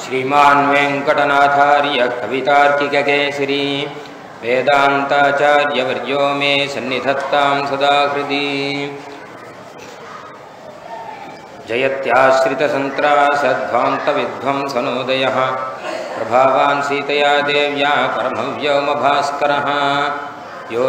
श्रीमान् वेङ्कटनाथार्य कवितार्किककेसरी वेदान्ताचार्यवर्यो मे सन्निधत्तां सदा हृदि जयत्याश्रितसन्त्रासध्वान्तविध्वंसनोदयः प्रभावान् सीतया देव्या परमव्योमभास्करः यो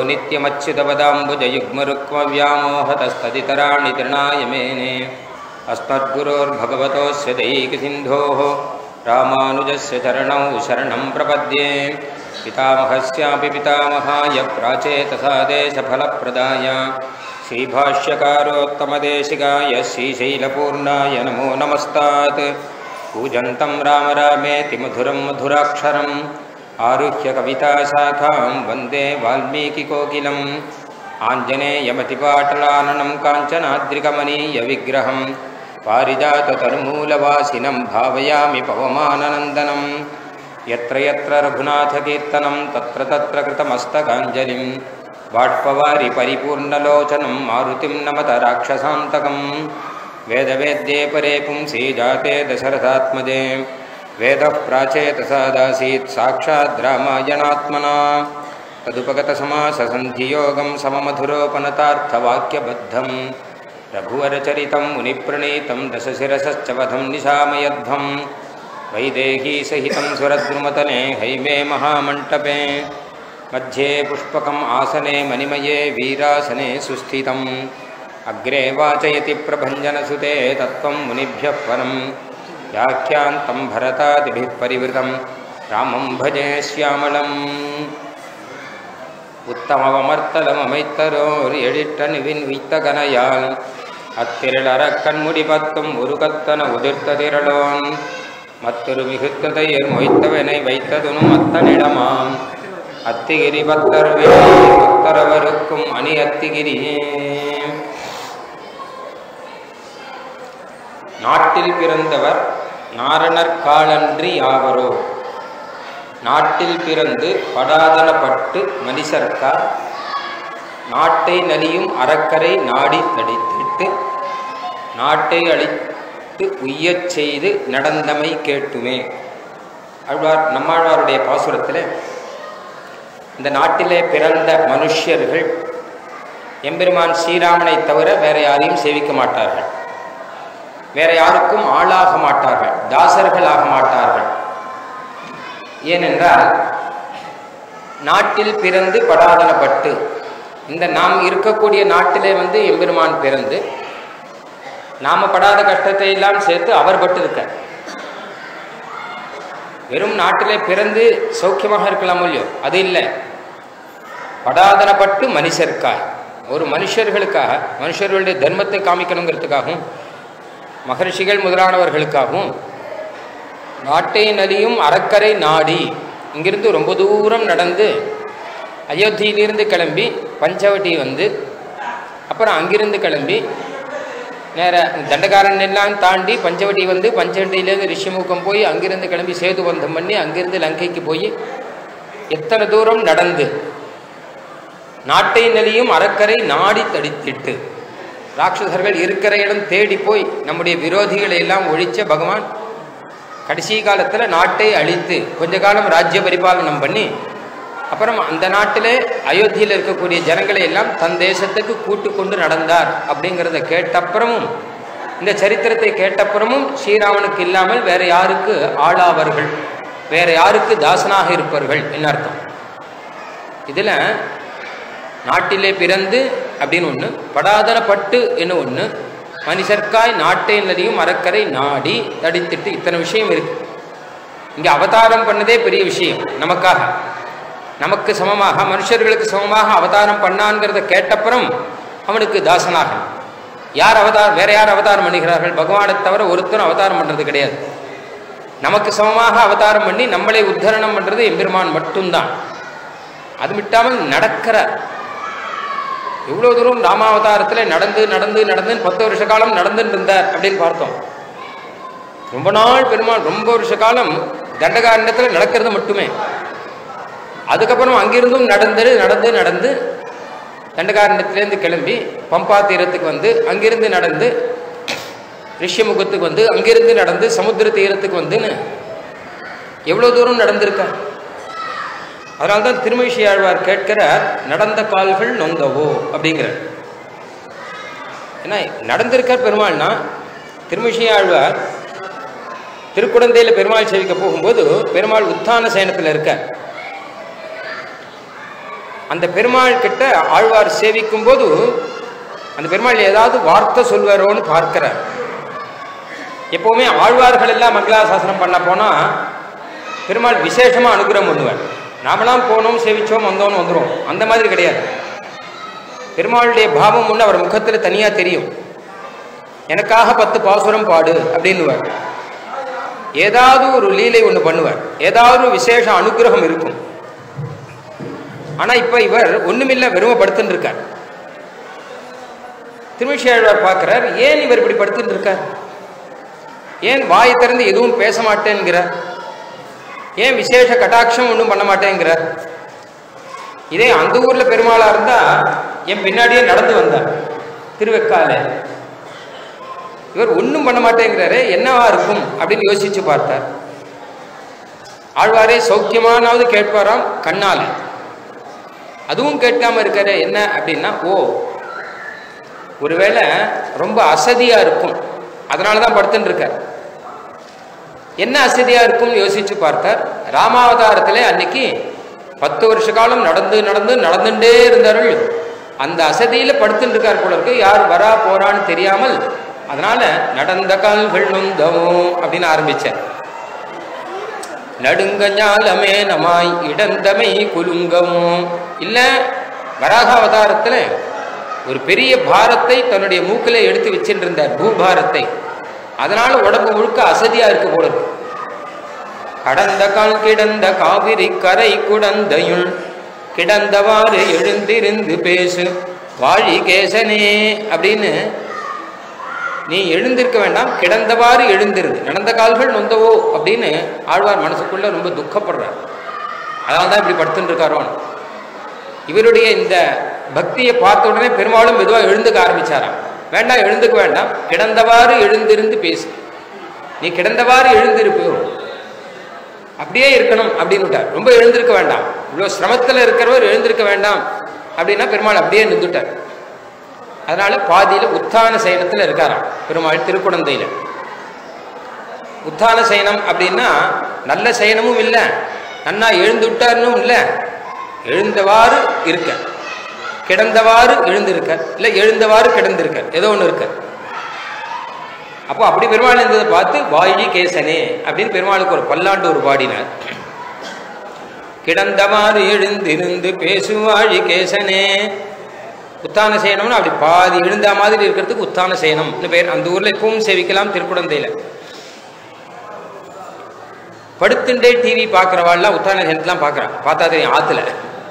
नित्यमच्युतपदाम्बुजयुग्मरुक्मव्यामोहतस्तदितराणि तृणाय मेने अस्मद्गुरोर्भगवतोऽस्य दैकसिन्धोः रामानुजस्य चरणौ शरणं प्रपद्ये पितामहस्यापि पितामहाय प्राचेतसा देशफलप्रदाय श्रीभाष्यकारोत्तमदेशिकाय श्रीशैलपूर्णाय नमो नमस्तात् पूजन्तं राम रामेति मधुरं मधुराक्षरम् आरुह्य कविताशाखां वन्दे वाल्मीकिकोकिलम् आञ्जनेयमतिपाटलाननं काञ्चनाद्रिकमनीयविग्रहं पारिजाततरुमूलवासिनं भावयामि पवमाननन्दनं यत्र यत्र रघुनाथकीर्तनं तत्र तत्र कृतमस्तकाञ्जलिं बाष्पवारि परिपूर्णलोचनं मारुतिं नमत राक्षसान्तकम् वेदवेद्ये परे पुंसि जाते दशरथात्मजे वेदः प्राचेतसादासीत् साक्षाद् रामायणात्मना तदुपगतसमाससन्धियोगं सममधुरोपनतार्थवाक्यबद्धं रघुवरचरितं मुनिप्रणीतं दशशिरसश्च वधं निशामयध्वं वैदेहीसहितं सुरद्रुमतले हैमे महामण्टपे मध्ये पुष्पकम् आसने मणिमये वीरासने सुस्थितम् अग्रे वाचयति प्रभञ्जनसुते तत्त्वं मुनिभ्यः परं व्याख्यान्तं भरतादिभिः परिवृतं रामं भजे श्यामलम् உத்தமவமர்த்தலமமைத்தரோர் எழிற்றணுவின் வைத்தகனையால் அத்திரளறக் கண்முடி பத்தும் உருகத்தன உதிர்த்த திரளோன் மத்திரு மிகுத்ததையர் மொய்த்தவனை வைத்ததுனும் அத்தனிடமாம் அத்திகிரி பத்தர் உத்தரவருக்கும் அணி அத்திகிரி நாட்டில் பிறந்தவர் நாரணர் காலன்றி யாவரோ நாட்டில் பிறந்து படாதனப்பட்டு மனிதர்க்கார் நாட்டை நலியும் அறக்கரை நாடி தடித்திட்டு நாட்டை அழித்து உய்யச் செய்து நடந்தமை கேட்டுமே அழ்வார் நம்மாழ்வாருடைய பாசுரத்தில் இந்த நாட்டிலே பிறந்த மனுஷர்கள் எம்பெருமான் ஸ்ரீராமனை தவிர வேற யாரையும் சேவிக்க மாட்டார்கள் வேற யாருக்கும் ஆளாக மாட்டார்கள் தாசர்கள் ஆக மாட்டார்கள் ஏனென்றால் நாட்டில் பிறந்து படாதனப்பட்டு இந்த நாம் இருக்கக்கூடிய நாட்டிலே வந்து எம்பெருமான் பிறந்து நாம படாத கஷ்டத்தை எல்லாம் சேர்த்து அவர் பட்டு இருக்க வெறும் நாட்டிலே பிறந்து சௌக்கியமாக இருக்கலாம் இல்லையோ அது இல்லை படாதனப்பட்டு மனுஷருக்காய் ஒரு மனுஷர்களுக்காக மனுஷர்களுடைய தர்மத்தை காமிக்கணுங்கிறதுக்காகவும் மகர்ஷிகள் முதலானவர்களுக்காகவும் நாட்டை நலியும் அறக்கரை நாடி இங்கிருந்து ரொம்ப தூரம் நடந்து அயோத்தியிலிருந்து கிளம்பி பஞ்சவட்டி வந்து அப்புறம் அங்கிருந்து கிளம்பி நேர தண்டகாரன் எல்லாம் தாண்டி பஞ்சவட்டி வந்து பஞ்சவட்டியிலேருந்து ரிஷிமுகம் போய் அங்கிருந்து கிளம்பி சேது பந்தம் பண்ணி அங்கிருந்து லங்கைக்கு போய் எத்தனை தூரம் நடந்து நாட்டை நலியும் அறக்கரை நாடி தடித்திட்டு ராட்சசர்கள் இருக்கிற இடம் தேடி போய் நம்முடைய விரோதிகளை எல்லாம் ஒழிச்ச பகவான் கடைசி காலத்தில் நாட்டை அழித்து கொஞ்ச காலம் ராஜ்ய பரிபாலனம் பண்ணி அப்புறம் அந்த நாட்டிலே அயோத்தியில் இருக்கக்கூடிய ஜனங்களை எல்லாம் தன் தேசத்துக்கு கூட்டு கொண்டு நடந்தார் அப்படிங்கிறத கேட்டப்புறமும் இந்த சரித்திரத்தை கேட்டப்புறமும் ஸ்ரீராமனுக்கு இல்லாமல் வேற யாருக்கு ஆளாவர்கள் வேற யாருக்கு தாசனாக இருப்பார்கள் என்ன அர்த்தம் இதில் நாட்டிலே பிறந்து அப்படின்னு ஒன்று படாதனப்பட்டு என்ன ஒன்று மனுஷர்க்காய் நாட்டை நதியும் மரக்கரை நாடி தடித்திட்டு இத்தனை விஷயம் இருக்கு இங்கே அவதாரம் பண்ணதே பெரிய விஷயம் நமக்காக நமக்கு சமமாக மனுஷர்களுக்கு சமமாக அவதாரம் பண்ணான்ங்கிறத கேட்டப்புறம் அவனுக்கு தாசனாக யார் அவதாரம் வேற யார் அவதாரம் பண்ணுகிறார்கள் பகவானை தவிர ஒருத்தரும் அவதாரம் பண்ணுறது கிடையாது நமக்கு சமமாக அவதாரம் பண்ணி நம்மளை உத்தரணம் பண்ணுறது எம்பெருமான் மட்டும்தான் அது விட்டாமல் நடக்கிற எவ்வளோ தூரம் ராமாவதாரத்தில் நடந்து நடந்து நடந்து பத்து வருஷ காலம் நடந்துட்டு இருந்தார் அப்படின்னு பார்த்தோம் ரொம்ப நாள் பெருமாள் ரொம்ப வருஷ காலம் தண்டகாரண்டத்தில் நடக்கிறது மட்டுமே அதுக்கப்புறம் அங்கிருந்தும் நடந்து நடந்து நடந்து தண்டகாரண்டத்திலேருந்து கிளம்பி பம்பா தீரத்துக்கு வந்து அங்கிருந்து நடந்து ரிஷ்யமுகத்துக்கு வந்து அங்கிருந்து நடந்து சமுத்திர தீரத்துக்கு வந்துன்னு எவ்வளோ தூரம் நடந்திருக்கார் அதனால்தான் திருமழிசை ஆழ்வார் கேட்கிறார் நடந்த கால்கள் நொந்தவோ அப்படிங்கிறார் ஏன்னா நடந்திருக்கார் பெருமாள்னா திருமழிசை ஆழ்வார் திருக்குடந்தையில் பெருமாள் சேவிக்க போகும்போது பெருமாள் உத்தான சயனத்தில் இருக்கார் அந்த பெருமாள் கிட்ட ஆழ்வார் சேவிக்கும் போது அந்த பெருமாள் ஏதாவது வார்த்தை சொல்வாரோன்னு பார்க்கிறார் எப்பவுமே ஆழ்வார்கள் எல்லாம் மங்களாசாசனம் பண்ண போனா பெருமாள் விசேஷமா அனுகிரகம் பண்ணுவார் நாமெல்லாம் போனோம் சேவிச்சோம் வந்தோம் வந்துடும் அந்த மாதிரி கிடையாது பெருமாளுடைய பாவம் ஒன்று அவர் முகத்தில் தனியா தெரியும் எனக்காக பத்து பாசுரம் பாடு அப்படின்னுவார் ஏதாவது ஒரு லீலை ஒன்று பண்ணுவார் ஏதாவது ஒரு விசேஷ அனுகிரகம் இருக்கும் ஆனா இப்ப இவர் ஒண்ணுமில்ல வெறும படுத்துட்டு இருக்கார் திருமிஷியாழ்வார் பார்க்கிறார் ஏன் இவர் இப்படி படுத்துட்டு இருக்கார் ஏன் வாய் திறந்து எதுவும் பேச மாட்டேங்கிறார் ஏன் விசேஷ கட்டாட்சம் ஒன்றும் பண்ண மாட்டேங்கிறார் இதே அந்த ஊர்ல பெருமாளா இருந்தா என் பின்னாடியே நடந்து வந்தார் திருவெக்கால இவர் ஒன்றும் பண்ண மாட்டேங்கிறாரு என்னவா இருக்கும் அப்படின்னு யோசிச்சு பார்த்தார் ஆழ்வாரே சௌக்கியமானாவது கேட்பாராம் கண்ணால அதுவும் கேட்காம இருக்காரு என்ன அப்படின்னா ஓ ஒருவேளை ரொம்ப அசதியா இருக்கும் அதனால தான் படுத்துட்டு இருக்கார் என்ன அசதியா இருக்கும்னு யோசிச்சு பார்த்தார் ராமாவதாரத்திலே அன்னைக்கு பத்து வருஷ காலம் நடந்து நடந்து நடந்துட்டே இருந்தார்கள் அந்த அசதியில படுத்துட்டு இருக்கார் போல இருக்கு யார் வரா போறான்னு தெரியாமல் அதனால நடந்த கால்கள் நொந்தவும் அப்படின்னு ஆரம்பிச்சேன் நடுங்க ஞாலமே நமாய் இடந்தமை குலுங்கவும் இல்ல வராக அவதாரத்துல ஒரு பெரிய பாரத்தை தன்னுடைய மூக்கில எடுத்து வச்சுட்டு இருந்தார் பூபாரத்தை அதனால உடம்பு முழுக்க அசதியா இருக்கு போல இருக்கு கடந்த கால் கிடந்த காவிரி கரை குடந்தையுள் கிடந்தவாறு எழுந்திருந்து பேசு வாழி கேசனே அப்படின்னு நீ எழுந்திருக்க வேண்டாம் கிடந்தவாறு எழுந்திருந்து நடந்த கால்கள் நொந்தவோ அப்படின்னு ஆழ்வார் மனசுக்குள்ள ரொம்ப துக்கப்படுறார் அதனால தான் இப்படி படுத்துட்டு இருக்காரோன்னு இவருடைய இந்த பக்தியை பார்த்த உடனே பெரும்பாலும் மெதுவாக எழுந்துக்க ஆரம்பிச்சாராம் வேண்டாம் எழுந்துக்க வேண்டாம் கிடந்தவாறு எழுந்திருந்து பேசு நீ கிடந்தவாறு எழுந்திருப்போ அப்படியே இருக்கணும் அப்படின்னு விட்டார் ரொம்ப எழுந்திருக்க வேண்டாம் இவ்வளோ சிரமத்தில் இருக்கிறவர் எழுந்திருக்க வேண்டாம் அப்படின்னா பெருமாள் அப்படியே நின்றுட்டார் அதனால பாதியில உத்தான சயனத்தில் இருக்காராம் பெருமாள் திருக்குழந்தையில உத்தான சயனம் அப்படின்னா நல்ல சயனமும் இல்லை நன்னா எழுந்து விட்டாருன்னு இல்லை எழுந்தவாறு இருக்க கிடந்தவாறு எழுந்திருக்க இல்லை எழுந்தவாறு கிடந்திருக்க ஏதோ ஒன்று இருக்க அப்போ அப்படி பெருமாள் இருந்ததை பார்த்து வாயி கேசனே அப்படின்னு பெருமாளுக்கு ஒரு பல்லாண்டு ஒரு பாடினார் கிடந்தவாறு எழுந்திருந்து பேசுவாழி கேசனே உத்தான சேனம்னு அப்படி பாதி எழுந்த மாதிரி இருக்கிறதுக்கு உத்தான சேனம்னு பேர் அந்த ஊர்ல இப்பவும் சேவிக்கலாம் திருக்குடந்தையில படுத்துண்டே டிவி பார்க்குறவாள்லாம் உத்தான சேனத்தெலாம் பார்க்குறான் பார்த்தா தெரியும் ஆற்றுல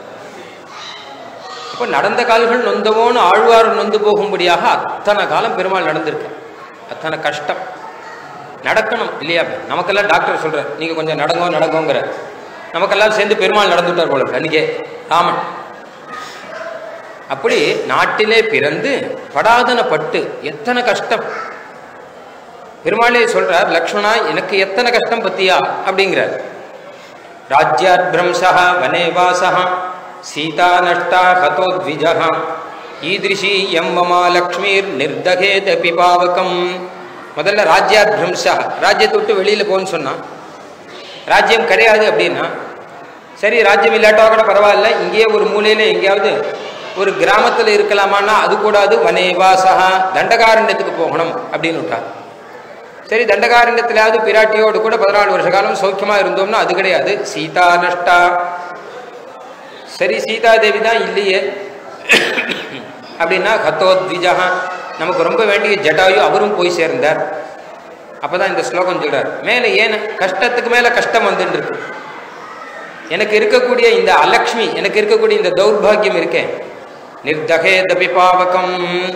இப்போ நடந்த கால்கள் நொந்தவோன்னு ஆழ்வார் நொந்து போகும்படியாக அத்தனை காலம் பெருமாள் நடந்திருக்கு அத்தனை கஷ்டம் நடக்கணும் இல்லையா நமக்கெல்லாம் டாக்டர் சொல்கிறார் நீங்கள் கொஞ்சம் நடங்கோ நடங்கோங்கிற நமக்கெல்லாம் சேர்ந்து பெருமாள் நடந்துட்டார் போல இருக்கு அன்றைக்கே ராமன் அப்படி நாட்டிலே பிறந்து படாதன பட்டு எத்தனை கஷ்டம் பெருமாளே சொல்றார் லக்ஷ்மணா எனக்கு எத்தனை கஷ்டம் பத்தியா அப்படிங்கிறார் ராஜ்யாத் பிரம்சா வனே வாசா சீதா நஷ்டா ஹதோத்விஜா ஈதிருஷி எம் மமா லக்ஷ்மீர் நிர்தகேத பிபாவகம் முதல்ல ராஜ்யாத் பிரம்சா ராஜ்யத்தை விட்டு வெளியில போன்னு சொன்னான் ராஜ்யம் கிடையாது அப்படின்னா சரி ராஜ்யம் இல்லாட்டா கூட பரவாயில்ல இங்கேயே ஒரு மூலையில எங்கேயாவது ஒரு கிராமத்தில் இருக்கலாமான்னா அது கூடாது வனேவாசா தண்டகாரண்யத்துக்கு போகணும் அப்படின்னு விட்டார் சரி தண்டகாரண்யத்திலாவது பிராட்டியோடு கூட பதினாலு வருஷ காலம் சௌக்கியமா இருந்தோம்னா அது கிடையாது சீதா நஷ்டா சரி சீதா தேவி தான் இல்லையே அப்படின்னா ஹத்தோத்விஜா நமக்கு ரொம்ப வேண்டிய ஜட்டாயு அவரும் போய் சேர்ந்தார் அப்பதான் இந்த ஸ்லோகம் சொல்றார் மேலே ஏன் கஷ்டத்துக்கு மேல கஷ்டம் வந்துட்டு இருக்கு எனக்கு இருக்கக்கூடிய இந்த அலக்ஷ்மி எனக்கு இருக்கக்கூடிய இந்த தௌர்பாகியம் இருக்கேன் நிர்தகே தபி பாவகம்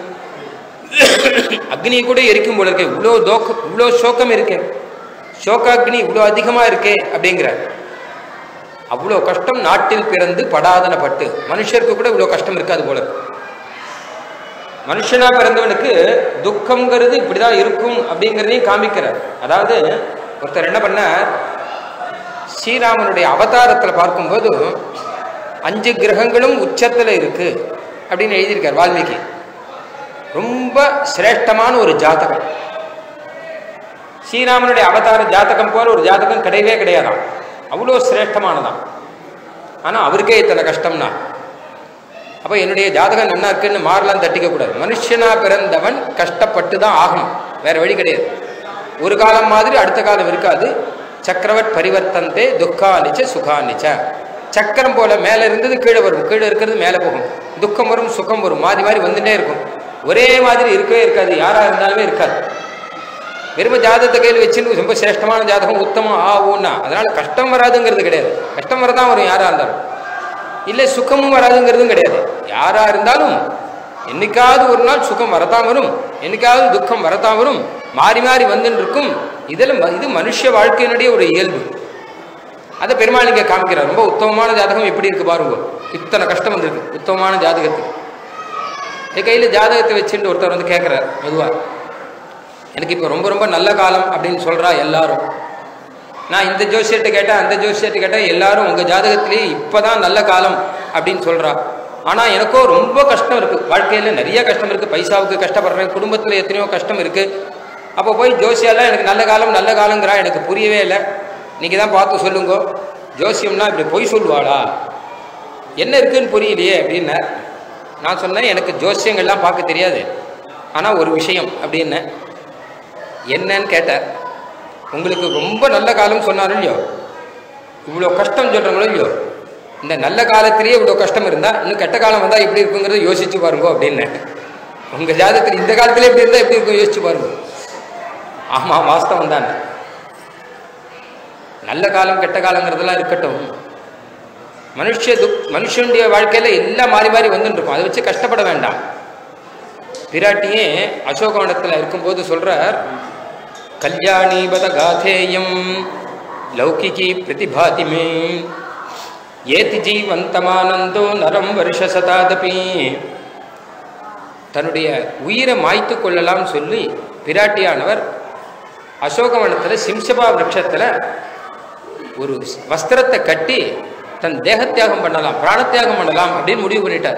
அக்னி கூட எரிக்கும் போல இருக்கே இவ்வளோ தோக்கம் இவ்வளோ சோகம் இருக்கே சோகாக்னி இவ்வளோ அதிகமாக இருக்கே அப்படிங்கிற அவ்வளோ கஷ்டம் நாட்டில் பிறந்து படாதன பட்டு மனுஷருக்கு கூட இவ்வளோ கஷ்டம் இருக்காது போல மனுஷனா பிறந்தவனுக்கு துக்கம்ங்கிறது இப்படிதான் இருக்கும் அப்படிங்கிறதையும் காமிக்கிறார் அதாவது ஒருத்தர் என்ன பண்ணார் ஸ்ரீராமனுடைய அவதாரத்தில் பார்க்கும்போது அஞ்சு கிரகங்களும் உச்சத்தில் இருக்கு அப்படின்னு எழுதியிருக்கார் வால்மீகி ரொம்ப சிரேஷ்டமான ஒரு ஜாதகம் ஸ்ரீராமனுடைய அவதார ஜாதகம் போல ஒரு ஜாதகம் கிடையவே கிடையாதாம் அவ்வளோ சிரேஷ்டமானதான் ஆனால் அவருக்கே இத்தனை கஷ்டம்னா அப்போ என்னுடைய ஜாதகம் நன்னா இருக்குன்னு மாறலாம் தட்டிக்க கூடாது மனுஷனா பிறந்தவன் கஷ்டப்பட்டு தான் ஆகணும் வேற வழி கிடையாது ஒரு காலம் மாதிரி அடுத்த காலம் இருக்காது சக்கரவட் பரிவர்த்தந்தே துக்கானிச்ச சுகானிச்ச சக்கரம் போல மேலே இருந்தது கீழே வரும் கீழே இருக்கிறது மேலே போகும் துக்கம் வரும் சுகம் வரும் மாறி மாறி வந்துட்டே இருக்கும் ஒரே மாதிரி இருக்கவே இருக்காது யாரா இருந்தாலுமே இருக்காது வெறும ஜாதகத்தை கையில் வச்சுன்னு ரொம்ப சிரேஷ்டமான ஜாதகம் உத்தமம் ஆ ஊன்னா அதனால கஷ்டம் வராதுங்கிறது கிடையாது கஷ்டம் வரதான் வரும் யாரா இருந்தாலும் இல்லை சுகமும் வராதுங்கிறதும் கிடையாது யாரா இருந்தாலும் என்னைக்காவது ஒரு நாள் சுகம் வரத்தான் வரும் என்னைக்காவது துக்கம் வரத்தான் வரும் மாறி மாறி வந்துன்னு இருக்கும் இதில் ம- இது மனுஷ வாழ்க்கையினுடைய ஒரு இயல்பு அதை பெருமாள் இங்கே காமிக்கிறார் ரொம்ப உத்தமமான ஜாதகம் எப்படி இருக்கு பாருங்க இத்தனை கஷ்டம் வந்திருக்கு உத்தமமான ஜாதகத்துக்கு என் கையில் ஜாதகத்தை வச்சுட்டு ஒருத்தர் வந்து கேட்குறார் மெதுவாக எனக்கு இப்போ ரொம்ப ரொம்ப நல்ல காலம் அப்படின்னு சொல்கிறா எல்லாரும் நான் இந்த ஜோசியர்கிட்ட கேட்டேன் அந்த ஜோசியர்கிட்ட கேட்டேன் எல்லாரும் உங்கள் ஜாதகத்திலேயே இப்போ தான் நல்ல காலம் அப்படின்னு சொல்கிறா ஆனால் எனக்கோ ரொம்ப கஷ்டம் இருக்குது வாழ்க்கையில் நிறைய கஷ்டம் இருக்குது பைசாவுக்கு கஷ்டப்படுறேன் குடும்பத்தில் எத்தனையோ கஷ்டம் இருக்குது அப்போ போய் ஜோசியெல்லாம் எனக்கு நல்ல காலம் நல்ல காலங்கிறா எனக்கு புரியவே இல்லை நீங்கள் தான் பார்த்து சொல்லுங்க ஜோசியம்னா இப்படி பொய் சொல்லுவாளா என்ன இருக்குன்னு புரியலையே அப்படின்னார் நான் சொன்னேன் எனக்கு ஜோசியங்கள்லாம் பார்க்க தெரியாது ஆனால் ஒரு விஷயம் அப்படின்னேன் என்னன்னு கேட்டார் உங்களுக்கு ரொம்ப நல்ல காலம் சொன்னாலும் இல்லையோ இவ்வளோ கஷ்டம் சொல்கிறவங்களோ இல்லையோ இந்த நல்ல காலத்திலேயே இவ்வளோ கஷ்டம் இருந்தால் இன்னும் கெட்ட காலம் வந்தால் எப்படி இருக்குங்கிறத யோசிச்சு பாருங்க அப்படின்னு உங்கள் ஜாதகத்தில் இந்த காலத்திலே எப்படி இருந்தால் எப்படி இருக்கும் யோசிச்சு பாருங்க ஆமாம் வாஸ்தவம் தான் நல்ல காலம் கெட்ட காலங்கிறதெல்லாம் இருக்கட்டும் மனுஷ துக் மனுஷனுடைய வாழ்க்கையில் எல்லாம் மாறி மாறி வந்துட்டு இருக்கும் அதை வச்சு கஷ்டப்பட வேண்டாம் பிராட்டியே அசோகவனத்தில் இருக்கும்போது சொல்றார் கல்யாணி பத காதேயம் லௌகிகி பிரதிபாதி மே ஏதி ஜீவந்தமானந்தோ நரம் வருஷ சதாதபி தன்னுடைய உயிரை மாய்த்து கொள்ளலாம் சொல்லி பிராட்டியானவர் அசோகவனத்தில் சிம்சபா விரக்ஷத்தில் ஒரு வஸ்திரத்தை கட்டி தன் தேகத்தியாகம் பண்ணலாம் பிராணத்தியாகம் பண்ணலாம் அப்படின்னு முடிவு பண்ணிட்டார்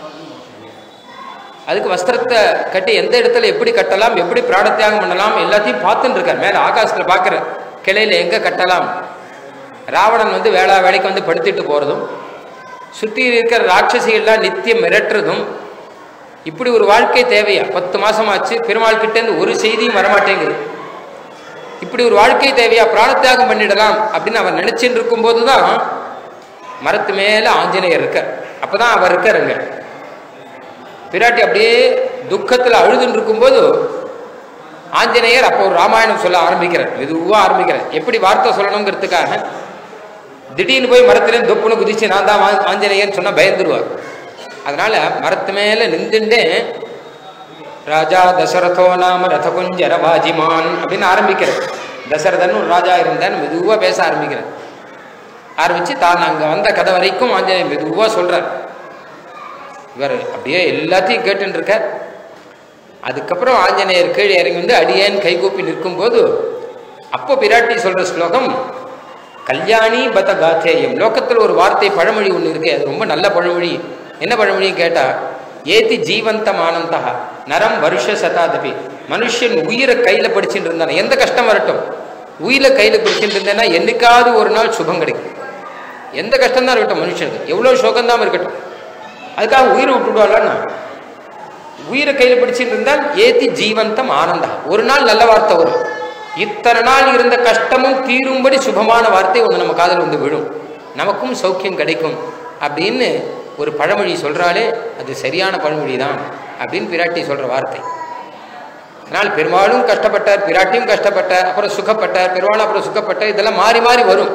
அதுக்கு வஸ்திரத்தை கட்டி எந்த இடத்துல எப்படி கட்டலாம் எப்படி பிராணத்தியாகம் பண்ணலாம் எல்லாத்தையும் பார்த்துட்டு இருக்கார் மேலே ஆகாசத்தில் பார்க்குற கிளையில் எங்கே கட்டலாம் ராவணன் வந்து வேளா வேலைக்கு வந்து படுத்திட்டு போகிறதும் சுற்றி இருக்கிற ராட்சசிகள்லாம் நித்தியம் மிரட்டுறதும் இப்படி ஒரு வாழ்க்கை தேவையா பத்து மாசம் ஆச்சு பெருமாள் கிட்டேருந்து ஒரு செய்தியும் வரமாட்டேங்குது இப்படி ஒரு வாழ்க்கை தேவையா பிராணத்தியாகம் பண்ணிடலாம் அப்படின்னு அவர் நினைச்சுட்டு இருக்கும்போது தான் மரத்து மேலே ஆஞ்சநேயர் இருக்கார் அப்பதான் அவர் இருக்காருங்க பிராட்டி அப்படியே துக்கத்தில் அழுதுன்னு இருக்கும்போது ஆஞ்சநேயர் அப்போ ஒரு ராமாயணம் சொல்ல ஆரம்பிக்கிறார் மெதுவாக ஆரம்பிக்கிறார் எப்படி வார்த்தை சொல்லணுங்கிறதுக்காக திடீர்னு போய் மரத்துலேருந்து தொப்புன்னு குதிச்சு நான் தான் ஆ- ஆஞ்சநேயர்னு சொன்னால் பயந்துருவார் அதனால மரத்து மேலே நின்றுண்டே ராஜா தசரதோ நாம ரதகுஞ்சர வாஜிமான் அப்படின்னு ஆரம்பிக்கிறார் தசரதன் ஒரு ராஜா இருந்தான்னு மெதுவாக பேச ஆரம்பிக்கிறார் ஆரம்பிச்சு தான் அங்கே வந்த கதை வரைக்கும் ஆஞ்சநேயர் மெதுவாக சொல்றார் இவர் அப்படியே எல்லாத்தையும் கேட்டுன்னு இருக்கார் அதுக்கப்புறம் ஆஞ்சநேயர் கீழே இறங்கி வந்து அடியேன் கைகூப்பி நிற்கும்போது அப்போ பிராட்டி சொல்ற ஸ்லோகம் கல்யாணி பத காத்தேயம் லோகத்தில் ஒரு வார்த்தை பழமொழி ஒன்று இருக்கு அது ரொம்ப நல்ல பழமொழி என்ன பழமொழின்னு கேட்டா ஏத்தி ஜீவந்தம் ஆனந்தா நரம் வருஷ சதாதபி மனுஷன் உயிரை கையில படிச்சுட்டு இருந்தானே எந்த கஷ்டம் வரட்டும் உயிரை கையில பிடிச்சிட்டு இருந்தேன்னா என்னைக்காவது ஒரு நாள் சுகம் கிடைக்கும் எந்த கஷ்டம் தான் இருக்கட்டும் மனுஷனுக்கு எவ்வளோ சோகம்தான் இருக்கட்டும் அதுக்காக உயிரை விட்டுடுவாளான்னா உயிரை கையில் பிடிச்சிட்டு இருந்தால் ஏத்தி ஜீவந்தம் ஆனந்தா ஒரு நாள் நல்ல வார்த்தை வரும் இத்தனை நாள் இருந்த கஷ்டமும் தீரும்படி சுபமான வார்த்தை ஒன்று நம்ம காதில் வந்து விழும் நமக்கும் சௌக்கியம் கிடைக்கும் அப்படின்னு ஒரு பழமொழி சொல்றாலே அது சரியான பழமொழி தான் அப்படின்னு பிராட்டி சொல்ற வார்த்தை அதனால் பெருமாளும் கஷ்டப்பட்டார் பிராட்டியும் கஷ்டப்பட்டார் அப்புறம் சுகப்பட்டார் பெருமாளும் அப்புறம் சுகப்பட்டார் இதெல்லாம் மாறி மாறி வரும்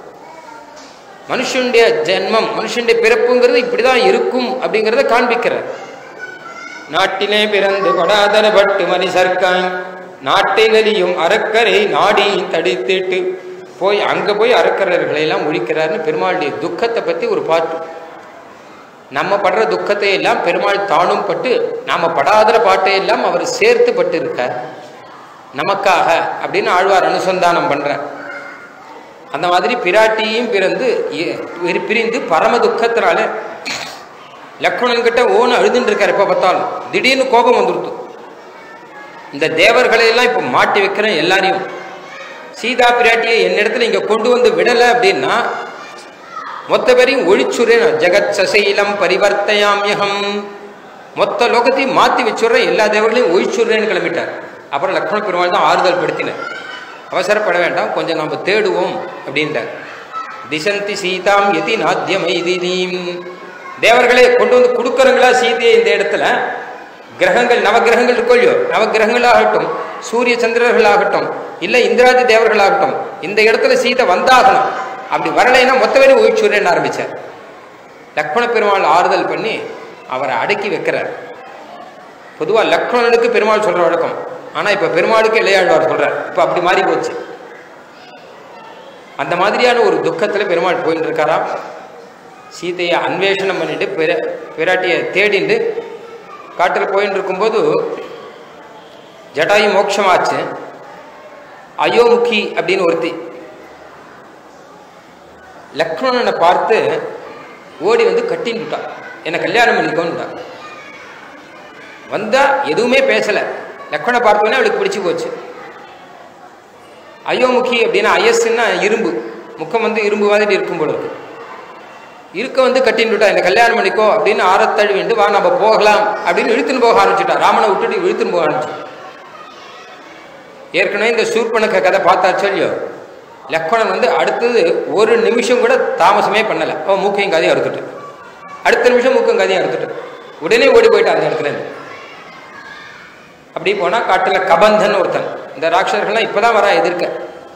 மனுஷனுடைய ஜென்மம் மனுஷனுடைய பிறப்புங்கிறது இப்படிதான் இருக்கும் அப்படிங்கிறத காண்பிக்கிறார் நாட்டிலே பிறந்து படாதர பட்டு மனிதர்காய் நாட்டை நலியும் அறக்கரை நாடி தடித்திட்டு போய் அங்க போய் அறக்கரர்களை எல்லாம் ஒழிக்கிறார்னு பெருமாளுடைய துக்கத்தை பத்தி ஒரு பாட்டு நம்ம படுற துக்கத்தை எல்லாம் பெருமாள் தானும் பட்டு நாம படாத பாட்டை எல்லாம் அவர் சேர்த்து பட்டு இருக்கார் நமக்காக அப்படின்னு ஆழ்வார் அனுசந்தானம் பண்ற அந்த மாதிரி பிராட்டியும் பிறந்து எ- பிரி- பிரிந்து பரம துக்கத்தினால லக்ஷ்மணன் கிட்ட ஓன்னு அழுதுன்னு இருக்கார் எப்போ பார்த்தாலும் திடீர்னு கோபம் வந்துருத்து இந்த தேவர்களை எல்லாம் இப்போ மாட்டி வைக்கிறேன் எல்லாரையும் சீதா பிராட்டியை என்னிடத்துல இங்க கொண்டு வந்து விடலை அப்படின்னா மொத்த பேரையும் ஒழிச்சுறேன் ஜெகத் சசைலம் பரிவர்த்தயாமியகம் மொத்த லோகத்தையும் மாத்தி வச்சுடுறேன் எல்லா தேவர்களையும் ஒழிச்சுடுறேன்னு கிளம்பிட்டார் அப்புறம் லக்ஷ்மண பெருமாள் தான் ஆறுதல் படுத்தினார் அவசரப்பட வேண்டாம் கொஞ்சம் நம்ம தேடுவோம் அப்படின்ட்டார் திசந்தி சீதாம் எதி நாத்தியமைதினீம் தேவர்களே கொண்டு வந்து கொடுக்கறங்களா சீதையை இந்த இடத்துல கிரகங்கள் நவகிரகங்கள் இருக்கோ இல்லையோ நவகிரகங்களாகட்டும் சூரிய சந்திரர்களாகட்டும் இல்லை இந்திராதி தேவர்களாகட்டும் இந்த இடத்துல சீதை வந்தாகணும் அப்படி வரலைன்னா மொத்த பேரும் ஒழிச்சுடுறேன்னு ஆரம்பிச்சார் லக்ஷ்மண பெருமாள் ஆறுதல் பண்ணி அவரை அடக்கி வைக்கிறார் பொதுவாக லக்ஷ்மணனுக்கு பெருமாள் சொல்ற வழக்கம் ஆனால் இப்போ பெருமாளுக்கு இளையாழ்வார் சொல்றார் இப்போ அப்படி மாறி போச்சு அந்த மாதிரியான ஒரு துக்கத்தில் பெருமாள் போயிட்டு இருக்காராம் சீதையை அன்வேஷணம் பண்ணிட்டு பிற பிராட்டியை தேடிண்டு காட்டில் போயின்னு இருக்கும்போது ஜடாயு மோட்சமாச்சு அயோமுகி அப்படின்னு ஒருத்தி லக்ஷ்மணனை பார்த்து ஓடி வந்து கட்டின்னுட்டா என்னை கல்யாணம் பண்ணிக்கோன்னுட்டா வந்தா எதுவுமே பேசல லக்ஷ்மணை பார்த்தோன்னே அவளுக்கு பிடிச்சு போச்சு அயோமுகி அப்படின்னா அயஸ்ன்னா இரும்பு முக்கம் வந்து இரும்பு மாதிரி இருக்கும் போல இருக்கு இருக்க வந்து கட்டின்னுட்டா என்னை கல்யாணம் பண்ணிக்கோ அப்படின்னு ஆரத்தழுவிண்டு வா நம்ம போகலாம் அப்படின்னு இழுத்துன்னு போக ஆரம்பிச்சுட்டா ராமனை விட்டுட்டு இழுத்துன்னு போக ஆரம்பிச்சு ஏற்கனவே இந்த சூர்பனக்க கதை பார்த்தாச்சு இல்லையோ லக்ஷ்மணன் வந்து அடுத்தது ஒரு நிமிஷம் கூட தாமசமே பண்ணலை அவன் மூக்கையும் கதையும் அறுத்துட்டு அடுத்த நிமிஷம் மூக்கும் கதையும் அறுத்துட்டு உடனே ஓடி போயிட்டான் அந்த இடத்துல இருந்து அப்படி போனால் காட்டில் கபந்தன் ஒருத்தன் இந்த ராட்சசர்கள்லாம் இப்போதான் வரா எதிர்க்க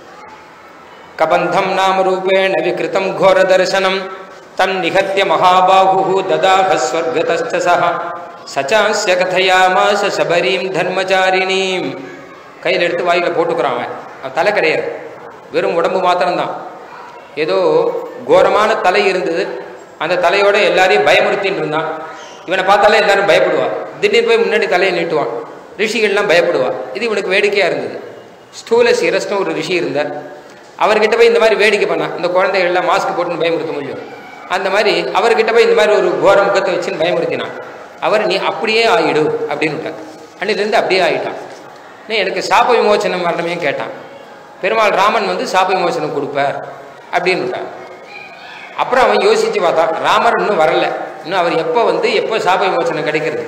கபந்தம் நாம ரூபேண விகிருதம் கோர தரிசனம் தம் நிகத்திய மகாபாகு ததாக ஸ்வர்கதஸ்த சஹ சச்சாஸ்ய கதையாமாச சபரீம் தர்மச்சாரிணீம் கையில் எடுத்து வாயில போட்டுக்கிறான் அவன் அவன் தலை கிடையாது வெறும் உடம்பு மாத்திரம்தான் ஏதோ கோரமான தலை இருந்தது அந்த தலையோட எல்லாரையும் பயமுறுத்தின்னு இருந்தான் இவனை பார்த்தாலே எல்லாரும் பயப்படுவா திடீர்னு போய் முன்னாடி தலையை நீட்டுவான் ரிஷிகள்லாம் பயப்படுவா இது இவனுக்கு வேடிக்கையாக இருந்தது ஸ்தூல சிரஸ்னு ஒரு ரிஷி இருந்தார் அவர்கிட்ட போய் இந்த மாதிரி வேடிக்கை பண்ணான் இந்த குழந்தைகள் எல்லாம் மாஸ்க் போட்டுன்னு பயமுறுத்த முடியும் அந்த மாதிரி அவர்கிட்ட போய் இந்த மாதிரி ஒரு கோர முகத்தை வச்சுன்னு பயமுறுத்தினான் அவர் நீ அப்படியே ஆயிடு அப்படின்னு விட்டார் அன்னிலேருந்து அப்படியே ஆயிட்டான் நீ எனக்கு சாப விமோச்சனம் வரணுமே கேட்டான் பெருமாள் ராமன் வந்து சாப விமோச்சனம் கொடுப்பார் அப்படின்னு விட்டான் அப்புறம் அவன் யோசிச்சு பார்த்தான் ராமர் இன்னும் வரல இன்னும் அவர் எப்போ வந்து எப்போ சாப விமோச்சனம் கிடைக்கிறது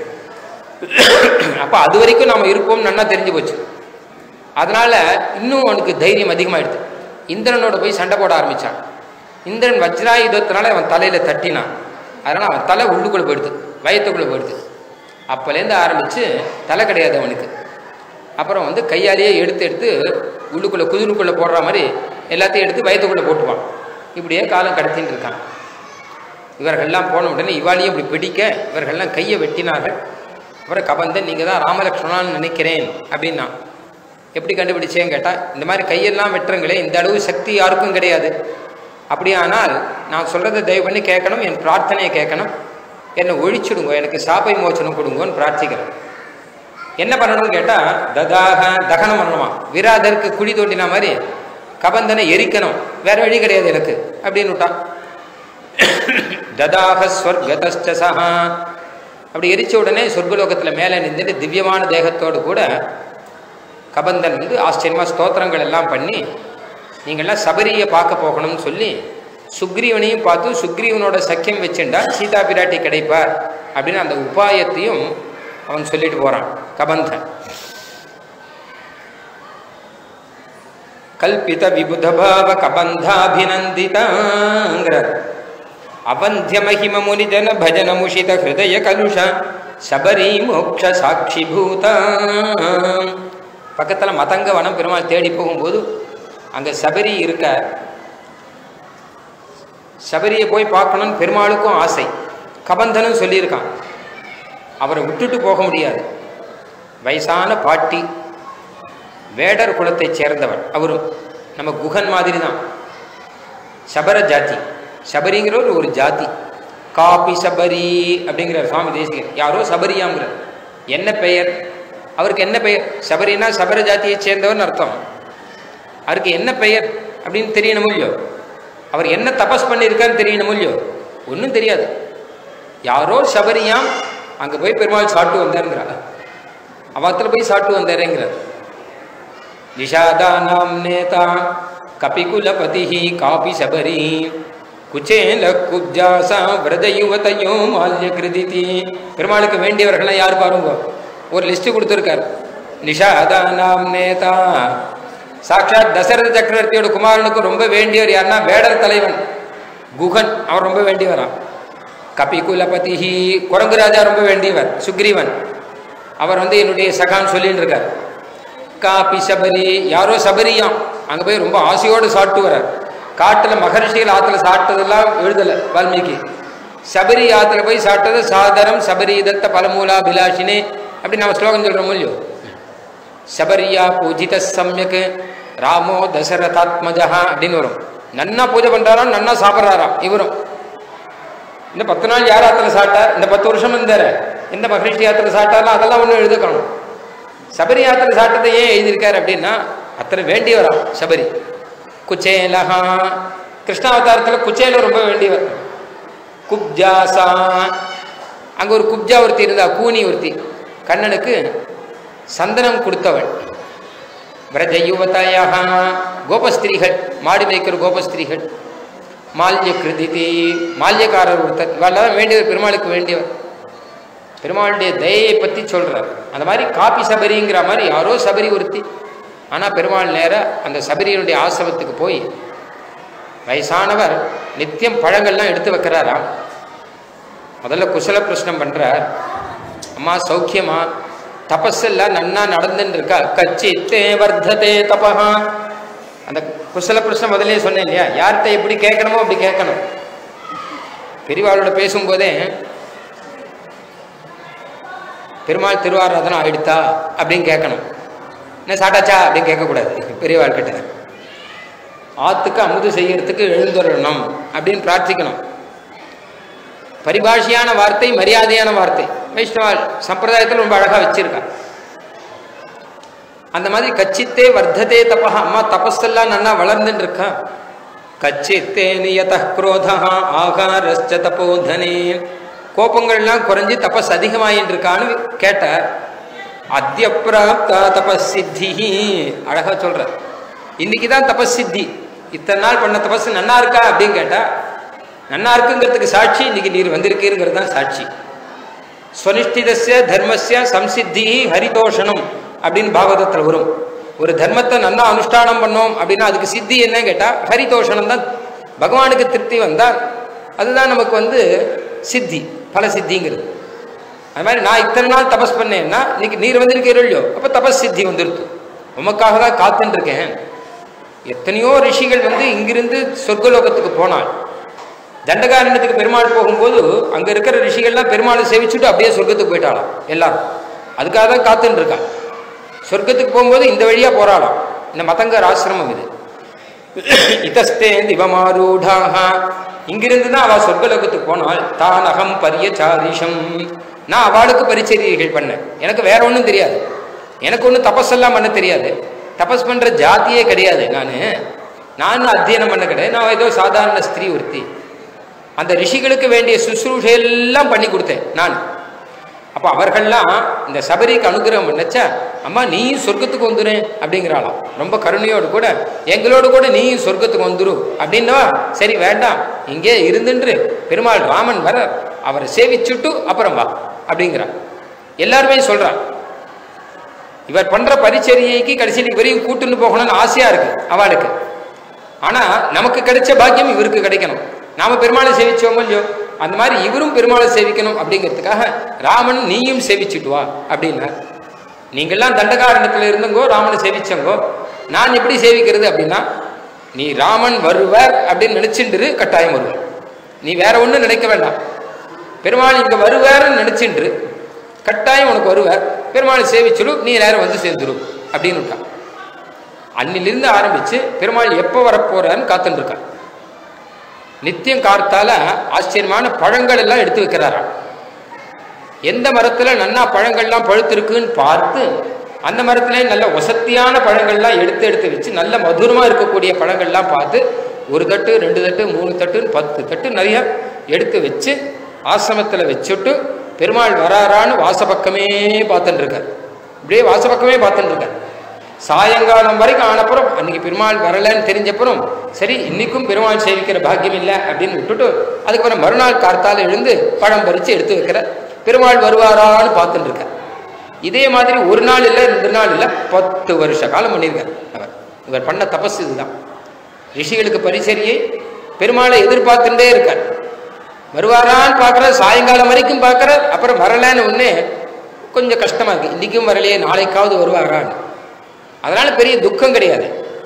அப்போ அது வரைக்கும் நாம் இருப்போம் நன்னா தெரிஞ்சு போச்சு அதனால இன்னும் அவனுக்கு தைரியம் அதிகமாயிடுது இந்திரனோட போய் சண்டை போட ஆரம்பிச்சான் இந்திரன் வஜ்ராயுதத்தினால அவன் தலையில தட்டினான் அதனால அவன் தலை உள்ளுக்குள்ள போயிடுது வயத்துக்குள்ள போயிடுது அப்போலேருந்து ஆரம்பிச்சு தலை கிடையாது அவனுக்கு அப்புறம் வந்து கையாலேயே எடுத்து எடுத்து உள்ளுக்குள்ள குதிருக்குள்ள போடுற மாதிரி எல்லாத்தையும் எடுத்து வயத்துக்குள்ள போட்டுவான் இப்படியே காலம் கடத்தின்னு இருக்கான் இவர்கள்லாம் போன உடனே இவாளையும் இப்படி பிடிக்க இவர்கள்லாம் கையை வெட்டினார்கள் அப்புறம் கபந்தன் நீங்கள் தான் ராமலக்ஷ்மணான்னு நினைக்கிறேன் அப்படின்னா எப்படி கண்டுபிடிச்சேன்னு கேட்டால் இந்த மாதிரி கையெல்லாம் வெட்டுறங்களே இந்த அளவு சக்தி யாருக்கும் கிடையாது அப்படியானால் நான் சொல்கிறத தயவு பண்ணி கேட்கணும் என் பிரார்த்தனையை கேட்கணும் என்னை ஒழிச்சுடுங்க எனக்கு சாப்பை மோச்சனம் கொடுங்கன்னு பிரார்த்திக்கிறேன் என்ன பண்ணணும்னு கேட்டால் ததாக தகனம் பண்ணணுமா விராதருக்கு குழி தோண்டின மாதிரி கபந்தனை எரிக்கணும் வேற வழி கிடையாது எனக்கு அப்படின்னு விட்டான் ததாக ஸ்வர்கதஸ்ட சஹா அப்படி எரிச்ச உடனே சொர்க்கலோகத்தில் மேலே நின்றுட்டு திவ்யமான தேகத்தோடு கூட கபந்தன் வந்து ஆச்சரியமாக ஸ்தோத்திரங்கள் எல்லாம் பண்ணி நீங்கள்லாம் சபரியை பார்க்க போகணும்னு சொல்லி சுக்ரீவனையும் பார்த்து சுக்ரீவனோட சக்கியம் வச்சுண்டா சீதா பிராட்டி கிடைப்பார் அப்படின்னு அந்த உபாயத்தையும் அவன் சொல்லிட்டு போகிறான் கபந்தன் கல்பித விபுதபாவ கபந்தாபிநந்திதாங்கிறார் அவந்திய மகிம முனிஜன பஜன முஷித ஹிருதய கலுஷ சபரி மோக்ஷ சாட்சி பூதா பக்கத்தில் மதங்க வனம் பெருமாள் தேடி போகும்போது அங்கே சபரி இருக்க சபரியை போய் பார்க்கணும்னு பெருமாளுக்கும் ஆசை கபந்தனும் சொல்லியிருக்கான் அவரை விட்டுட்டு போக முடியாது வயசான பாட்டி வேடர் குலத்தைச் சேர்ந்தவர் அவரும் நம்ம குகன் மாதிரி தான் சபர ஜாதி சபரிங்கிறவர் ஒரு ஜாதி காபி சபரி அப்படிங்கிறார் சுவாமி தேசிகர் யாரோ சபரியாங்கிறார் என்ன பெயர் அவருக்கு என்ன பெயர் சபரினா சபர ஜாதியை சேர்ந்தவர்னு அர்த்தம் அவருக்கு என்ன பெயர் அப்படின்னு தெரியணும் இல்லையோ அவர் என்ன தபஸ் பண்ணியிருக்கான்னு தெரியணும் இல்லையோ ஒன்றும் தெரியாது யாரோ சபரியாம் அங்கே போய் பெருமாள் சாட்டு வந்தாருங்கிறார் அவத்துல போய் சாட்டு வந்தாருங்கிறார் நிஷாதானாம் நேதா கபிகுலபதி காபி சபரி குச்சேல குப்ஜாசா விரத யுவதையோ மால்ய கிருதிதி பெருமாளுக்கு வேண்டியவர்கள்லாம் யார் பாருங்க ஒரு லிஸ்ட் கொடுத்துருக்கார் நிஷாதானாம் நேதா சாட்சாத் தசரத சக்கரவர்த்தியோட குமாரனுக்கு ரொம்ப வேண்டியவர் யாருன்னா வேடர் தலைவன் குகன் அவர் ரொம்ப வேண்டியவரான் கபிகுலபதி குரங்கு ராஜா ரொம்ப வேண்டியவர் சுக்ரீவன் அவர் வந்து என்னுடைய சகான்னு சொல்லிட்டு இருக்கார் காப்பி சபரி யாரோ சபரியாம் அங்கே போய் ரொம்ப ஆசையோடு சாப்பிட்டு வரார் காட்டில் மகரிஷிகள் ஆற்றுல சாப்பிட்டதெல்லாம் எழுதலை வால்மீகி சபரி ஆற்றுல போய் சாப்பிட்டது சாதரம் சபரி தத்த பலமூலா பிலாஷினே அப்படி நம்ம ஸ்லோகம் சொல்கிறோம் இல்லையோ சபரியா பூஜித சமயக் ராமோ தசரதாத்மஜா அப்படின்னு வரும் நன்னா பூஜை பண்ணுறாராம் நன்னா சாப்பிட்றாராம் இவரும் இந்த பத்து நாள் யார் ஆத்துல சாப்பிட்டார் இந்த பத்து வருஷம் இருந்தார் எந்த மகிழ்ச்சி யாத்திரை சாப்பிட்டாரோ அதெல்லாம் ஒன்றும் எழுதுக்கணும் சபரி யாத்திரை சாப்பிட்டதை ஏன் எழுதியிருக்காரு அப்படின்னா அத்தனை வேண்டியவராம் சபரி குச்சேலஹா கிருஷ்ணாவதாரத்தில் குச்சேல ரொம்ப வேண்டியவர் குப்ஜாசா அங்கே ஒரு குப்ஜா ஒருத்தி இருந்தா கூனி ஒருத்தி கண்ணனுக்கு சந்தனம் கொடுத்தவள் விரஜ யுவதையா கோபஸ்திரீகள் மாடு மேய்க்கிற கோபஸ்திரீகள் மால்ய கிருதிதி மால்யக்காரர் ஒருத்தர் இவெல்லாம் வேண்டியவர் பெருமாளுக்கு வேண்டியவர் பெருமாளுடைய தயையை பற்றி சொல்கிறார் அந்த மாதிரி காப்பி சபரிங்கிற மாதிரி யாரோ சபரி ஒருத்தி ஆனால் பெருமாள் நேர அந்த சபரியினுடைய ஆசிரமத்துக்கு போய் வயசானவர் நித்தியம் பழங்கள்லாம் எடுத்து வைக்கிறாராம் முதல்ல குசல பிரശ്னம் பண்ணுறார் அம்மா சௌக்கியமா தபஸெல்லாம் நன்னா நடந்துன்னு இருக்கா கச்சித்தே வர்த்ததே தபஹா அந்த குசல பிரச்சனை முதலே சொன்னேன் இல்லையா யார்கிட்ட எப்படி கேட்கணுமோ அப்படி கேட்கணும் பெரியவாளோட பேசும்போதே பெருமாள் திருவாராதனை ஆயிடுத்தா அப்படின்னு கேட்கணும் என்ன சாட்டாச்சா அப்படின்னு கேட்கக்கூடாது பெரியவாள் கிட்ட ஆத்துக்கு அமுது செய்யறதுக்கு எழுந்துடணும் அப்படின்னு பிரார்த்திக்கணும் பரிபாஷையான வார்த்தை மரியாதையான வார்த்தை வைஷ்ணவால் சம்பிரதாயத்தில் ரொம்ப அழகாக வச்சிருக்கா அந்த மாதிரி கச்சித்தே வர்த்ததே தபா அம்மா தபஸெல்லாம் நன்னா வளர்ந்துட்டு இருக்கா கச்சித்தே நியத குரோதா ஆகாரஸ்ச தபோதனே கோபங்கள்லாம் குறைஞ்சி தபஸ் அதிகமாயின்னு இருக்கான்னு கேட்டார் அத்திய பிராப்தா தபஸ் சித்தி அழகா சொல்ற இன்னைக்கு தான் தபஸ் சித்தி இத்தனை நாள் பண்ண தபஸ் நன்னா இருக்கா அப்படின்னு கேட்டா நன்னா இருக்குங்கிறதுக்கு சாட்சி இன்னைக்கு நீர் வந்திருக்கீங்கிறது தான் சாட்சி ஸ்வனிஷ்டிதஸ்ய தர்மஸ்ய சம்சித்தி ஹரிதோஷனம் அப்படின்னு பாகவதத்தில் வரும் ஒரு தர்மத்தை நல்லா அனுஷ்டானம் பண்ணோம் அப்படின்னா அதுக்கு சித்தி என்ன கேட்டால் ஹரிதோஷனம் தான் பகவானுக்கு திருப்தி வந்தால் அதுதான் நமக்கு வந்து சித்தி பல சித்திங்கிறது அது மாதிரி நான் இத்தனை நாள் தபஸ் பண்ணேன்னா இன்னைக்கு நீர் வந்திருக்கீரோ இல்லையோ அப்போ தபஸ் சித்தி வந்துருது உமக்காக தான் காத்துன்னு இருக்கேன் எத்தனையோ ரிஷிகள் வந்து இங்கிருந்து சொர்க்கலோகத்துக்கு போனால் தண்டகாரண்யத்துக்கு பெருமாள் போகும்போது அங்கே இருக்கிற ரிஷிகள்லாம் பெருமாளை சேவிச்சுட்டு அப்படியே சொர்க்கத்துக்கு போயிட்டாளாம் எல்லாரும் அதுக்காக தான் காத்துன்னு இருக்கான் சொர்க்கத்துக்கு போகும்போது இந்த வழியாக போராளாம் இந்த மதங்கர் ஆசிரமம் இது இதஸ்தே திவமாரூடாக இங்கிருந்து தான் அவள் சொர்க்கலோகத்துக்கு போனால் தான் அகம் பரியச்சாரிஷம் நான் அவளுக்கு பரிச்சரியைகள் பண்ணேன் எனக்கு வேற ஒன்றும் தெரியாது எனக்கு ஒன்றும் தபஸெல்லாம் பண்ண தெரியாது தபஸ் பண்ணுற ஜாத்தியே கிடையாது நான் நான் அத்தியனம் பண்ண கிடையாது நான் ஏதோ சாதாரண ஸ்திரீ ஒருத்தி அந்த ரிஷிகளுக்கு வேண்டிய சுசுரூஷையெல்லாம் பண்ணி கொடுத்தேன் நான் அப்போ அவர்கள்லாம் இந்த சபரிக்கு அனுகிரகம் பண்ணச்சா அம்மா நீயும் சொர்க்கத்துக்கு வந்துரு அப்படிங்கிறாளாம் ரொம்ப கருணையோடு கூட எங்களோடு கூட நீயும் சொர்க்கத்துக்கு வந்துரு அப்படின்னா சரி வேண்டாம் இங்கே இருந்துன்று பெருமாள் ராமன் வர அவரை சேவிச்சுட்டு அப்புறம் வா அப்படிங்கிறான் எல்லாருமே சொல்றான் இவர் பண்ற பரிச்சரியைக்கு கடைசியில் இவரையும் கூட்டுன்னு போகணும்னு ஆசையா இருக்கு அவளுக்கு ஆனா நமக்கு கிடைச்ச பாக்கியம் இவருக்கு கிடைக்கணும் நாம பெருமாளை சேவிச்சோமோ இல்லையோ அந்த மாதிரி இவரும் பெருமாளை சேவிக்கணும் அப்படிங்கிறதுக்காக ராமன் நீயும் சேவிச்சுட்டு வா அப்படின்னா நீங்கள்லாம் தண்டகாரணத்தில் இருந்தங்கோ ராமனை சேவிச்சங்கோ நான் எப்படி சேவிக்கிறது அப்படின்னா நீ ராமன் வருவர் அப்படின்னு நினைச்சுட்டு கட்டாயம் வருவார் நீ வேற ஒன்றும் நினைக்க வேண்டாம் பெருமாள் இங்கே வருவார்னு நினைச்சுட்டு கட்டாயம் உனக்கு வருவார் பெருமாளை சேவிச்சுடு நீ நேரம் வந்து சேர்ந்துரு அப்படின்னு விட்டான் அன்னிலிருந்து ஆரம்பிச்சு பெருமாள் எப்போ வரப்போறான்னு காத்துட்டு இருக்கான் நித்தியம் கார்த்தால ஆச்சரியமான பழங்கள் எல்லாம் எடுத்து வைக்கிறாராம் எந்த மரத்துல நன்னா பழங்கள்லாம் பழுத்திருக்குன்னு பார்த்து அந்த மரத்திலே நல்ல ஒசத்தியான பழங்கள்லாம் எடுத்து எடுத்து வச்சு நல்ல மதுரமா இருக்கக்கூடிய பழங்கள்லாம் பார்த்து ஒரு தட்டு ரெண்டு தட்டு மூணு தட்டு பத்து தட்டு நிறைய எடுத்து வச்சு ஆசிரமத்தில் வச்சுட்டு பெருமாள் வராரான்னு வாசப்பக்கமே பார்த்துட்டு இருக்கார் இப்படியே வாசப்பக்கமே பார்த்துட்டு இருக்கார் சாயங்காலம் வரைக்கும் ஆனப்புறம் அன்னைக்கு பெருமாள் வரலன்னு தெரிஞ்சப்புறம் சரி இன்னைக்கும் பெருமாள் சேவிக்கிற பாக்கியம் இல்லை அப்படின்னு விட்டுட்டு அதுக்கப்புறம் மறுநாள் கார்த்தால எழுந்து பழம் பறித்து எடுத்து வைக்கிற பெருமாள் வருவாரான்னு பார்த்துட்டு இருக்கார் இதே மாதிரி ஒரு நாள் இல்லை ரெண்டு நாள் இல்லை பத்து வருஷ காலம் பண்ணியிருக்கார் அவர் இவர் பண்ண தபஸ் இதுதான் ரிஷிகளுக்கு பரிசரியை பெருமாளை எதிர்பார்த்துட்டே இருக்கார் வருவாரான்னு பார்க்குற சாயங்காலம் வரைக்கும் பார்க்குற அப்புறம் வரலன்னு ஒன்று கொஞ்சம் கஷ்டமா இருக்கு இன்னைக்கும் வரலையே நாளைக்காவது வருவாரான்னு அதனால பெரிய துக்கம் கிடையாது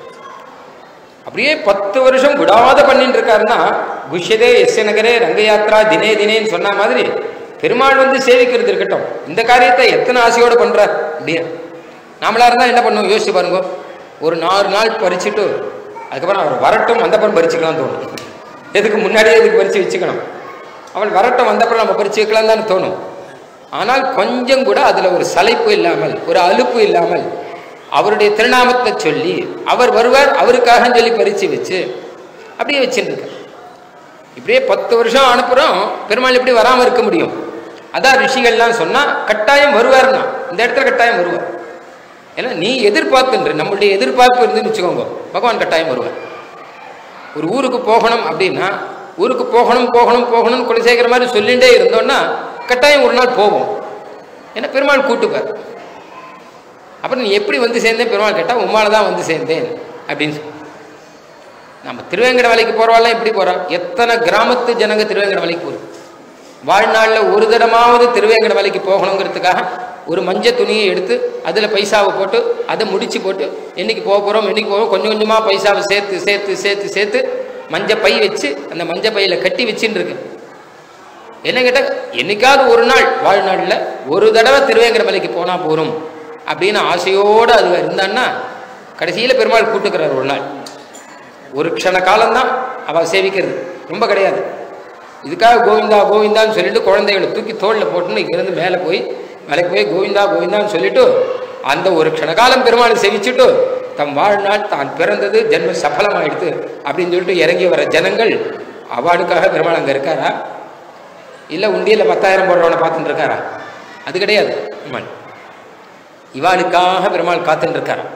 அப்படியே பத்து வருஷம் விடாத பண்ணிட்டு இருக்காருன்னா குஷ்யதே எஸ் நகரே ரங்கயாத்ரா தினே தினேன்னு சொன்ன மாதிரி பெருமாள் வந்து சேவிக்கிறது இருக்கட்டும் இந்த காரியத்தை எத்தனை ஆசையோடு பண்றார் அப்படியே நாமளா இருந்தா என்ன பண்ணுவோம் யோசிச்சு பாருங்க ஒரு நாலு நாள் பறிச்சுட்டு அதுக்கப்புறம் அவர் வரட்டும் வந்தப்புறம் பறிச்சுக்கலாம் தோணும் எதுக்கு முன்னாடியே இதுக்கு பறிச்சு வச்சுக்கணும் அவள் வரட்டும் வந்தப்புறம் நம்ம பறிச்சு வைக்கலாம் தானே தோணும் ஆனால் கொஞ்சம் கூட அதுல ஒரு சலைப்பு இல்லாமல் ஒரு அலுப்பு இல்லாமல் அவருடைய திருநாமத்தை சொல்லி அவர் வருவார் அவருக்காக சொல்லி பறிச்சு வச்சு அப்படியே வச்சுட்டு இருக்க இப்படியே பத்து வருஷம் அனுப்புறோம் பெருமாள் எப்படி வராம இருக்க முடியும் அதான் ரிஷிகள்லாம் சொன்னா கட்டாயம் வருவார்னா இந்த இடத்துல கட்டாயம் வருவார் ஏன்னா நீ எதிர்பார்த்துன்ற நம்மளுடைய எதிர்பார்ப்பு இருந்துன்னு வச்சுக்கோங்க பகவான் கட்டாயம் வருவார் ஒரு ஊருக்கு போகணும் அப்படின்னா ஊருக்கு போகணும் போகணும் போகணும்னு குலசேகர மாதிரி சொல்லிகிட்டே இருந்தோம்னா கட்டாயம் ஒரு நாள் போவோம் ஏன்னா பெருமாள் கூட்டுப்பார் அப்புறம் நீ எப்படி வந்து சேர்ந்தேன் பெருமாள் கேட்டால் உம்மால தான் வந்து சேர்ந்தேன் அப்படின்னு சொல்லி. நம்ம திருவேங்கட வேலைக்கு போகிறவாள்லாம் எப்படி போகிறோம் எத்தனை கிராமத்து ஜனங்க திருவேங்கட வேலைக்கு போகுது வாழ்நாளில் ஒரு தடமாவது திருவேங்கட வேலைக்கு போகணுங்கிறதுக்காக ஒரு மஞ்ச துணியை எடுத்து அதில் பைசாவை போட்டு அதை முடிச்சு போட்டு என்னைக்கு போக போகிறோம் என்னைக்கு போகிறோம் கொஞ்சம் கொஞ்சமாக பைசாவை சேர்த்து சேர்த்து சேர்த்து சேர்த்து மஞ்ச பை வச்சு அந்த மஞ்ச பையில் கட்டி வச்சுன்னு இருக்கு என்ன கேட்டால் என்னைக்காவது ஒரு நாள் வாழ்நாளில் ஒரு தடவை திருவேங்கட மலைக்கு போனால் போகிறோம் அப்படின்னு ஆசையோடு அது இருந்தான்னா கடைசியில் பெருமாள் கூட்டுக்கிறார் ஒரு நாள் ஒரு க்ஷண காலம்தான் அவள் சேவிக்கிறது ரொம்ப கிடையாது இதுக்காக கோவிந்தா கோவிந்தான்னு சொல்லிட்டு குழந்தைகளை தூக்கி தோளில் போட்டுன்னு இங்கேருந்து மேலே போய் மலைக்கு போய் கோவிந்தா கோவிந்தான்னு சொல்லிட்டு அந்த ஒரு க்ஷணகாலம் பெருமாளை சேவிச்சுட்டு தம் வாழ்நாள் தான் பிறந்தது ஜென்ம சஃலமாயிடுது அப்படின்னு சொல்லிட்டு இறங்கி வர ஜனங்கள் அவார்டுக்காக பெருமாள் அங்கே இருக்காரா இல்லை உண்டியில் பத்தாயிரம் போடுறவனை பார்த்துட்டு இருக்காரா அது கிடையாது பெருமாள் இவாளுக்காக பெருமாள் காத்துட்டு இருக்காரா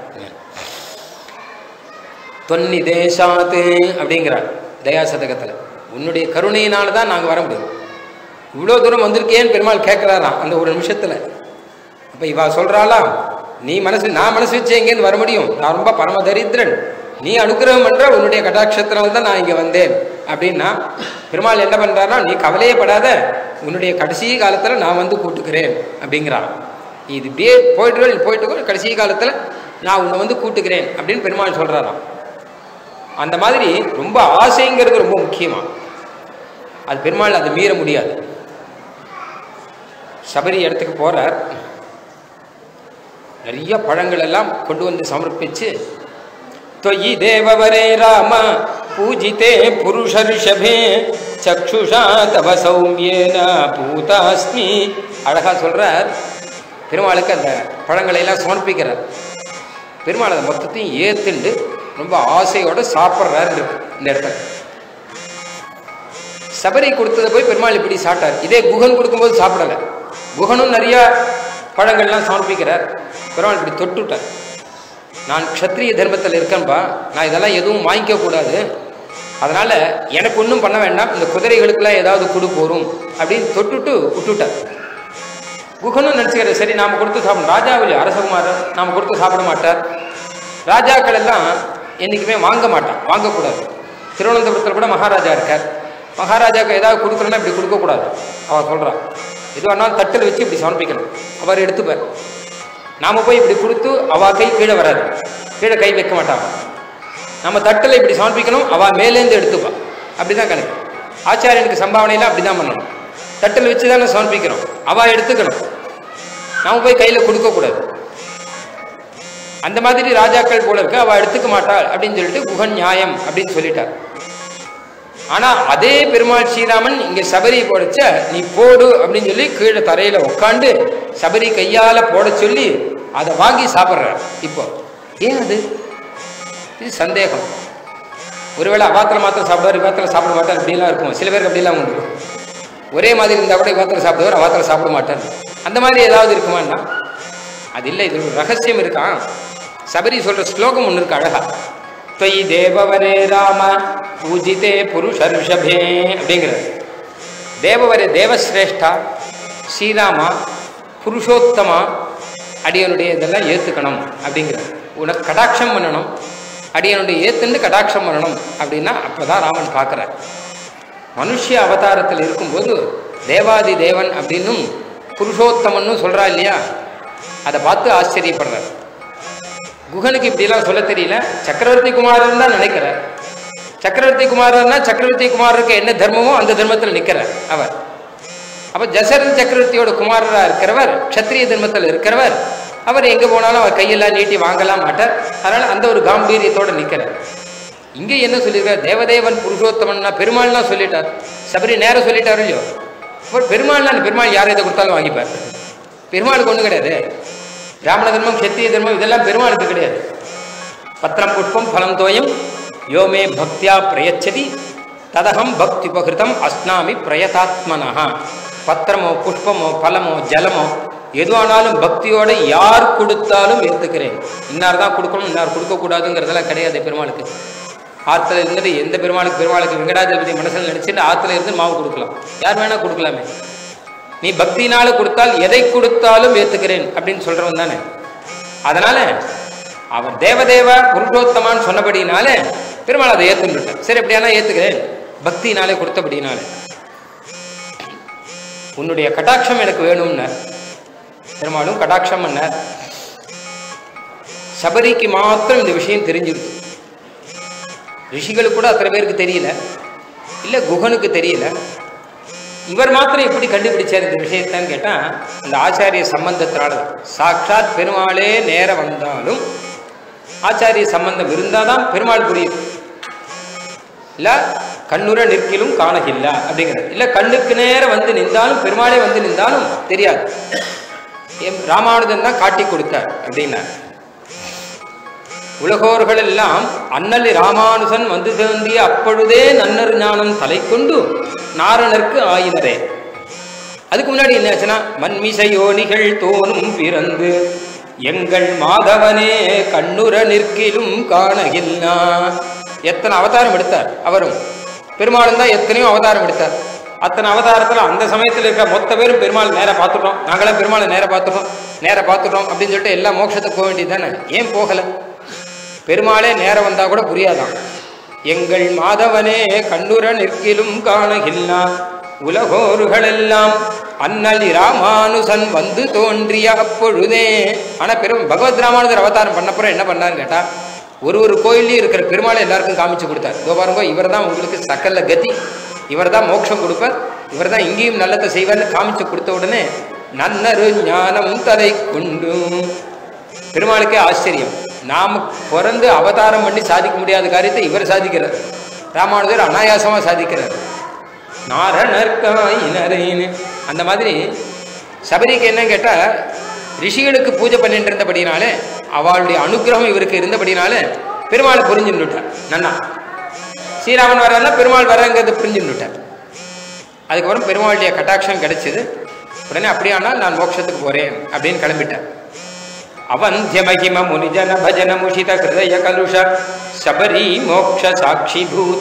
தொன்னி தேசாத்து அப்படிங்கிறார் தயா சதகத்தில் உன்னுடைய கருணையினால தான் நாங்கள் வர முடியும் இவ்வளோ தூரம் வந்திருக்கேன்னு பெருமாள் கேட்குறாராம் அந்த ஒரு நிமிஷத்தில் அப்போ இவா சொல்கிறாளா நீ மனசு நான் மனசு வச்சு எங்கேருந்து வர முடியும் நான் ரொம்ப பரம தரித்திரன் நீ அனுகிரகம் பண்ற உன்னுடைய கட்டாட்சத்தினால தான் நான் இங்கே வந்தேன் அப்படின்னா பெருமாள் என்ன பண்ணுறாருன்னா நீ கவலையே படாத உன்னுடைய கடைசி காலத்தில் நான் வந்து கூட்டுக்கிறேன் அப்படிங்கிறான் நீ இது இப்படியே போயிட்டு போயிட்டு கடைசி காலத்தில் நான் உன்னை வந்து கூட்டுக்கிறேன் அப்படின்னு பெருமாள் சொல்கிறாராம் அந்த மாதிரி ரொம்ப ஆசைங்கிறது ரொம்ப முக்கியமா அது பெருமாள் அதை மீற முடியாது சபரி இடத்துக்கு போறார் நிறைய பழங்கள் எல்லாம் கொண்டு வந்து சமர்ப்பிச்சு தொயி தேவவரே ராம பூஜிதே புருஷ ரிஷபே சக்ஷுஷா தவ சௌமியேன பூதாஸ்மி அழகா சொல்றார் பெருமாளுக்கு அந்த பழங்களை எல்லாம் சமர்ப்பிக்கிறார் பெருமாள் அதை மொத்தத்தையும் ஏத்துண்டு ரொம்ப ஆசையோட சாப்பிட்றாரு இருக்கு இந்த இடத்துல சபரி கொடுத்ததை போய் பெருமாள் இப்படி சாப்பிட்டார் இதே குகன் கொடுக்கும்போது சாப்பிடல குகனும் நிறைய பழங்கள்லாம் சமர்ப்பிக்கிறார் பெருமாள் இப்படி தொட்டுட்டார் நான் க்ஷத்ரிய தர்மத்தில் இருக்கேன்பா நான் இதெல்லாம் எதுவும் வாங்கிக்க கூடாது அதனால எனக்கு ஒன்றும் பண்ண வேண்டாம் இந்த குதிரைகளுக்கெல்லாம் ஏதாவது கொடு போரும் அப்படின்னு தொட்டுட்டு விட்டுட்டார் குகனும் நினச்சிக்கிற சரி நாம் கொடுத்து சாப்பிடணும் ராஜாவில் அரசகுமாரர் நாம் கொடுத்து சாப்பிட மாட்டார் ராஜாக்கள் எல்லாம் என்றைக்குமே வாங்க மாட்டான் வாங்கக்கூடாது திருவனந்தபுரத்தில் கூட மகாராஜா இருக்கார் மகாராஜாவுக்கு ஏதாவது கொடுக்குறோன்னா இப்படி கொடுக்கக்கூடாது அவன் சொல்கிறான் எது வேணாலும் தட்டில் வச்சு இப்படி சமர்ப்பிக்கணும் அவர் எடுத்துப்பார் நாம் போய் இப்படி கொடுத்து அவள் கை கீழே வராது கீழே கை வைக்க மாட்டான் நம்ம தட்டில் இப்படி சமர்ப்பிக்கணும் அவள் மேலேருந்து எடுத்துப்பா அப்படி தான் கணக்கு ஆச்சாரியனுக்கு சம்பாவனையில் அப்படி தான் பண்ணணும் தட்டில் வச்சு தானே சமர்ப்பிக்கிறோம் அவள் எடுத்துக்கணும் நாம் போய் கையில் கொடுக்கக்கூடாது அந்த மாதிரி ராஜாக்கள் போல இருக்கு அவள் எடுத்துக்க மாட்டாள் அப்படின்னு சொல்லிட்டு குகன் நியாயம் அப்படின்னு சொல்லிட்டார் ஆனா அதே பெருமாள் ஸ்ரீராமன் இங்க சபரி போடச்ச நீ போடு அப்படின்னு சொல்லி கீழே தரையில உட்காந்து சபரி கையால போட சொல்லி அதை வாங்கி சாப்பிட்றார் இப்போ ஏன் அது இது சந்தேகம் ஒருவேளை அவாத்தில் மாத்திரம் சாப்பிடுவார் இவாத்தில் சாப்பிட மாட்டார் இப்படிலாம் இருக்கும் சில பேருக்கு அப்படிலாம் உண்டு ஒரே மாதிரி இருந்தால் கூட இவாத்தில் சாப்பிடுவார் அவாத்தில் சாப்பிட மாட்டார் அந்த மாதிரி ஏதாவது இருக்குமான்னா அது இல்லை இது ஒரு ரகசியம் இருக்கான் சபரி சொல்ற ஸ்லோகம் ஒன்று இருக்கு அழகா தொய் தேவவரே ராம பூஜிதே புருஷ ரிஷபே அப்படிங்கிறது தேவவரே தேவசிரேஷ்டா ஸ்ரீராமா புருஷோத்தமா அடியனுடைய இதெல்லாம் ஏற்றுக்கணும் அப்படிங்கிறது உனக்கு கடாட்சம் பண்ணணும் அடியனுடைய ஏத்துன்னு கடாட்சம் பண்ணணும் அப்படின்னா அப்பதான் ராமன் பார்க்குறார் மனுஷ அவதாரத்தில் இருக்கும்போது தேவாதி தேவன் அப்படின்னும் புருஷோத்தமன்னு சொல்றா இல்லையா அதை பார்த்து ஆச்சரியப்படுறார் குகனுக்கு இப்படிலாம் சொல்ல தெரியல சக்கரவர்த்தி குமாரன் தான் நினைக்கிறார் சக்கரவர்த்தி குமாரன்னா சக்கரவர்த்தி குமாரருக்கு என்ன தர்மமோ அந்த தர்மத்தில் நிற்கிறார் அவர் அப்ப தசரத சக்கரவர்த்தியோட குமாரரா இருக்கிறவர் க்ஷத்ரிய தர்மத்தில் இருக்கிறவர் அவர் எங்க போனாலும் அவர் கையெல்லாம் நீட்டி வாங்கலாம் மாட்டார் அதனால அந்த ஒரு காம்பீரியத்தோட நிற்கிறார் இங்க என்ன சொல்லியிருக்கார் தேவதேவன் புருஷோத்தமன்னா பெருமாள்னா சொல்லிட்டார் சபரி நேரம் சொல்லிட்டாரு இல்லையோ அவர் பெருமாள்னா பெருமாள் யார் இதை கொடுத்தாலும் வாங்கிப்பார் பெருமாளுக்கு ஒன்றும் கிடையாது பிராமண தர்மம் கத்திரிய தர்மம் இதெல்லாம் பெருமாளுக்கு கிடையாது பத்திரம் புஷ்பம் ஃபலம் தோயம் யோமே பக்தியா பிரயச்சதி ததகம் பக்தி உபகிருதம் அஸ்னாமி பிரயதாத்மனஹா பத்திரமோ புஷ்பமோ பலமோ ஜலமோ எதுவானாலும் பக்தியோட யார் கொடுத்தாலும் ஏற்றுக்கிறேன் இன்னார் தான் கொடுக்கணும் இன்னார் கொடுக்கக்கூடாதுங்கிறதெல்லாம் கிடையாது பெருமாளுக்கு ஆற்றுல இருந்துட்டு எந்த பெருமாளுக்கு பெருமாளுக்கு வெங்கடாஜலபதி மனசில் நினைச்சுட்டு ஆற்றுல இருந்து மாவு கொடுக்கலாம் யார் வேணா கொடுக்கலாமே நீ பக்தினால கொடுத்தால் எதை கொடுத்தாலும் ஏத்துக்கிறேன் அப்படின்னு சொல்றவன் தானே அதனால அவர் தேவதேவ புருஷோத்தமான்னு சொன்னபடினாலே பெருமாள் அதை ஏத்துட்டார் சரி எப்படியானா ஏத்துக்கிறேன் பக்தினாலே கொடுத்தபடினாலே உன்னுடைய கட்டாட்சம் எனக்கு வேணும்னார் பெருமாளும் கட்டாட்சம் பண்ணார் சபரிக்கு மாத்திரம் இந்த விஷயம் தெரிஞ்சிருக்கு ரிஷிகளுக்கு கூட அத்தனை பேருக்கு தெரியல இல்லை குகனுக்கு தெரியல இவர் மாத்திரம் எப்படி கண்டுபிடிச்சார் இந்த விஷயத்தான்னு கேட்டால் இந்த ஆச்சாரிய சம்பந்தத்தினால தான். சாட்சாத் பெருமாளே நேர வந்தாலும் ஆச்சாரிய சம்பந்தம் இருந்தால் தான் பெருமாள் புரியுது இல்லை கண்ணுற நிற்கிலும் காணகில்லா அப்படிங்கிறது இல்லை கண்ணுக்கு நேரம் வந்து நின்றாலும் பெருமாளே வந்து நின்றாலும் தெரியாது எம் ராமானுஜன் தான் காட்டி கொடுத்தார் அப்படின்னார் உலகோர்கள் எல்லாம் அண்ணலி ராமானுஜன் வந்து தோன்றிய அப்பொழுதே நன்னர் ஞானம் தலை கொண்டு நாரணர்க்கு ஆயினரே அதுக்கு முன்னாடி என்ன ஆச்சுன்னா மண்மிசையோனிகள் தோனும் பிறந்து எங்கள் மாதவனே கண்ணுற நிற்கிலும் காணகில்லா எத்தனை அவதாரம் எடுத்தார் அவரும் பெருமாளும் தான் எத்தனையோ அவதாரம் எடுத்தார் அத்தனை அவதாரத்தில் அந்த சமயத்தில் இருக்க மொத்த பேரும் பெருமாள் நேராக பார்த்துட்டோம் நாங்களாம் பெருமாளை நேராக பார்த்துட்டோம் நேராக பார்த்துட்டோம் அப்படின்னு சொல்லிட்டு எல்லா மோட்சத்துக்கு போக வேண்டியது தானே ஏன் போகலை பெருமாளே நேரம் வந்தா கூட புரியாதாம் எங்கள் மாதவனே கண்ணுற நிற்கிலும் காணகில்லா உலகோர்களெல்லாம் அன்னலி ராமானுசன் வந்து தோன்றிய அப்பொழுதே ஆனா பெரும் பகவத் ராமானுஜர் அவதாரம் பண்ணப்புறம் என்ன பண்ணாருன்னு கேட்டா ஒரு ஒரு கோயிலையும் இருக்கிற பெருமாளை எல்லாருக்கும் காமிச்சு கொடுத்தார் இதோ பாருங்க இவர் தான் உங்களுக்கு சக்கல்ல கதி இவர் தான் மோட்சம் கொடுப்பார் இவர் தான் இங்கேயும் நல்லதை செய்வார்னு காமிச்சு கொடுத்த உடனே நன்னரு ஞானம் தலை கொண்டு பெருமாளுக்கே ஆச்சரியம் நாம பிறந்து அவதாரம் பண்ணி சாதிக்க முடியாத காரியத்தை இவர் சாதிக்கிறார் ராமானுஜர் அனாயாசமா சாதிக்கிறார் நாரணர்காயினரேன்னு அந்த மாதிரி சபரிக்கு என்ன கேட்டா ரிஷிகளுக்கு பூஜை பண்ணிட்டு இருந்தபடினாலே அவளுடைய அனுகிரகம் இவருக்கு இருந்தபடினாலே பெருமாளை புரிஞ்சுன்னுட்டார் நன்னா ஸ்ரீராமன் வர்றாருன்னா பெருமாள் வர்றங்கிறத புரிஞ்சுன்னுட்டார் அதுக்கப்புறம் பெருமாளுடைய கட்டாட்சம் கிடைச்சது உடனே அப்படியானால் நான் மோட்சத்துக்கு போறேன் அப்படின்னு கிளம்பிட்டேன் அவந்திய மகிம முனிஜன பஜன முஷித ஹிருதய கலுஷ சபரி மோக்ஷ சாட்சி பூத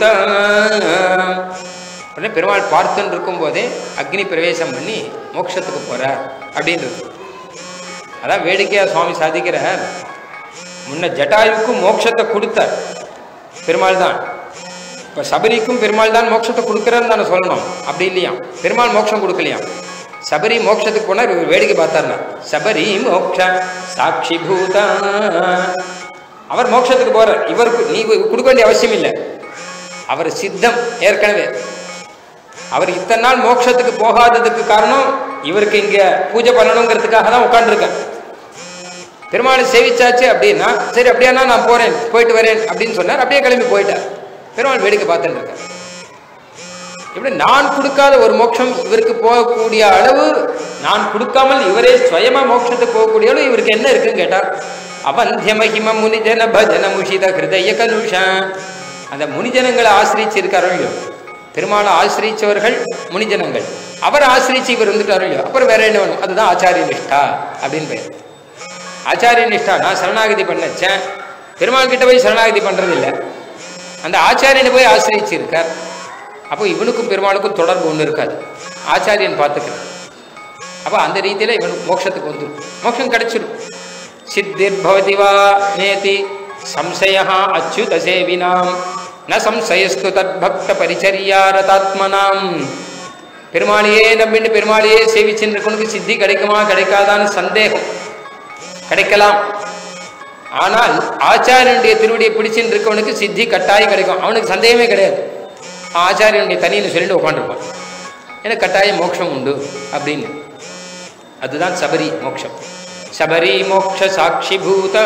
உடனே பெருமாள் பார்த்துன்னு இருக்கும்போதே அக்னி பிரவேசம் பண்ணி மோட்சத்துக்கு போறார் அப்படின்றது அதான் வேடிக்கையா சுவாமி சாதிக்கிறார் முன்ன ஜட்டாயுக்கு மோட்சத்தை கொடுத்தார் பெருமாள் தான் இப்போ சபரிக்கும் பெருமாள் தான் மோட்சத்தை கொடுக்குறாருன்னு தானே சொல்லணும் அப்படி இல்லையா பெருமாள் மோட்சம் கொடுக்கலையா சபரி மோட்சத்துக்கு போனார் இவர் வேடிக்கை பார்த்தார்னா சபரி மோக்ஷ சாட்சி பூதா அவர் மோட்சத்துக்கு போறார் இவருக்கு நீ கொடுக்க வேண்டிய அவசியம் இல்லை அவர் சித்தம் ஏற்கனவே அவர் இத்தனை நாள் மோட்சத்துக்கு போகாததுக்கு காரணம் இவருக்கு இங்க பூஜை பண்ணணுங்கிறதுக்காக தான் உட்காந்துருக்கேன் பெருமாளை சேவிச்சாச்சு அப்படின்னா சரி அப்படியானா நான் போறேன் போயிட்டு வரேன் அப்படின்னு சொன்னார் அப்படியே கிளம்பி போயிட்டார் பெருமாள் வேடிக்கை பார்த்துட்டு இருக்கார் இப்படி நான் கொடுக்காத ஒரு மோட்சம் இவருக்கு போகக்கூடிய அளவு நான் கொடுக்காமல் இவரே சுயமா மோட்சத்துக்கு போகக்கூடிய அளவு இவருக்கு என்ன இருக்குன்னு கேட்டார் அவந்திய மகிம முனிஜன பஜன முஷித ஹிருதய கலுஷா அந்த முனிஜனங்களை ஆசிரிச்சிருக்காரோ இல்லையோ பெருமாளை ஆசிரிச்சவர்கள் முனிஜனங்கள் அவர் ஆசிரிச்சு இவர் வந்துட்டாரோ இல்லையோ அப்புறம் வேற என்ன வேணும் அதுதான் ஆச்சாரிய நிஷ்டா அப்படின்னு பெயர் ஆச்சாரிய நிஷ்டா நான் சரணாகதி பண்ணச்சேன் பெருமாள் கிட்ட போய் சரணாகதி பண்றது இல்லை அந்த ஆச்சாரியனை போய் ஆசிரிச்சிருக்கார் அப்போ இவனுக்கும் பெருமாளுக்கும் தொடர்பு ஒன்று இருக்காது ஆச்சாரியன் பார்த்துக்கிறான் அப்போ அந்த ரீதியில் இவனுக்கு மோட்சத்துக்கு வந்துடும் மோட்சம் கிடைச்சிடும் சித்திர் பவதி வா நேதி சம்சய அச்சுத சேவினாம் ந சம்சயஸ்து தத் பக்த பரிச்சரியா ரதாத்மனாம் பெருமாளையே நம்பின்னு பெருமாளையே சேவிச்சுன்னு இருக்கவனுக்கு சித்தி கிடைக்குமா கிடைக்காதான்னு சந்தேகம் கிடைக்கலாம் ஆனால் ஆச்சாரியனுடைய திருவடியை பிடிச்சுன்னு இருக்கவனுக்கு சித்தி கட்டாயம் கிடைக்கும் அவனுக்கு சந்தேகமே கிடையாது ஆச்சாரியனுடைய தனின்னு சொல்லிட்டு உட்காந்துருப்பான் எனக்கு கட்டாயம் மோட்சம் உண்டு அப்படின்னு அதுதான் சபரி மோட்சம் சபரி மோட்ச சாட்சி பூத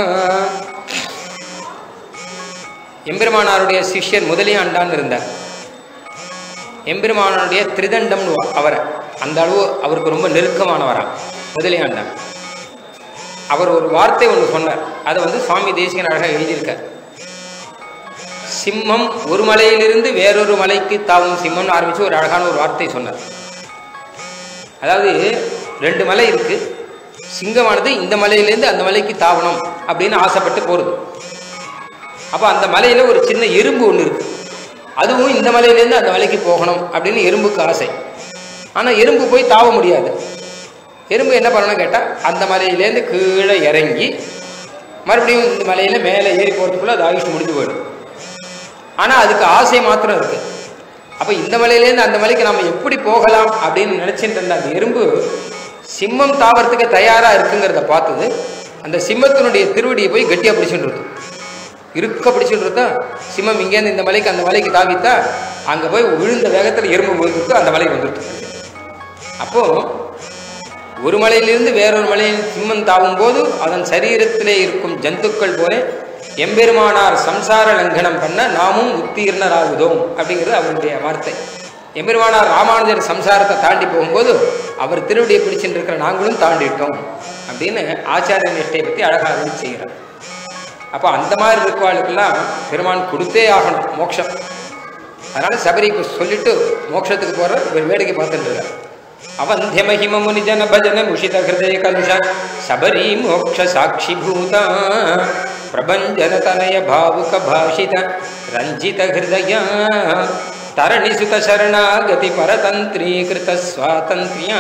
எம்பெருமானாருடைய சிஷ்யர் முதலியாண்டான் இருந்தார் எம்பெருமானாருடைய திரிதண்டம்னு அவரை அந்த அளவு அவருக்கு ரொம்ப நெருக்கமானவரா முதலியாண்டான் அவர் ஒரு வார்த்தை ஒன்று சொன்னார் அதை வந்து சுவாமி தேசிகன் அழகாக எழுதியிருக்கார் சிம்மம் ஒரு மலையிலிருந்து வேறொரு மலைக்கு தாவும் சிம்மம்னு ஆரம்பிச்சு ஒரு அழகான ஒரு வார்த்தை சொன்னார் அதாவது ரெண்டு மலை இருக்கு சிங்கமானது இந்த மலையிலேருந்து அந்த மலைக்கு தாவணும் அப்படின்னு ஆசைப்பட்டு போகிறது அப்போ அந்த மலையில் ஒரு சின்ன எறும்பு ஒன்று இருக்கு அதுவும் இந்த மலையிலேருந்து அந்த மலைக்கு போகணும் அப்படின்னு எறும்புக்கு ஆசை ஆனால் எறும்பு போய் தாவ முடியாது எறும்பு என்ன பண்ணணும் கேட்டால் அந்த மலையிலேருந்து கீழே இறங்கி மறுபடியும் இந்த மலையில் மேலே ஏறி போகிறதுக்குள்ள அது ஆயுஷ் முடிஞ்சு போயிடும் ஆனால் அதுக்கு ஆசை மாத்திரம் இருக்கு அப்போ இந்த மலையிலேருந்து அந்த மலைக்கு நம்ம எப்படி போகலாம் அப்படின்னு நினச்சிட்டு இருந்த அந்த எறும்பு சிம்மம் தாவறதுக்கு தயாராக இருக்குங்கிறத பார்த்தது அந்த சிம்மத்தினுடைய திருவடியை போய் கட்டியாக பிடிச்சிட்டு இருக்கும் இருக்க பிடிச்சிட்டு இருந்தா சிம்மம் இங்கேருந்து இந்த மலைக்கு அந்த மலைக்கு தாவித்தா அங்கே போய் விழுந்த வேகத்தில் எறும்பு விழுந்துட்டு அந்த மலைக்கு வந்துட்டு அப்போ ஒரு மலையிலிருந்து வேறொரு மலையில் சிம்மம் தாவும் போது அதன் சரீரத்திலே இருக்கும் ஜந்துக்கள் போல எம்பெருமானார் சம்சார லங்கனம் பண்ண நாமும் உத்தீர்ணராகுதோம் அப்படிங்கிறது அவருடைய வார்த்தை எம்பெருமானார் ராமானுஜர் சம்சாரத்தை தாண்டி போகும்போது அவர் திருவடியை பிடிச்சிட்டு இருக்கிற நாங்களும் தாண்டிட்டோம் அப்படின்னு ஆச்சாரிய நிஷ்டையை பற்றி அழகாக அருள் செய்கிறார் அப்போ அந்த மாதிரி இருக்கவாளுக்கெல்லாம் பெருமான் கொடுத்தே ஆகணும் மோட்சம் அதனால சபரி இப்போ சொல்லிட்டு மோட்சத்துக்கு போற இவர் வேடிக்கை பார்த்துட்டு இருக்கார் அவந்திய மகிம முனிஜன பஜன முஷித ஹிருதய கலுஷ சபரி மோக்ஷ சாட்சி பூத பிரபஞ்சன தனய பாவுக பாஷித ரஞ்சித ஹிருதய தரணி சுத சரணாகதி பரதந்திரீகிருத சுவாதந்திரியா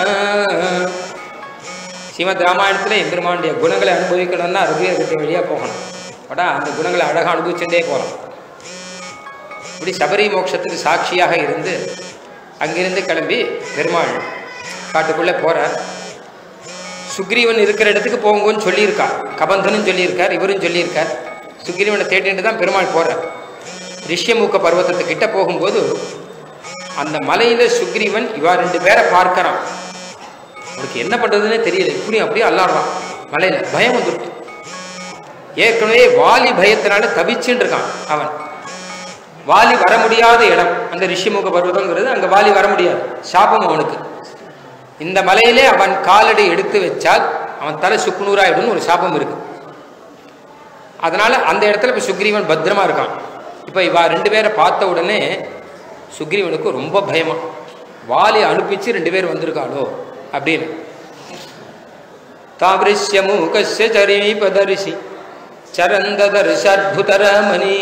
ஸ்ரீமத் ராமாயணத்தில் எம்பெருமானுடைய குணங்களை அனுபவிக்கணும்னா ரகுவீரகத்தை வழியாக போகணும் படா அந்த குணங்களை அழகாக அனுபவிச்சுட்டே போகலாம் இப்படி சபரி மோட்சத்துக்கு சாட்சியாக இருந்து அங்கிருந்து கிளம்பி பெருமாள் காட்டுக்குள்ளே போகிறார் சுக்ரீவன் இருக்கிற இடத்துக்கு போங்கன்னு சொல்லியிருக்கா கபந்தனும் சொல்லியிருக்கார் இவரும் சொல்லியிருக்கார் சுக்ரீவனை தேடிட்டு தான் பெருமாள் போகிறார் ரிஷ்யமூக்க பர்வத்தத்துக்கிட்ட போகும்போது அந்த மலையில சுக்ரீவன் இவா ரெண்டு பேரை பார்க்கறான் அவனுக்கு என்ன பண்றதுன்னே தெரியல இப்படி அப்படியே அல்லாடுறான் மலையில பயம் வந்துடுது ஏற்கனவே வாலி பயத்தினால தவிச்சுன்னு இருக்கான் அவன் வாலி வர முடியாத இடம் அந்த ரிஷிமுக பர்வதங்கிறது அங்க வாலி வர முடியாது சாபம் அவனுக்கு இந்த மலையிலே அவன் காலடி எடுத்து வச்சால் அவன் தலை சுக்குநூறாயிடும்னு ஒரு சாபம் இருக்கு அதனால அந்த இடத்துல இப்ப சுக்ரீவன் பத்திரமா இருக்கான் இப்ப இவா ரெண்டு பேரை பார்த்த உடனே சுக்ரீவனுக்கு ரொம்ப பயமா வாலி அனுப்பிச்சு ரெண்டு பேர் வந்திருக்காளோ அப்படின்னு தாவிருஷ்ய மூகஸ்ய சரீபதரிசி சரந்ததரிசத்புதரமணி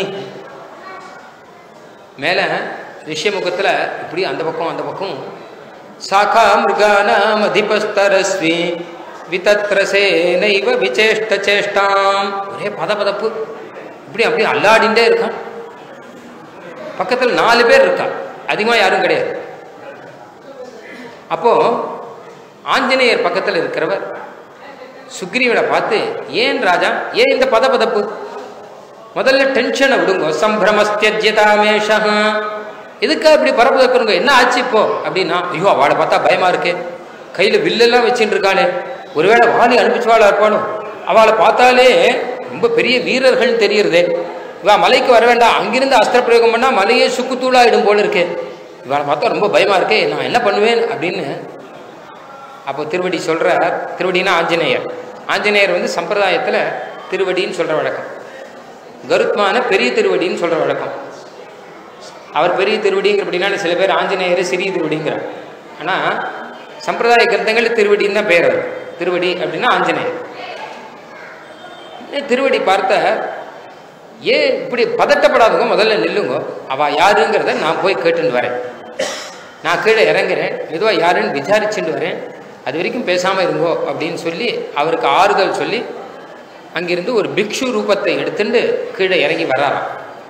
மேலே ரிஷ்யமுகத்தில் இப்படி அந்த பக்கம் அந்த பக்கம் சாக்கா மிருகானாம் அதிபஸ்தரஸ்வி விதத்ரசே நைவ விசேஷ்ட சேஷ்டாம் ஒரே பதபதப்பு இப்படி அப்படி அல்லாடிண்டே இருக்கான் பக்கத்தில் நாலு பேர் இருக்கான் அதிகமாக யாரும் கிடையாது அப்போ ஆஞ்சநேயர் பக்கத்தில் இருக்கிறவர் சுக்ரீவனை பார்த்து ஏன் ராஜா ஏன் இந்த பதபதப்பு முதல்ல டென்ஷனை விடுங்க சம்பிரமஸ்தியஜ்யதாமேஷா எதுக்கா இப்படி பரபதக்குறங்க என்ன ஆச்சு இப்போ அப்படின்னா ஐயோ அவளை பார்த்தா பயமா இருக்கே கையில வில்லெல்லாம் வச்சுட்டு இருக்காளே ஒருவேளை வாலி அனுப்பிச்சுவாளா இருப்பாளோ அவளை பார்த்தாலே ரொம்ப பெரிய வீரர்கள் தெரியறதே இவா மலைக்கு வர வேண்டாம் அங்கிருந்து அஸ்திர பிரயோகம் பண்ணா மலையே சுக்குத்தூளாயிடும் போல இருக்கே இவளை பார்த்தா ரொம்ப பயமா இருக்கே நான் என்ன பண்ணுவேன் அப்படின்னு அப்போ திருவடி சொல்றார் திருவடினா ஆஞ்சநேயர் ஆஞ்சநேயர் வந்து சம்பிரதாயத்தில் திருவடின்னு சொல்ற வழக்கம் கருத்மான பெரிய திருவடின்னு சொல்ற வழக்கம் அவர் பெரிய திருவடிங்கிறபடினால சில பேர் ஆஞ்சநேயர் சிறிய திருவடிங்கிறார் ஆனால் சம்பிரதாய கிரந்தங்கள் திருவடின்னு தான் பேர் அது திருவடி அப்படின்னா ஆஞ்சநேயர் ஏன் திருவடி பார்த்த ஏன் இப்படி பதட்டப்படாதவங்க முதல்ல நில்லுங்க அவ யாருங்கிறத நான் போய் கேட்டுன்னு வரேன் நான் கீழே இறங்குறேன் மெதுவாக யாருன்னு விசாரிச்சுட்டு வரேன் அது வரைக்கும் பேசாமல் இருங்கோ அப்படின்னு சொல்லி அவருக்கு ஆறுதல் சொல்லி அங்கிருந்து ஒரு பிக்ஷு ரூபத்தை எடுத்துட்டு கீழே இறங்கி வராராம்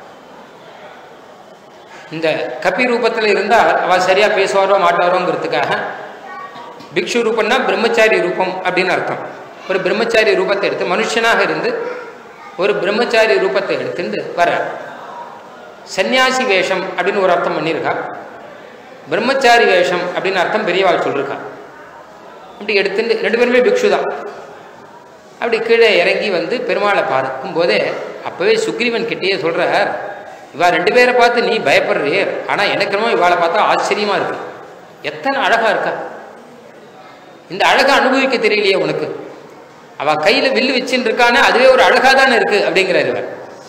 இந்த கப்பி ரூபத்தில் இருந்தால் அவள் சரியாக பேசுவாரோ மாட்டாரோங்கிறதுக்காக பிக்ஷு ரூபம்னா பிரம்மச்சாரி ரூபம் அப்படின்னு அர்த்தம் ஒரு பிரம்மச்சாரி ரூபத்தை எடுத்து மனுஷனாக இருந்து ஒரு பிரம்மச்சாரி ரூபத்தை எடுத்துட்டு வர சந்நியாசி வேஷம் அப்படின்னு ஒரு அர்த்தம் பண்ணியிருக்கா பிரம்மச்சாரி வேஷம் அப்படின்னு அர்த்தம் பெரியவாள் சொல்லியிருக்கா அப்படி எடுத்துட்டு ரெண்டு பேருமே பிக்ஷு தான் அப்படி கீழே இறங்கி வந்து பெருமாளை பார்க்கும் போதே அப்பவே சுக்ரீவன் கிட்டேயே சொல்றார் இவா ரெண்டு பேரை பார்த்து நீ பயப்படுறியே ஆனா எனக்கு என்னமோ இவாளை பார்த்தா ஆச்சரியமா இருக்கு எத்தனை அழகா இருக்கா இந்த அழகை அனுபவிக்க தெரியலையே உனக்கு அவ கையில வில்லு வச்சுன்னு இருக்கானே அதுவே ஒரு அழகா தானே இருக்கு அப்படிங்கிறார் இவர்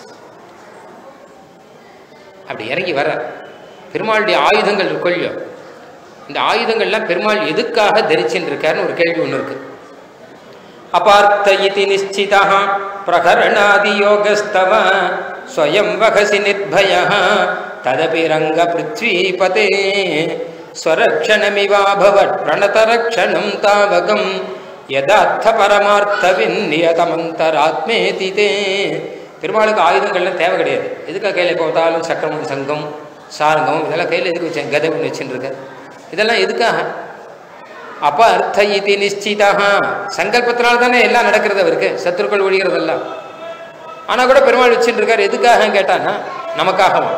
அப்படி இறங்கி வர பெருமாளுடைய ஆயுதங்கள் இருக்கொள்ளியோ இந்த ஆயுதங்கள்லாம் பெருமாள் எதுக்காக தரிச்சுன்னு இருக்காருன்னு ஒரு கேள்வி ஒன்று இருக்கு அபார்த்த இதி நிச்சிதா பிரகரணாதி யோகஸ்தவ ஸ்வயம் வகசி நிர்பய ததபி ரங்க பிருத்வீபதே ஸ்வரக்ஷணமிவாபவத் பிரணதரக்ஷணம் தாவகம் யதார்த்த பரமார்த்த விநியதமந்தராத்மேதி தே பெருமாளுக்கு ஆயுதங்கள்லாம் தேவை கிடையாது எதுக்காக கையில் பார்த்தாலும் சக்கரமும் சங்கம் சாரங்கம் இதெல்லாம் கையில் எதுக்கு வச்சேன் கதை ஒன்று வச்சுட்டு இருக்க இதெல்லாம் எதுக்காக அப்ப அர்த்த இது நிச்சிதா சங்கல்பத்தினால தானே எல்லாம் நடக்கிறது அவருக்கு சத்துருக்கள் ஒழிகிறதெல்லாம் ஆனா கூட பெருமாள் வச்சுட்டு இருக்காரு எதுக்காக கேட்டானா நமக்காகவும்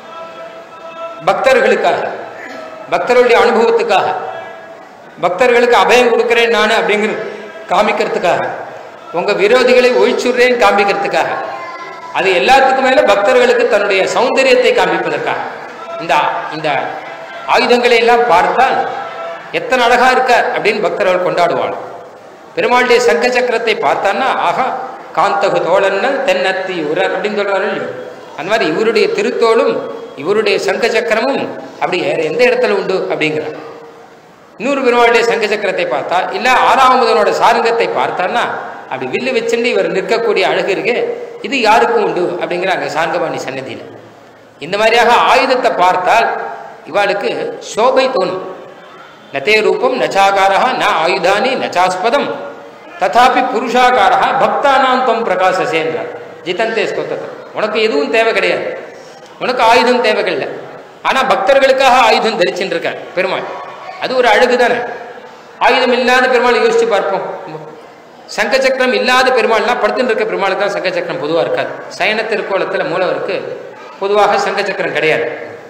பக்தர்களுக்காக பக்தர்களுடைய அனுபவத்துக்காக பக்தர்களுக்கு அபயம் கொடுக்கிறேன் நான் அப்படிங்கிற காமிக்கிறதுக்காக உங்க விரோதிகளை ஒழிச்சுடுறேன் காமிக்கிறதுக்காக அது எல்லாத்துக்கும் மேல பக்தர்களுக்கு தன்னுடைய சௌந்தரியத்தை காண்பிப்பதற்காக இந்த இந்த ஆயுதங்களை எல்லாம் பார்த்தால் எத்தனை அழகா இருக்க அப்படின்னு பக்தர்கள் கொண்டாடுவாள் பெருமாளுடைய சங்க சக்கரத்தை பார்த்தான்னா ஆஹா காந்தகு தோழன்னல் தென்னத்தி உரர் அப்படின்னு சொல்றாரு இல்லையோ அந்த மாதிரி இவருடைய திருத்தோளும் இவருடைய சங்க சக்கரமும் அப்படி வேற எந்த இடத்துல உண்டு அப்படிங்கிறார் இன்னொரு பெருமாளுடைய சங்க சக்கரத்தை பார்த்தா இல்ல ஆறாவதனோட சாரங்கத்தை பார்த்தான்னா அப்படி வில்லு வச்சுட்டு இவர் நிற்கக்கூடிய அழகு இருக்கு இது யாருக்கும் உண்டு அப்படிங்கிறாங்க சார்கபாணி சன்னதியில இந்த மாதிரியாக ஆயுதத்தை பார்த்தால் இவாளுக்கு சோபை தோணும் நத்தே ரூபம் நச்சாகாரா ந ஆயுதானி நச்சாஸ்பதம் ததாபி புருஷாகாரா பக்தானாம் தொம் பிரகாசசேன்றார் ஜிதந்தே ஸ்தோத்திரம் உனக்கு எதுவும் தேவை கிடையாது உனக்கு ஆயுதம் தேவைகள்ல ஆனா பக்தர்களுக்காக ஆயுதம் தரிச்சுட்டு இருக்கார் பெருமாள் அது ஒரு அழகு தானே ஆயுதம் இல்லாத பெருமாள் யோசிச்சு பார்ப்போம் சங்க சக்கரம் இல்லாத பெருமாள்னா படுத்துட்டு இருக்க பெருமாளுக்கு தான் சங்க சக்கரம் பொதுவாக இருக்காது சயன திருக்கோலத்தில் மூலவருக்கு பொதுவாக சங்க சக்கரம் கிடையாது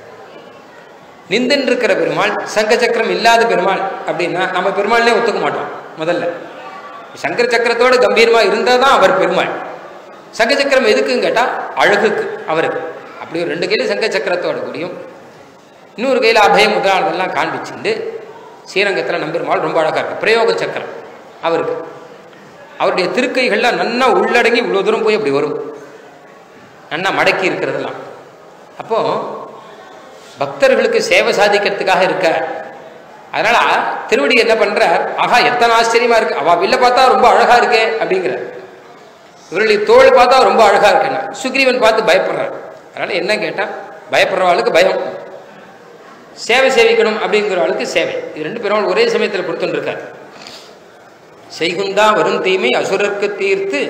நிந்துன்னு இருக்கிற பெருமாள் சங்க சக்கரம் இல்லாத பெருமாள் அப்படின்னா நம்ம பெருமாள்னே ஒத்துக்க மாட்டோம் முதல்ல சங்கர சக்கரத்தோட கம்பீரமா இருந்தால் தான் அவர் பெருமாள் சங்க சக்கரம் எதுக்குன்னு கேட்டால் அழகுக்கு அவருக்கு அப்படி ஒரு ரெண்டு கையில் சங்க சக்கரத்தோட கூடியும் இன்னொரு கையில் அபயம் முதலானதெல்லாம் காண்பிச்சுண்டு ஸ்ரீரங்கத்தில் நம்பெருமாள் ரொம்ப அழகாக இருக்கு பிரயோக சக்கரம் அவருக்கு அவருடைய திருக்கைகள்லாம் நன்னா உள்ளடங்கி இவ்வளோ தூரம் போய் அப்படி வரும் நன்னா மடக்கி இருக்கிறதெல்லாம் அப்போ பக்தர்களுக்கு சேவை சாதிக்கிறதுக்காக இருக்க அதனால திருவடி என்ன பண்றார் ஆகா எத்தனை ஆச்சரியமா இருக்கு அவ வில்ல பார்த்தா ரொம்ப அழகா இருக்கே அப்படிங்கிற இவருடைய தோல் பார்த்தா ரொம்ப அழகா இருக்குன்னா சுக்ரீவன் பார்த்து பயப்படுறார் அதனால என்ன கேட்டா பயப்படுறவாளுக்கு பயம் சேவை சேவிக்கணும் அப்படிங்கிறவளுக்கு சேவை இது ரெண்டு பேரும் ஒரே சமயத்தில் கொடுத்துட்டு இருக்கார் செய்குந்தா வரும் தீமை அசுரர்க்கு தீர்த்து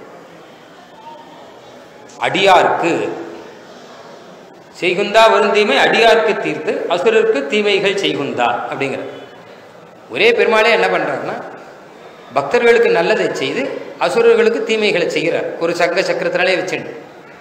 அடியார்க்கு செய்குந்தா வரும் தீமை அடியார்க்கு தீர்த்து அசுரருக்கு தீமைகள் செய்குந்தா அப்படிங்கிற ஒரே பெருமாளே என்ன பண்றாருன்னா பக்தர்களுக்கு நல்லதை செய்து அசுரர்களுக்கு தீமைகளை செய்கிறார் ஒரு சங்க சக்கரத்தினாலே வச்சுட்டு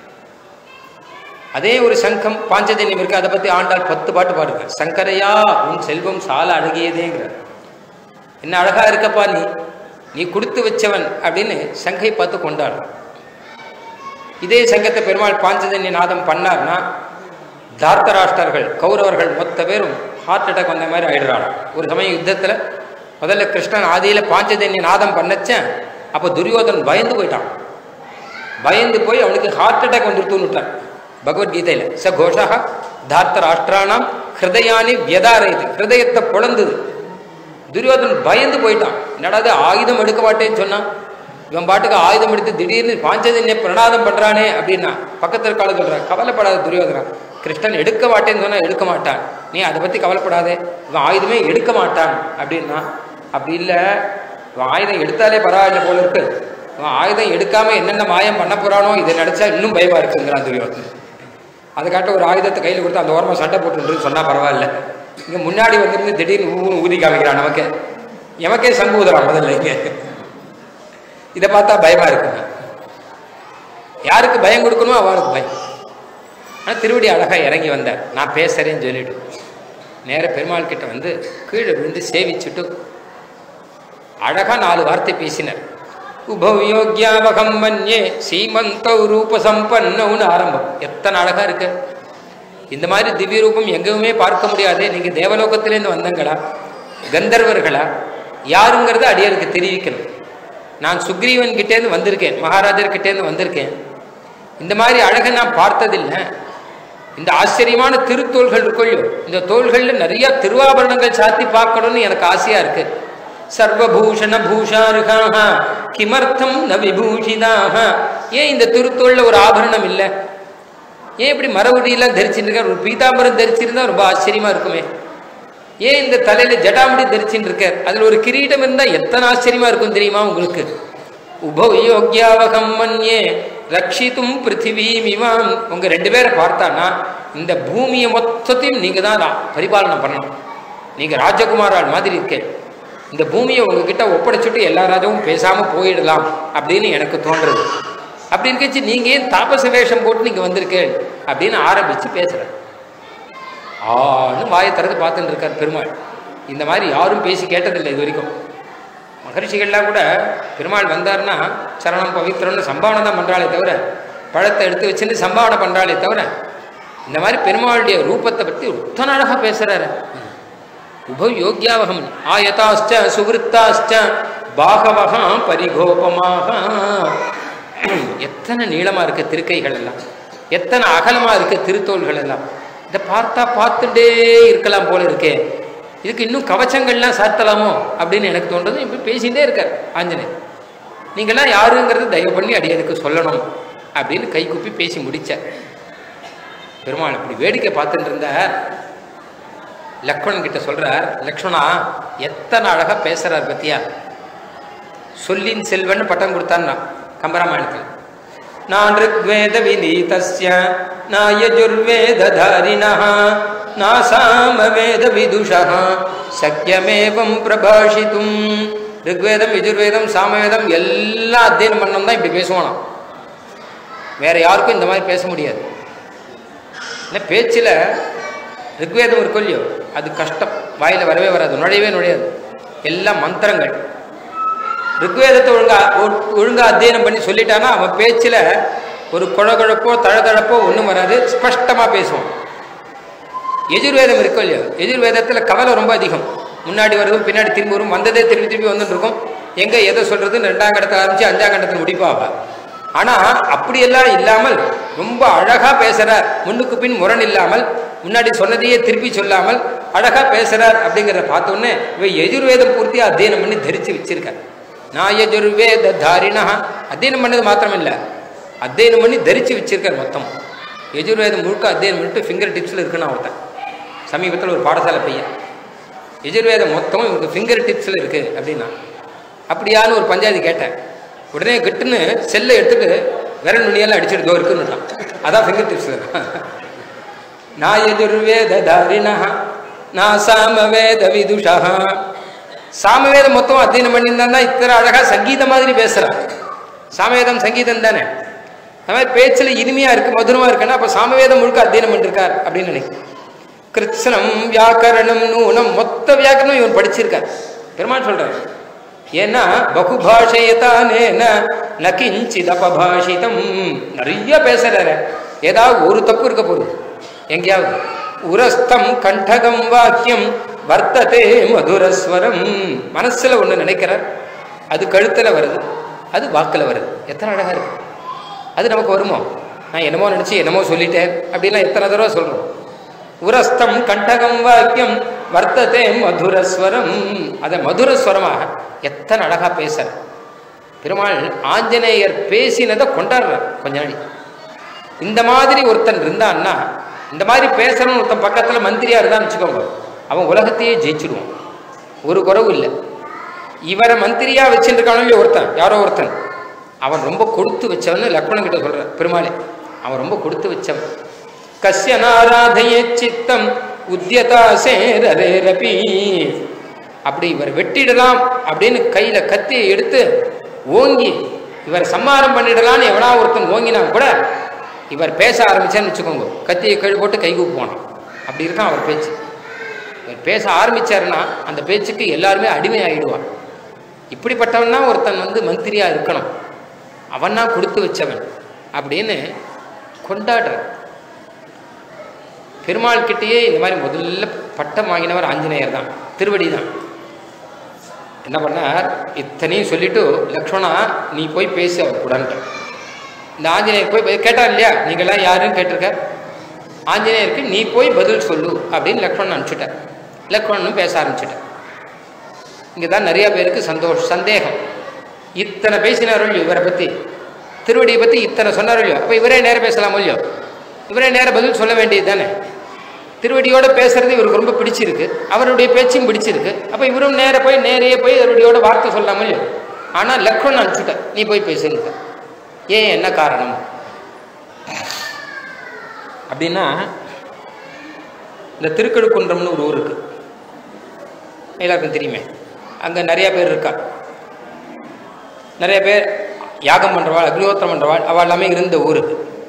அதே ஒரு சங்கம் பாஞ்சஜன்யம் இருக்கு அதை பத்தி ஆண்டாள் பத்து பாட்டு பாடுங்க சங்கரையா உன் செல்வம் சால அழகியதேங்கிறார் என்ன அழகா இருக்கப்பா நீ நீ கொடுத்து வச்சவன் அப்படின்னு சங்கை பார்த்து கொண்டாடுற இதே சங்கத்தை பெருமாள் பாஞ்சஜன்ய நாதம் பண்ணார்னா தார்த்தராஷ்டர்கள் கௌரவர்கள் மொத்த பேரும் ஹார்ட் அட்டாக் வந்த மாதிரி ஆயிடுறாங்க ஒரு சமயம் யுத்தத்தில் முதல்ல கிருஷ்ணன் ஆதியில் பாஞ்சஜன்ய நாதம் பண்ணச்சேன் அப்போ துரியோதன் பயந்து போயிட்டான் பயந்து போய் அவனுக்கு ஹார்ட் அட்டாக் வந்துருத்துன்னு விட்டான் பகவத்கீதையில் ச கோஷா தார்த்த ராஷ்டிரானாம் ஹிருதயானி வியதாரது ஹிருதயத்தை புலந்தது துரியோதன் பயந்து போயிட்டான் என்னடா ஆயுதம் எடுக்க மாட்டேன்னு சொன்னான் இவன் பாட்டுக்கு ஆயுதம் எடுத்து திடீர்னு பாஞ்சஜன்ய பிரணாதம் பண்றானே அப்படின்னா பக்கத்தில் கால சொல்றான் கவலைப்படாத துரியோதனா கிருஷ்ணன் எடுக்க மாட்டேன்னு சொன்னா எடுக்க மாட்டான் நீ அதை பத்தி கவலைப்படாதே இவன் ஆயுதமே எடுக்க மாட்டான் அப்படின்னா அப்படி இல்லை இவன் ஆயுதம் எடுத்தாலே பரவாயில்ல போல இருக்கு இவன் ஆயுதம் எடுக்காம என்னென்ன மாயம் பண்ண போறானோ இதை நினைச்சா இன்னும் பயமா இருக்குங்கிறான் துரியோதன் அதை காட்ட ஒரு ஆயுதத்தை கையில் கொடுத்து அந்த ஓரமாக சண்டை போட்டுன்னு சொன்னா பரவாயில்ல இங்கே முன்னாடி வந்திருந்து திடீர்னு ஊன்னு ஊதி காமிக்கிறான் நமக்கு எமக்கே சங்கு ஊதுறான் முதல்ல இங்கே இதை பார்த்தா பயமா இருக்குங்க யாருக்கு பயம் கொடுக்கணுமோ அவருக்கு பயம் ஆனால் திருவடி அழகா இறங்கி வந்தார் நான் பேசுறேன்னு சொல்லிட்டு நேர பெருமாள் கிட்ட வந்து கீழே விழுந்து சேவிச்சுட்டு அழகா நாலு வார்த்தை பேசினார் உபவ் யோக்யாவகம் மன்யே சீமந்தௌ ரூப சம்பன்னவுன்னு ஆரம்பம் எத்தனை அழகா இருக்கு இந்த மாதிரி திவ்ய ரூபம் எங்கேயுமே பார்க்க முடியாது நீங்க தேவலோகத்திலேருந்து வந்தங்களா கந்தர்வர்களா யாருங்கிறத அடியாருக்கு தெரிவிக்கணும் நான் சுக்ரீவன் கிட்டேருந்து வந்திருக்கேன் மகாராஜர் கிட்டேருந்து வந்திருக்கேன் இந்த மாதிரி அழகை நான் பார்த்ததில்லை இந்த ஆச்சரியமான திருத்தோள்கள் இருக்குள்ளோ இந்த தோள்களில் நிறைய திருவாபரணங்கள் சாத்தி பார்க்கணும்னு எனக்கு ஆசையா இருக்கு சர்வபூஷண பூஷாருகாக கிமர்த்தம் ந விபூஷிதாக ஏன் இந்த திருத்தோளில் ஒரு ஆபரணம் இல்லை ஏன் இப்படி மரபடியெல்லாம் தரிச்சுட்டு இருக்கார் ஒரு பீதாம்பரம் தரிச்சிருந்தா ரொம்ப ஆச்சரியமா இருக்குமே ஏன் இந்த தலையில ஜடாமுடி தரிச்சுட்டு இருக்கார் அதுல ஒரு கிரீடம் இருந்தா எத்தனை ஆச்சரியமா இருக்கும் தெரியுமா உங்களுக்கு உப யோக்யாவகம் மன்யே ரட்சித்தும் பிருத்திவீமிவாம் உங்க ரெண்டு பேரை பார்த்தானா இந்த பூமியை மொத்தத்தையும் நீங்க தான் பரிபாலனை பண்ணணும் நீங்க ராஜகுமாரால் மாதிரி இருக்கேன் இந்த பூமியை உங்ககிட்ட ஒப்படைச்சிட்டு எல்லா ராஜாவும் பேசாம போயிடலாம் அப்படின்னு எனக்கு தோன்றுறது அப்படின்னு கழிச்சு நீங்க ஏன் தாபச வேஷம் போட்டு நீங்க வந்திருக்கேன் அப்படின்னு ஆரம்பிச்சு பேசுறேன் ஆன்னு வாயை திறந்து பார்த்துட்டு இருக்கார் பெருமாள் இந்த மாதிரி யாரும் பேசி கேட்டதில்லை இது வரைக்கும் மகர்ஷிகள்லாம் கூட பெருமாள் வந்தார்னா சரணம் பவித்திரம்னு சம்பாவனை தான் பண்ணுறாளே தவிர பழத்தை எடுத்து வச்சுட்டு சம்பாவனை பண்ணுறாளே தவிர இந்த மாதிரி பெருமாளுடைய ரூபத்தை பற்றி ஒத்தன அழகாக பேசுகிறாரு உப யோக்யாவகம் ஆயதாஸ்ட சுகிருத்தாஸ்ட பாகவகா பரிகோபமாக எத்தனை நீளமாக இருக்க திருக்கைகள் எல்லாம் எத்தனை அகலமாக இருக்க திருத்தோள்கள் எல்லாம் இதை பார்த்தா பார்த்துட்டே இருக்கலாம் போல இருக்கே இதுக்கு இன்னும் கவச்சங்கள்லாம் சாத்தலாமோ அப்படின்னு எனக்கு தோன்றது இப்படி பேசிகிட்டே இருக்கார் ஆஞ்சநேயர் நீங்கள்லாம் யாருங்கிறது தயவு பண்ணி அடியனுக்கு சொல்லணும் அப்படின்னு கை குப்பி பேசி முடிச்சார் பெருமாள் இப்படி வேடிக்கை பார்த்துட்டு இருந்தார் லக்ஷ்மணன் கிட்ட சொல்றார் லக்ஷ்மணா எத்தனை அழகா பேசுறார் பத்தியா சொல்லின் செல்வன் பட்டம் கொடுத்தான்னா கம்பராமாயணத்தில் நான் ருக்வேத விநீதஸ்ய நாயஜுர்வேததாரிணः நாசாமவேத விதுஷः சக்கியமேவம் பிரபாஷித்தும் ருக்வேதம் யஜுர்வேதம் சாமவேதம் எல்லாம் அத்தியனம் பண்ணணும் தான் இப்படி பேசுவானாம் வேற யாருக்கும் இந்த மாதிரி பேச முடியாது இல்லை பேச்சில் ரிக்வேதம் இருக்கும் இல்லையோ அது கஷ்டம் வாயில் வரவே வராது நுழையவே நுழையாது எல்லாம் மந்திரங்கள் ரிக்வேதத்தை ஒழுங்கா ஒ- ஒழுங்கா அத்தியனம் பண்ணி சொல்லிட்டானா அவன் பேச்சில் ஒரு குழகுழப்போ தழதழப்போ ஒன்றும் வராது ஸ்பஷ்டமாக பேசுவான் எதிர்வேதம் இருக்கும் இல்லையோ எதிர்வேதத்தில் கவலை ரொம்ப அதிகம் முன்னாடி வருதும் பின்னாடி திரும்பி வரும் வந்ததே திரும்பி திரும்பி வந்துட்டு இருக்கும் எங்கே எதை சொல்கிறதுன்னு ரெண்டாம் கட்டத்தில் ஆரம்பித்து அஞ்சாம் கட்டத்தில் முடிப்பாவா ஆனால் அப்படியெல்லாம் இல்லாமல் ரொம்ப அழகாக பேசுகிறார் முன்னுக்கு பின் முரண் இல்லாமல் முன்னாடி சொன்னதையே திருப்பி சொல்லாமல் அழகாக பேசுகிறார் அப்படிங்கிறத பார்த்தோன்னே இவன் எதிர்வேதம் பூர்த்தியாக அத்தியனம் பண்ணி தரித்து வச்சிருக்கார் நான் எஜுர்வேத தாரிணா அத்தியனம் பண்ணது மாத்திரம் இல்லை அத்தியனம் பண்ணி தரித்து வச்சிருக்கார் மொத்தம் எஜுர்வேதம் முழுக்க அத்தியனம் பண்ணிட்டு ஃபிங்கர் டிப்ஸில் இருக்குன்னு ஒருத்தன் சமீபத்தில் ஒரு பாடசாலை பையன் எஜுர்வேதம் மொத்தம் இவருக்கு ஃபிங்கர் டிப்ஸில் இருக்குது அப்படின்னா அப்படியான்னு ஒரு பஞ்சாயத்து கேட்டேன் உடனே கிட்டுன்னு செல்லை எடுத்துட்டு விரல் நுனியெல்லாம் அடிச்சுட்டு தோ இருக்குன்னுட்டான் அதான் ஃபிங்கர் டிப்ஸில் நான் எஜுர்வேத தாரிணா நான் சாமவேத விதுஷா சாமவேதம் மொத்தம் அத்தியனம் பண்ணியிருந்தா இத்தனை அழகா சங்கீதம் மாதிரி பேசுறான் சாமவேதம் சங்கீதம் தானே அது மாதிரி பேச்சில் இனிமையா இருக்கு மதுரமா இருக்குன்னா அப்போ சாமவேதம் முழுக்க அத்தியனம் பண்ணிருக்கார் அப்படின்னு நினைக்கிறேன் கிருத்ஸ்னம் வியாக்கரணம் நூனம் மொத்த வியாக்கரணம் இவன் படிச்சிருக்கார் பெருமாள் சொல்றார் ஏன்னா பகுபாஷயத்தானேன ந கிஞ்சித் அபபாஷிதம் நிறைய பேசுறாரு ஏதாவது ஒரு தப்பு இருக்க போகுது எங்கேயாவது உரஸ்தம் கண்டகம் வாக்கியம் வர்த்ததே மதுரஸ்வரம் மனசுல ஒண்ணு நினைக்கிறார் அது கழுத்துல வருது அது வாக்குல வருது எத்தனை அழகா இருக்கு அது நமக்கு வருமோ நான் என்னமோ நினைச்சு என்னமோ சொல்லிட்டேன் அப்படின்னா எத்தனை தடவை சொல்றோம் உரஸ்தம் கண்டகம் வாக்கியம் வர்த்ததே மதுரஸ்வரம் அதை மதுரஸ்வரமாக எத்தனை அழகா பேசுற பெருமாள் ஆஞ்சநேயர் பேசினதை கொண்டாடுறார் கொஞ்ச நாளி இந்த மாதிரி ஒருத்தன் இருந்தான்னா இந்த மாதிரி பேசுறவன் ஒருத்தன் பக்கத்துல மந்திரியா இருந்தான்னு வச்சுக்கோங்க அவன் உலகத்தையே ஜெயிச்சிடுவான் ஒரு குறவு இல்லை இவரை மந்திரியா வச்சுருக்கானோ இல்லையோ ஒருத்தன் யாரோ ஒருத்தன் அவன் ரொம்ப கொடுத்து வச்சவன் லக்ஷ்மணன் கிட்ட சொல்ற பெருமாளே அவன் ரொம்ப கொடுத்து வச்சவன் கஸ்ய நாராதையே சித்தம் உத்தியதா சேரரேரபி அப்படி இவர் வெட்டிடலாம் அப்படின்னு கையில கத்தியை எடுத்து ஓங்கி இவர் சம்மாரம் பண்ணிடலான்னு எவனா ஒருத்தன் ஓங்கினா கூட இவர் பேச ஆரம்பிச்சான்னு வச்சுக்கோங்க கத்தியை கழு போட்டு கை போனான் அப்படி இருக்கான் அவர் பேச்சு இவர் பேச ஆரம்பிச்சாருன்னா அந்த பேச்சுக்கு எல்லாருமே அடிமை ஆயிடுவான் இப்படிப்பட்டவன் தான் ஒருத்தன் வந்து மந்திரியா இருக்கணும் அவனா கொடுத்து வச்சவன் அப்படின்னு கொண்டாடுற பெருமாள் கிட்டேயே இந்த மாதிரி முதல்ல பட்டம் வாங்கினவர் ஆஞ்சநேயர் தான் திருவடி தான் என்ன பண்ணார் இத்தனையும் சொல்லிட்டு லக்ஷ்மணா நீ போய் பேசு அவர் கூடன்ட்டு இந்த ஆஞ்சநேயர் போய் பே- கேட்டார் இல்லையா நீங்களாம் யாருன்னு கேட்டிருக்க ஆஞ்சநேயருக்கு நீ போய் பதில் சொல்லு அப்படின்னு லக்ஷ்மணன் அனுப்பிச்சுட்டார் லக்ஷ்மணனும் பேச ஆரம்பிச்சுட்டார் இங்கே தான் நிறைய பேருக்கு சந்தோஷம் சந்தேகம் இத்தனை பேசினாரோ இல்லையோ இவரை பற்றி திருவடியை பற்றி இத்தனை சொன்னாரோ இல்லையோ அப்போ இவரே நேரம் பேசலாமோ இல்லையோ இவரே நேரம் பதில் சொல்ல வேண்டியது தானே திருவடியோட பேசுறது இவருக்கு ரொம்ப பிடிச்சிருக்கு அவருடைய பேச்சும் பிடிச்சிருக்கு அப்போ இவரும் நேர போய் நேரையே போய் திருவடியோட வார்த்தை சொல்லாமோ இல்லையோ ஆனால் லக்ஷ்மணன் அனுப்பிச்சுட்ட நீ போய் பேசுங்க ஏன் என்ன காரணம் அப்படின்னா இந்த திருக்கழுக்குன்றம்னு ஒரு ஊர் இருக்கு எல்லாருக்கும் தெரியுமே அங்கே நிறைய பேர் இருக்கா நிறைய பேர் யாகம் பண்ணுறவாள் அக்னிஹோத்திரம் பண்ணுறவாள் அவள் எல்லாமே இருந்த ஊர்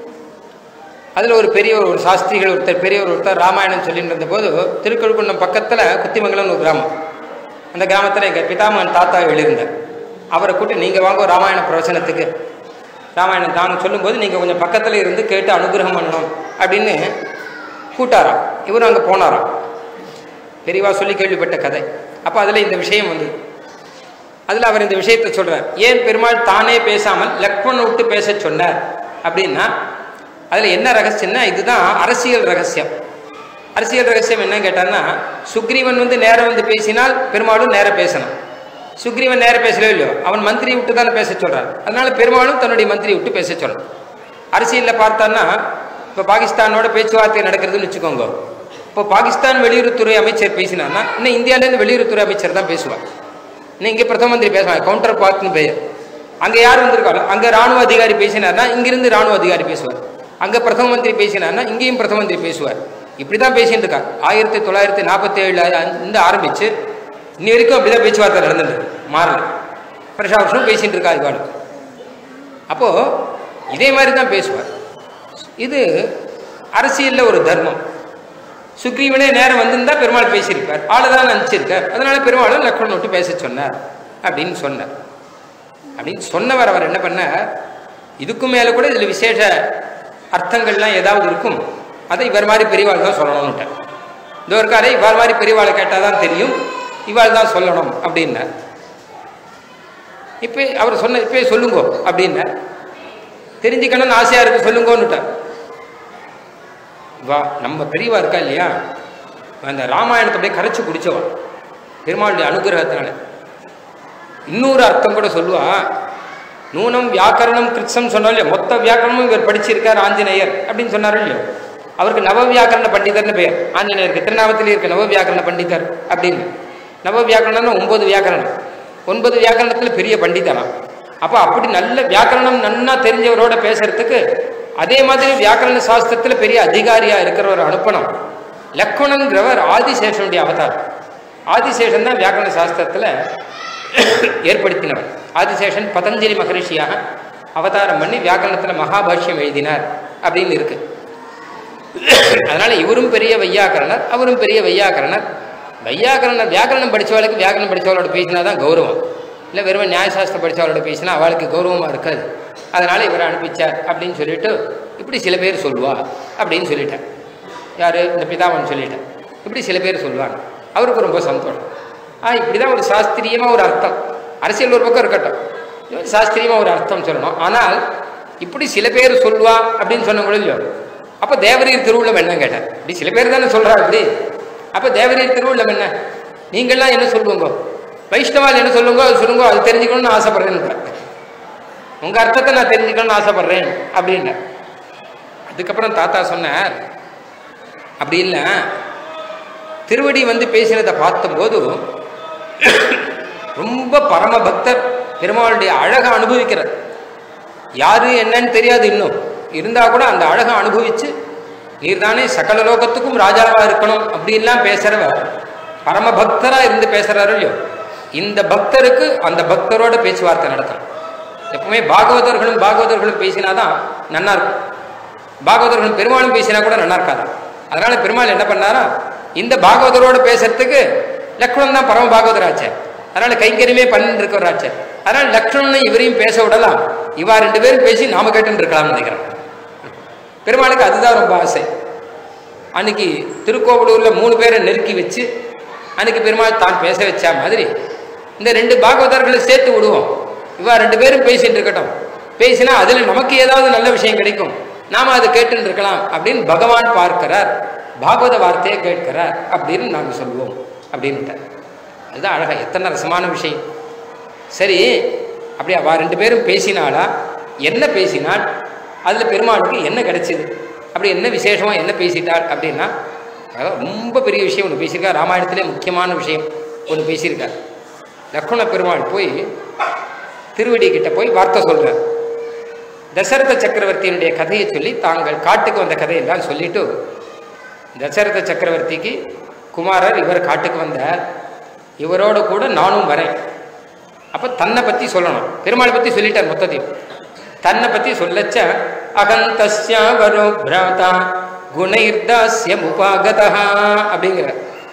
அதில் ஒரு பெரியவர் ஒரு சாஸ்திரிகள் ஒருத்தர் பெரியவர் ஒருத்தர் ராமாயணம் சொல்லிட்டு இருந்தபோது திருக்கழுக்குன்றம் பக்கத்தில் குத்திமங்கலம்னு ஒரு கிராமம் அந்த கிராமத்தில் எங்கள் பிதாமகன் தாத்தா எழுதியிருந்தார் அவரை கூட்டி நீங்கள் வாங்க ராமாயண பிரவச்சனத்துக்கு ராமாயணம் தாங்க சொல்லும்போது நீங்கள் கொஞ்சம் பக்கத்தில் இருந்து கேட்டு அனுகிரகம் பண்ணணும் அப்படின்னு கூட்டாராம் இவரும் அங்கே போனாராம் பெரியவா சொல்லி கேள்விப்பட்ட கதை அப்போ அதில் இந்த விஷயம் வந்து அதில் அவர் இந்த விஷயத்தை சொல்றார் ஏன் பெருமாள் தானே பேசாமல் லக்ஷ்மணன் விட்டு பேச சொன்னார் அப்படின்னா அதில் என்ன ரகசியம்னா இதுதான் அரசியல் ரகசியம் அரசியல் ரகசியம் என்ன கேட்டான்னா சுக்ரீவன் வந்து நேரம் வந்து பேசினால் பெருமாளும் நேரம் பேசணும் சுக்ரீவன் நேரம் பேசவே இல்லையோ அவன் மந்திரி விட்டு தானே பேச சொல்றான் அதனால பெருமாளும் தன்னுடைய மந்திரி விட்டு பேச சொல்றான் அரசியலில் பார்த்தான்னா இப்போ பாகிஸ்தானோட பேச்சுவார்த்தை நடக்கிறதுன்னு வச்சுக்கோங்க இப்போ பாகிஸ்தான் வெளியுறவுத்துறை அமைச்சர் பேசினான்னா இன்னும் இந்தியாவிலேருந்து வெளியுறவுத்துறை அமைச்சர் தான் பேசுவார் இன்னும் இங்கே பிரதம மந்திரி பேசுவாங்க கவுண்டர் பார்ட்னு பெயர் அங்கே யார் வந்திருக்காங்க அங்கே ராணுவ அதிகாரி பேசினார்னா இங்கிருந்து ராணுவ அதிகாரி பேசுவார் அங்கே பிரதம மந்திரி பேசினார்னா இங்கேயும் பிரதம மந்திரி பேசுவார் இப்படி தான் பேசிட்டு இருக்காங்க ஆயிரத்தி தொள்ளாயிரத்தி நாற்பத்தி ஏழுல இருந்து ஆரம்பிச்சு இன்னி வரைக்கும் அப்படிதான் பேச்சுவார்த்தை நடந்தது மாறல வருஷா வருஷம் பேசிட்டு இருக்கா இவாள் அப்போ இதே மாதிரி தான் பேசுவார் இது அரசியல்ல ஒரு தர்மம் சுக்ரீவனே நேரம் வந்திருந்தா பெருமாள் பேசியிருப்பார் ஆளுதான் அனுப்பிச்சிருக்கார் அதனால பெருமாளும் லக்ஷ்மணன் விட்டு பேச சொன்னார் அப்படின்னு சொன்னார் அப்படின்னு சொன்னவர் அவர் என்ன பண்ணார் இதுக்கும் மேலே கூட இதில் விசேஷ அர்த்தங்கள்லாம் ஏதாவது இருக்கும் அதை இவர் மாதிரி பெரியவாள் தான் சொல்லணும்னுட்டார் இந்த ஒரு காரை இவர் மாதிரி பெரியவாளை கேட்டால் தான் தெரியும் இவாள் தான் சொல்லணும் அப்படின்னார் இப்போ அவர் சொன்ன இப்போ சொல்லுங்கோ அப்படின்னார் தெரிஞ்சுக்கணும்னு ஆசையாக இருக்கு சொல்லுங்கோன்னுட்டார் வா நம்ம பெரியவா இருக்கா இல்லையா அந்த ராமாயணத்தை அப்படியே கரைச்சி குடிச்சவா பெருமாளுடைய அனுகிரகத்தினால இன்னொரு அர்த்தம் கூட சொல்லுவா நூனம் வியாக்கரணம் கிருத்சம் சொன்னாலும் இல்லையா மொத்த வியாக்கரணமும் இவர் படிச்சிருக்கார் ஆஞ்சநேயர் அப்படின்னு சொன்னார் இல்லையோ அவருக்கு நவ வியாக்கரண பண்டிதர்னு பெயர் ஆஞ்சநேயருக்கு திருநாமத்திலே இருக்க நவ வியாக்கரண பண்டிதர் அப்படின்னு நவ வியாக்கரணம்னா ஒன்பது வியாக்கரணம் ஒன்பது வியாக்கரணத்தில் பெரிய பண்டிதனா அப்போ அப்படி நல்ல வியாக்கரணம் நன்னா தெரிஞ்சவரோட பேசுறதுக்கு அதே மாதிரி வியாக்கரண சாஸ்திரத்தில் பெரிய அதிகாரியா இருக்கிறவர் அனுப்பணும் லக்ஷ்மணங்கிறவர் ஆதிசேஷனுடைய அவதாரம் ஆதிசேஷன் தான் வியாக்கரண சாஸ்திரத்தில் ஏற்படுத்தினவர் ஆதிசேஷன் பதஞ்சலி மகரிஷியாக அவதாரம் பண்ணி வியாக்கரணத்தில் மகாபாஷ்யம் எழுதினார் அப்படின்னு இருக்கு அதனால இவரும் பெரிய வையாக்கரணர் அவரும் பெரிய வையாக்கரணர் வையாக்கரணர் வியாக்கரணம் படித்தவளுக்கு வியாக்கரணம் படித்தவளோட பேசினா தான் கௌரவம் இல்லை வெறும் நியாயசாஸ்திரம் படித்தவளோட பேசினா அவளுக்கு கௌரவமாக இருக்காது அதனால இவரை அனுப்பிச்சார் அப்படின்னு சொல்லிட்டு இப்படி சில பேர் சொல்லுவா அப்படின்னு சொல்லிட்டேன் யார் இந்த பிதாவன் சொல்லிட்டேன் இப்படி சில பேர் சொல்லுவாங்க அவருக்கு ரொம்ப சந்தோஷம் ஆ இப்படி தான் ஒரு சாஸ்திரியமாக ஒரு அர்த்தம் அரசியல் ஒரு பக்கம் இருக்கட்டும் சாஸ்திரியமாக ஒரு அர்த்தம் சொல்லணும் ஆனால் இப்படி சில பேர் சொல்லுவா அப்படின்னு சொன்ன கூட இல்லையோ அப்போ தேவரீர் திருவுள்ளம் என்ன கேட்டேன் இப்படி சில பேர் தானே சொல்கிறா இப்படி அப்போ தேவரீர் திருவுள்ளம் என்ன நீங்கள்லாம் என்ன சொல்லுங்க வைஷ்ணவால் என்ன சொல்லுங்க அது சொல்லுங்க அது தெரிஞ்சுக்கணும்னு ஆசைப்படுறேன்னு உங்க அர்த்தத்தை நான் தெரிஞ்சுக்கணும்னு ஆசைப்படுறேன் அப்படின்னு அதுக்கப்புறம் தாத்தா சொன்னார் அப்படி இல்லை திருவடி வந்து பேசினதை பார்த்தபோது ரொம்ப பரம பக்தர் பெருமாளுடைய அழகை அனுபவிக்கிறார் யாரு என்னன்னு தெரியாது இன்னும் இருந்தா கூட அந்த அழகை அனுபவிச்சு நீர்தானே சகல லோகத்துக்கும் ராஜாவா இருக்கணும் அப்படின்லாம் பேசுறவர் பரம பக்தரா இருந்து பேசுறாரு இல்லையோ இந்த பக்தருக்கு அந்த பக்தரோட பேச்சுவார்த்தை நடத்தணும் எப்பவுமே பாகவதர்களும் பாகவதர்களும் பேசினாதான் நன்னா இருக்கும் பாகவதர்களும் பெருமாளும் பேசினா கூட நல்லா இருக்காது அதனால பெருமாள் என்ன பண்ணாரா இந்த பாகவதரோட பேசுறதுக்கு லக்ஷ்மணன் தான் பரம பாகவதராச்சே அதனால கைங்கரியமே பண்ணிட்டு இருக்கிறாச்சே அதனால லக்ஷ்மணன் இவரையும் பேச விடலாம் இவா ரெண்டு பேரும் பேசி நாம கேட்டுன்னு இருக்கலாம்னு நினைக்கிறேன் பெருமாளுக்கு அதுதான் ரொம்ப ஆசை அன்னைக்கு திருக்கோவிலூர்ல மூணு பேரை நெருக்கி வச்சு அன்னைக்கு பெருமாள் தான் பேச வச்சா மாதிரி இந்த ரெண்டு பாகவதர்களை சேர்த்து விடுவோம் இவா ரெண்டு பேரும் பேசிட்டு இருக்கட்டும் பேசினா அதுல நமக்கு ஏதாவது நல்ல விஷயம் கிடைக்கும் நாம அதை கேட்டுன்னு இருக்கலாம் அப்படின்னு பகவான் பார்க்கிறார் பாகவத வார்த்தையை கேட்கிறார் அப்படின்னு நாங்கள் சொல்லுவோம் அப்படின்ட்டார் அதுதான் அழகா எத்தனை ரசமான விஷயம் சரி அப்படி அவ ரெண்டு பேரும் பேசினாளா என்ன பேசினாள் அதில் பெருமாளுக்கு என்ன கிடைச்சிது அப்படி என்ன விசேஷமா என்ன பேசிட்டாள் அப்படின்னா அதாவது ரொம்ப பெரிய விஷயம் ஒன்று பேசியிருக்கார் ராமாயணத்திலே முக்கியமான விஷயம் ஒன்று பேசியிருக்கார் லக்ஷ்மண பெருமாள் போய் திருவடி கிட்ட போய் வார்த்தை சொல்றார் தசரத சக்கரவர்த்தியினுடைய கதையை சொல்லி தாங்கள் காட்டுக்கு வந்த கதையெல்லாம் சொல்லிட்டு தசரத சக்கரவர்த்திக்கு குமாரர் இவர் காட்டுக்கு வந்தார் இவரோட கூட நானும் வரேன் அப்போ தன்னை பற்றி சொல்லணும் பெருமாளை பற்றி சொல்லிட்டார் மொத்தத்தையும் தன்னை பற்றி சொல்லச்ச அகந்தஸ்யா வரோ பிராதா குணைர்தாஸ்யம் உபாகதா அப்படிங்கிற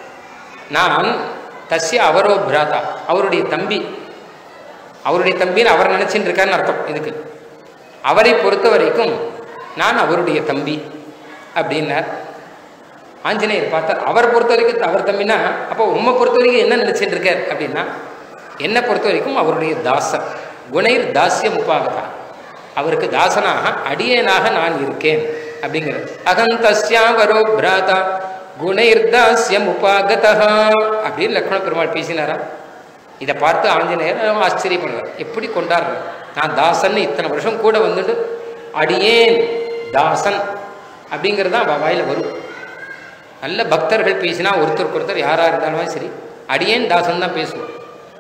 நான் தஸ்ய அவரோ பிராதா அவருடைய தம்பி அவருடைய தம்பின்னு அவர் நினைச்சுட்டு இருக்காருன்னு அர்த்தம் இதுக்கு அவரை பொறுத்த வரைக்கும் நான் அவருடைய தம்பி அப்படின்னார் ஆஞ்சநேயர் பார்த்தார் அவர் பொறுத்த வரைக்கும் அவர் தம்பினா அப்போ உம்மை பொறுத்த வரைக்கும் என்ன நினைச்சிட்டு இருக்கார் அப்படின்னா என்னை பொறுத்த வரைக்கும் அவருடைய தாசன் குணைர் தாஸ்யம் உபாகதா அவருக்கு தாசனாக அடியேனாக நான் இருக்கேன் அப்படிங்கிறது அகந்தஸ்யா வரோ பிராதா குணைர் தாஸ்யம் உபாகதா அப்படின்னு லக்ஷ்மண பெருமாள் பேசினாரா இதை பார்த்து ஆஞ்சநேயர் ஆச்சரியப்படுறார் எப்படி கொண்டாடுறார் நான் தாசன் இத்தனை வருஷம் கூட வந்துட்டு அடியேன் தாசன் அப்படிங்கிறது தான் அவ வாயில வரும் நல்ல பக்தர்கள் பேசினா ஒருத்தருக்கு ஒருத்தர் யாராக இருந்தாலுமே சரி அடியேன் தாசன் தான் பேசுவோம்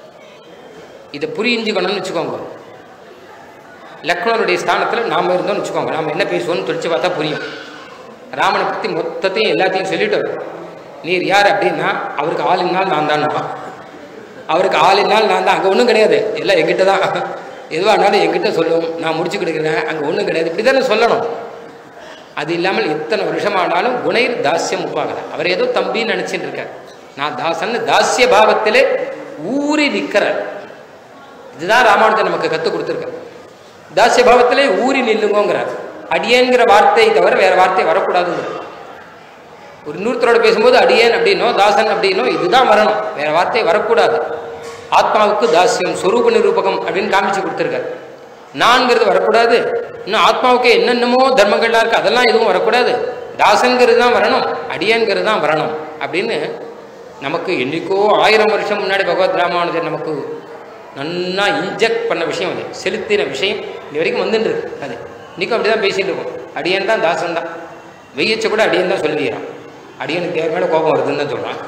இதை புரிஞ்சுக்கணும்னு வச்சுக்கோங்க லக்ஷ்மணனுடைய ஸ்தானத்தில் நாம் இருந்தோம்னு வச்சுக்கோங்க நாம் என்ன பேசுவோம்னு தொழிச்சு பார்த்தா புரியும் ராமனை பற்றி மொத்தத்தையும் எல்லாத்தையும் சொல்லிட்டு நீர் யார் அப்படின்னா அவருக்கு ஆளினால் நான் தான் அவருக்கு ஆளினால் நான் தான் அங்கே ஒன்றும் கிடையாது எல்லாம் எங்கிட்ட தான் எதுவாக இருந்தாலும் எங்கிட்ட சொல்லும் நான் முடிச்சு கொடுக்குறேன் அங்கே ஒன்றும் கிடையாது இப்படி தானே சொல்லணும் அது இல்லாமல் எத்தனை வருஷமானாலும் குணைர் தாஸ்யம் உப்பாகல அவர் ஏதோ தம்பின்னு நினச்சிட்டு இருக்கார் நான் தாசன்னு தாஸ்ய பாவத்திலே ஊறி நிற்கிறார் இதுதான் ராமானுஜன் நமக்கு கற்றுக் கொடுத்துருக்கார் தாஸ்ய பாவத்திலே ஊறி நில்லுங்கோங்கிறார் அடியேங்கிற வார்த்தையை தவிர வேற வார்த்தை வரக்கூடாதுங்கிறார் ஒரு இன்னொருத்தரோட பேசும்போது அடியேன் அப்படின்னோ தாசன் அப்படின்னோ இதுதான் வரணும் வேற வார்த்தை வரக்கூடாது ஆத்மாவுக்கு தாஸ்யம் சொரூப நிரூபகம் அப்படின்னு காமிச்சு கொடுத்துருக்காரு நான்கிறது வரக்கூடாது இன்னும் ஆத்மாவுக்கு என்னென்னமோ தர்மங்கள்லாம் இருக்கு அதெல்லாம் எதுவும் வரக்கூடாது தாசங்கிறது தான் வரணும் அடியன்கிறது தான் வரணும் அப்படின்னு நமக்கு என்னைக்கோ ஆயிரம் வருஷம் முன்னாடி பகவத் ராமானுஜர் நமக்கு நன்னா இன்ஜெக்ட் பண்ண விஷயம் அது செலுத்தின விஷயம் இது வரைக்கும் வந்துட்டு இருக்கு அது இன்னைக்கும் அப்படி தான் பேசிட்டு இருக்கோம் அடியன் தான் தாசன் தான் வெய்யச்ச கூட அடியன் தான் சொல்லுகிறான் அடியனுக்கு தேவை மேலே கோபம் வருதுன்னு தான் சொல்கிறான்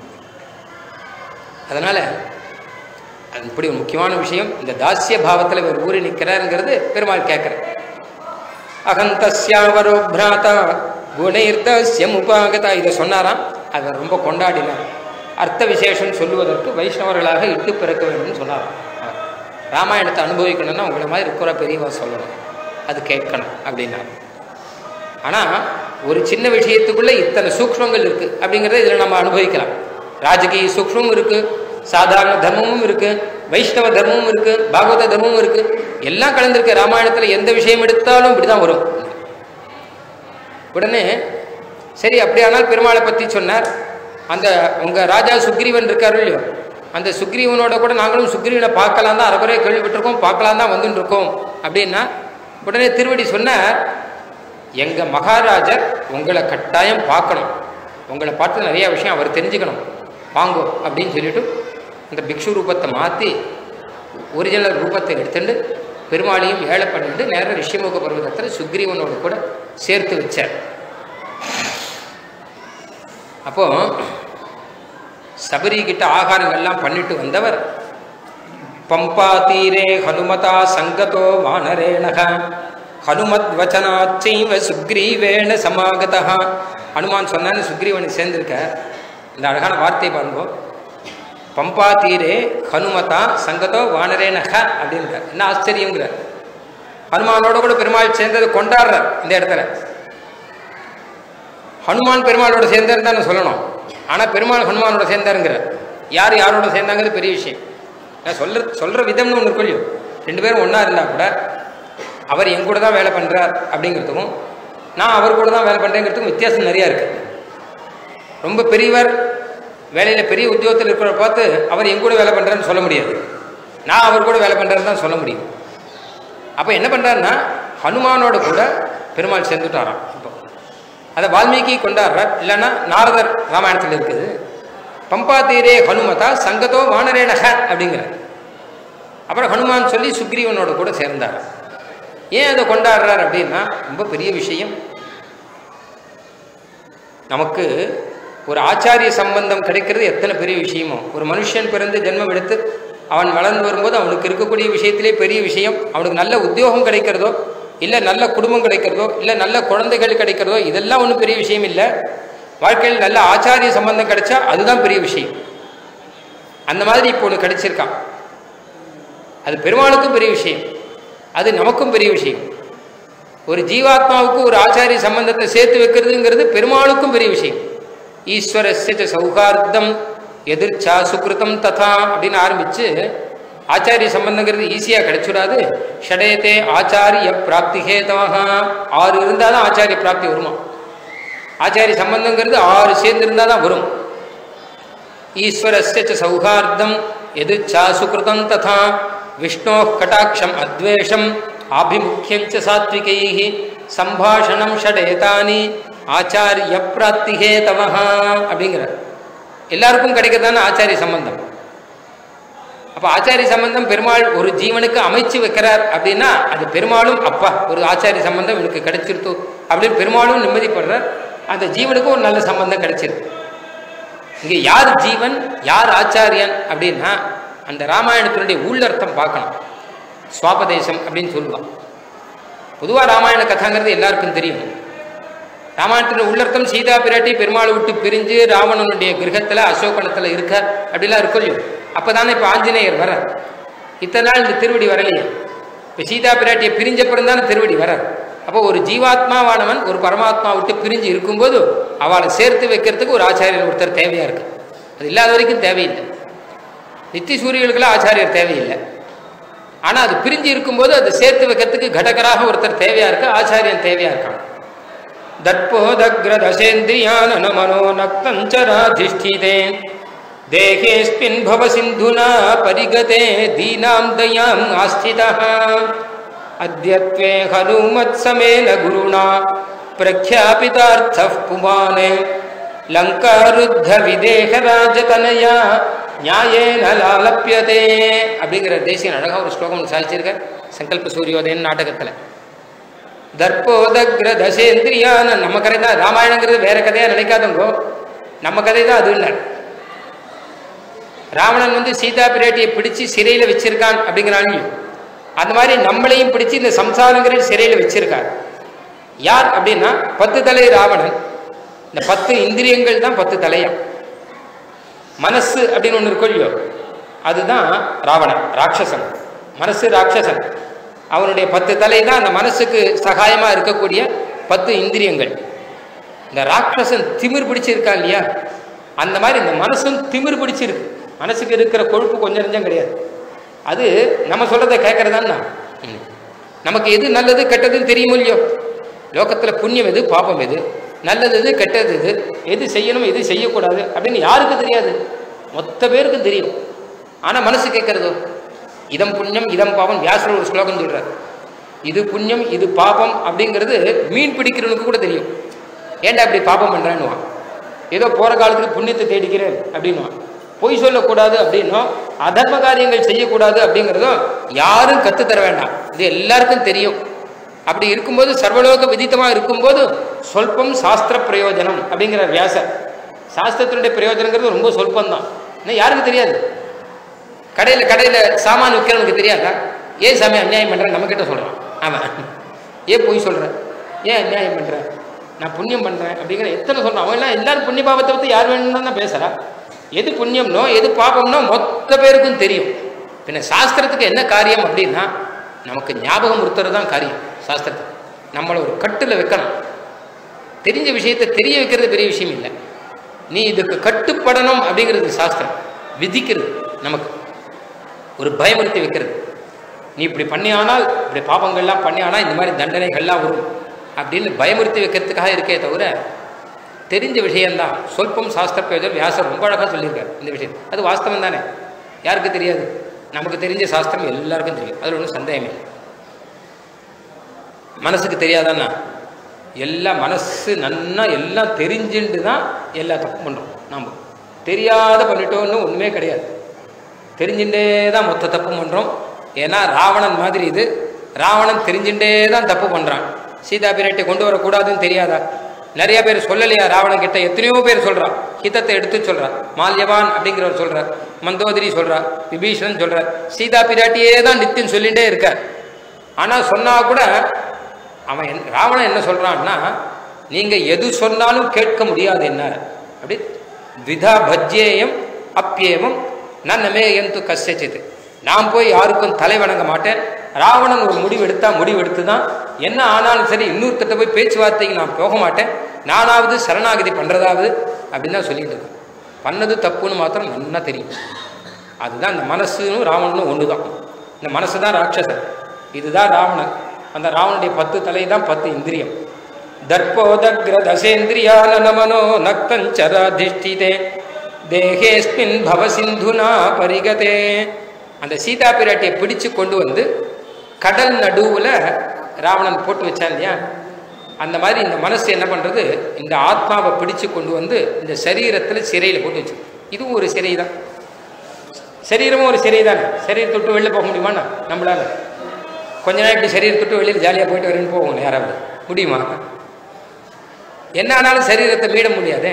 அதனால் அது இப்படி ஒரு முக்கியமான விஷயம் இந்த தாஸ்ய பாவத்தில் இவர் ஊறி நிற்கிறாருங்கிறது பெருமாள் கேட்குற அகந்தஸ்யாவரோ பிராதா குணைர்தாஸ்யம் உபாகதா இதை சொன்னாராம் அதை ரொம்ப கொண்டாடினார் அர்த்த விசேஷம் சொல்லுவதற்கு வைஷ்ணவர்களாக இட்டு பிறக்க வேண்டும்னு சொன்னாராம் அவர். ராமாயணத்தை அனுபவிக்கணும்னா உங்களை மாதிரி இருக்கிற பெரியவா சொல்லணும் அது கேட்கணும் அப்படின்னாரு ஆனால் ஒரு சின்ன விஷயத்துக்குள்ள இத்தனை சூக்ஷ்மங்கள் இருக்கு அப்படிங்கிறத இதில் நம்ம அனுபவிக்கலாம் ராஜகீய சூக்ஷ்மமும் இருக்கு சாதாரண தர்மமும் இருக்கு வைஷ்ணவ தர்மமும் இருக்கு பாகவத தர்மமும் இருக்கு எல்லாம் கலந்துருக்கு ராமாயணத்தில் எந்த விஷயம் எடுத்தாலும் இப்படிதான் வரும் உடனே சரி அப்படியானால் பெருமாளை பற்றி சொன்னார் அந்த உங்கள் ராஜா சுக்ரீவன் இருக்காரு இல்லையோ அந்த சுக்ரீவனோட கூட நாங்களும் சுக்ரீவனை பார்க்கலாம் தான் அரைக்குறைய கேள்விப்பட்டிருக்கோம் பார்க்கலாம் தான் வந்துட்டு இருக்கோம் அப்படின்னா உடனே திருவடி சொன்னார் எங்கள் மகாராஜர் உங்களை கட்டாயம் பார்க்கணும் உங்களை பார்த்து நிறைய விஷயம் அவர் தெரிஞ்சுக்கணும் வாங்கோ அப்படின்னு சொல்லிட்டு அந்த பிக்ஷு ரூபத்தை மாற்றி ஒரிஜினல் ரூபத்தை எடுத்துட்டு பெருமாளையும் ஏழை பண்ணிட்டு நேரம் ரிஷிமுக பர்வதத்தில் சுக்ரீவனோடு கூட சேர்த்து வச்சார் அப்போ சபரி கிட்ட ஆகாரங்கள்லாம் பண்ணிட்டு வந்தவர் பம்பா தீரே ஹனுமதா சங்கதோ வானரேணக ஹனுமத் வச்சனாச்சைவ சுக்ரீவேண சமாகதா ஹனுமான் சொன்னான்னு சுக்ரீவனுக்கு சேர்ந்திருக்க இந்த அழகான வார்த்தை பாருங்க பம்பா தீரே ஹனுமதா சங்கதோ வானரேனக அப்படின்ற என்ன ஆச்சரியங்கிற ஹனுமானோட கூட பெருமாள் சேர்ந்தது கொண்டாடுறார் இந்த இடத்துல ஹனுமான் பெருமாளோட சேர்ந்தார் தான் சொல்லணும் ஆனால் பெருமாள் ஹனுமானோட சேர்ந்தாருங்கிற யார் யாரோட சேர்ந்தாங்கிறது பெரிய விஷயம் நான் சொல்ற சொல்கிற விதம்னு ஒன்று இருக்கும் இல்லையோ ரெண்டு பேரும் ஒன்றா இருந்தால் கூட அவர் என் கூட தான் வேலை பண்ணுறார் அப்படிங்கிறதுக்கும் நான் அவர் கூட தான் வேலை பண்ணுறேங்கிறதுக்கும் வித்தியாசம் நிறையா இருக்குது ரொம்ப பெரியவர் வேலையில் பெரிய உத்தியோகத்தில் இருக்கிறவரை பார்த்து அவர் என் கூட வேலை பண்ணுறாருன்னு சொல்ல முடியாது நான் அவர் கூட வேலை பண்ணுறேன்னு தான் சொல்ல முடியும் அப்போ என்ன பண்ணுறாருன்னா ஹனுமானோட கூட பெருமாள் சேர்ந்துட்டாராம் இப்போ அதை வால்மீகி கொண்டாடுறார் இல்லைன்னா நாரதர் ராமாயணத்தில் இருக்குது பம்பா தீரே ஹனுமதா சங்கதோ வானரேனக அப்படிங்கிறார் அப்புறம் ஹனுமான் சொல்லி சுக்ரீவனோட கூட சேர்ந்தார் ஏன் அதை கொண்டாடுறார் அப்படின்னா ரொம்ப பெரிய விஷயம் நமக்கு ஒரு ஆச்சாரிய சம்பந்தம் கிடைக்கிறது எத்தனை பெரிய விஷயமோ ஒரு மனுஷன் பிறந்து ஜென்மம் எடுத்து அவன் வளர்ந்து வரும்போது அவனுக்கு இருக்கக்கூடிய விஷயத்திலே பெரிய விஷயம் அவனுக்கு நல்ல உத்தியோகம் கிடைக்கிறதோ இல்லை நல்ல குடும்பம் கிடைக்கிறதோ இல்லை நல்ல குழந்தைகள் கிடைக்கிறதோ இதெல்லாம் ஒன்றும் பெரிய விஷயம் இல்லை வாழ்க்கையில் நல்ல ஆச்சாரிய சம்பந்தம் கிடைச்சா அதுதான் பெரிய விஷயம் அந்த மாதிரி இப்போ ஒன்று கிடைச்சிருக்கான் அது பெருமாளுக்கும் பெரிய விஷயம் அது நமக்கும் பெரிய விஷயம் ஒரு ஜீவாத்மாவுக்கு ஒரு ஆச்சாரிய சம்பந்தத்தை சேர்த்து வைக்கிறதுங்கிறது பெருமாளுக்கும் பெரிய விஷயம் ஈஸ்வரஸ்ய சௌகார்த்தம் எதிர்ச்சா சுக்ருதம் ததா அப்படின்னு ஆரம்பித்து ஆச்சாரிய சம்பந்தங்கிறது ஈஸியாக கிடைச்சிடாது ஷடயத்தே ஆச்சாரிய பிராப்தி ஹேதமாக ஆறு இருந்தால் தான் ஆச்சாரிய பிராப்தி வருமா ஆச்சாரிய சம்பந்தங்கிறது ஆறு சேர்ந்து இருந்தால் தான் வரும் ஈஸ்வரஸ்ய சௌகார்த்தம் எதிர்ச்சா சுக்ருதம் ததா விஷ்ணோ கட்டாட்சம் அத்வேஷம் ஆபிமுக்கியஞ்ச சாத்விகை சம்பாஷணம் ஷடேதானி ஆச்சாரிய பிராப்திகே தவஹா அப்படிங்கிற எல்லாருக்கும் கிடைக்கிறதான ஆச்சாரிய சம்பந்தம் அப்போ ஆச்சாரிய சம்பந்தம் பெருமாள் ஒரு ஜீவனுக்கு அமைச்சு வைக்கிறார் அப்படின்னா அது பெருமாளும் அப்பா ஒரு ஆச்சாரிய சம்பந்தம் எனக்கு கிடைச்சிருத்து அப்படின்னு பெருமாளும் நிம்மதிப்படுறார் அந்த ஜீவனுக்கு ஒரு நல்ல சம்பந்தம் கிடைச்சிருக்கு இங்கே யார் ஜீவன் யார் ஆச்சாரியன் அப்படின்னா அந்த ராமாயணத்தினுடைய உள்ளர்த்தம் பார்க்கணும் சுவாபதேசம் அப்படின்னு சொல்லுவான் பொதுவாக ராமாயண கதாங்கிறது எல்லாருக்கும் தெரியும் ராமாயணத்தினுடைய உள்ளர்த்தம் சீதா பிராட்டி பெருமாளை விட்டு பிரிஞ்சு ராவணனுடைய கிரகத்தில் அசோகணத்தில் இருக்க அப்படிலாம் இருக்கும் இல்லையோ அப்போ தானே இப்போ ஆஞ்சநேயர் வர இத்தனை நாள் இந்த திருவடி வரலையே இப்போ சீதா பிராட்டியை பிரிஞ்சப்புறம் தானே திருவடி வர அப்போ ஒரு ஜீவாத்மாவானவன் ஒரு பரமாத்மா விட்டு பிரிஞ்சு இருக்கும்போது அவளை சேர்த்து வைக்கிறதுக்கு ஒரு ஆச்சாரியர் ஒருத்தர் தேவையாக இருக்குது அது இல்லாத வரைக்கும் தேவையில்லை நித்தி சூரியர்களுக்கெல்லாம் ஆச்சாரியர் தேவையில்லை ஆனால் அது பிரிஞ்சு இருக்கும்போது அதை சேர்த்து வைக்கிறதுக்கு கடகராக ஒருத்தர் தேவையாக இருக்கு ஆச்சாரியன் தேவையாக இருக்கான் தற்போதக்ரதசேந்திரியான மனோ நக்தஞ்சராதிஷ்டிதே தேகேஸ்மின் பவ சிந்துனா பரிகதே தீனாம் தயாம் ஆஸ்திதா அத்யத்வே ஹனுமத்சமேன குருணா பிரக்யாபிதார்த்தः புமானே லங்காருத்த விதேகராஜதனயா நியாயேன லாலப்பியதே அப்படிங்கிற தேசியன் அழகாக ஒரு ஸ்லோகம் சாதிச்சிருக்க சங்கல்ப சூரியோதயன் நாடகத்தில் தர்ப்போதக்ர தசேந்திரியான நம்ம கதை தான் ராமாயணங்கிறது வேற கதையாக நினைக்காதவங்கோ நம்ம கதை தான் அதுன்னார் ராவணன் வந்து சீதா பிராட்டியை பிடிச்சு சிறையில் வச்சிருக்கான் அப்படிங்கிறாங்க அந்த மாதிரி நம்மளையும் பிடிச்சு இந்த சம்சாரங்கிற சிறையில் வச்சிருக்கார் யார் அப்படின்னா பத்து தலை ராவணன் இந்த பத்து இந்திரியங்கள் தான் பத்து தலையா மனசு அப்படின்னு ஒன்று இருக்கும் இல்லையோ அதுதான் ராவணன் ராட்சசன் மனசு ராட்சசன் அவனுடைய பத்து தலை தான் அந்த மனசுக்கு சகாயமாக இருக்கக்கூடிய பத்து இந்திரியங்கள் இந்த ராட்சசன் திமிர் பிடிச்சிருக்கான் இல்லையா அந்த மாதிரி இந்த மனசும் திமிர் பிடிச்சிருக்கு மனசுக்கு இருக்கிற கொழுப்பு கொஞ்சம் நெஞ்சம் கிடையாது அது நம்ம சொல்கிறத கேட்கறதான்னா நமக்கு எது நல்லது கெட்டதுன்னு தெரியுமோ இல்லையோ லோகத்தில் புண்ணியம் எது பாபம் எது நல்லது இது கெட்டது இது எது செய்யணும் எது செய்யக்கூடாது அப்படின்னு யாருக்கு தெரியாது மொத்த பேருக்கும் தெரியும் ஆனால் மனசு கேட்கறதோ இதம் புண்ணியம் இதம் பாவம் வியாசர் ஒரு ஸ்லோகம் சொல்றார் இது புண்ணியம் இது பாபம் அப்படிங்கிறது மீன் பிடிக்கிறவனுக்கு கூட தெரியும் ஏன்டா இப்படி பாபம் பண்ணுறேன்னுவான் ஏதோ போகிற காலத்துக்கு புண்ணியத்தை தேடிக்கிறேன் அப்படின்னுவான் பொய் சொல்லக்கூடாது அப்படின்னும் அதர்ம காரியங்கள் செய்யக்கூடாது அப்படிங்கிறதும் யாரும் கற்றுத்தர வேண்டாம் இது எல்லாருக்கும் தெரியும் அப்படி இருக்கும்போது சர்வலோக விதித்தமாக இருக்கும்போது சொல்பம் சாஸ்திர பிரயோஜனம் அப்படிங்கிற வியாசர் சாஸ்திரத்தினுடைய பிரயோஜனங்கிறது ரொம்ப சொல்பம் தான் இன்னும் யாருக்கு தெரியாது கடையில் கடையில் சாமான் விற்கிறவனுக்கு தெரியாதா ஏன் சாமி அநியாயம் பண்ணுறேன் நம்மக்கிட்ட சொல்கிறான் ஆமாம் ஏன் பொய் சொல்கிறேன் ஏன் அநியாயம் பண்ணுறேன் நான் புண்ணியம் பண்ணுறேன் அப்படிங்கிற எத்தனை சொல்கிறான் அவன் எல்லாம் எல்லாரும் புண்ணிய பாவத்தை பற்றி யார் வேணும்னு தான் பேசுகிறா எது புண்ணியம்னோ எது பாபம்னோ மொத்த பேருக்கும் தெரியும் பின்ன சாஸ்திரத்துக்கு என்ன காரியம் அப்படின்னா நமக்கு ஞாபகம் உறுத்துறது தான் காரியம் சாஸ்திரத்துக்கு நம்மளை ஒரு கட்டில் வைக்கணும் தெரிஞ்ச விஷயத்தை தெரிய வைக்கிறது பெரிய விஷயம் இல்லை நீ இதுக்கு கட்டுப்படணும் அப்படிங்கிறது சாஸ்திரம் விதிக்கிறது நமக்கு ஒரு பயமுறுத்தி வைக்கிறது நீ இப்படி பண்ணியானால் இப்படி பாபங்கள்லாம் பண்ணியானால் இந்த மாதிரி தண்டனைகள்லாம் வரும் அப்படின்னு பயமுறுத்தி வைக்கிறதுக்காக இருக்கே தவிர தெரிஞ்ச விஷயம்தான் சொல்பம் சாஸ்திர பிரயோஜனம் வியாசர் ரொம்ப அழகாக சொல்லியிருக்காரு இந்த விஷயம் அது வாஸ்தவம் தானே யாருக்கு தெரியாது நமக்கு தெரிஞ்ச சாஸ்திரம் எல்லாருக்கும் தெரியும் அதில் ஒன்றும் சந்தேகம் இல்லை மனசுக்கு தெரியாதாண்ணா எல்லாம் மனசு நன்னா எல்லாம் தெரிஞ்சுட்டு தான் எல்லா தப்பு பண்ணுறோம் நாம் தெரியாத பண்ணிட்டோன்னு ஒன்றுமே கிடையாது தெரிஞ்சுட்டே தான் மொத்த தப்பு பண்ணுறோம் ஏன்னா ராவணன் மாதிரி இது ராவணன் தெரிஞ்சுட்டே தான் தப்பு பண்ணுறான் சீதா பிராட்டியை கொண்டு வரக்கூடாதுன்னு தெரியாதா நிறைய பேர் சொல்லலையா ராவணன் கிட்ட எத்தனையோ பேர் சொல்றா ஹிதத்தை எடுத்து சொல்றா மால்யவான் அப்படிங்கிறவர் சொல்றார் மந்தோதரி சொல்றா விபீஷணன் சொல்றார் சீதா பிராட்டியே தான் நித்தியம் சொல்லிகிட்டே இருக்க ஆனால் சொன்னா கூட அவன் என் ராவணன் என்ன சொல்றான்னா நீங்க எது சொன்னாலும் கேட்க முடியாது என்ன அப்படி த்விதா பஜ்யேயம் அப்பியேமம் நன்னமே எந்து கசித்து நான் போய் யாருக்கும் தலை வணங்க மாட்டேன் ராவணன் ஒரு முடிவு எடுத்தா முடிவு எடுத்து தான் என்ன ஆனாலும் சரி இன்னொருத்தட்ட போய் பேச்சுவார்த்தைக்கு நான் போக மாட்டேன் நானாவது சரணாகதி பண்ணுறதாவது அப்படின்னு தான் சொல்லிட்டு இருக்கேன் பண்ணது தப்புன்னு மாத்திரம் நல்லா தெரியும் அதுதான் இந்த மனசுன்னு ராவணனும் ஒன்று தான் இந்த மனசு தான் ராட்சசன் இதுதான் ராவணன் அந்த ராவனுடைய பத்து தலை தான் பத்து இந்திரியம் தர்ப்போதக்ர தசேந்திரியான மனோ நக்தஞ்சராதிஷ்டிதே தேகேஸ்மின் பவசிந்துனா பரிகதே அந்த சீதா பிராட்டியை பிடிச்சு கொண்டு வந்து கடல் நடுவில் ராவணன் போட்டு வச்சான் இல்லையா அந்த மாதிரி இந்த மனசு என்ன பண்ணுறது இந்த ஆத்மாவை பிடிச்சு கொண்டு வந்து இந்த சரீரத்தில் சிறையில் போட்டு வச்சு இதுவும் ஒரு சிறை தான் சரீரமும் ஒரு சிறை தானே சரீரத்தை விட்டு வெளில போக முடியுமாண்ணா நம்மளால கொஞ்ச நாள் இப்படி சரீரத்தை விட்டு வெளியில் ஜாலியாக போயிட்டு வரேன்னு போவோம் யாராவது முடியுமா என்ன ஆனாலும் சரீரத்தை மீட முடியாதே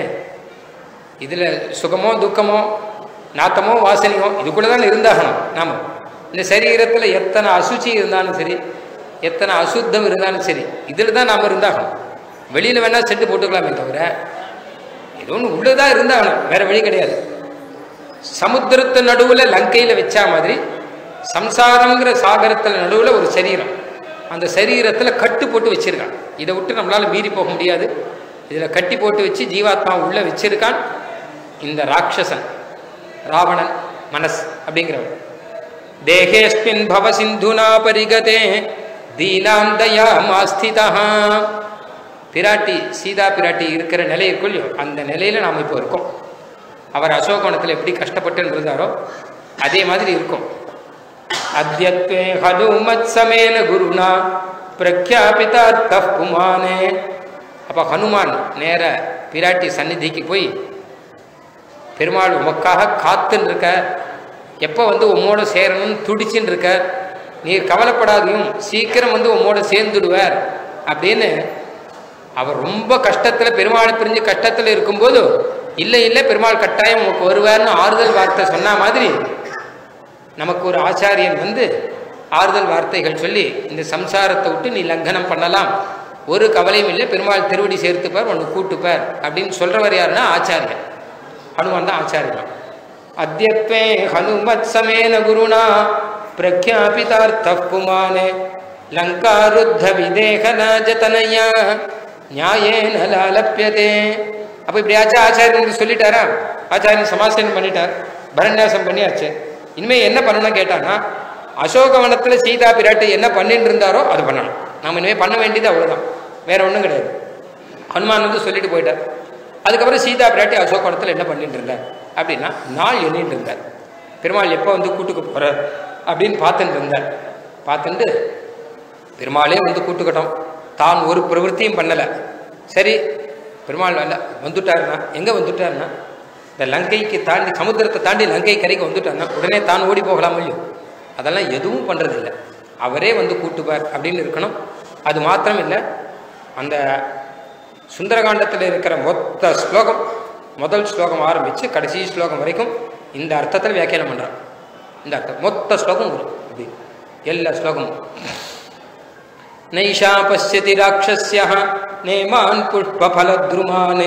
இதில் சுகமோ துக்கமோ நாத்தமோ வாசனையோ இதுக்குள்ளே தான் இருந்தாகணும் நாம் இந்த சரீரத்தில் எத்தனை அசுச்சி இருந்தாலும் சரி எத்தனை அசுத்தம் இருந்தாலும் சரி இதில் தான் நாம் இருந்தாகணும் வெளியில் வேணால் செட்டு போட்டுக்கலாமே தவிர இது ஒன்று உள்ளே தான் இருந்தாகணும் வேறு வழி கிடையாது சமுத்திரத்து நடுவில் லங்கையில் வச்சா மாதிரி சம்சாரங்கிற சாகரத்தில் நடுவில் ஒரு சரீரம் அந்த சரீரத்தில் கட்டு போட்டு வச்சிருக்கான் இதை விட்டு நம்மளால் மீறி போக முடியாது இதில் கட்டி போட்டு வச்சு ஜீவாத்மா உள்ளே வச்சிருக்கான் இந்த ராட்சசன் ராவணன் மனஸ் அப்படிங்கிறவன் தேகேஸ்மின் பவ சிந்துனா பரிகதே தீனாம் தயா மாஸ்திதா பிராட்டி சீதா பிராட்டி இருக்கிற நிலை இருக்குல்லையோ அந்த நிலையில நாம் இப்போ இருக்கோம் அவர் அசோகவனத்தில் எப்படி கஷ்டப்பட்டு இருந்தாரோ அதே மாதிரி இருக்கும் அத்தியத்வே ஹனுமத் சமேன குருனா பிரக்யாபிதா புமானே அப்போ ஹனுமான் நேர பிராட்டி சந்நிதிக்கு போய் பெருமாள் உமக்காக காத்துன்னு இருக்க எப்போ வந்து உம்மோட சேரணும்னு துடிச்சுன்னு இருக்க நீர் கவலைப்படாதையும் சீக்கிரம் வந்து உம்மோட சேர்ந்துடுவார் அப்படின்னு அவர் ரொம்ப கஷ்டத்தில் பெருமாளை பிரிஞ்சு கஷ்டத்தில் இருக்கும்போது இல்லை இல்லை பெருமாள் கட்டாயம் உமக்கு வருவார்னு ஆறுதல் வார்த்தை சொன்ன மாதிரி நமக்கு ஒரு ஆச்சாரியன் வந்து ஆறுதல் வார்த்தைகள் சொல்லி இந்த சம்சாரத்தை விட்டு நீ லங்கனம் பண்ணலாம் ஒரு கவலையும் இல்லை பெருமாள் திருவடி சேர்த்துப்பார் ஒன்று கூட்டுப்பார் அப்படின்னு சொல்கிறவர் யாருன்னா ஆச்சாரியன் ஹனுமான் தான் ஆச்சாரியன் அத்தியத்வே ஹனுமத் சமேன குருணா பிரக்யாபிதார்த்த புமானே லங்காருத்த விதேகனாஜதனையா நியாயேன லாலப்பியதே அப்போ இப்படியாச்சும் ஆச்சாரியனுக்கு சொல்லிட்டாரா ஆச்சாரியன் சமாசனம் பண்ணிட்டார் பரநியாசம் பண்ணியாச்சு இனிமேல் என்ன பண்ணணும்னு கேட்டான்னா அசோகவனத்தில் சீதா பிராட்டி என்ன பண்ணிட்டு இருந்தாரோ அது பண்ணணும் நாம் இனிமேல் பண்ண வேண்டியது அவ்வளோதான் வேற ஒன்றும் கிடையாது ஹனுமான் வந்து சொல்லிட்டு போயிட்டார் அதுக்கப்புறம் சீதா பிராட்டி அசோகவனத்தில் என்ன பண்ணிட்டு இருந்தார் அப்படின்னா நாள் எண்ணிட்டு இருந்தார் பெருமாள் எப்போ வந்து கூட்டுக்கு போகிறார் அப்படின்னு பார்த்துட்டு இருந்தார் பார்த்துட்டு பெருமாளே வந்து கூட்டுக்கட்டும் தான் ஒரு பிரவൃத்தியும் பண்ணலை சரி பெருமாள் வரல வந்துட்டாருன்னா எங்கே வந்துட்டாருன்னா இந்த லங்கைக்கு தாண்டி சமுத்திரத்தை தாண்டி லங்கை கரைக்கு வந்துட்டாருன்னா உடனே தான் ஓடி போகலாம் இல்லையோ அதெல்லாம் எதுவும் பண்ணுறதில்ல அவரே வந்து கூட்டுப்பார் அப்படின்னு இருக்கணும் அது மாத்திரம் இல்லை அந்த சுந்தரகாண்டத்தில் இருக்கிற மொத்த ஸ்லோகம் முதல் ஸ்லோகம் ஆரம்பித்து கடைசி ஸ்லோகம் வரைக்கும் இந்த அர்த்தத்தில் வியாக்கியானம் பண்ணுறான் இந்த அர்த்தம் மொத்த ஸ்லோகம் வரும் அப்படி எல்லா ஸ்லோகமும் நைஷா பசியதி ராட்சஸ்ய நேமான் புஷ்பலத்ருமானே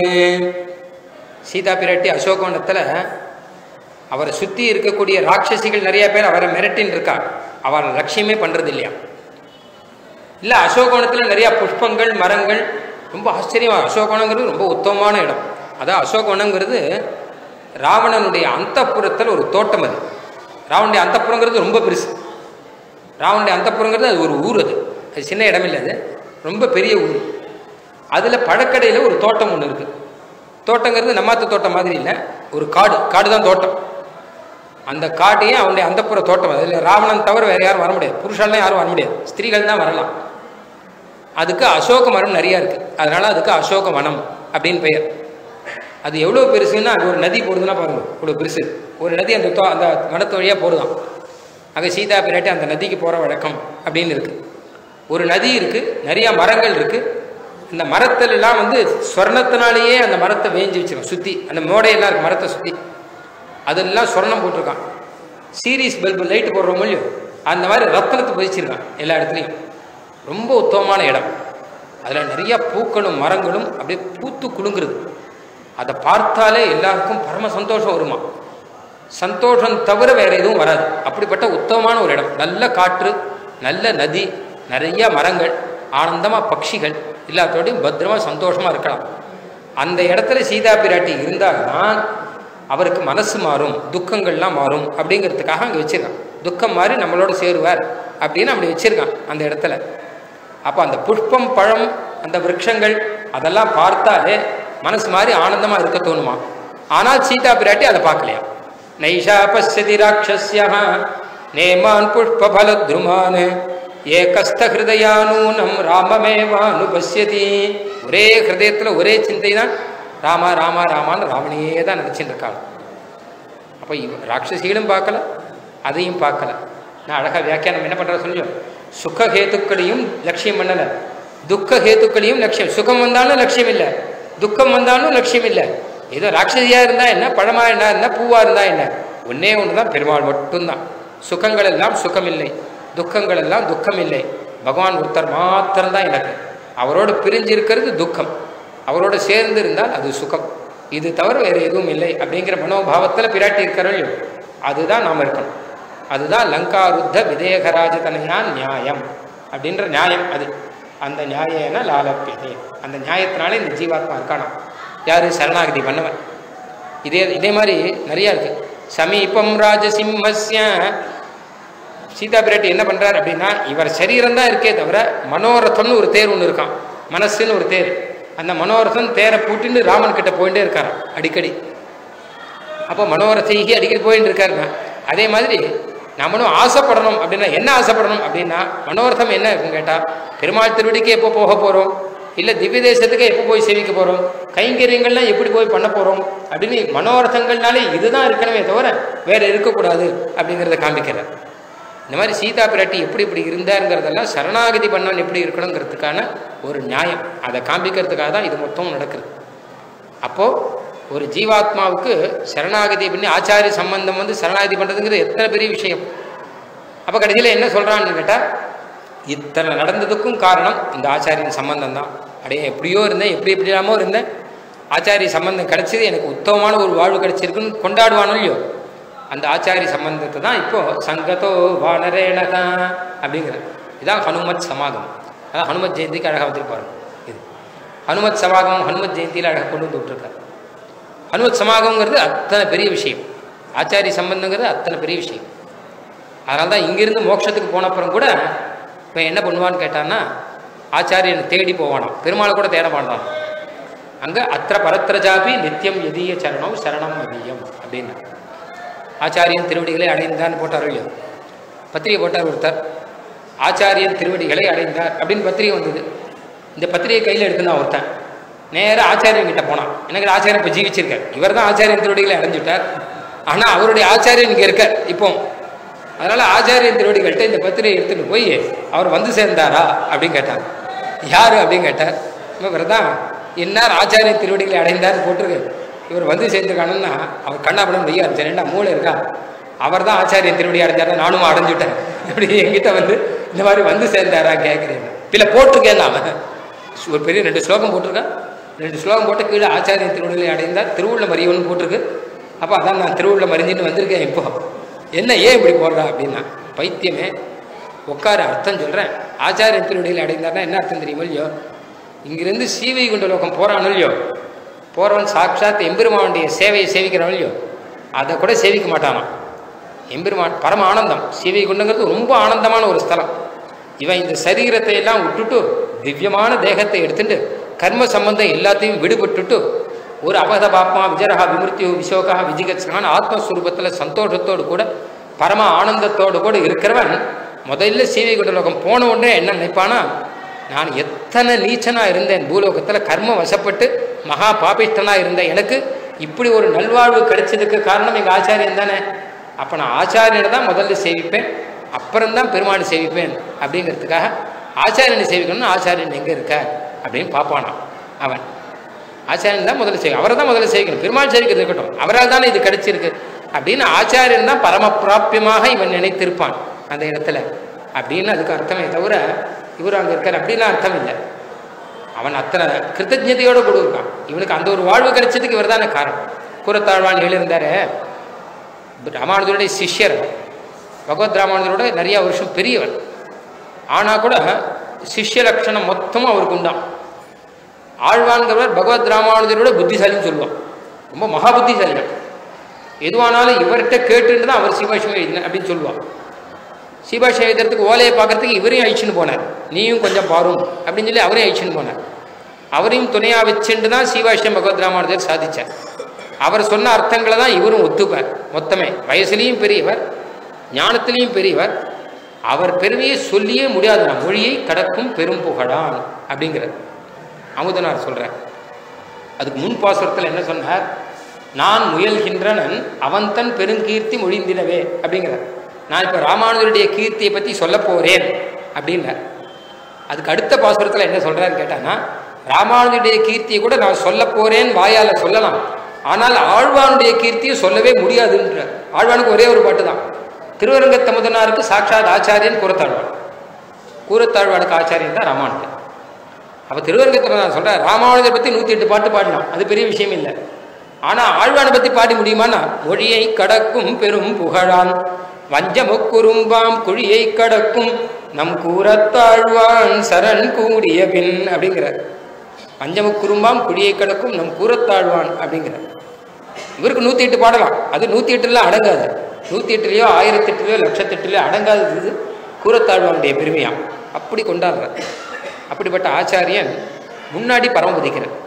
சீதா பிராட்டி அசோகவனத்தில் அவரை சுற்றி இருக்கக்கூடிய ராட்சசிகள் நிறைய பேர் அவரை மிரட்டின்னு இருக்கா அவரை லட்சியமே பண்ணுறது இல்லையா இல்லை அசோகவனத்தில் நிறையா புஷ்பங்கள் மரங்கள் ரொம்ப ஆச்சரியமா அசோகவனங்கிறது ரொம்ப உத்தமமான இடம் அதான் அசோகவனங்கிறது ராவணனுடைய அந்தப்புறத்தில் ஒரு தோட்டம் அது ராவனுடைய அந்தப்புறங்கிறது ரொம்ப பெருசு ராவனுடைய அந்தப்புறங்கிறது அது ஒரு ஊர் அது அது சின்ன இடம் இல்லை அது ரொம்ப பெரிய ஊர் அதில் பழக்கடையில் ஒரு தோட்டம் ஒன்று இருக்குது தோட்டங்கிறது நம்மாத்த தோட்டம் மாதிரி இல்லை ஒரு காடு காடு தான் தோட்டம் அந்த காட்டையும் அவனுடைய அந்தப்புற தோட்டம் அதில் ராவணன் தவிர வேறு யாரும் வர முடியாது புருஷன்லாம் யாரும் வர முடியாது ஸ்திரீகள் தான் வரலாம் அதுக்கு அசோக மரம் நிறையா இருக்குது அதனால் அதுக்கு அசோக வனம் அப்படின்னு பெயர் அது எவ்வளோ பெருசுன்னா அது ஒரு நதி போடுதுன்னா பாருங்க இவ்வளோ பெருசு ஒரு நதி அந்த தோ அந்த வனத்து வழியாக போடுதான் அங்கே சீதா பிராட்டி அந்த நதிக்கு போகிற வழக்கம் அப்படின்னு இருக்குது ஒரு நதி இருக்குது நிறையா மரங்கள் இருக்குது இந்த மரத்திலெல்லாம் வந்து ஸ்வர்ணத்தினாலேயே அந்த மரத்தை வேஞ்சி வச்சிருக்கோம் சுற்றி அந்த மோடையெல்லாம் இருக்கு மரத்தை சுற்றி அதெல்லாம் சொர்ணம் போட்டிருக்கான் சீரீஸ் பல்பு லைட்டு போடுறோம் இல்லையோ அந்த மாதிரி ரத்தனத்தை பதிச்சிருக்கான் எல்லா இடத்துலையும் ரொம்ப உத்தமமான இடம் அதில் நிறைய பூக்களும் மரங்களும் அப்படியே பூத்து குலுங்குறது அதை பார்த்தாலே எல்லாருக்கும் பரம சந்தோஷம் வருமா சந்தோஷம் தவிர வேற எதுவும் வராது அப்படிப்பட்ட உத்தமமான ஒரு இடம் நல்ல காற்று நல்ல நதி நிறைய மரங்கள் ஆனந்தமாக பட்சிகள் எல்லாத்தோடையும் பத்திரமா சந்தோஷமாக இருக்கலாம் அந்த இடத்துல சீதா பிராட்டி இருந்தால்தான் அவருக்கு மனசு மாறும் துக்கங்கள்லாம் மாறும் அப்படிங்கிறதுக்காக அங்கே வச்சிருக்கான் துக்கம் மாதிரி நம்மளோட சேருவார் அப்படின்னு அப்படி வச்சிருக்கான் அந்த இடத்துல அப்போ அந்த புஷ்பம் பழம் அந்த விரக்ஷங்கள் அதெல்லாம் பார்த்தாலே மனசு மாதிரி ஆனந்தமாக இருக்க தோணுமா ஆனால் சீதா பிராட்டி அதை பார்க்கலையா நைஷா பசியதி ராட்சஸ்யா நேமான் புஷ்பலத்ருமான் ஏகஸ்த ஹிருதயானூனம் ராமமேவானுபசியதி ஒரே ஹிருதயத்தில் ஒரே சிந்தை தான் ராமா ராமா ராமான்னு ராவணையே தான் நினச்சிட்டு இருக்காங்க அப்போ இவ ராட்சசிகளும் பார்க்கல அதையும் பார்க்கல நான் அழகாக வியாக்கியானம் என்ன பண்ணுற சொல்லியும் சுக ஹேத்துக்களையும் லட்சியம் பண்ணலை துக்க ஹேத்துக்களையும் லட்சியம் சுகம் வந்தாலும் லட்சியம் இல்லை துக்கம் வந்தாலும் லட்சியம் இல்லை ஏதோ ராட்சசியாக இருந்தால் என்ன பழமாக என்ன என்ன பூவாக இருந்தால் என்ன ஒன்றே ஒன்று தான் பெருமாள் மட்டும்தான் சுகங்கள் எல்லாம் சுகம் இல்லை துக்கங்கள் எல்லாம் துக்கம் இல்லை பகவான் ஒருத்தர் மாத்திரம்தான் எனக்கு அவரோடு பிரிஞ்சு இருக்கிறது துக்கம் அவரோடு சேர்ந்து இருந்தால் அது சுகம் இது தவிர வேறு எதுவும் இல்லை அப்படிங்கிற மனோபாவத்தில் பிராட்டி இருக்கிறோம் அதுதான் நாம் இருக்கணும் அதுதான் லங்காருத்த விதேகராஜதனையா நியாயம் அப்படின்ற நியாயம் அது அந்த நியாயன லாலப்பியதே அந்த நியாயத்தினால இந்த ஜீவாத்மா இருக்கானா யார் சரணாகதி பண்ணவன் இதே இதே மாதிரி நிறையா இருக்கு சமீபம் ராஜசிம்மஸ்ய சீதா பிராட்டி என்ன பண்ணுறார் அப்படின்னா இவர் சரீரம் தான் இருக்கே தவிர மனோரதம்னு ஒரு தேர் ஒன்று இருக்கான் மனசுன்னு ஒரு தேர் அந்த மனோரதம் தேரை பூட்டின்னு ராமன் கிட்ட போயிட்டே இருக்காராம் அடிக்கடி அப்போ மனோரதைகி அடிக்கடி போயிட்டு இருக்காருங்க அதே மாதிரி நம்மளும் ஆசைப்படணும் அப்படின்னா என்ன ஆசைப்படணும் அப்படின்னா மனோரதம் என்ன இருக்குன்னு கேட்டால் பெருமாள் திருவடிக்கு எப்போ போக போகிறோம் இல்லை திவ்ய தேசத்துக்கு எப்போ போய் சேவிக்க போகிறோம் கைங்கரியங்கள்லாம் எப்படி போய் பண்ண போகிறோம் அப்படின்னு மனோரதங்கள்னாலே இதுதான் இருக்கணுமே தவிர வேற இருக்கக்கூடாது அப்படிங்கிறத காமிக்கிறார் இந்த மாதிரி சீதா பிராட்டி எப்படி இப்படி இருந்தாருங்கிறதெல்லாம் சரணாகதி பண்ணவன் எப்படி இருக்கணுங்கிறதுக்கான ஒரு நியாயம் அதை காண்பிக்கிறதுக்காக தான் இது மொத்தம் நடக்குது அப்போது ஒரு ஜீவாத்மாவுக்கு சரணாகதி பண்ணி ஆச்சாரிய சம்பந்தம் வந்து சரணாகதி பண்ணுறதுங்கிறது எத்தனை பெரிய விஷயம் அப்போ கடைசியில் என்ன சொல்கிறான்னு கேட்டால் இத்தனை நடந்ததுக்கும் காரணம் இந்த ஆச்சாரியன் சம்பந்தம் தான் அப்படியே எப்படியோ இருந்தேன் எப்படி எப்படி இல்லாமல் இருந்தேன் ஆச்சாரிய சம்பந்தம் கிடைச்சது எனக்கு உத்தமமான ஒரு வாழ்வு கிடைச்சிருக்குன்னு கொண்டாடுவானோ இல்லையோ அந்த ஆச்சாரிய சம்பந்தத்தை தான் இப்போ சங்கதோ வானரேணகா அப்படிங்கிற இதான் ஹனுமத் சமாகமம் அதான் ஹனுமத் ஜெயந்திக்கு அழகாக வந்திருப்பாரு இது ஹனுமத் சமாகமம் ஹனுமத் ஜெயந்தியில் அழகாக கொண்டு வந்து விட்டுருக்காரு ஹனுமத் சமாகம்ங்கிறது அத்தனை பெரிய விஷயம் ஆச்சாரிய சம்பந்தங்கிறது அத்தனை பெரிய விஷயம் அதனால தான் இங்கிருந்து மோட்சத்துக்கு போன அப்புறம் கூட இப்போ என்ன பண்ணுவான்னு கேட்டான்னா ஆச்சாரியனை தேடி போவானாம் பெருமாளை கூட தேட மாட்டான் அங்கே அத்திர பரத்திரஜாபி நித்தியம் எதிய சரணம் சரணம் மதியம் அப்படின்னு ஆச்சாரியன் திருவடிகளை அடைந்தான்னு போட்டார் இல்லையோ பத்திரிகை போட்டார் ஒருத்தர் ஆச்சாரியன் திருவடிகளை அடைந்தார் அப்படின்னு பத்திரிகை வந்தது இந்த பத்திரிகை கையில் எடுத்துனா ஒருத்தன் நேராக ஆச்சாரியன் கிட்ட போனான் எனக்கு ஆச்சாரியன் இப்போ ஜீவிச்சிருக்கார் இவர் தான் ஆச்சாரியன் திருவடிகளை அடைஞ்சுட்டார் ஆனால் அவருடைய ஆச்சாரியன் இங்கே இருக்கார் இப்போ அதனால ஆச்சாரியன் திருவடிகள்கிட்ட இந்த பத்திரிகை எடுத்துட்டு போய் அவர் வந்து சேர்ந்தாரா அப்படின்னு கேட்டார் யாரு அப்படின்னு கேட்டார் இவர் தான் இன்னார் ஆச்சாரியன் திருவடிகளை அடைந்தார்னு போட்டிருக்கு இவர் வந்து சேர்ந்துருக்கானுன்னா அவர் கண்ணாபடம் வெய்ய ஆரம்பிச்சார் மூளை இருக்கா அவர் தான் ஆச்சாரியன் திருவடி அடைஞ்சாரு நானும் அடைஞ்சுட்டேன் இப்படி என்கிட்ட வந்து இந்த மாதிரி வந்து சேர்ந்தாரா கேட்குறேன் இல்லை போட்டிருக்கேன் அவன் ஒரு பெரிய ரெண்டு ஸ்லோகம் போட்டிருக்கேன் ரெண்டு ஸ்லோகம் போட்டு கீழே ஆச்சாரியன் திருவடிகளை அடைந்தார் திருவுள்ள மரியவன் போட்டிருக்கு அப்போ அதான் நான் திருவுள்ள மறிஞ்சிட்டு வந்திருக்கேன் இப்போ என்ன ஏன் இப்படி போடுறா அப்படின்னா பைத்தியமே உட்கார அர்த்தம் சொல்கிறேன் ஆச்சாரியன் திருவடிகளை அடைந்தார்னா என்ன அர்த்தம் தெரியுமோ இல்லையோ இங்கிருந்து சீவை குண்ட லோகம் போகிறானோ இல்லையோ போகிறவன் சாட்சாத் எம்பெருமானுடைய சேவையை சேவிக்கிறானோ இல்லையோ அதை கூட சேவிக்க மாட்டானான் எம்பெருமான் பரம ஆனந்தம் சீவை குண்டங்கிறது ரொம்ப ஆனந்தமான ஒரு ஸ்தலம் இவன் இந்த சரீரத்தை எல்லாம் விட்டுட்டு திவ்யமான தேகத்தை எடுத்துட்டு கர்ம சம்பந்தம் எல்லாத்தையும் விடுபட்டுட்டு ஒரு அபத பாப்மா விஜரஹா விமிருத்தியோ விசோகா விஜிகத்ஸான ஆத்மஸ்வரூபத்தில் சந்தோஷத்தோடு கூட பரம ஆனந்தத்தோடு கூட இருக்கிறவன் முதல்ல சீவை குண்டலோகம் போன உடனே என்ன நினைப்பானா நான் எத்தனை நீச்சனாக இருந்தேன் பூலோகத்தில் கர்ம வசப்பட்டு மகா பாபிஷ்டனாக இருந்த எனக்கு இப்படி ஒரு நல்வாழ்வு கிடைச்சதுக்கு காரணம் எங்கள் ஆச்சாரியன் தானே அப்போ நான் ஆச்சாரியனை தான் முதல்ல சேவிப்பேன் அப்புறம்தான் பெருமானை சேவிப்பேன் அப்படிங்கிறதுக்காக ஆச்சாரியனை சேவிக்கணும்னு ஆச்சாரியன் எங்கே இருக்க அப்படின்னு பார்ப்பானான் அவன் ஆச்சாரியன் தான் முதல்ல சேவி அவரை தான் முதல்ல சேவிக்கணும் பெருமாள் சேவிக்கிறது இருக்கட்டும் அவரால் தானே இது கிடைச்சிருக்கு அப்படின்னு ஆச்சாரியன் தான் பரம பிராப்பியமாக இவன் நினைத்திருப்பான் அந்த இடத்துல அப்படின்னு அதுக்கு அர்த்தமே தவிர இவர் அங்கே இருக்கார் அப்படிலாம் அர்த்தம் இல்லை அவன் அத்தனை கிருத்தஜதையோடு கூட இருக்கான் இவனுக்கு அந்த ஒரு வாழ்வு கிடைச்சதுக்கு இவர் தானே காரணம் கூரத்தாழ்வான் எழுந்தாரு ராமானுஜருடைய சிஷ்யர் பகவத் ராமானுஜரோட நிறைய வருஷம் பெரியவர் ஆனால் கூட சிஷ்ய லட்சணம் மொத்தமும் அவருக்கு உண்டான் ஆழ்வான்கிறவர் பகவத் ராமானுஜரோட புத்திசாலின்னு சொல்லுவான் ரொம்ப மகா புத்திசாலி எதுவானாலும் இவர்கிட்ட கேட்டுட்டு தான் அவர் சிவாஷிவம் எழுதின அப்படின்னு சொல்லுவான் சீபாஷை எழுதுறதுக்கு ஓலையை பார்க்கறதுக்கு இவரையும் அழிச்சுன்னு போனார் நீயும் கொஞ்சம் பாரும் அப்படின்னு சொல்லி அவரையும் அழிச்சுன்னு போனார் அவரையும் துணையாக வச்சுட்டு தான் சீபாஷ்யம் பகவத் ராமானுஜர் சாதிச்சார் அவர் சொன்ன அர்த்தங்களை தான் இவரும் ஒத்துப்பார் மொத்தமே வயசுலேயும் பெரியவர் ஞானத்திலையும் பெரியவர் அவர் பெருமையை சொல்லியே முடியாது நான் மொழியை கடக்கும் பெரும் புகழான் அப்படிங்கிறார் அமுதனார் சொல்கிறார் அதுக்கு முன் பாசுரத்தில் என்ன சொன்னார் நான் முயல்கின்றனன் அவன் தன் பெருங்கீர்த்தி மொழிந்தினவே அப்படிங்கிறார் நான் இப்போ ராமானுஜருடைய கீர்த்தியை பற்றி சொல்ல போகிறேன் அப்படின்னார் அதுக்கு அடுத்த பாசுரத்தில் என்ன சொல்கிறான்னு கேட்டான்னா ராமானுஜருடைய கீர்த்தியை கூட நான் சொல்ல போகிறேன் வாயால் சொல்லலாம் ஆனால் ஆழ்வானுடைய கீர்த்தியை சொல்லவே முடியாதுன்றார் ஆழ்வானுக்கு ஒரே ஒரு பாட்டு தான் திருவரங்க தமுதனாருக்கு சாட்சாத் ஆச்சாரியன் கூறத்தாழ்வான் கூறத்தாழ்வானுக்கு ஆச்சாரியன் தான் ராமானுஜர் அப்போ திருவரங்க தமுதனார் சொல்கிறார் ராமானுஜர் பற்றி நூற்றி எட்டு பாட்டு பாடலாம் அது பெரிய விஷயம் இல்லை ஆனால் ஆழ்வானை பற்றி பாடி முடியுமானா மொழியை கடக்கும் பெரும் புகழான் வஞ்சமுக்குறும்பாம் குழியை கடக்கும் நம் கூறத்தாழ்வான் சரண் கூடிய பின் அப்படிங்கிறார் பஞ்சமுக்குறும்பாம் குழியை கடக்கும் நம் கூறத்தாழ்வான் அப்படிங்கிறார் இவருக்கு நூற்றி எட்டு பாடலாம் அது நூற்றி எட்டுல அடங்காது நூற்றி எட்டுலையோ ஆயிரத்தி எட்டுலையோ லட்சத்தெட்டுலையோ அடங்காதது இது கூறத்தாழ்வானுடைய பெருமையாம் அப்படி கொண்டாடுறார் அப்படிப்பட்ட ஆச்சாரியன் முன்னாடி பரமபதிக்கிறார்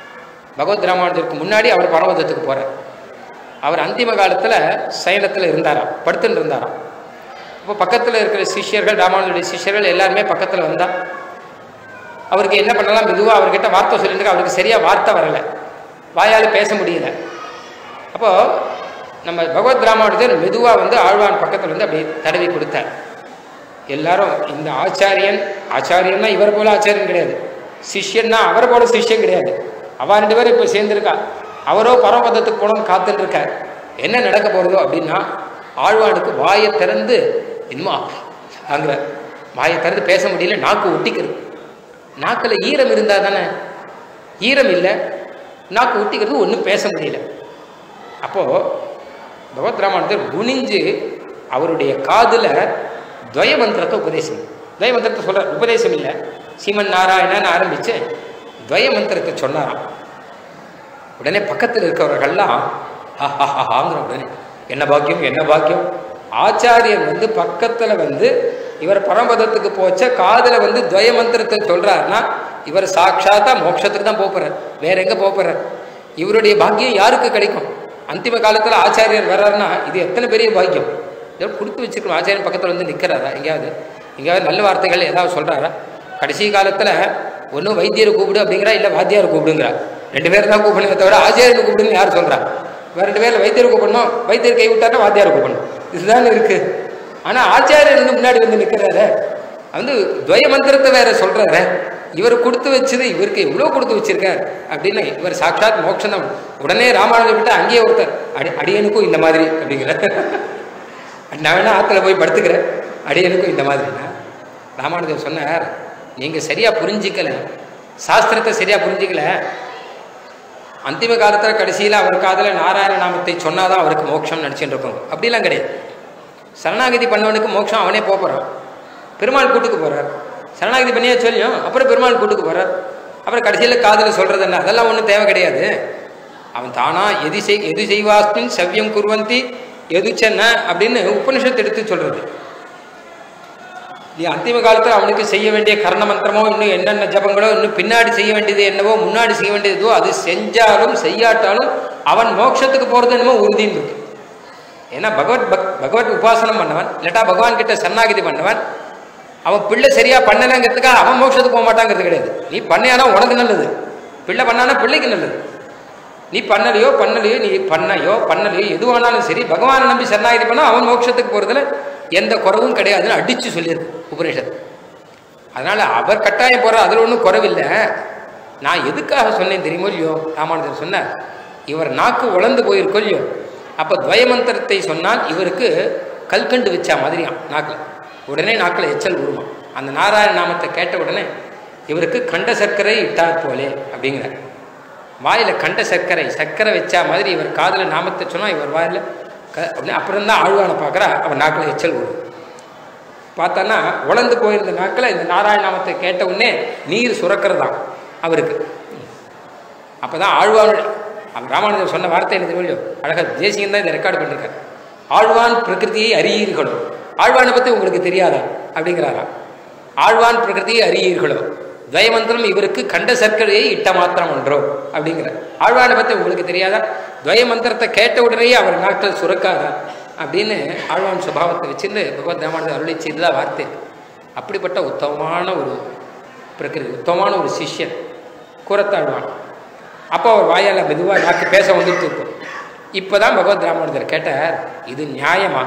பகவத் ராமானுஜருக்கு முன்னாடி அவர் பரமபதத்துக்கு போகிறார் அவர் அந்திம காலத்தில் சயனத்தில் இருந்தாராம் படுத்துன்னு இருந்தாராம் இப்போ பக்கத்தில் இருக்கிற சிஷ்யர்கள் ராமானுஜருடைய சிஷ்யர்கள் எல்லாருமே பக்கத்தில் வந்தா அவருக்கு என்ன பண்ணலாம் மெதுவாக அவர்கிட்ட வார்த்தை சொல்லிட்டு அவருக்கு சரியாக வார்த்தை வரலை வாயால் பேச முடியல அப்போது நம்ம பகவத் ராமானுஜர் மெதுவாக வந்து ஆழ்வான் பக்கத்தில் வந்து அப்படி தடவி கொடுத்தார் எல்லாரும் இந்த ஆச்சாரியன் ஆச்சாரியன்னா இவர் போல ஆச்சாரியன் கிடையாது சிஷ்யன்னா அவர் போல சிஷ்யன் கிடையாது அவ ரெண்டு பேரும் இப்போ சேர்ந்துருக்கா அவரோ பரமபதத்துக்கு போகணும்னு காத்துட்டு இருக்கார் என்ன நடக்க போகிறதோ அப்படின்னா ஆழ்வானுக்கு வாயை திறந்து இன்னுமா அங்கிற வாயை திறந்து பேச முடியல நாக்கு ஒட்டிக்கிறது நாக்கில் ஈரம் இருந்தால் தானே ஈரம் இல்லை நாக்கு ஒட்டிக்கிறது ஒன்றும் பேச முடியல அப்போது பகவத் ராமானுஜர் குனிஞ்சு அவருடைய காதில் துவய மந்திரத்தை உபதேசம் துவய மந்திரத்தை சொல்ற உபதேசம் இல்லை சீமன் நாராயணன்னு ஆரம்பித்து துவய மந்திரத்தை சொன்னாராம் உடனே பக்கத்தில் இருக்கிறவர்கள்லாம் ஆஹாஹாங்கிற உடனே என்ன பாக்கியம் என்ன பாக்கியம் ஆச்சாரியன் வந்து பக்கத்தில் வந்து இவர் பரமபதத்துக்கு போச்ச காதில் வந்து துவய மந்திரத்தை சொல்கிறாருன்னா இவர் சாட்சாத்தா மோட்சத்துக்கு தான் போகிறார் வேற எங்கே போகிறார் இவருடைய பாக்கியம் யாருக்கு கிடைக்கும் அந்திம காலத்தில் ஆச்சாரியர் வர்றாருன்னா இது எத்தனை பெரிய பாக்கியம் ஏதோ கொடுத்து வச்சிருக்கோம் ஆச்சாரியன் பக்கத்தில் வந்து நிற்கிறாரா எங்கேயாவது எங்கேயாவது நல்ல வார்த்தைகள் ஏதாவது சொல்கிறாரா கடைசி காலத்தில் ஒன்றும் வைத்தியரை கூப்பிடு அப்படிங்கிறா இல்லை வாத்தியாரை கூப்பிடுங்கிறா ரெண்டு பேர் தான் கூப்பிடுங்க தவிர ஆச்சாரியனை கூப்பிடுன்னு யார் சொல்கிறா வேற ரெண்டு பேரில் வைத்தியரை கூப்பிடணும் வைத்தியர் கை விட்டாருன்னா வாத்தியாரை கூப்பிடணும் இதுதான் இருக்குது ஆனால் ஆச்சாரியர் வந்து முன்னாடி வந்து நிற்கிறாரு வந்து துவய மந்திரத்தை வேற சொல்றாரு இவர் கொடுத்து வச்சது இவருக்கு எவ்வளோ கொடுத்து வச்சிருக்கார் அப்படின்னு இவர் சாட்சாத் மோட்சம் தான் உடனே ராமானுஜர் விட்டு அங்கேயே ஒருத்தர் அடி அடியனுக்கும் இந்த மாதிரி அப்படிங்கிற நான் வேணா ஆற்றுல போய் படுத்துக்கிறேன் அடியனுக்கும் இந்த மாதிரினா ராமானுஜர் சொன்னார் நீங்கள் சரியாக புரிஞ்சிக்கல சாஸ்திரத்தை சரியாக புரிஞ்சிக்கல அந்திம காலத்தில் கடைசியில் அவர் காதில் நாராயண நாமத்தை சொன்னாதான் அவருக்கு மோட்சம் நினச்சிட்டு இருக்கோங்க அப்படிலாம் கிடையாது சரணாகதி பண்ணவனுக்கு மோட்சம் அவனே போகிறான் பெருமாள் கூட்டுக்கு போகிறார் சரணாகதி பண்ணியே சொல்லியும் அப்புறம் பெருமாள் கூட்டுக்கு போகிறார் அப்புறம் கடைசியில் காதில் சொல்கிறது என்ன அதெல்லாம் ஒன்றும் தேவை கிடையாது அவன் தானா எது செய் எது செய்வாஸ்மின் சவ்யம் குருவந்தி எது சென்ன அப்படின்னு உபனிஷத்து எடுத்து சொல்கிறது நீ அந்திம காலத்தில் அவனுக்கு செய்ய வேண்டிய கர்ண மந்திரமோ இன்னும் என்னென்ன ஜபங்களோ இன்னும் பின்னாடி செய்ய வேண்டியது என்னவோ முன்னாடி செய்ய வேண்டியதோ அது செஞ்சாலும் செய்யாட்டாலும் அவன் மோட்சத்துக்கு போகிறது என்னமோ உறுதின்னு இருக்கு ஏன்னா பகவத் பக் பகவத் உபாசனம் பண்ணவன் இல்லாட்டா பகவான் கிட்ட சரணாகிதி பண்ணவன் அவன் பிள்ளை சரியா பண்ணலைங்கிறதுக்காக அவன் மோட்சத்துக்கு போக மாட்டாங்கிறது கிடையாது நீ பண்ணையானா உனக்கு நல்லது பிள்ளை பண்ணானா பிள்ளைக்கு நல்லது நீ பண்ணலையோ பண்ணலையோ நீ பண்ணையோ பண்ணலையோ எதுவானாலும் சரி பகவானை நம்பி சரணாகிதி பண்ணா அவன் மோட்சத்துக்கு போறதுல எந்த குறவும் கிடையாதுன்னு அடிச்சு சொல்லியிருக்கு உபனிஷத் அதனால அவர் கட்டாயம் போற அதுல ஒன்றும் குறவில்லை நான் எதுக்காக சொன்னேன் தெரியுமோ இல்லையோ ராமானுஜர் சொன்னார் இவர் நாக்கு உழந்து போயிருக்கோ இல்லையோ அப்போ துவயமந்திரத்தை சொன்னால் இவருக்கு கல்கண்டு வச்சா மாதிரியாம் நாக்கில் உடனே நாக்கில் எச்சல் உருமா அந்த நாராயண நாமத்தை கேட்ட உடனே இவருக்கு கண்ட சர்க்கரை இட்டார் போலே அப்படிங்கிறார் வாயில் கண்ட சர்க்கரை சர்க்கரை வச்சா மாதிரி இவர் காதில் நாமத்தை சொன்னால் இவர் வாயில் க அப்படின்னு அப்புறம் தான் ஆழ்வானை பார்க்குறா அவர் நாக்கில் எச்சல் விடும் பார்த்தான்னா உழந்து போயிருந்த நாக்கில் இந்த நாராயண நாமத்தை கேட்ட உடனே நீர் சுரக்கிறதாம் அவருக்கு அப்போ தான் ஆழ்வான் அவர் ராமானுஜர் சொன்ன வார்த்தை என்ன தெரியும் அழகாக தேசியம் தான் இதை ரெக்கார்டு பண்ணியிருக்காரு ஆழ்வான் பிரகிருதியை அறியீர்களோ ஆழ்வானை பற்றி உங்களுக்கு தெரியாதா அப்படிங்கிறாரா ஆழ்வான் பிரகிருதியை அறியீர்களோ துவயமந்திரம் இவருக்கு கண்ட சர்க்கரையை இட்ட மாத்திரம் ஒன்றோ அப்படிங்கிற ஆழ்வானை பற்றி உங்களுக்கு தெரியாதா துவயமந்திரத்தை கேட்ட உடனேயே அவர் நாட்டில் சுரக்காதா அப்படின்னு ஆழ்வான் சுபாவத்தை வச்சுன்னு பகவத் ராமானுஜர் அருளை செய்ததா வார்த்தை அப்படிப்பட்ட உத்தமமான ஒரு பிரகிருதி உத்தமமான ஒரு சிஷ்யன் கூறத்தாழ்வான் அப்போ அவர் வாயால் மெதுவாக நாக்கு பேச வந்துட்டு இருக்கும் இப்போ தான் பகவத் ராமானுஜர் கேட்டார் இது நியாயமா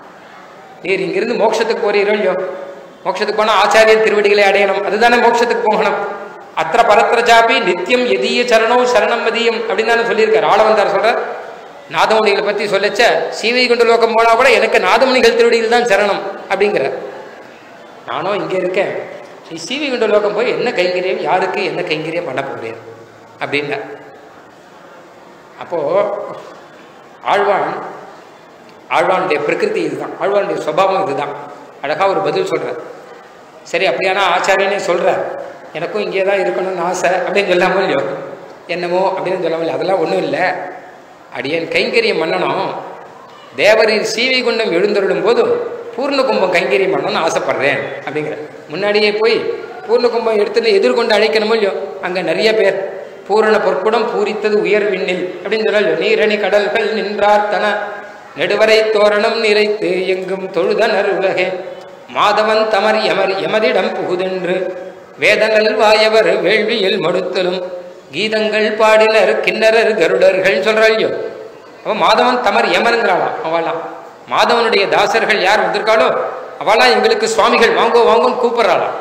நீர் இங்கிருந்து மோட்சத்துக்கு போறீரோ இல்லையோ மோட்சத்துக்கு போனால் ஆச்சாரியன் திருவடிகளை அடையணும் அதுதானே மோட்சத்துக்கு போகணும் அத்திர பரத்திர ஜாபி நித்தியம் எதிய சரணம் சரணம் மதியம் அப்படின்னு தானே சொல்லியிருக்காரு ஆளவந்தார் சொல்றார் நாதமணிகளை பற்றி சொல்லச்ச சீவை கொண்டு லோகம் போனால் கூட எனக்கு நாதமணிகள் திருவடிகள் தான் சரணம் அப்படிங்கிற நானும் இங்கே இருக்கேன் நீ சீவை கொண்டு லோகம் போய் என்ன கைங்கரியம் யாருக்கு என்ன கைங்கரியம் பண்ண போகிறேன் அப்படின்னா அப்போது ஆழ்வான் ஆழ்வானுடைய பிரகிருதி இதுதான் ஆழ்வானுடைய சுபாவம் இதுதான் அழகாக ஒரு பதில் சொல்கிறார் சரி அப்படியானா ஆச்சாரியனே சொல்கிறார் எனக்கும் இங்கே தான் இருக்கணும்னு ஆசை அப்படின்னு சொல்லாமல் இல்லையோ என்னமோ அப்படின்னு சொல்லாமல் அதெல்லாம் ஒன்றும் இல்லை அடியன் கைங்கரியம் பண்ணணும் தேவரீர் சீவி குண்டம் எழுந்தருளும் போது பூர்ண கும்பம் கைங்கரியம் பண்ணணும்னு ஆசைப்படுறேன் அப்படிங்கிற முன்னாடியே போய் பூர்ண கும்பம் எடுத்துட்டு எதிர்கொண்டு அழைக்கணுமோ இல்லையோ அங்கே நிறைய பேர் பூரண பொற்குடம் பூரித்தது உயர் விண்ணில் அப்படின்னு சொல்லலையோ நீரணி கடல்கள் நின்றார் தன நெடுவரை தோரணம் நிறைத்து எங்கும் தொழுதனர் உலகே மாதவன் தமர் எமர் எமதிடம் புகுதென்று வேதங்கள் வாயவர் வேள்வியில் மடுத்தலும் கீதங்கள் பாடினர் கிண்ணறர் கருடர்கள் சொல்றாள்யோ அவன் மாதவன் தமர் யமருங்கிறாளாம் அவளாம் மாதவனுடைய தாசர்கள் யார் வந்திருக்காளோ அவளாம் எங்களுக்கு சுவாமிகள் வாங்கோ வாங்கோன்னு கூப்பிட்றாளாம்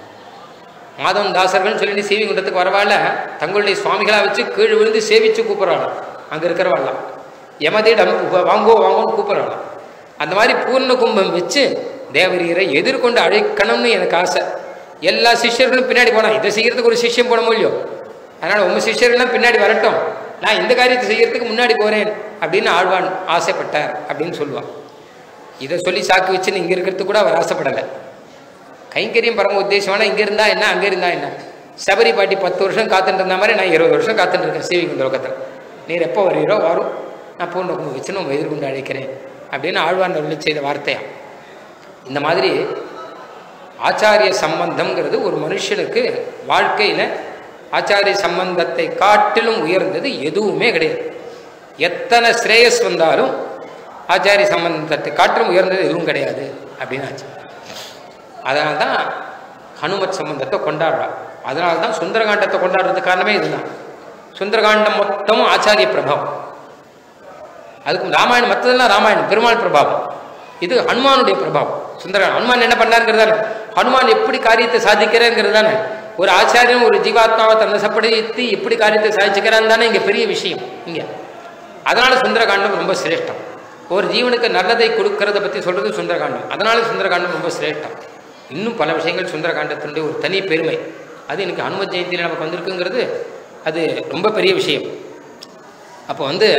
மாதவன் தாசர்கள் சொல்லி சேவி குண்டத்துக்கு வரவால தங்களுடைய சுவாமிகளாக வச்சு கீழ் விழுந்து சேவிச்சு கூப்பிட்றாளாம் அங்கே இருக்கிறவாள்லாம் யமதிடம் வாங்கோ வாங்கோன்னு கூப்பிட்றாளாம் அந்த மாதிரி பூர்ண கும்பம் வச்சு தேவரீரை எதிர்கொண்டு அழைக்கணும்னு எனக்கு ஆசை எல்லா சிஷ்யர்களும் பின்னாடி போனா இதை செய்யறதுக்கு ஒரு சிஷ்யம் போட முடியும் அதனால் உங்கள் சிஷ்யர்கள்லாம் பின்னாடி வரட்டும் நான் இந்த காரியத்தை செய்யறதுக்கு முன்னாடி போகிறேன் அப்படின்னு ஆழ்வான் ஆசைப்பட்டார் அப்படின்னு சொல்லுவான் இதை சொல்லி சாக்கு வச்சுன்னு இங்கே இருக்கிறதுக்கு கூட அவர் ஆசைப்படலை கைங்கரியம் பரம உத்தேசமான இங்கே இருந்தா என்ன அங்கே இருந்தா என்ன சபரி பாட்டி பத்து வருஷம் காத்துட்டு இருந்த மாதிரி நான் இருபது வருஷம் காத்துட்டு இருக்கேன் சேவிங்க லோகத்தில் நீர் எப்போ வருகிறோ வரும் நான் பூர்ண கும்பம் வச்சு நம்ம எதிர்கொண்டு அழைக்கிறேன் அப்படின்னு ஆழ்வான் அருளி செய்த வார்த்தையா இந்த மாதிரி ஆச்சாரிய சம்பந்தம்ங்கிறது ஒரு மனுஷனுக்கு வாழ்க்கையில் ஆச்சாரிய சம்பந்தத்தை காட்டிலும் உயர்ந்தது எதுவுமே கிடையாது எத்தனை ஸ்ரேயஸ் வந்தாலும் ஆச்சாரிய சம்பந்தத்தை காட்டிலும் உயர்ந்தது எதுவும் கிடையாது அப்படின்னு ஆச்சு அதனால தான் ஹனுமத் சம்பந்தத்தை கொண்டாடுறா அதனால தான் சுந்தரகாண்டத்தை கொண்டாடுறதுக்கு காரணமே இதுதான் சுந்தரகாண்டம் மொத்தமும் ஆச்சாரிய பிரபாவம் அதுக்கு ராமாயணம் மற்றதெல்லாம் ராமாயணம் பெருமாள் பிரபாவம் இது ஹனுமானுடைய பிரபாவம் சுந்தரகாண்டம் ஹனுமான் என்ன பண்ணாருங்கிறது தானே ஹனுமான் எப்படி காரியத்தை சாதிக்கிறேங்கிறது தானே ஒரு ஆச்சாரியன் ஒரு ஜீவாத்மாவை தன்னை சப்படுத்தி எப்படி காரியத்தை சாதிச்சுக்கிறான்னு தானே இங்கே பெரிய விஷயம் இங்கே அதனால சுந்தரகாண்டம் ரொம்ப சிரேஷ்டம் ஒரு ஜீவனுக்கு நல்லதை கொடுக்கறத பற்றி சொல்றது சுந்தரகாண்டம் அதனால சுந்தரகாண்டம் ரொம்ப சிரேஷ்டம் இன்னும் பல விஷயங்கள் சுந்தரகாண்டத்தினுடைய ஒரு தனி பெருமை அது எனக்கு ஹனுமத் ஜெயந்தியில் நமக்கு வந்திருக்குங்கிறது அது ரொம்ப பெரிய விஷயம் அப்போ வந்து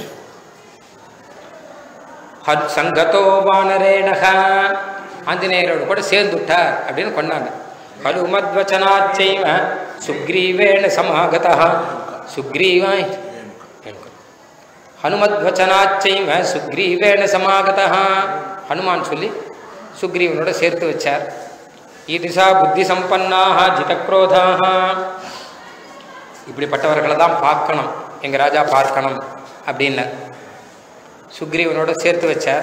ஹத் சங்கதோ வானரேணக ஆஞ்சநேயரோடு கூட சேர்ந்துட்டார் அப்படின்னு கொண்டாங்க ஹனுமத்வச்சனாச்சைவ சுக்ரீவேண சமாகதா சுக்ரீவா ஹனுமத்வச்சனாச்சைவ சுக்ரீவேண சமாகதா ஹனுமான் சொல்லி சுக்ரீவனோட சேர்த்து வச்சார் ஈதிசா புத்தி சம்பன்னாக ஜிதக்ரோதாக இப்படிப்பட்டவர்களை தான் பார்க்கணும் எங்கள் ராஜா பார்க்கணும் அப்படின்னு சுக்ரீவனோட சேர்த்து வச்சார்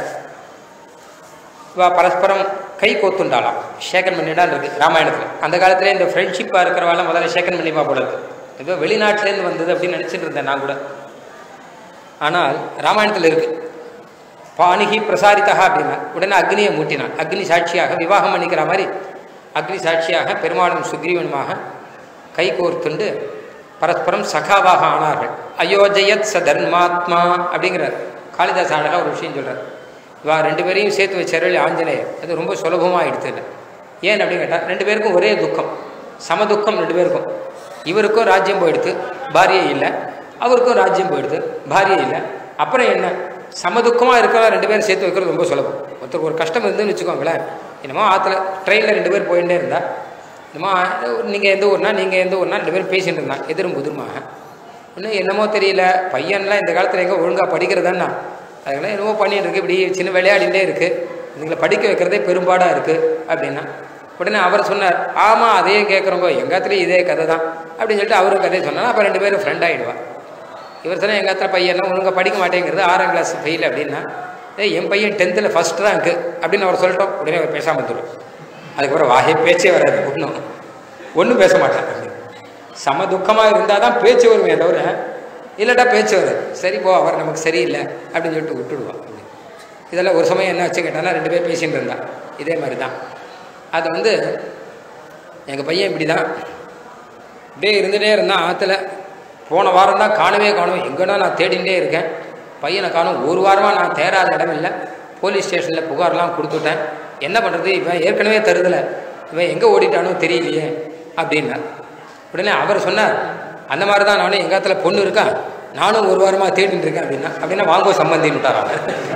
இவா பரஸ்பரம் கை கோத்துண்டாளாம் ஷேக்கன் பண்ணிடான் இருக்கு ராமாயணத்தில் அந்த காலத்துல இந்த ஃப்ரெண்ட்ஷிப்பாக இருக்கிறவாலாம் முதல்ல ஷேக்கன் பண்ணிப்பா போல இருக்கு ஏதோ வெளிநாட்டிலேருந்து வந்தது அப்படின்னு நினச்சிட்டு இருந்தேன் நான் கூட ஆனால் ராமாயணத்தில் இருக்கு பாணிகி பிரசாரித்தா அப்படின்னா உடனே அக்னியை மூட்டினான் அக்னி சாட்சியாக விவாகம் பண்ணிக்கிற மாதிரி அக்னி சாட்சியாக பெருமாளும் சுக்ரீவனுமாக கை கோர்த்துண்டு பரஸ்பரம் சகாவாக ஆனார்கள் அயோஜயத் ச தர்மாத்மா அப்படிங்கிறார் காளிதாஸ் அழகாக ஒரு விஷயம் சொல்கிறார் இவா ரெண்டு பேரையும் சேர்த்து வச்சார்கள் ஆஞ்சநேயர் அது ரொம்ப சுலபமாக எடுத்தது ஏன் அப்படின்னு கேட்டால் ரெண்டு பேருக்கும் ஒரே துக்கம் சம துக்கம் ரெண்டு பேருக்கும் இவருக்கும் ராஜ்யம் போயிடுத்து பாரியை இல்லை அவருக்கும் ராஜ்யம் போயிடுது பாரியை இல்லை அப்புறம் என்ன சமதுக்கமாக இருக்கிற ரெண்டு பேரும் சேர்த்து வைக்கிறது ரொம்ப சுலபம் ஒருத்தருக்கு ஒரு கஷ்டம் இருந்துன்னு வச்சுக்கோங்களேன் என்னமோ ஆற்றுல ட்ரெயினில் ரெண்டு பேர் போயிட்டே இருந்தா என்னமோ நீங்கள் எந்த ஊர்னா நீங்கள் எந்த ஊர்னா ரெண்டு பேரும் பேசிட்டு இருந்தான் எதிரும் புதிருமாக இன்னும் என்னமோ தெரியல பையன்லாம் இந்த காலத்தில் எங்கே ஒழுங்காக படிக்கிறதான்னா அதெல்லாம் என்னமோ பண்ணிட்டு இருக்கு இப்படி சின்ன விளையாடிட்டே இருக்குது இதுங்களை படிக்க வைக்கிறதே பெரும்பாடாக இருக்குது அப்படின்னா உடனே அவர் சொன்னார் ஆமாம் அதையே கேட்குறோங்க எங்காத்துலேயும் இதே கதை தான் அப்படின்னு சொல்லிட்டு அவரும் கதையை சொன்னார் அப்போ ரெண்டு பேரும் ஃப்ரெண்ட் ஆகிடுவா இவர் சொன்னால் எங்கள் அத்தனை பையன்லாம் ஒழுங்காக படிக்க மாட்டேங்கிறது ஆறாம் கிளாஸ் ஃபெயில் அப்படின்னா ஏய் என் பையன் டென்த்தில் ஃபஸ்ட் தான் இருக்கு அப்படின்னு அவர் சொல்லிட்டோம் உடனே அவர் பேசாமல் வந்துடும் அதுக்கப்புறம் வாயே பேச்சே வராது ஒன்றும் ஒன்றும் பேச மாட்டேன் சம துக்கமாக இருந்தால் தான் பேச்சு வருமே தவிர இல்லைடா பேச்சு வராது சரி போ அவர் நமக்கு சரியில்லை அப்படின்னு சொல்லிட்டு விட்டுடுவான் இதெல்லாம் ஒரு சமயம் என்ன வச்சு கேட்டானா ரெண்டு பேர் பேசிகிட்டு இருந்தா இதே மாதிரி தான் அது வந்து எங்கள் பையன் இப்படி தான் இப்படியே இருந்துகிட்டே இருந்தான் ஆற்றுல போன வாரம் தான் காணவே காணும் எங்கன்னா நான் தேடிகிட்டே இருக்கேன் பையனை காணும் ஒரு வாரமாக நான் தேராத இடம் இல்லை போலீஸ் ஸ்டேஷனில் புகார்லாம் கொடுத்துட்டேன் என்ன பண்ணுறது இவன் ஏற்கனவே தருதலை இவன் எங்கே ஓடிட்டானோ தெரியலையே அப்படின்னா உடனே அவர் சொன்னார் அந்த மாதிரி தான் நானும் எங்கள் இடத்துல பொண்ணு இருக்கான் நானும் ஒரு வாரமாக தேடிட்டு இருக்கேன் அப்படின்னா அப்படின்னா வாங்கோ சம்பந்தின்னு விட்டாராங்க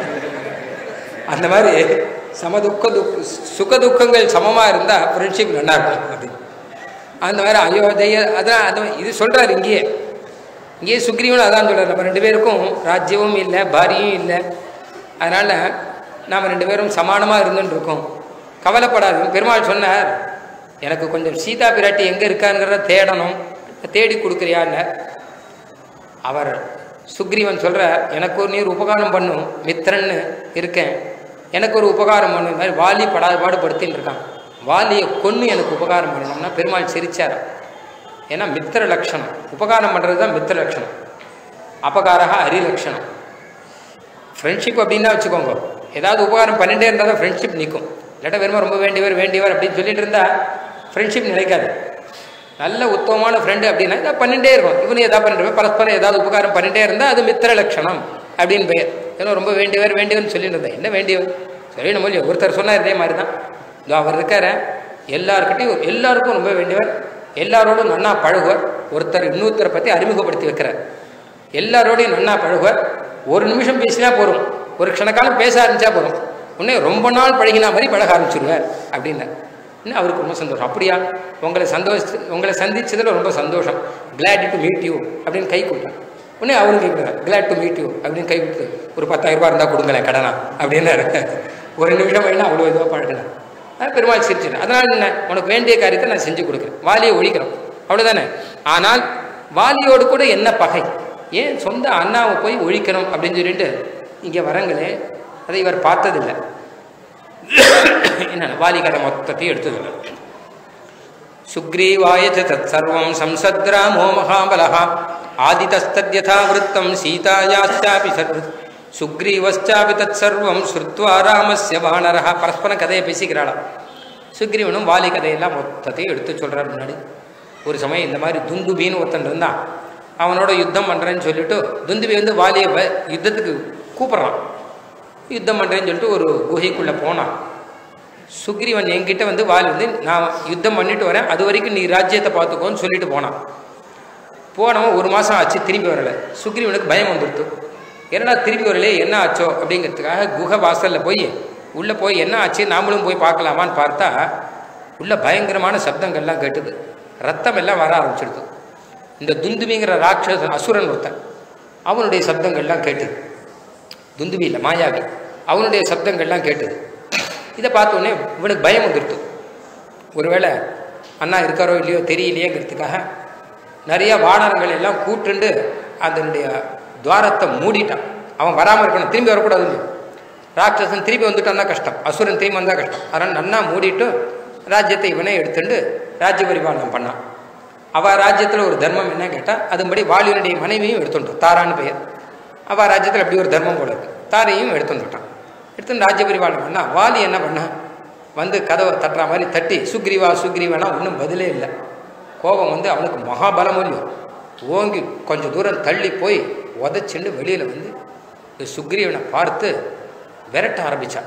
அந்த மாதிரி சம துக்க துக் சுக துக்கங்கள் சமமாக இருந்தால் ஃப்ரெண்ட்ஷிப் நல்லா இருக்கும் அப்படின்னு அந்த மாதிரி அயோத்திய அதான் அது இது சொல்கிறார் இங்கேயே இங்கேயே சுக்ரீவனும் அதான் சொல்கிறார் நம்ம ரெண்டு பேருக்கும் ராஜ்யமும் இல்லை பாரியும் இல்லை அதனால் நாம் ரெண்டு பேரும் சமானமாக இருந்துன்னு இருக்கோம் கவலைப்படாது பெருமாள் சொன்னார் எனக்கு கொஞ்சம் சீதா பிராட்டி எங்கே இருக்காங்கிறத தேடணும் தேடி கொடுக்குறியான்னு அவர் சுக்ரீவன் சொல்கிற எனக்கு ஒரு நீர் உபகாரம் பண்ணும் மித்திரன்னு இருக்கேன் எனக்கு ஒரு உபகாரம் பண்ணும் மாதிரி வாலி படாத பாடுபடுத்தின்னு இருக்கான் வாலியை கொன்று எனக்கு உபகாரம் பண்ணணும்னா பெருமாள் சிரிச்சார் ஏன்னா மித்திர லட்சணம் உபகாரம் பண்ணுறது தான் மித்திர லட்சணம் அபகாரா ஹரிலட்சணம் ஃப்ரெண்ட்ஷிப் அப்படின்னா வச்சுக்கோங்க ஏதாவது உபகாரம் பண்ணிட்டே இருந்தால் தான் ஃப்ரெண்ட்ஷிப் நிற்கும் இல்லாட்டா வெறும் ரொம்ப வேண்டியவர் வேண்டியவர் அப்படின்னு சொல்லிட்டு இருந்தால் ஃப்ரெண்ட்ஷிப் நிலைக்காது நல்ல உத்தமமான ஃப்ரெண்டு அப்படின்னா இதை பண்ணிகிட்டே இருக்கும் இவனு எதாவது பண்ணிட்டு பரஸ்பரம் ஏதாவது உபகாரம் பண்ணிகிட்டே இருந்தால் அது மித்திர லட்சணம் அப்படின்னு பெயர் ஏன்னா ரொம்ப வேண்டியவர் வேண்டியவர்னு சொல்லிட்டு இருந்தேன் என்ன வேண்டியவர் சரி நம்ம ஒருத்தர் சொன்னார் இதே மாதிரி தான் இதோ அவர் இருக்கார எல்லாருக்கிட்டையும் எல்லாருக்கும் ரொம்ப வேண்டியவர் எல்லாரோடும் நன்னா பழகுவர் ஒருத்தர் இன்னொருத்தரை பற்றி அறிமுகப்படுத்தி வைக்கிறார் எல்லாரோடையும் நன்னா பழகுவர் ஒரு நிமிஷம் பேசினா போதும் ஒரு க்ஷணக்காலம் பேச ஆரம்பிச்சா போதும் உடனே ரொம்ப நாள் பழகினா மாதிரி பழக ஆரம்பிச்சிருவார் அப்படின்னார் இன்னும் அவருக்கு ரொம்ப சந்தோஷம் அப்படியா உங்களை சந்தோஷ உங்களை சந்திச்சதில் ரொம்ப சந்தோஷம் கிளாட் டு மீட் யூ அப்படின்னு கை கொடுத்தார் உடனே அவரும் கேட்குறாரு கிளாட் டு மீட் யூ அப்படின்னு கை கொடுத்து ஒரு பத்தாயிரம் ரூபாய் இருந்தால் கொடுங்களேன் கடனா அப்படின்னாரு ஒரு நிமிஷம் வேணா அவ்வளோ இதுவாக பழகினார் அஹ் பெருமாள் சிரிச்சிடும் அதனால் என்ன உனக்கு வேண்டிய காரியத்தை நான் செஞ்சு கொடுக்குறேன் வாலியை ஒழிக்கிறோம் அவ்வளோதானே ஆனால் வாலியோடு கூட என்ன பகை ஏன் சொந்த அண்ணாவை போய் ஒழிக்கணும் அப்படின்னு சொல்லிட்டு இங்கே வரங்களே அதை இவர் பார்த்ததில்லை என்ன வாலி கதை மொத்தத்தையும் எடுத்ததில்லை சுக்ரீவாய ச தத் சர்வம் சம்சத்ராமோ மகாபலः ஆதிதஸ்தத்யதா விருத்தம் சீதாயாச்சாபி சர்வ சுக்ரீவஸ்சாபி தத் சர்வம் ஸ்ருத்வா ராமஸ்ய வானரः பரஸ்பரம் கதையை பேசிக்கிறாளாம் சுக்ரீவனும் வாலி கதையெல்லாம் மொத்தத்தையும் எடுத்து சொல்கிறார் முன்னாடி ஒரு சமயம் இந்த மாதிரி துந்துபின்னு ஒருத்தன் இருந்தான் அவனோட யுத்தம் பண்ணுறேன்னு சொல்லிட்டு துந்துபி வந்து வாலியை வ- யுத்தத்துக்கு கூப்பிட்றான் யுத்தம் பண்ணுறேன்னு சொல்லிட்டு ஒரு குகைக்குள்ளே போனான் சுக்ரீவன் என்கிட்ட வந்து வாலி வந்து நான் யுத்தம் பண்ணிட்டு வரேன் அது வரைக்கும் நீ ராஜ்யத்தை பார்த்துக்கோன்னு சொல்லிட்டு போனான் போனவன் ஒரு மாதம் ஆச்சு திரும்பி வரல சுக்ரீவனுக்கு பயம் வந்துடுத்து என்னடா திரும்பி வரலையே என்ன ஆச்சோ அப்படிங்கிறதுக்காக குகை வாசலில் போய் உள்ளே போய் என்ன ஆச்சு நாமளும் போய் பார்க்கலாமான்னு பார்த்தா உள்ள பயங்கரமான சப்தங்கள்லாம் கேட்டுது ரத்தம் எல்லாம் வர ஆரம்பிச்சிடுது இந்த துந்துபிங்கிற ராட்சச அசுரன் ஒருத்தன் அவனுடைய சப்தங்கள்லாம் கேட்டுது துந்துபி இல்லை மாயாவி அவனுடைய சப்தங்கள்லாம் கேட்டுது இதை பார்த்த உடனே இவனுக்கு பயம் வந்துடுது ஒருவேளை அண்ணா இருக்காரோ இல்லையோ தெரியலையேங்கிறதுக்காக நிறைய வானரங்கள் எல்லாம் கூட்டுண்டு அதனுடைய துவாரத்தை மூடிட்டான் அவன் வராமல் இருக்கணும் திரும்பி வரக்கூடாது இல்லையோ ராட்சசன் திரும்பி வந்துட்டான்னா கஷ்டம் அசுரன் திரும்பி வந்தால் கஷ்டம் அதனால் நன்னா மூடிட்டு ராஜ்யத்தை இவனே எடுத்துட்டு ராஜ்ய பரிபாலனம் பண்ணான் அவள் ராஜ்யத்தில் ஒரு தர்மம் என்ன கேட்டால் அதுபடி வாலியனுடைய மனைவியும் எடுத்துட்டோம் தாரான்னு பெயர் அவள் ராஜ்யத்தில் அப்படி ஒரு தர்மம் போல இருக்கு தாரையும் எடுத்து வந்துட்டான் எடுத்து ராஜ்ய பரிபாலனம் பண்ணா வாலி என்ன பண்ணா வந்து கதவை தட்டுற மாதிரி தட்டி சுக்ரீவா சுக்ரீவனா ஒன்றும் பதிலே இல்லை கோபம் வந்து அவனுக்கு மகாபலமூல்யம் ஓங்கி கொஞ்சம் தூரம் தள்ளி போய் உதச்சிண்டு வெளியில் வந்து இந்த சுக்ரீவனை பார்த்து விரட்ட ஆரம்பிச்சான்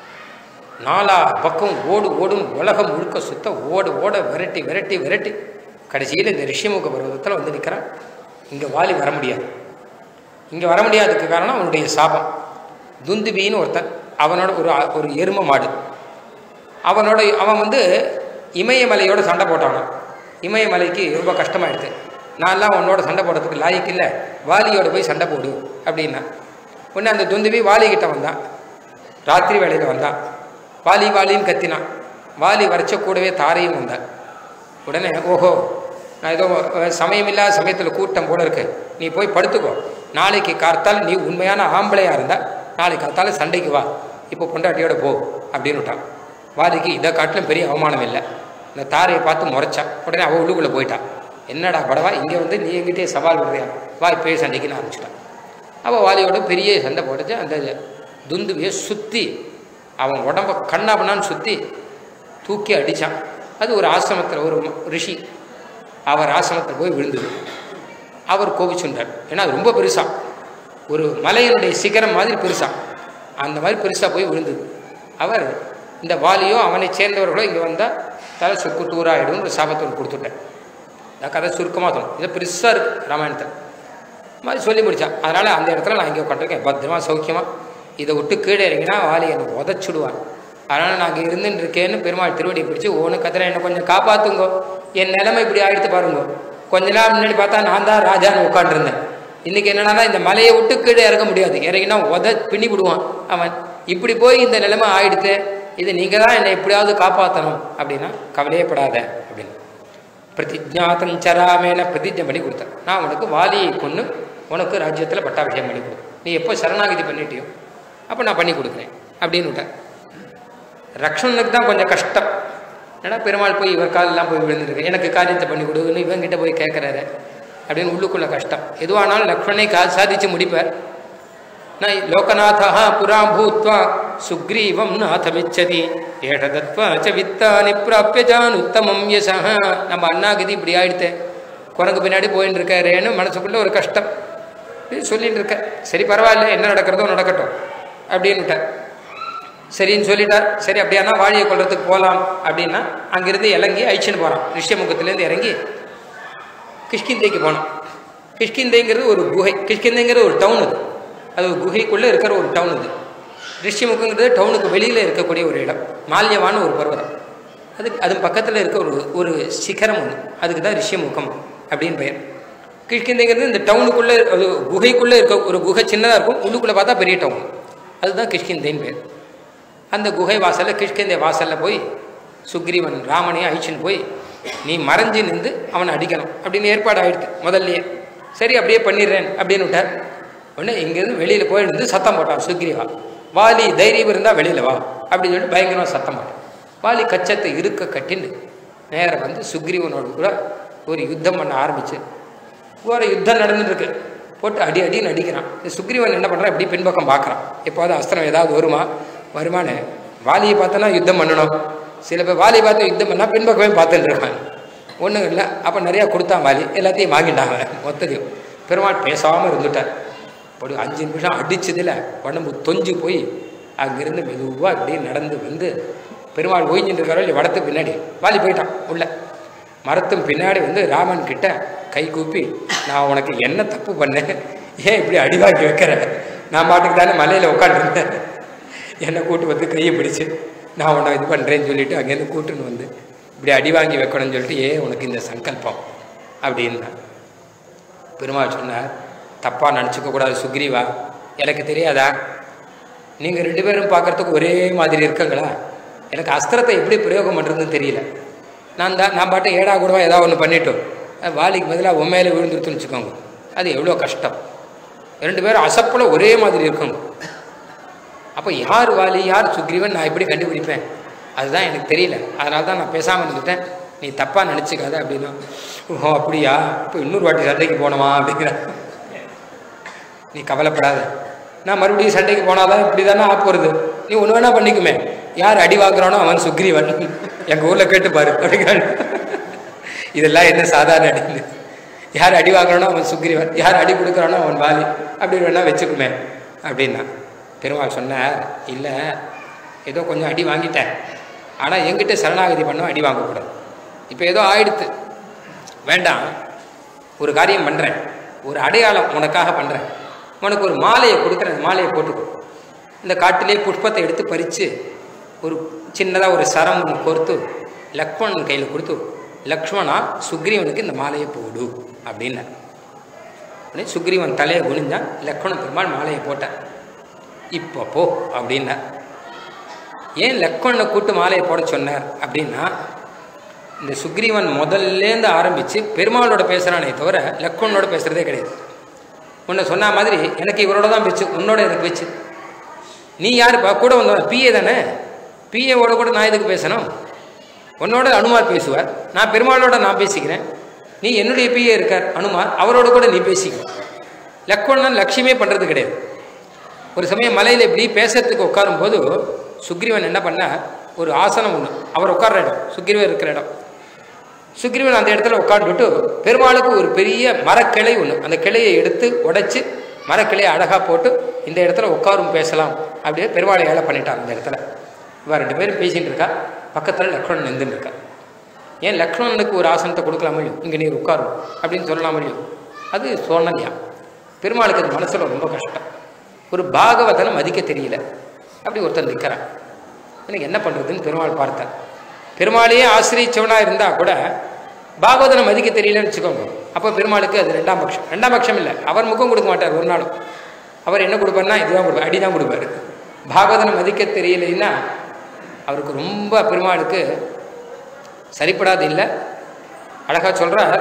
நாலா பக்கம் ஓடு ஓடும் உலகம் முழுக்க சுத்த ஓட ஓட விரட்டி விரட்டி விரட்டி கடைசியில் இந்த ரிஷிமுக பருவத்தில் வந்து நிற்கிறான் இங்கே வாலி வர முடியாது இங்கே வர முடியாததுக்கு காரணம் அவனுடைய சாபம் துந்துபின்னு ஒருத்தன் அவனோட ஒரு ஒரு எரும மாடு அவனோட அவன் வந்து இமயமலையோட சண்டை போட்டானான் இமயமலைக்கு ரொம்ப கஷ்டமாயிடுது நான்லாம் உன்னோட சண்டை போடுறதுக்கு லாய்க்கு இல்லை வாலியோட போய் சண்டை போடு அப்படின்னா உடனே அந்த துந்துபி வாலி கிட்ட வந்தான் ராத்திரி வேளையில் வந்தான் வாலி வாலின்னு கத்தினான் வாலி வரைச்ச கூடவே தாரையும் வந்தான் உடனே ஓஹோ நான் ஏதோ அஹ், சமயமில்லாத சமயத்தில் கூட்டம் போல இருக்கு நீ போய் படுத்துக்கோ நாளைக்கு கார்த்தால் நீ உண்மையான ஆம்பளையா இருந்தா நாளைக்கு கார்த்தால சண்டைக்கு வா இப்போ பொண்டாட்டியோட போ அப்படின்னு விட்டான் வாலிக்கு இதை காட்டிலும் பெரிய அவமானம் இல்லை இந்த தாரையை பார்த்து முறைச்சான் உடனே அவள் உள்ளுக்குள்ளே போயிட்டான் என்னடா படவா இங்கே வந்து நீ எங்கிட்டே சவால் விடுறியா வா இப்போயே சண்டைக்குன்னு ஆரம்பிச்சிட்டான் அவள் வாலியோட பெரிய சண்டை போட்டுச்சு அந்த துந்துவியை சுற்றி அவன் உடம்ப கண்ணாபண்ணான்னு சுற்றி தூக்கி அடித்தான் அது ஒரு ஆசிரமத்தில் ஒரு ம- ரிஷி அவர் ஆசிரமத்தில் போய் விழுந்தது அவர் கோபிச்சுண்டார் ஏன்னா அது ரொம்ப பெருசா ஒரு மலையினுடைய சிகரம் மாதிரி பெருசா அந்த மாதிரி பெருசாக போய் விழுந்தது அவர் இந்த வாலியோ அவனை சேர்ந்தவர்களோ இங்கே வந்தால் தலை சுக்கு டூராயிடும் ஒரு சாபத்தை ஒன்று கொடுத்துட்டேன் இந்த கதை சுருக்கமாக தோணும் இது பெருசாக இருக்கு ராமாயணத்தில் இந்த மாதிரி சொல்லி முடித்தான் அதனால் அந்த இடத்துல நான் இங்கே உட்காந்துருக்கேன் பத்திரமா சௌக்கியமாக இதை விட்டு கீழே இறங்கினா வாலி என்னை உதச்சுடுவான் அதனால் நான் இங்கே இருந்துட்டு இருக்கேன்னு பெருமாள் திருவடியை பிடிச்சி ஒன்று கத்திர என்னை கொஞ்சம் காப்பாற்றுங்கோ என் நிலைமை இப்படி ஆயிடுத்து பாருங்க கொஞ்ச நாள் முன்னாடி பார்த்தா நான் தான் ராஜான்னு உட்காந்துருந்தேன் இன்றைக்கி என்னன்னா இந்த மலையை விட்டு கீழே இறங்க முடியாது இறங்கினா உத பின்னி விடுவான் அவன் இப்படி போய் இந்த நிலைமை ஆயிடுத்து இது நீங்கள் தான் என்னை எப்படியாவது காப்பாற்றணும் அப்படின்னா கவலையே படாத அப்படின்னு பிரதிஜாத்தம் சராமேன பிரதிஜை பண்ணி கொடுத்தேன் நான் உனக்கு வாலியை கொண்டு உனக்கு ராஜ்யத்தில் பட்டாபிஷேகம் பண்ணி கொடு நீ எப்போ சரணாகதி பண்ணிட்டியோ அப்போ நான் பண்ணி கொடுக்குறேன் அப்படின்னு விட்டேன் ரக்ஷணனுக்கு தான் கொஞ்சம் கஷ்டம் ஏன்னா பெருமாள் போய் இவர் காலெல்லாம் போய் விழுந்துருக்கு எனக்கு காரியத்தை பண்ணி கொடுன்னு இவங்கிட்ட போய் கேட்குறாரு அப்படின்னு உள்ளுக்குள்ள கஷ்டம் எதுவானாலும் லக்ஷ்மணனை கா சாதிச்சு முடிப்பார் நான் லோகநாதா புராம் பூத்வா சுக்ரீவம் நாதமிச்சதி ஏஷதத்வா ச வித்தானி பிராப்பிய ஜான் உத்தமம் யசா நம்ம அண்ணாகதி இப்படி ஆயிடுத்து குரங்கு பின்னாடி போயின்னு இருக்காரேன்னு மனசுக்குள்ள ஒரு கஷ்டம் இது சொல்லிட்டு இருக்க சரி பரவாயில்ல என்ன நடக்கிறதோ நடக்கட்டும் அப்படின்னு விட்டார் சரின்னு சொல்லிட்டார் சரி அப்படியானா வாழியை கொள்றதுக்கு போகலாம் அப்படின்னா அங்கிருந்து இறங்கி அழிச்சுன்னு போகிறான் ரிஷ்யமுகத்துலேருந்து இறங்கி கிஷ்கிந்தைக்கு போனோம் கிஷ்கிந்தைங்கிறது ஒரு குகை கிஷ்கிந்தைங்கிறது ஒரு டவுன் அது அது ஒரு குகைக்குள்ளே இருக்கிற ஒரு டவுன் அது ரிஷ்யமுகங்கிறது டவுனுக்கு வெளியில் இருக்கக்கூடிய ஒரு இடம் மால்யவான ஒரு பர்வதம் அதுக்கு அது பக்கத்தில் இருக்க ஒரு ஒரு சிகரம் ஒன்று அதுக்கு தான் ரிஷ்யமுகம் அப்படின்னு பெயர் கிஷ்கிந்தைங்கிறது இந்த டவுனுக்குள்ளே அது குகைக்குள்ளே இருக்க ஒரு குகை சின்னதாக இருக்கும் உள்ளுக்குள்ளே பார்த்தா பெரிய டவுன் அதுதான் கிஷ்கிந்தைன்னு பேர் அந்த குகை வாசலில் கிஷ்கிந்தை வாசலில் போய் சுக்ரீவன் ராமனையும் அழிச்சுன்னு போய் நீ மறைஞ்சு நின்று அவனை அடிக்கணும் அப்படின்னு ஏற்பாடு ஆயிடுது முதல்லயே சரி அப்படியே பண்ணிடுறேன் அப்படின்னு விட்டார் உடனே இங்கேருந்து வெளியில் போயிருந்து சத்தம் போட்டான் சுக்ரீவா வாலி தைரியம் இருந்தால் வெளியில் வா அப்படின்னு சொல்லிட்டு பயங்கரமாக சத்தம் போட்டான் வாலி கச்சத்தை இருக்க கட்டின்னு நேரம் வந்து சுக்ரீவனோடு கூட ஒரு யுத்தம் பண்ண ஆரம்பிச்சு ஒரு யுத்தம் நடந்துட்டு இருக்கு போட்டு அடி அடின்னு அடிக்கிறான் இந்த சுக்ரீவன் என்ன பண்ணுறான் இப்படி பின்பக்கம் பார்க்குறான் எப்போது அஸ்திரம் ஏதாவது வருமா வருமானு வாலியை பார்த்தோன்னா யுத்தம் பண்ணணும் சில பேர் வாலியை பார்த்து யுத்தம் பண்ணால் பின்பக்கமே பார்த்துட்டு இருக்காங்க ஒன்றும் இல்லை அப்போ நிறையா கொடுத்தான் வாலி எல்லாத்தையும் வாங்கிட்டாங்க மொத்தத்தையும் பெருமாள் பேசாமல் இருந்துட்டார் அப்படி அஞ்சு நிமிஷம் அடிச்சதில் உடம்பு தொஞ்சு போய் அங்கிருந்து மெதுவாக இப்படியே நடந்து வந்து பெருமாள் ஓய்ஞ்சிட்டு இருக்காரோ இல்லை வடத்து பின்னாடி வாலி போயிட்டான் உள்ள மரத்தும் பின்னாடி வந்து ராமன் கிட்ட கை கூப்பி நான் உனக்கு என்ன தப்பு பண்ணேன் ஏன் இப்படி அடிவாக்கி வைக்கிற நான் பாட்டுக்கு தானே மலையில் உட்காந்துருந்தேன் என்னை கூட்டு வந்து கையை பிடிச்சு நான் உன்னை இது பண்ணுறேன்னு சொல்லிட்டு அங்கேருந்து கூட்டுன்னு வந்து இப்படி அடி வாங்கி வைக்கணும்னு சொல்லிட்டு ஏன் உனக்கு இந்த சங்கல்பம் அப்படின்னா பெருமாள் சொன்னார் தப்பாக நினச்சிக்க கூடாது சுக்ரீவா எனக்கு தெரியாதா நீங்கள் ரெண்டு பேரும் பார்க்கறதுக்கு ஒரே மாதிரி இருக்கங்களா எனக்கு அஸ்திரத்தை எப்படி பிரயோகம் பண்ணுறதுன்னு தெரியல நான் தான் நான் பாட்டு ஏடா கூடவா ஏதாவது ஒன்று பண்ணிட்டோம் அது வாலிக்கு பதிலாக உண்மையில விழுந்துருத்துன்னு வச்சுக்கோங்க அது எவ்வளோ கஷ்டம் ரெண்டு பேரும் அசப்பில் ஒரே மாதிரி இருக்குங்க அப்போ யார் வாலி யார் சுக்ரீவன் நான் எப்படி கண்டுபிடிப்பேன் அதுதான் எனக்கு தெரியல அதனால தான் நான் பேசாமல் இருந்துட்டேன் நீ தப்பாக நினச்சிக்காத அப்படின்னா ஓ அப்படியா இப்போ இன்னொரு வாட்டி சண்டைக்கு போனோமா அப்படிங்கிற நீ கவலைப்படாத நான் மறுபடியும் சண்டைக்கு போனாதான் இப்படி தானே ஆ போகிறது நீ ஒன்று வேணா பண்ணிக்குமே யார் அடி வாங்குறானோ அவன் சுக்ரீவன் எங்கள் ஊரில் கேட்டு பாரு அப்படிங்கிறான் இதெல்லாம் என்ன சாதாரண அடின்னு யார் அடி வாங்குறானோ அவன் சுக்ரீவன் யார் அடி கொடுக்குறானோ அவன் வாலி அப்படின்னு வேணா வச்சுக்குமே அப்படின்னா பெருமாள் சொன்னார் இல்லை ஏதோ கொஞ்சம் அடி வாங்கிட்டேன் ஆனால் எங்கிட்ட சரணாகதி பண்ண அடி வாங்கக்கூடாது இப்போ ஏதோ ஆயிடுத்து வேண்டாம் ஒரு காரியம் பண்ணுறேன் ஒரு அடையாளம் உனக்காக பண்ணுறேன் உனக்கு ஒரு மாலையை கொடுக்குறேன் அந்த மாலையை போட்டுக்கோ இந்த காட்டிலே புஷ்பத்தை எடுத்து பறித்து ஒரு சின்னதாக ஒரு சரம் ஒன்று கோர்த்து லக்ஷ்மணன் கையில் கொடுத்து லக்ஷ்மணா சுக்ரீவனுக்கு இந்த மாலையை போடு அப்படின்னார் உடனே சுக்ரீவன் தலையை குனிஞ்சான் லக்ஷ்மண பெருமாள் மாலையை போட்டார் இப்போ போ அப்படின்னார் ஏன் லக்ஷ்மணனை கூட்டு மாலையை போட சொன்னார் அப்படின்னா இந்த சுக்ரீவன் முதல்லேருந்து ஆரம்பித்து பெருமாளோட பேசுகிறானே தவிர லக்ஷ்மணனோட பேசுகிறதே கிடையாது உன்னை சொன்ன மாதிரி எனக்கு இவரோட தான் பேச்சு உன்னோட எனக்கு பேச்சு நீ யாருப்பா கூட வந்த பிஏ தானே பிஏவோட கூட நான் எதுக்கு பேசணும் உன்னோட அனுமார் பேசுவார் நான் பெருமாளோட நான் பேசிக்கிறேன் நீ என்னுடைய பிஏ இருக்கார் அனுமார் அவரோட கூட நீ பேசிக்க லக்ஷ்மணன் லட்சியமே பண்ணுறது கிடையாது ஒரு சமயம் மலையில் இப்படி பேசுறதுக்கு உட்காரும் போது சுக்ரீவன் என்ன பண்ண ஒரு ஆசனம் ஒன்று அவர் உட்கார்ற இடம் சுக்ரீவன் இருக்கிற இடம் சுக்ரீவன் அந்த இடத்துல உட்காந்துட்டு பெருமாளுக்கு ஒரு பெரிய மரக்கிளை ஒன்று அந்த கிளையை எடுத்து உடைச்சு மரக்கிளையை அழகாக போட்டு இந்த இடத்துல உட்காரும் பேசலாம் அப்படியே பெருமாளை ஏழை பண்ணிட்டான் அந்த இடத்துல இவன் ரெண்டு பேரும் பேசிகிட்டு இருக்கா பக்கத்தில் லக்ஷ்மணன் நின்றுட்டு இருக்கா ஏன் லக்ஷ்மணனுக்கு ஒரு ஆசனத்தை கொடுக்கலாமோ இல்லையோ இங்கே நீர் உட்காரும் அப்படின்னு சொல்லலாமோ இல்லையோ அது சோழன்யா பெருமாளுக்கு அது மனசில் ரொம்ப கஷ்டம் ஒரு பாகவதனை மதிக்க தெரியல அப்படி ஒருத்தன் நிற்கிறான் எனக்கு என்ன பண்ணுறதுன்னு பெருமாள் பார்த்தார் பெருமாளையே ஆசிரியச்சவனாக இருந்தால் கூட பாகவதனை மதிக்க தெரியலன்னு வச்சுக்கோங்க அப்போ பெருமாளுக்கு அது ரெண்டாம் பட்சம் ரெண்டாம் பட்சம் இல்லை அவர் முகம் கொடுக்க மாட்டார் ஒரு நாளும் அவர் என்ன கொடுப்பார்னா இதுதான் கொடுப்பார் அடி தான் கொடுப்பார் பாகவதனை மதிக்க தெரியலைன்னா அவருக்கு ரொம்ப பெருமாளுக்கு சரிப்படாது இல்லை அழகாக சொல்கிறார்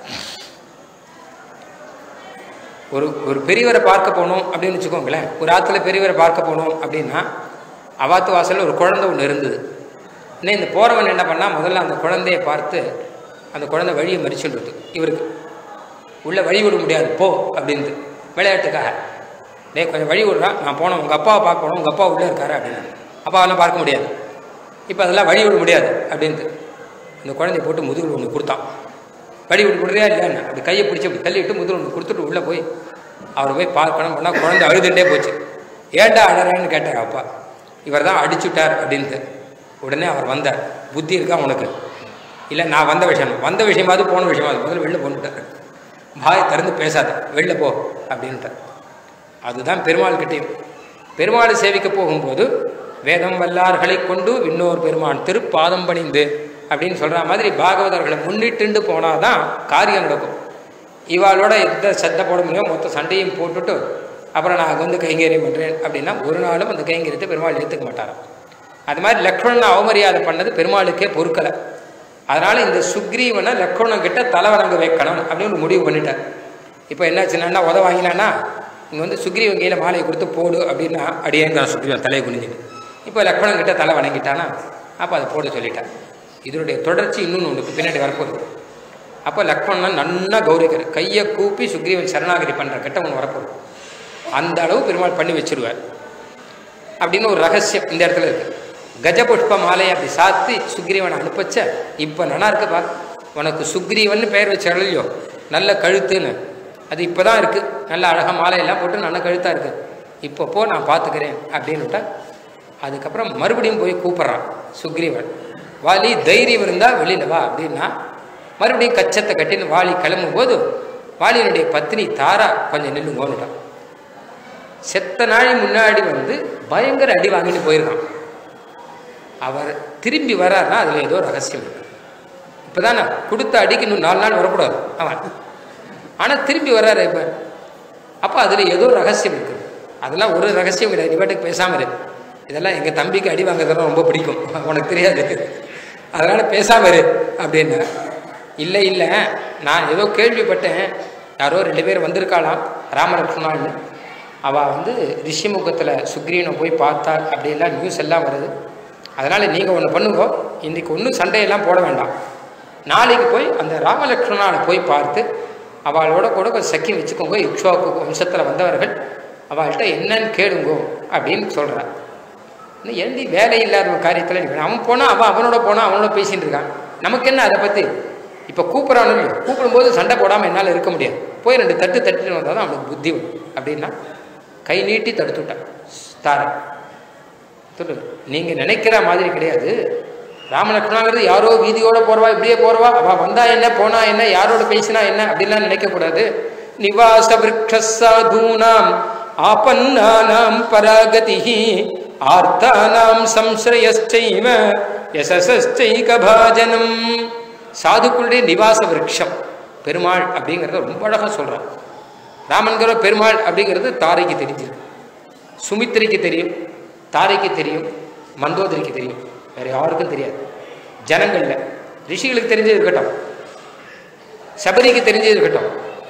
ஒரு ஒரு பெரியவரை பார்க்க போகணும் அப்படின்னு வச்சுக்கோங்களேன் ஒரு ஆற்றுல பெரியவரை பார்க்க போகணும் அப்படின்னா அவாத்து வாசலில் ஒரு குழந்தை ஒன்று இருந்தது இன்னும் இந்த போகிறவன் என்ன பண்ணால் முதல்ல அந்த குழந்தையை பார்த்து அந்த குழந்தை வழியை மறிச்சுன்றது இவருக்கு உள்ளே வழி விட முடியாது போ அப்படின்ட்டு விளையாட்டுக்காக டேய் கொஞ்சம் வழி விடுறான் நான் போனோம் உங்கள் அப்பாவை பார்க்க போனோம் உங்கள் அப்பா உள்ளே இருக்காரு அப்படின்னு அப்பாவெல்லாம் பார்க்க முடியாது இப்போ அதெல்லாம் வழி விட முடியாது அப்படின்ட்டு அந்த குழந்தைய போட்டு முதுகில் ஒன்று கொடுத்தான் வழி விட்டு விடுறியா இல்லையான்னு அப்படி கையை பிடிச்சி அப்படி தள்ளிவிட்டு முதுகில் ஒன்று கொடுத்துட்டு உள்ளே போய் அவரை போய் பார்க்கணும் பண்ணால் குழந்தை அழுதுகிட்டே போச்சு ஏன்டா அழறேன்னு கேட்டார் அப்பா இவர் தான் அடிச்சுட்டார் அப்படின்ட்டு உடனே அவர் வந்தார் புத்தி இருக்கா உனக்கு இல்லை நான் வந்த விஷயம் வந்த விஷயமாவது போன விஷயமாவது முதல்ல வெளில போட்டுட்டார் பாய் திறந்து பேசாத வெளில போ அப்படின்ட்டார் அதுதான் பெருமாள் கிட்டேயும் பெருமாளை சேவிக்க போகும்போது வேதம் வல்லார்களை கொண்டு விண்ணோர் பெருமான் திருப்பாதம் பணிந்து அப்படின்னு சொல்கிற மாதிரி பாகவதர்களை முன்னிட்டுண்டு போனால் தான் காரியம் நடக்கும் இவாளோட எந்த சண்டை போட முடியும் மொத்த சண்டையும் போட்டுட்டு அப்புறம் நான் வந்து கைங்கரியம் பண்ணுறேன் அப்படின்னா ஒரு நாளும் அந்த கைங்கரியத்தை பெருமாள் ஏற்றுக்க மாட்டாராம் அது மாதிரி லக்ஷ்மணனை அவமரியாதை பண்ணது பெருமாளுக்கே பொறுக்கலை அதனால இந்த சுக்ரீவனை லக்ஷ்மணன் கிட்ட தலைவணங்க வைக்கணும் அப்படின்னு ஒரு முடிவு பண்ணிட்டார் இப்போ என்னாச்சுன்னா உத வாங்கினான்னா இங்கே வந்து சுக்ரீவன் கையில் மாலையை கொடுத்து போடு அப்படின்னா அடியேங்க சுக்ரீவன் தலையை குனிஞ்சிட்டு இப்போ லக்ஷ்மணன் கிட்ட தலை வணங்கிட்டானா அப்போ அதை போட சொல்லிட்டான் இதனுடைய தொடர்ச்சி இன்னொன்று ஒன்று பின்னாடி வரப்போகுது அப்போ லக்ஷ்மணன் நன்னா கௌரிக்கிற கையை கூப்பி சுக்ரீவன் சரணாகதி பண்ணுற கிட்ட ஒன்று வரப்போகுது அந்த அளவு பெருமாள் பண்ணி வச்சிருவார் அப்படின்னு ஒரு ரகசியம் இந்த இடத்துல இருக்கு கஜபுஷ்ப மாலையை அப்படி சாத்தி சுக்ரீவனை அனுப்பச்ச இப்போ நல்லா இருக்கு பா உனக்கு சுக்ரீவன் பெயர் வச்ச இல்லையோ நல்ல கழுத்துன்னு அது இப்போ தான் இருக்குது நல்ல அழகாக மாலையெல்லாம் போட்டு நல்ல கழுத்தாக இருக்குது இப்போ போ நான் பார்த்துக்கிறேன் அப்படின்னுட்டா அதுக்கப்புறம் மறுபடியும் போய் கூப்பிட்றான் சுக்ரீவன் வாலி தைரியம் இருந்தால் வெளியில் வா அப்படின்னா மறுபடியும் கச்சத்தை கட்டின்னு வாலி கிளம்பும்போது வாலியினுடைய பத்னி தாரா கொஞ்சம் நில்லுங்கோன்னுட்டான் செத்த நாள் முன்னாடி வந்து பயங்கர அடி வாங்கிட்டு போயிருக்கான் அவர் திரும்பி வராருன்னா அதில் ஏதோ ரகசியம் இருக்கு இப்போதானே கொடுத்த அடிக்கு இன்னும் நாலு நாள் வரக்கூடாது அவன் ஆனால் திரும்பி வர்றாரு இப்போ அப்போ அதில் ஏதோ ரகசியம் இருக்குது அதெல்லாம் ஒரு ரகசியம் கிடையாது நீ பாட்டுக்கு பேசாமல் இரு இதெல்லாம் எங்கள் தம்பிக்கு அடி வாங்குறதுலாம் ரொம்ப பிடிக்கும் உனக்கு தெரியாது அதனால் பேசாமல் இரு அப்படின்னு இல்லை இல்லை நான் ஏதோ கேள்விப்பட்டேன் யாரோ ரெண்டு பேர் வந்திருக்காளாம் ராமலட்சுமணான்னு அவள் வந்து ரிஷிமுகத்தில் சுக்ரீவனை போய் பார்த்தா அப்படிலாம் நியூஸ் எல்லாம் வருது அதனால் நீங்கள் ஒன்று பண்ணுங்க இன்றைக்கி ஒன்றும் சண்டையெல்லாம் போட வேண்டாம் நாளைக்கு போய் அந்த ராமலக்ஷ்மணாவை போய் பார்த்து அவளோட கூட கொஞ்சம் சக்கியம் வச்சுக்கோங்க இக்ஷுவாக்கு வம்சத்தில் வந்தவர்கள் அவள்கிட்ட என்னன்னு கேளுங்கோ அப்படின்னு சொல்கிறான் இன்னும் ஏண்டி வேலை இல்லாத ஒரு காரியத்தில் நீ பண்ண? அவன் போனால் அவன் அவனோட போனால் அவனோட பேசின்னு இருக்கான் நமக்கு என்ன அதை பற்றி இப்போ கூப்பிட்றானு இல்லையோ கூப்பிடும்போது சண்டை போடாமல் என்னால் இருக்க முடியாது போய் ரெண்டு தட்டு தட்டிட்டு வந்தால் தான் அவனுக்கு புத்தி வரும் அப்படின்னா கை நீட்டி தடுத்து விட்டான் தாரை சொல்லு நீங்கள் நினைக்கிற மாதிரி கிடையாது ராமலக்ஷ்மணாங்கிறது யாரோ வீதியோட போறவா இப்படியே போறவா அவ வந்தா என்ன போனா என்ன யாரோட பேசினா என்ன அப்படிலாம் நினைக்க கூடாது நிவாச விரக்ஷாதூனாம் ஆபன்னானாம் பராகதி ஆர்த்தானாம் சம்ஸ்ரயஸ்டைவ யசசஸ்டைக பாஜனம் சாதுக்களுடைய நிவாச விரக்ஷம் பெருமாள் அப்படிங்கிறத ரொம்ப அழகாக சொல்றான் ராமன்கிற பெருமாள் அப்படிங்கிறது தாரைக்கு தெரிஞ்சிருக்கு சுமித்திரைக்கு தெரியும் தாரைக்கு தெரியும் மந்தோதரிக்கு தெரியும் வேற யாருக்கும் தெரியாது ஜனங்கள்ல ரிஷிகளுக்கு தெரிஞ்சது இருக்கட்டும் சபரிக்கு தெரிஞ்சது இருக்கட்டும்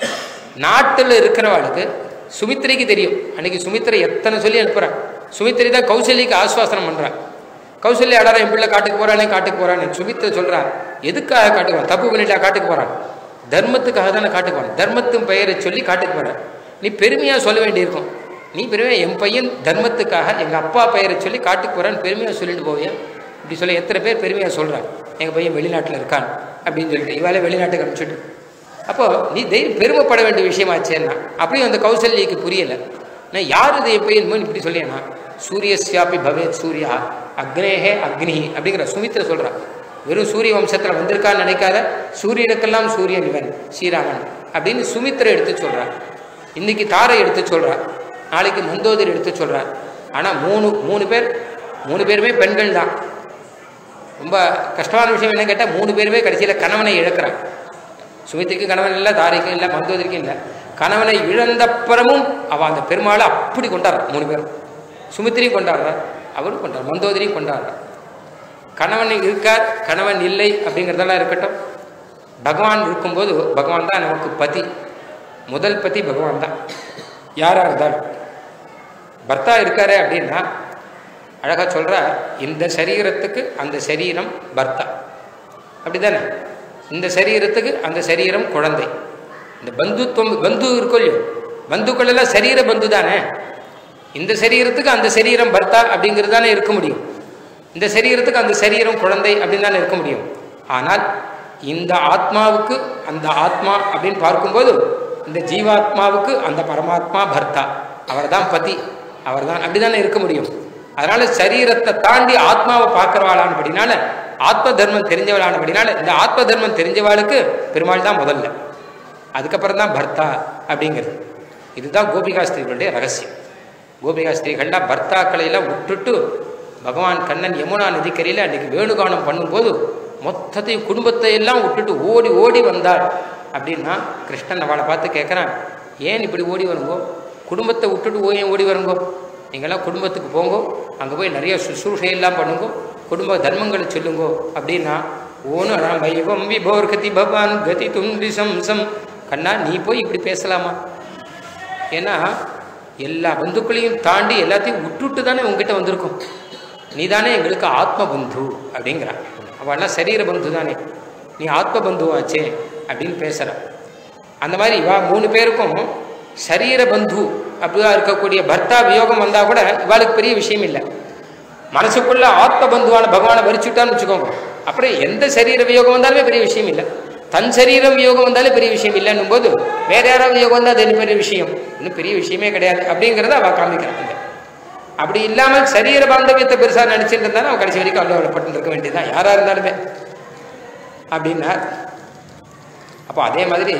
நாட்டில் இருக்கிறவாளுக்கு சுமித்திரைக்கு தெரியும் அன்னைக்கு சுமித்திரை எத்தனை சொல்லி அனுப்புறான் சுமித்திரை தான் கௌசல்யக்கு ஆஸ்வாசனம் பண்றான் கௌசல்யா அடார என் பிள்ளை காட்டுக்கு போறானே காட்டுக்கு போறான்னு சுமித்திரை சொல்றா எதுக்காக காட்டுக்கு போறான் தப்பு பண்ணிட்டா காட்டுக்கு போறான் தர்மத்துக்காக தானே காட்டுக்கு போறான் தர்மத்தின் பெயரை சொல்லி காட்டுக்கு போறான் நீ பெருமையா சொல்ல வேண்டியிருக்கும் நீ பெருமையா என் பையன் தர்மத்துக்காக எங்க அப்பா பெயரை சொல்லி காட்டுக்கு போறான்னு பெருமையா சொல்லிட்டு போவியா இப்படி சொல்லி எத்தனை பேர் பெருமையா சொல்றான் எங்க பையன் வெளிநாட்டில் இருக்கான் அப்படின்னு சொல்லிட்டு இவாளே வெளிநாட்டுக்கு அனுப்பிச்சுட்டு அப்போ நீ தெய்வம் பெருமைப்பட வேண்டிய விஷயமாச்சேன்னா அப்படியும் அந்த கௌசல்யக்கு புரியல நான் யார் இது எப்போ இப்படி சொல்லியனா சூரியஸ்யாபி பவேத் சூர்யா அக்னேஹே அக்னி அப்படிங்கிற சுமித்திர சொல்றா வெறும் சூரிய வம்சத்தில் வந்திருக்கான்னு நினைக்காத சூரியனுக்கெல்லாம் சூரியன் இவன் ஸ்ரீராமன் அப்படின்னு சுமித்திர எடுத்து சொல்றா இன்னைக்கு தாரை எடுத்து சொல்றா நாளைக்கு மந்தோதரி எடுத்து சொல்றா ஆனால் மூணு மூணு பேர் மூணு பேருமே பெண்கள் தான் ரொம்ப கஷ்டமான விஷயம் என்ன கேட்டால் மூணு பேருமே கடைசியில் கணவனை இழக்கிறான் சுமித்திக்கு கணவன் இல்லை தாரிக்கும் இல்லை மந்தோதரிக்கும் இல்லை கணவனை இழந்தப்புறமும் அவள் அந்த பெருமாளை அப்படி கொண்டாடுறா மூணு பேரும் சுமித்திரையும் கொண்டாடுறா அவரும் கொண்டாடுற மந்தோதரியும் கொண்டாடுறா கணவன் இருக்கார் கணவன் இல்லை அப்படிங்கிறதெல்லாம் இருக்கட்டும் பகவான் இருக்கும்போது பகவான் தான் நமக்கு பதி முதல் பதி பகவான் தான் யாராக இருந்தாலும் பர்த்தா இருக்காரே அப்படின்னா அழகாக சொல்கிறா இந்த சரீரத்துக்கு அந்த சரீரம் பர்த்தா அப்படிதானே இந்த சரீரத்துக்கு அந்த சரீரம் குழந்தை இந்த பந்துத்துவம் பந்து இருக்கும் இல்லையோ பந்துக்கள் எல்லாம் சரீர பந்து தானே இந்த சரீரத்துக்கு அந்த சரீரம் பர்த்தா அப்படிங்கிறது தானே இருக்க முடியும் இந்த சரீரத்துக்கு அந்த சரீரம் குழந்தை அப்படின்னு தானே இருக்க முடியும் ஆனால் இந்த ஆத்மாவுக்கு அந்த ஆத்மா அப்படின்னு பார்க்கும்போது இந்த ஜீவாத்மாவுக்கு அந்த பரமாத்மா பர்த்தா அவர் தான் பதி அவர் தான் அப்படி தானே இருக்க முடியும் அதனால சரீரத்தை தாண்டி ஆத்மாவை பார்க்கிறவாளானபடினால ஆத்ம தர்மம் தெரிஞ்சவளானபடினால இந்த ஆத்ம தர்மம் தெரிஞ்சவாளுக்கு பெருமாள் தான் முதல்ல அதுக்கப்புறம் தான் பர்த்தா அப்படிங்கிறது இதுதான் கோபிகா ஸ்திரீகளுடைய ரகசியம் கோபிகா ஸ்திரீகள்லாம் பர்த்தாக்களை எல்லாம் விட்டுட்டு பகவான் கண்ணன் யமுனா நதிக்கரையில் அன்னைக்கு வேணுகானம் பண்ணும்போது மொத்தத்தையும் குடும்பத்தை எல்லாம் விட்டுட்டு ஓடி ஓடி வந்தாள் அப்படின்னா கிருஷ்ணன் அவளை பார்த்து கேட்குறான் ஏன் இப்படி ஓடி வருங்கோ குடும்பத்தை விட்டுட்டு ஓ ஏன் ஓடி வருங்கோ நீங்கள்லாம் குடும்பத்துக்கு போங்கோ அங்கே போய் நிறைய சுசுரூஷையெல்லாம் பண்ணுங்கோ குடும்ப தர்மங்களை சொல்லுங்கோ அப்படின்னா ஓனு வைவம் விபோர் கதி பவான் கதி துண்டி சம்சம் கண்ணா நீ போய் இப்படி பேசலாமா ஏன்னா எல்லா பந்துக்களையும் தாண்டி எல்லாத்தையும் விட்டுட்டு தானே உங்ககிட்ட வந்திருக்கோம் நீ தானே எங்களுக்கு ஆத்ம பந்து அப்படிங்கிறான் அவள்லாம் சரீர பந்து தானே நீ ஆத்ம பந்துவாச்சே அப்படின்னு பேசுகிறான் அந்த மாதிரி இவா மூணு பேருக்கும் சரீர பந்து அப்படிதான் இருக்கக்கூடிய பர்த்தா வியோகம் வந்தால் கூட இவாளுக்கு பெரிய விஷயம் இல்லை மனசுக்குள்ள ஆத்ம பந்துவான பகவானை வரிச்சுட்டான்னு வச்சுக்கோங்க அப்புறம் எந்த சரீர வியோகம் வந்தாலுமே பெரிய விஷயம் இல்லை தன் சரீரம் வியோகம் வந்தாலே பெரிய விஷயம் இல்லைன்னும் போது வேற யாராவது வியோகம் வந்தால் அது என்ன பெரிய விஷயம் இன்னும் பெரிய விஷயமே கிடையாது அப்படிங்கிறத அவள் காமிக்கிறாங்க அப்படி இல்லாமல் சரீர பாந்தவியத்தை பெருசாக நினச்சிட்டு இருந்தாலும் அவன் கடைசி வரைக்கும் அல்லவப்பட்டு இருக்க வேண்டியதுதான் யாராக இருந்தாலுமே அப்படின்னார் அப்போ அதே மாதிரி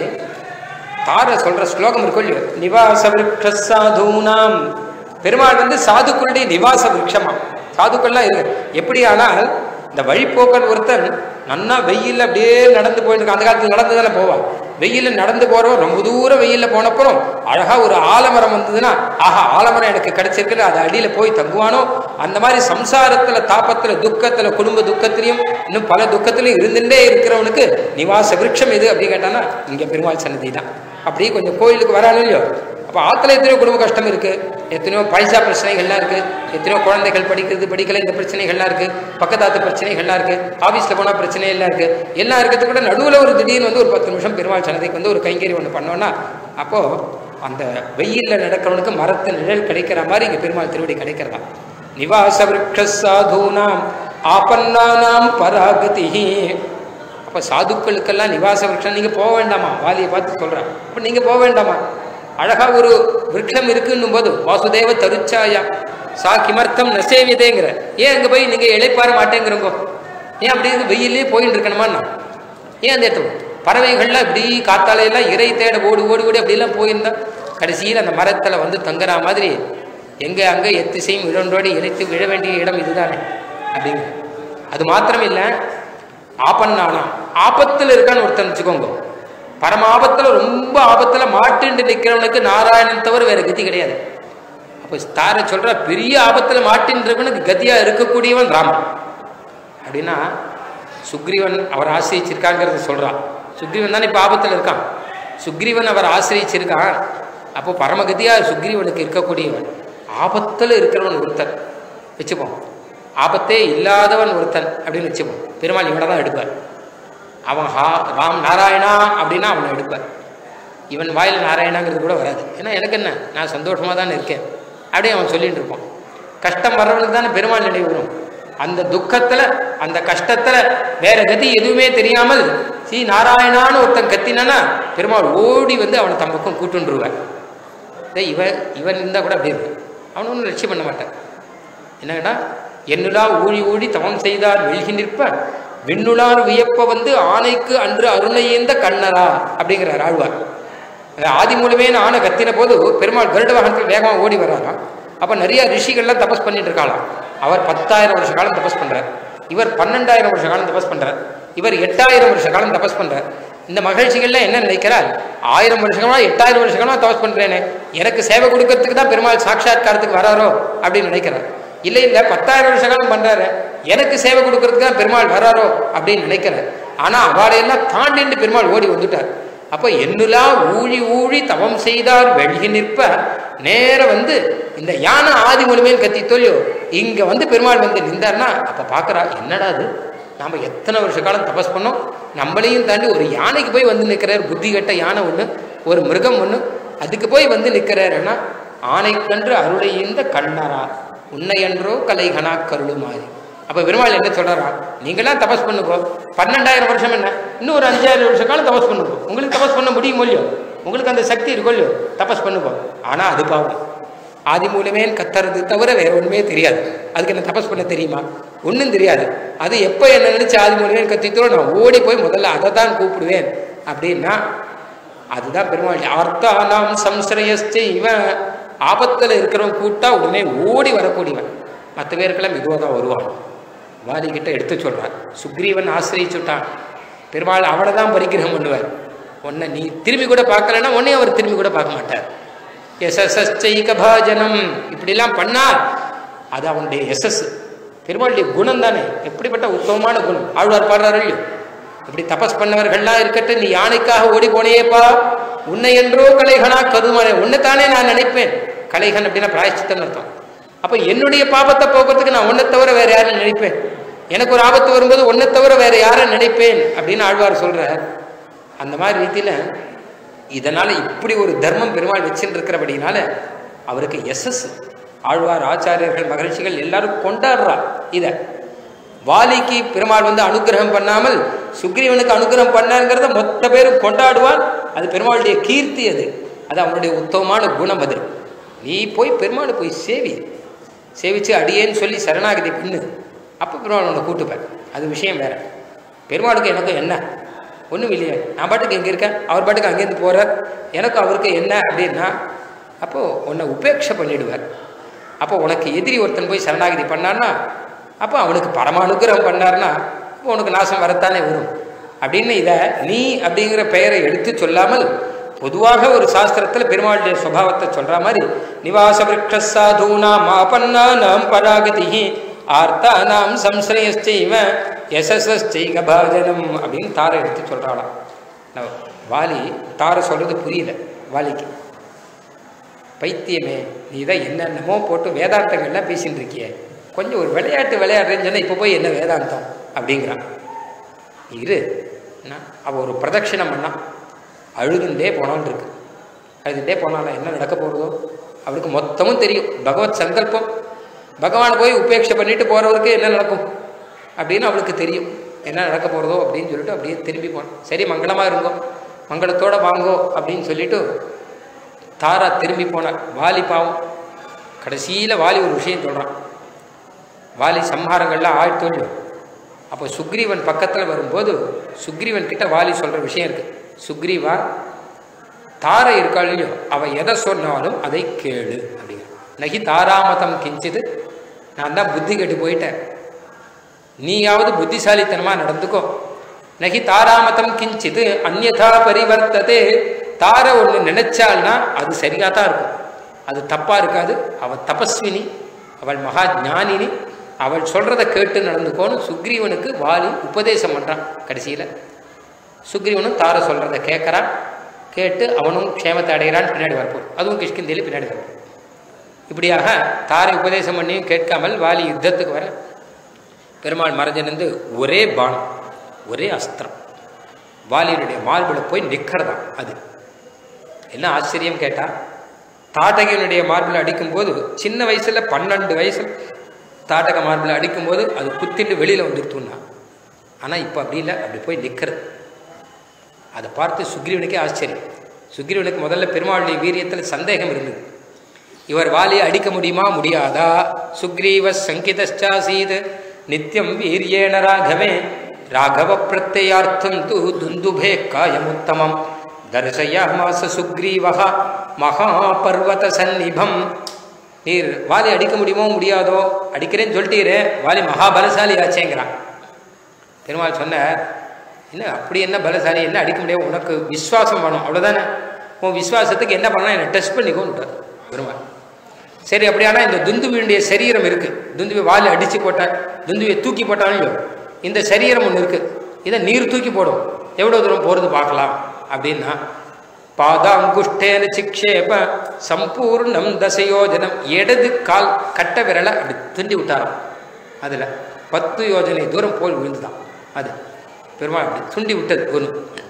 தார சொல்ற ஸ்லோகம் இருக்கும் இல்லையோ நிவாச விருட்ச சாதுனாம் பெருமாள் வந்து சாதுக்களுடைய நிவாச விருட்சமா சாதுக்கள்லாம் இருக்கு எப்படி ஆனால் இந்த வழிப்போக்கன் ஒருத்தன் நன்னா வெயில்ல அப்படியே நடந்து போயிட்டு அந்த காலத்துல நடந்து தானே போவான் வெயில்ல நடந்து போறவன் ரொம்ப தூரம் வெயில்ல போனப்புறம் அழகா ஒரு ஆலமரம் வந்ததுன்னா ஆஹா ஆலமரம் எனக்கு கிடைச்சிருக்குன்னு அது அடியில போய் தங்குவானோ அந்த மாதிரி சம்சாரத்துல தாபத்துல துக்கத்துல குடும்ப துக்கத்திலையும் இன்னும் பல துக்கத்திலையும் இருந்துட்டே இருக்கிறவனுக்கு நிவாச விருட்சம் எது அப்படின்னு கேட்டானா இங்க பெருமாள் சன்னதி தான் அப்படியே கொஞ்சம் கோயிலுக்கு வரானோ இல்லையோ அப்போ ஆற்றுல எத்தனையோ குடும்ப கஷ்டம் இருக்கு எத்தனையோ பைசா பிரச்சனைகள்லாம் இருக்கு எத்தனையோ குழந்தைகள் படிக்கிறது படிக்கல இந்த பிரச்சனைகள்லாம் இருக்கு பக்கத்தாத்து பிரச்சனைகள்லாம் இருக்கு ஆஃபீஸில் போனால் பிரச்சனை எல்லாம் இருக்கு எல்லாம் இருக்கிறது கூட நடுவில் ஒரு திடீர்னு வந்து ஒரு பத்து நிமிஷம் பெருமாள் சன்னதிக்கு வந்து ஒரு கைங்கறி ஒன்று பண்ணோன்னா அப்போ அந்த வெயிலில் நடக்கிறவனுக்கு மரத்து நிழல் கிடைக்கிற மாதிரி இங்கே பெருமாள் திருவடி கிடைக்கிறதா நிவாச விருட்ச சாதூனாம் ஆபன்னானாம் பராகதி அப்போ சாதுக்களுக்கெல்லாம் நிவாச விருட்சம் நீங்கள் போக வேண்டாமா வாலியை பார்த்து சொல்கிறேன் அப்போ நீங்கள் போக வேண்டாமா அழகா ஒரு விருட்சம் இருக்குன்னும் போது வாசுதேவ தருச்சாயா சா கிமர்த்தம் நசேவியதேங்கிற ஏன் அங்கே போய் நீங்கள் இழைப்பார மாட்டேங்கிறங்கோ ஏன் அப்படி இருந்து வெயிலே போயின்னு இருக்கணுமா ஏன் அந்த இடத்துல பறவைகள்லாம் இப்படி காத்தாலையெல்லாம் இறை தேட ஓடி ஓடி ஓடி அப்படிலாம் போயிருந்தா கடைசியில் அந்த மரத்தில் வந்து தங்குற மாதிரி எங்கே அங்கே எத்திசையும் இடன்றோடி இழைத்து விழ வேண்டிய இடம் இதுதானே அப்படிங்க அது மாத்திரம் இல்லை ஆபன்னானா ஆபத்தில் இருக்கான்னு ஒருத்தன் வச்சுக்கோங்க பரம ஆபத்தில் ரொம்ப ஆபத்தில் மாட்டுண்டு நிற்கிறவனுக்கு நாராயணன் தவிர வேற கதி கிடையாது அப்போ தார சொல்ற பெரிய ஆபத்தில் மாட்டின்றவனுக்கு கதியா இருக்கக்கூடியவன் ராமன் அப்படின்னா சுக்ரீவன் அவர் ஆசிரிச்சிருக்காங்கிறத சொல்றான் சுக்ரீவன் தானே இப்போ ஆபத்தில் இருக்கான் சுக்ரீவன் அவர் ஆசிரிச்சிருக்கான் அப்போ பரமகதியா சுக்ரீவனுக்கு இருக்கக்கூடியவன் ஆபத்தில் இருக்கிறவன் ஒருத்தன் வச்சுப்போம் ஆபத்தே இல்லாதவன் ஒருத்தன் அப்படின்னு வச்சுப்போம் பெருமாள் இவனை தான் எடுப்பார் அவன் ஹா ராம் நாராயணா அப்படின்னா அவனை எடுப்பார் இவன் வாயில் நாராயணாங்கிறது கூட வராது ஏன்னா எனக்கு என்ன நான் சந்தோஷமாக தானே இருக்கேன் அப்படியே அவன் சொல்லிட்டு இருப்பான் கஷ்டம் வர்றவனுக்கு தானே பெருமாள் நினைவு வரும் அந்த துக்கத்தில் அந்த கஷ்டத்தில் வேற கதி எதுவுமே தெரியாமல் ஸ்ரீ நாராயணான்னு ஒருத்தன் கத்தினானா பெருமாள் ஓடி வந்து அவனை தம் பக்கம் கூட்டுருவார் இவன் இவன் இருந்தால் கூட அப்படி இருக்கு அவன் ஒன்றும் லட்சியம் பண்ண மாட்டான் என்னன்னா என்னுலா ஊழி ஊழி தவம் செய்தார் வெல்கி நிற்ப விண்ணுளார் வியப்ப வந்து ஆணைக்கு அன்று அருணையேந்த கண்ணரா அப்படிங்கிறார் ஆழ்வார் ஆதி மூலமே ஆனை கத்தின போது பெருமாள் கருட வாகனத்தில் வேகமாக ஓடி வர்றாராம் அப்போ நிறைய ரிஷிகள்லாம் தபஸ் பண்ணிட்டு இருக்காளாம் அவர் பத்தாயிரம் வருஷ காலம் தபஸ் பண்றார் இவர் பன்னெண்டாயிரம் வருஷ காலம் தபஸ் பண்றார் இவர் எட்டாயிரம் வருஷ காலம் தபஸ் பண்றார் இந்த மகிழ்ச்சிகள்லாம் என்ன நினைக்கிறார் ஆயிரம் வருஷமா எட்டாயிரம் வருஷமா தபஸ் பண்றேனே எனக்கு சேவை கொடுக்கறதுக்கு தான் பெருமாள் சாட்சாத்காரத்துக்கு வராரோ அப்படின்னு நினைக்கிறார் இல்லை இல்லை பத்தாயிரம் வருஷ காலம் பண்றாரு எனக்கு சேவை கொடுக்கறதுக்கு தான் பெருமாள் வராரோ அப்படின்னு நினைக்கிறார் ஆனா அவளையெல்லாம் தாண்டிண்டு பெருமாள் ஓடி வந்துட்டார் அப்போ என்னுலா ஊழி ஊழி தவம் செய்தார் வெள்கி நிற்ப நேர வந்து இந்த யானை ஆதி மூலமேன்னு கத்தி தொல்லியோ இங்க வந்து பெருமாள் வந்து நின்றார்னா அப்ப பாக்குறா என்னடா அது நாம எத்தனை வருஷ காலம் தபஸ் பண்ணோம் நம்மளையும் தாண்டி ஒரு யானைக்கு போய் வந்து நிற்கிறார் புத்தி கட்ட யானை ஒன்று ஒரு மிருகம் ஒன்று அதுக்கு போய் வந்து நிற்கிறாருன்னா ஆனைக்கன்று அருளை இந்த கண்ணரா உன்னையன்றோ கலைகனா கருளுமாறு அப்போ பெருமாள் என்ன சொல்றாரா நீங்களாம் தபஸ் பண்ணுங்கோ பன்னெண்டாயிரம் வருஷம் என்ன இன்னும் ஒரு அஞ்சாயிரம் வருஷ காலம் தபஸ் பண்ணுங்க உங்களுக்கு தபஸ் பண்ண முடியும் இல்லையோ உங்களுக்கு அந்த சக்தி இருக்கும் இல்லையோ தபஸ் பண்ணுங்க ஆனால் அது பாவம் ஆதி மூலமே கத்துறது தவிர வேற ஒன்றுமே தெரியாது அதுக்கு என்ன தபஸ் பண்ண தெரியுமா ஒன்றும் தெரியாது அது எப்போ என்ன நினைச்சு ஆதி மூலமே கத்தித்தோ நான் ஓடி போய் முதல்ல அதை தான் கூப்பிடுவேன் அப்படின்னா அதுதான் பெருமாள் அர்த்தானாம் சம்சரயஸ்தே இவன் ஆபத்தில் இருக்கிறவன் கூட்டா உடனே ஓடி வரக்கூடியவன் மற்ற பேருக்கெல்லாம் மெதுவாக தான் வருவான் வாலி கிட்ட எடுத்து சொல்றார் சுக்ரீவன் ஆசிரியிச்சுட்டான் பெருமாள் அவனை தான் பரிகிரகம் பண்ணுவார் உன்னை நீ திரும்பி கூட பார்க்கலன்னா உன்னையும் அவர் திரும்பி கூட பார்க்க மாட்டார் எசசைக பாஜனம் இப்படிலாம் பண்ணா அது அவனுடைய எசஸ் பெருமாளுடைய குணம் தானே எப்படிப்பட்ட உத்தமமான குணம் ஆழ்வார் பாடுறாரு இல்லையோ இப்படி தபஸ் பண்ணவர்கள்லாம் இருக்கட்டும் நீ யானைக்காக ஓடி போனேப்பா உன்னை என்றோ கலைகனா கருமானே உன்னைத்தானே நான் நினைப்பேன் கலைகன் அப்படின்னா பிராயச்சித்தம் அர்த்தம் அப்ப என்னுடைய பாபத்தை போக்குறதுக்கு நான் உன்னை தவிர வேற யாரும் நினைப்பேன் எனக்கு ஒரு ஆபத்து வரும்போது உன்னை தவிர வேற யாரை நினைப்பேன் அப்படின்னு ஆழ்வார் சொல்றார் அந்த மாதிரி ரீதியில இதனால இப்படி ஒரு தர்மம் பெருமாள் வச்சுட்டு இருக்கிறபடினால அவருக்கு எஸ்எஸ் ஆழ்வார் ஆச்சாரியர்கள் மகிழ்ச்சிகள் எல்லாரும் கொண்டாடுறா இத வாலிக்கு பெருமாள் வந்து அனுகிரகம் பண்ணாமல் சுக்ரீவனுக்கு அனுகிரகம் பண்ணாங்கிறத மொத்த பேரும் கொண்டாடுவான் அது பெருமாளுடைய கீர்த்தி அது அது அவனுடைய உத்தமமான குணம் அது நீ போய் பெருமாளை போய் சேவி சேவிச்சு அடியேன்னு சொல்லி சரணாகதி பண்ணு அப்போ பெருமாள் உன்னை கூட்டுப்பேன் அது விஷயம் வேற பெருமாளுக்கு எனக்கும் என்ன ஒன்றும் இல்லையே நான் பாட்டுக்கு இங்கே இருக்கேன் அவர் பாட்டுக்கு அங்கேருந்து போகிறார் எனக்கும் அவருக்கு என்ன அப்படின்னா அப்போது உன்னை உபேட்சை பண்ணிடுவார் அப்போ உனக்கு எதிரி ஒருத்தன் போய் சரணாகதி பண்ணான்னா அப்போ அவனுக்கு பரமானுகிரகம் பண்ணார்னா அப்போ உனக்கு நாசம் வரத்தானே வரும் அப்படின்னு இதை நீ அப்படிங்கிற பெயரை எடுத்து சொல்லாமல் பொதுவாக ஒரு சாஸ்திரத்தில் பெருமாளுடைய சுபாவத்தை சொல்ற மாதிரி நிவாச விரக்ஷ சாதூனாம் ஆபன்னானாம் பராகதி ஆர்த்தானாம் சம்சயஸ்செய்வ எசஸ்செய்க பாஜனம் அப்படின்னு தாரை எடுத்து சொல்றாளாம் நான் வாலி தாரை சொல்றது புரியல வாலிக்கு பைத்தியமே நீ தான் என்னென்னமோ போட்டு வேதாந்தங்கள்லாம் பேசின்னு இருக்கியே கொஞ்சம் ஒரு விளையாட்டு விளையாடுறேன்னு சொன்னால் இப்போ போய் என்ன வேதாந்தம் அப்படிங்கிறான் இரு நான் அவள் ஒரு பிரதட்சிணம் பண்ணான் அழுதுண்டே போனான் இருக்கு அழுதுண்டே போனால என்ன நடக்க போகிறதோ அவருக்கு மொத்தமும் தெரியும் பகவத் சங்கல்பம் பகவான் போய் உபேட்சை பண்ணிட்டு போகிறவருக்கு என்ன நடக்கும் அப்படின்னு அவளுக்கு தெரியும் என்ன நடக்க போகிறதோ அப்படின்னு சொல்லிட்டு அப்படியே திரும்பி போனான் சரி மங்களமாக இருங்கோ மங்களத்தோட வாங்கோ அப்படின்னு சொல்லிட்டு தாரா திரும்பி போனார் வாலி பாவம் கடைசியில் வாலி ஒரு விஷயம் சொல்கிறான் வாலி சம்ஹாரங்கள்லாம் ஆழ்த்து இல்லையோ அப்போ சுக்ரீவன் பக்கத்தில் வரும்போது சுக்ரீவன் கிட்ட வாலி சொல்கிற விஷயம் இருக்கு சுக்ரீவா தாரை இருக்காள் இல்லையோ அவள் எதை சொன்னாலும் அதை கேளு அப்படிங்கிற நகி தாராமதம் கிஞ்சிது நான் தான் புத்தி கெட்டு போயிட்டேன் நீயாவது புத்திசாலித்தனமாக நடந்துக்கோ நகி தாராமதம் கிஞ்சிது அந்நதா பரிவர்த்ததே தாரை ஒன்று நினைச்சால்னா அது சரியாக தான் இருக்கும் அது தப்பாக இருக்காது அவள் தபஸ்வினி அவள் மகா ஞானினி அவள் சொல்கிறத கேட்டு நடந்துக்கோன்னு சுக்ரீவனுக்கு வாலி உபதேசம் பண்ணுறான் கடைசியில் சுக்ரீவனும் தாரை சொல்கிறத கேட்குறான் கேட்டு அவனும் க்ஷேமத்தை அடைகிறான் பின்னாடி வரப்போம் அதுவும் கிஷ்கிந்தேலி பின்னாடி வரப்போம் இப்படியாக தாரை உபதேசம் பண்ணியும் கேட்காமல் வாலி யுத்தத்துக்கு வர பெருமாள் மறைஞ்சிருந்து ஒரே பானம் ஒரே அஸ்திரம் வாலியினுடைய மார்பில் போய் நிற்கிறதான் அது என்ன ஆச்சரியம் கேட்டால் தாட்டகையனுடைய மார்பில் அடிக்கும்போது சின்ன வயசில் பன்னெண்டு வயசில் தாட்டக மார்பில் அடிக்கும்போது அது குத்திட்டு வெளியில் வந்துடுத்துன்னா ஆனால் இப்போ அப்படி இல்லை அப்படி போய் நிற்கிறது அதை பார்த்து சுக்ரீவனுக்கே ஆச்சரியம் சுக்ரீவனுக்கு முதல்ல பெருமாளுடைய வீரியத்தில் சந்தேகம் இருந்தது இவர் வாலியை அடிக்க முடியுமா முடியாதா சுக்ரீவ சங்கிதாசீத் நித்தியம் வீரியேன ராகவே ராகவ பிரத்யார்த்தம் து துந்துபே காயமுத்தமம் தரிசயாமாச சுக்ரீவா மகாபர்வத சந்நிபம் நீர் வாலி அடிக்க முடியுமோ முடியாதோ அடிக்கிறேன்னு சொல்லிட்டீரே வாலி மகாபலசாலி ஆச்சேங்கிறான் பெருமாள் சொன்னார் என்ன அப்படி என்ன பலசாலி என்ன அடிக்க முடியாது உனக்கு விஸ்வாசம் வேணும் அவ்வளோதானே உன் விஸ்வாசத்துக்கு என்ன பண்ணலாம் என்னை டெஸ்ட் பண்ணிக்கோன்னு பெருமாள் சரி அப்படியானா இந்த துந்துவியுடைய சரீரம் இருக்கு துந்துவி வாலி அடிச்சு போட்ட துந்துவியை தூக்கி போட்டாலும் இந்த சரீரம் ஒன்று இருக்கு இதை நீர் தூக்கி போடும் எவ்வளோ தூரம் போகிறது பார்க்கலாம் அப்படின்னா பாதாங்குஷ்டேன சிக்ஷேப சம்பூர்ணம் தசயோஜனம் இடது கால் கட்ட விரலை அப்படி துண்டி விட்டாராம் அதில் பத்து யோஜனை தூரம் போல் விழுந்துதான் அது பெருமாள் அப்படி துண்டி விட்டது ஒன்று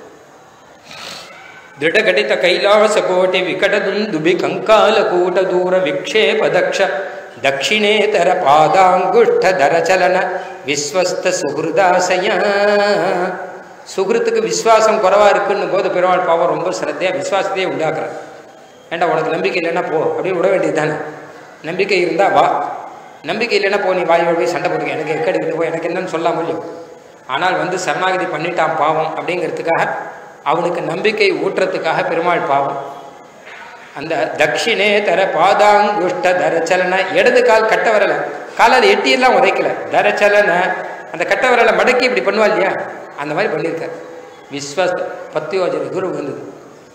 ದೃಢಘಟಿತ ಕೈಲಾಸ ಕೋಟಿ ವಿಕಟದುಂದುಬಿ ಕಂಕಾಲಕೂಟ ದೂರ ವಿಕ್ಷೇಪ ದಕ್ಷ ದಕ್ಷಿಣೇತರ ಪಾದಾಂಗುಷ್ಠ ದರ ಚಲನ விஸ்வஸ்த சுகிருதாசய சுகிருத்துக்கு விஸ்வாசம் குறவா இருக்குன்னு போது பெருமாள் பாவம் ரொம்ப சிரத்தையாக விஸ்வாசத்தையே உண்டாக்குறார் ஏண்டா உனக்கு நம்பிக்கை இல்லைன்னா போ அப்படின்னு விட வேண்டியது தானே நம்பிக்கை இருந்தா வா நம்பிக்கை இல்லைன்னா போ நீ வாய் போய் சண்டை போட்டுக்க எனக்கு எக்கடி விட்டு போ எனக்கு என்னன்னு சொல்ல முடியும் ஆனால் வந்து சரணாகதி பண்ணிட்டான் பாவம் அப்படிங்கிறதுக்காக அவனுக்கு நம்பிக்கை ஊட்டுறதுக்காக பெருமாள் பாவம் அந்த தட்சிணே தர பாதாங்குஷ்ட தரச்சலன இடது கால் கட்ட வரல காலால் எட்டியெல்லாம் உதைக்கல தரச்சலன அந்த கட்ட வரலை மடக்கி இப்படி பண்ணுவா இல்லையா அந்த மாதிரி பண்ணியிருக்கார் விஸ்வாஸ் பத்து யோஜனை தூரம் வந்தது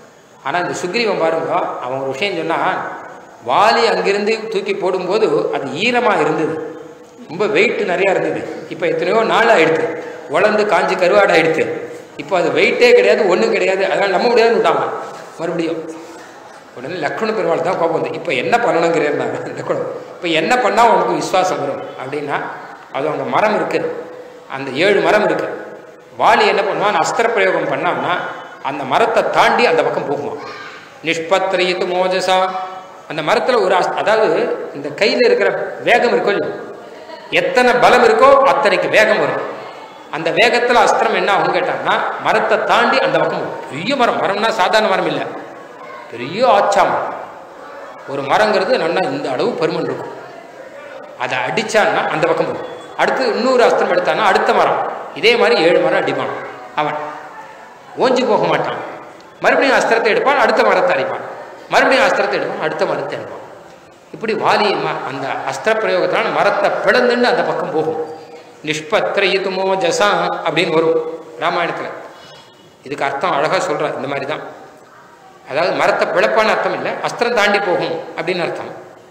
ஆனால் இந்த சுக்ரீவன் பாருங்க அவன் ஒரு விஷயம் சொன்னான் வாலி அங்கிருந்து தூக்கி போடும்போது அது ஈரமாக இருந்தது ரொம்ப வெயிட் நிறையா இருந்தது இப்போ எத்தனையோ நாள் ஆயிடுது உலர்ந்து காஞ்சி கருவாடு ஆயிடுது இப்போ அது வெயிட்டே கிடையாது ஒன்றும் கிடையாது அதனால் நம்ப முடியாதுன்னு விட்டாங்க மறுபடியும் உடனே லக்ஷ்மண பெருமாள் தான் கோபம் வந்து இப்போ என்ன பண்ணணுங்கிறேன் நான் லக்ஷ்மணன் இப்போ என்ன பண்ணால் உனக்கு விசுவாசம் வரும் அப்படின்னா அது அங்கே மரம் இருக்குது அந்த ஏழு மரம் இருக்குது வாலி என்ன பண்ணுவான் அஸ்திர பிரயோகம் பண்ணான்னா அந்த மரத்தை தாண்டி அந்த பக்கம் போகுவான் நிஷ்பத்திரயித்து மோஜசா அந்த மரத்தில் ஒரு அஸ் அதாவது இந்த கையில் இருக்கிற வேகம் இருக்கோ இல்லையோ எத்தனை பலம் இருக்கோ அத்தனைக்கு வேகம் வரும் அந்த வேகத்தில் அஸ்திரம் என்ன ஆகும் கேட்டாங்கன்னா மரத்தை தாண்டி அந்த பக்கம் போகும். பெரிய மரம் மரம்னா சாதாரண மரம் இல்லை பெரிய ஆச்சா மரம் ஒரு மரங்கிறது நல்லா இந்த அளவு பெருமன் இருக்கும் அதை அடிச்சான்னா அந்த பக்கம் போகும் அடுத்து இன்னொரு அஸ்திரம் எடுத்தான்னா அடுத்த மரம் இதே மாதிரி ஏழு மரம் அடிப்பான் அவன் ஓஞ்சி போக மாட்டான் மறுபடியும் அஸ்திரத்தை எடுப்பான் அடுத்த மரத்தை அடிப்பான் மறுபடியும் அஸ்திரத்தை எடுப்பான் அடுத்த மரத்தை எடுப்பான் இப்படி வாலி ம- அந்த அஸ்திர பிரயோகத்தினால மரத்தை பிளந்துன்னு அந்த பக்கம் போகும் நிஷ்பத்திரயித்துமோ ஜசா அப்படின்னு வரும் ராமாயணத்தில் இதுக்கு அர்த்தம் அழகாக சொல்கிறார் இந்த மாதிரி தான் அதாவது மரத்தை பிளப்பான்னு அர்த்தம் இல்லை அஸ்திரம் தாண்டி போகும் அப்படின்னு அர்த்தம்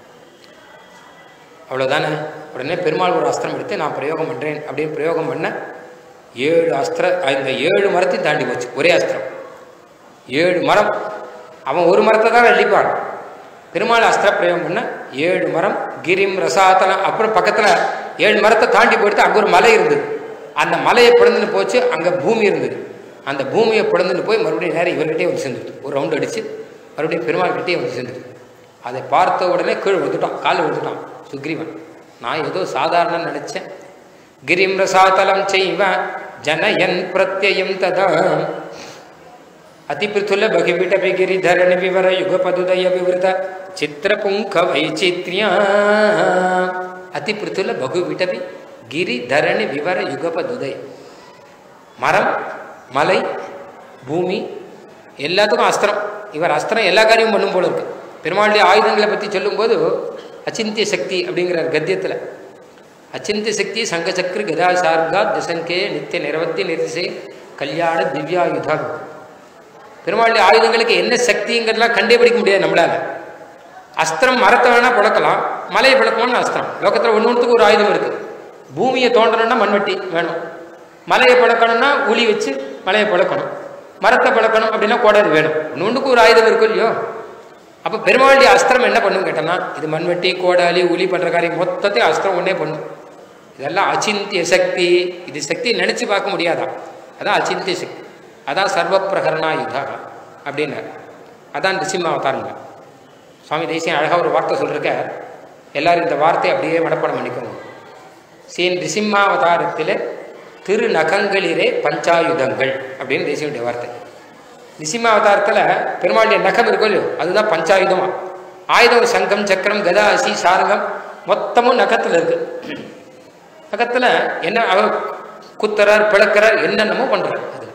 அவ்வளோதானே உடனே பெருமாள் ஒரு அஸ்திரம் எடுத்து நான் பிரயோகம் பண்ணுறேன் அப்படின்னு பிரயோகம் பண்ண ஏழு அஸ்திர இந்த ஏழு மரத்தையும் தாண்டி போச்சு ஒரே அஸ்திரம் ஏழு மரம் அவன் ஒரு மரத்தை தான் அள்ளிப்பான் பெருமாள் அஸ்திர பிரயோகம் பண்ண ஏழு மரம் கிரிம் ரசாத்தலம் அப்புறம் பக்கத்தில் ஏழு மரத்தை தாண்டி போயிட்டு அங்கே ஒரு மலை இருந்தது அந்த மலையை பிளந்துன்னு போச்சு அங்கே பூமி இருந்தது அந்த பூமியை பிளந்துன்னு போய் மறுபடியும் நேரம் இவர்கிட்டயே வந்து சேர்ந்துது ஒரு ரவுண்டு அடித்து மறுபடியும் பெருமாள் கிட்டே வந்து சேர்ந்துது அதை பார்த்த உடனே கீழே விழுந்துட்டான் கால் விழுந்துட்டான் சுக்ரீவன் நான் ஏதோ சாதாரண நினச்சேன் கிரிம் ரசாதலம் செய்வ ஜனயன் பிரத்யம் ததா ಅತಿಪೃಥುಲ ಬಗಿಬಿಟಪಿ ಗಿರಿಧರಣಿ ವಿವರ ಯುಗಪದುದಯ ವಿವೃತ ಚಿತ್ರಪುಂಖ ವೈಚಿತ್ರ್ಯ ಅತಿಪೃಥುಲ ಬಗು விட்டபி கிரிதரணி விவர யுகபதுதய மரம் மலை பூமி எல்லாத்துக்கும் அஸ்திரம் இவர் அஸ்திரம் எல்லா காரியமும் பண்ணும் போல இருக்கு பெருமாளுடைய ஆயுதங்களை பற்றி சொல்லும்போது அச்சிந்திய சக்தி அப்படிங்கிற கத்தியத்தில் அச்சிந்திய சக்தி சங்கச்சக்கர கதா சார்கா திசங்கே நித்திய நிரவத்தி நிர்திசை கல்யாண திவ்யாயுதம் பெருமாளுடைய ஆயுதங்களுக்கு என்ன சக்திங்கிறதுலாம் கண்டே பிடிக்க முடியாது நம்மளால அஸ்திரம் மரத்தை வேணா பிளக்கலாம் மலையை பிளக்கணும்னு அஸ்திரம் லோகத்தில் ஒன்று ஒன்றுத்துக்கு ஒரு ஆயுதம் இருக்கு பூமியை தோண்டணும்னா மண்வெட்டி வேணும் மலையை பிளக்கணும்னா உளி வச்சு மலையை பிளக்கணும் மரத்தை பிளக்கணும் அப்படின்னா கோடாரி வேணும் ஒன்று ஒன்றுக்கு ஒரு ஆயுதம் இருக்கும் இல்லையோ அப்போ பெருமாளுடைய அஸ்திரம் என்ன பண்ணும் கேட்டோம்னா இது மண்வெட்டி கோடாலி உளி பண்ணுற காரியம் மொத்தத்தையும் அஸ்திரம் ஒன்றே பண்ணும் இதெல்லாம் அச்சிந்திய சக்தி இது சக்தி நினச்சி பார்க்க முடியாதான் அதான் அச்சிந்திய சக்தி அதான் சர்வ பிரகரணா யுதா அப்படின்னார் அதான் நிசிம்ம அவதாரங்க சுவாமி தேசியம் அழகாக ஒரு வார்த்தை சொல்லிருக்க எல்லாரும் இந்த வார்த்தையை அப்படியே மனப்பாடம் பண்ணிக்கோங்க சீன் நிசிம்மாவதாரத்தில் திரு நகங்களிலே பஞ்சாயுதங்கள் அப்படின்னு தேசியனுடைய வார்த்தை நிசிம்மாவதாரத்தில் பெருமாளுடைய நகம் இருக்கும் இல்லையோ அதுதான் பஞ்சாயுதமா ஆயுதம் சங்கம் சக்கரம் கதா அசி சாரங்கம் மொத்தமும் நகத்தில் இருக்கு நகத்தில் என்ன அவர் குத்துறார் பிளக்கிறார் என்னென்னமோ பண்றார் அது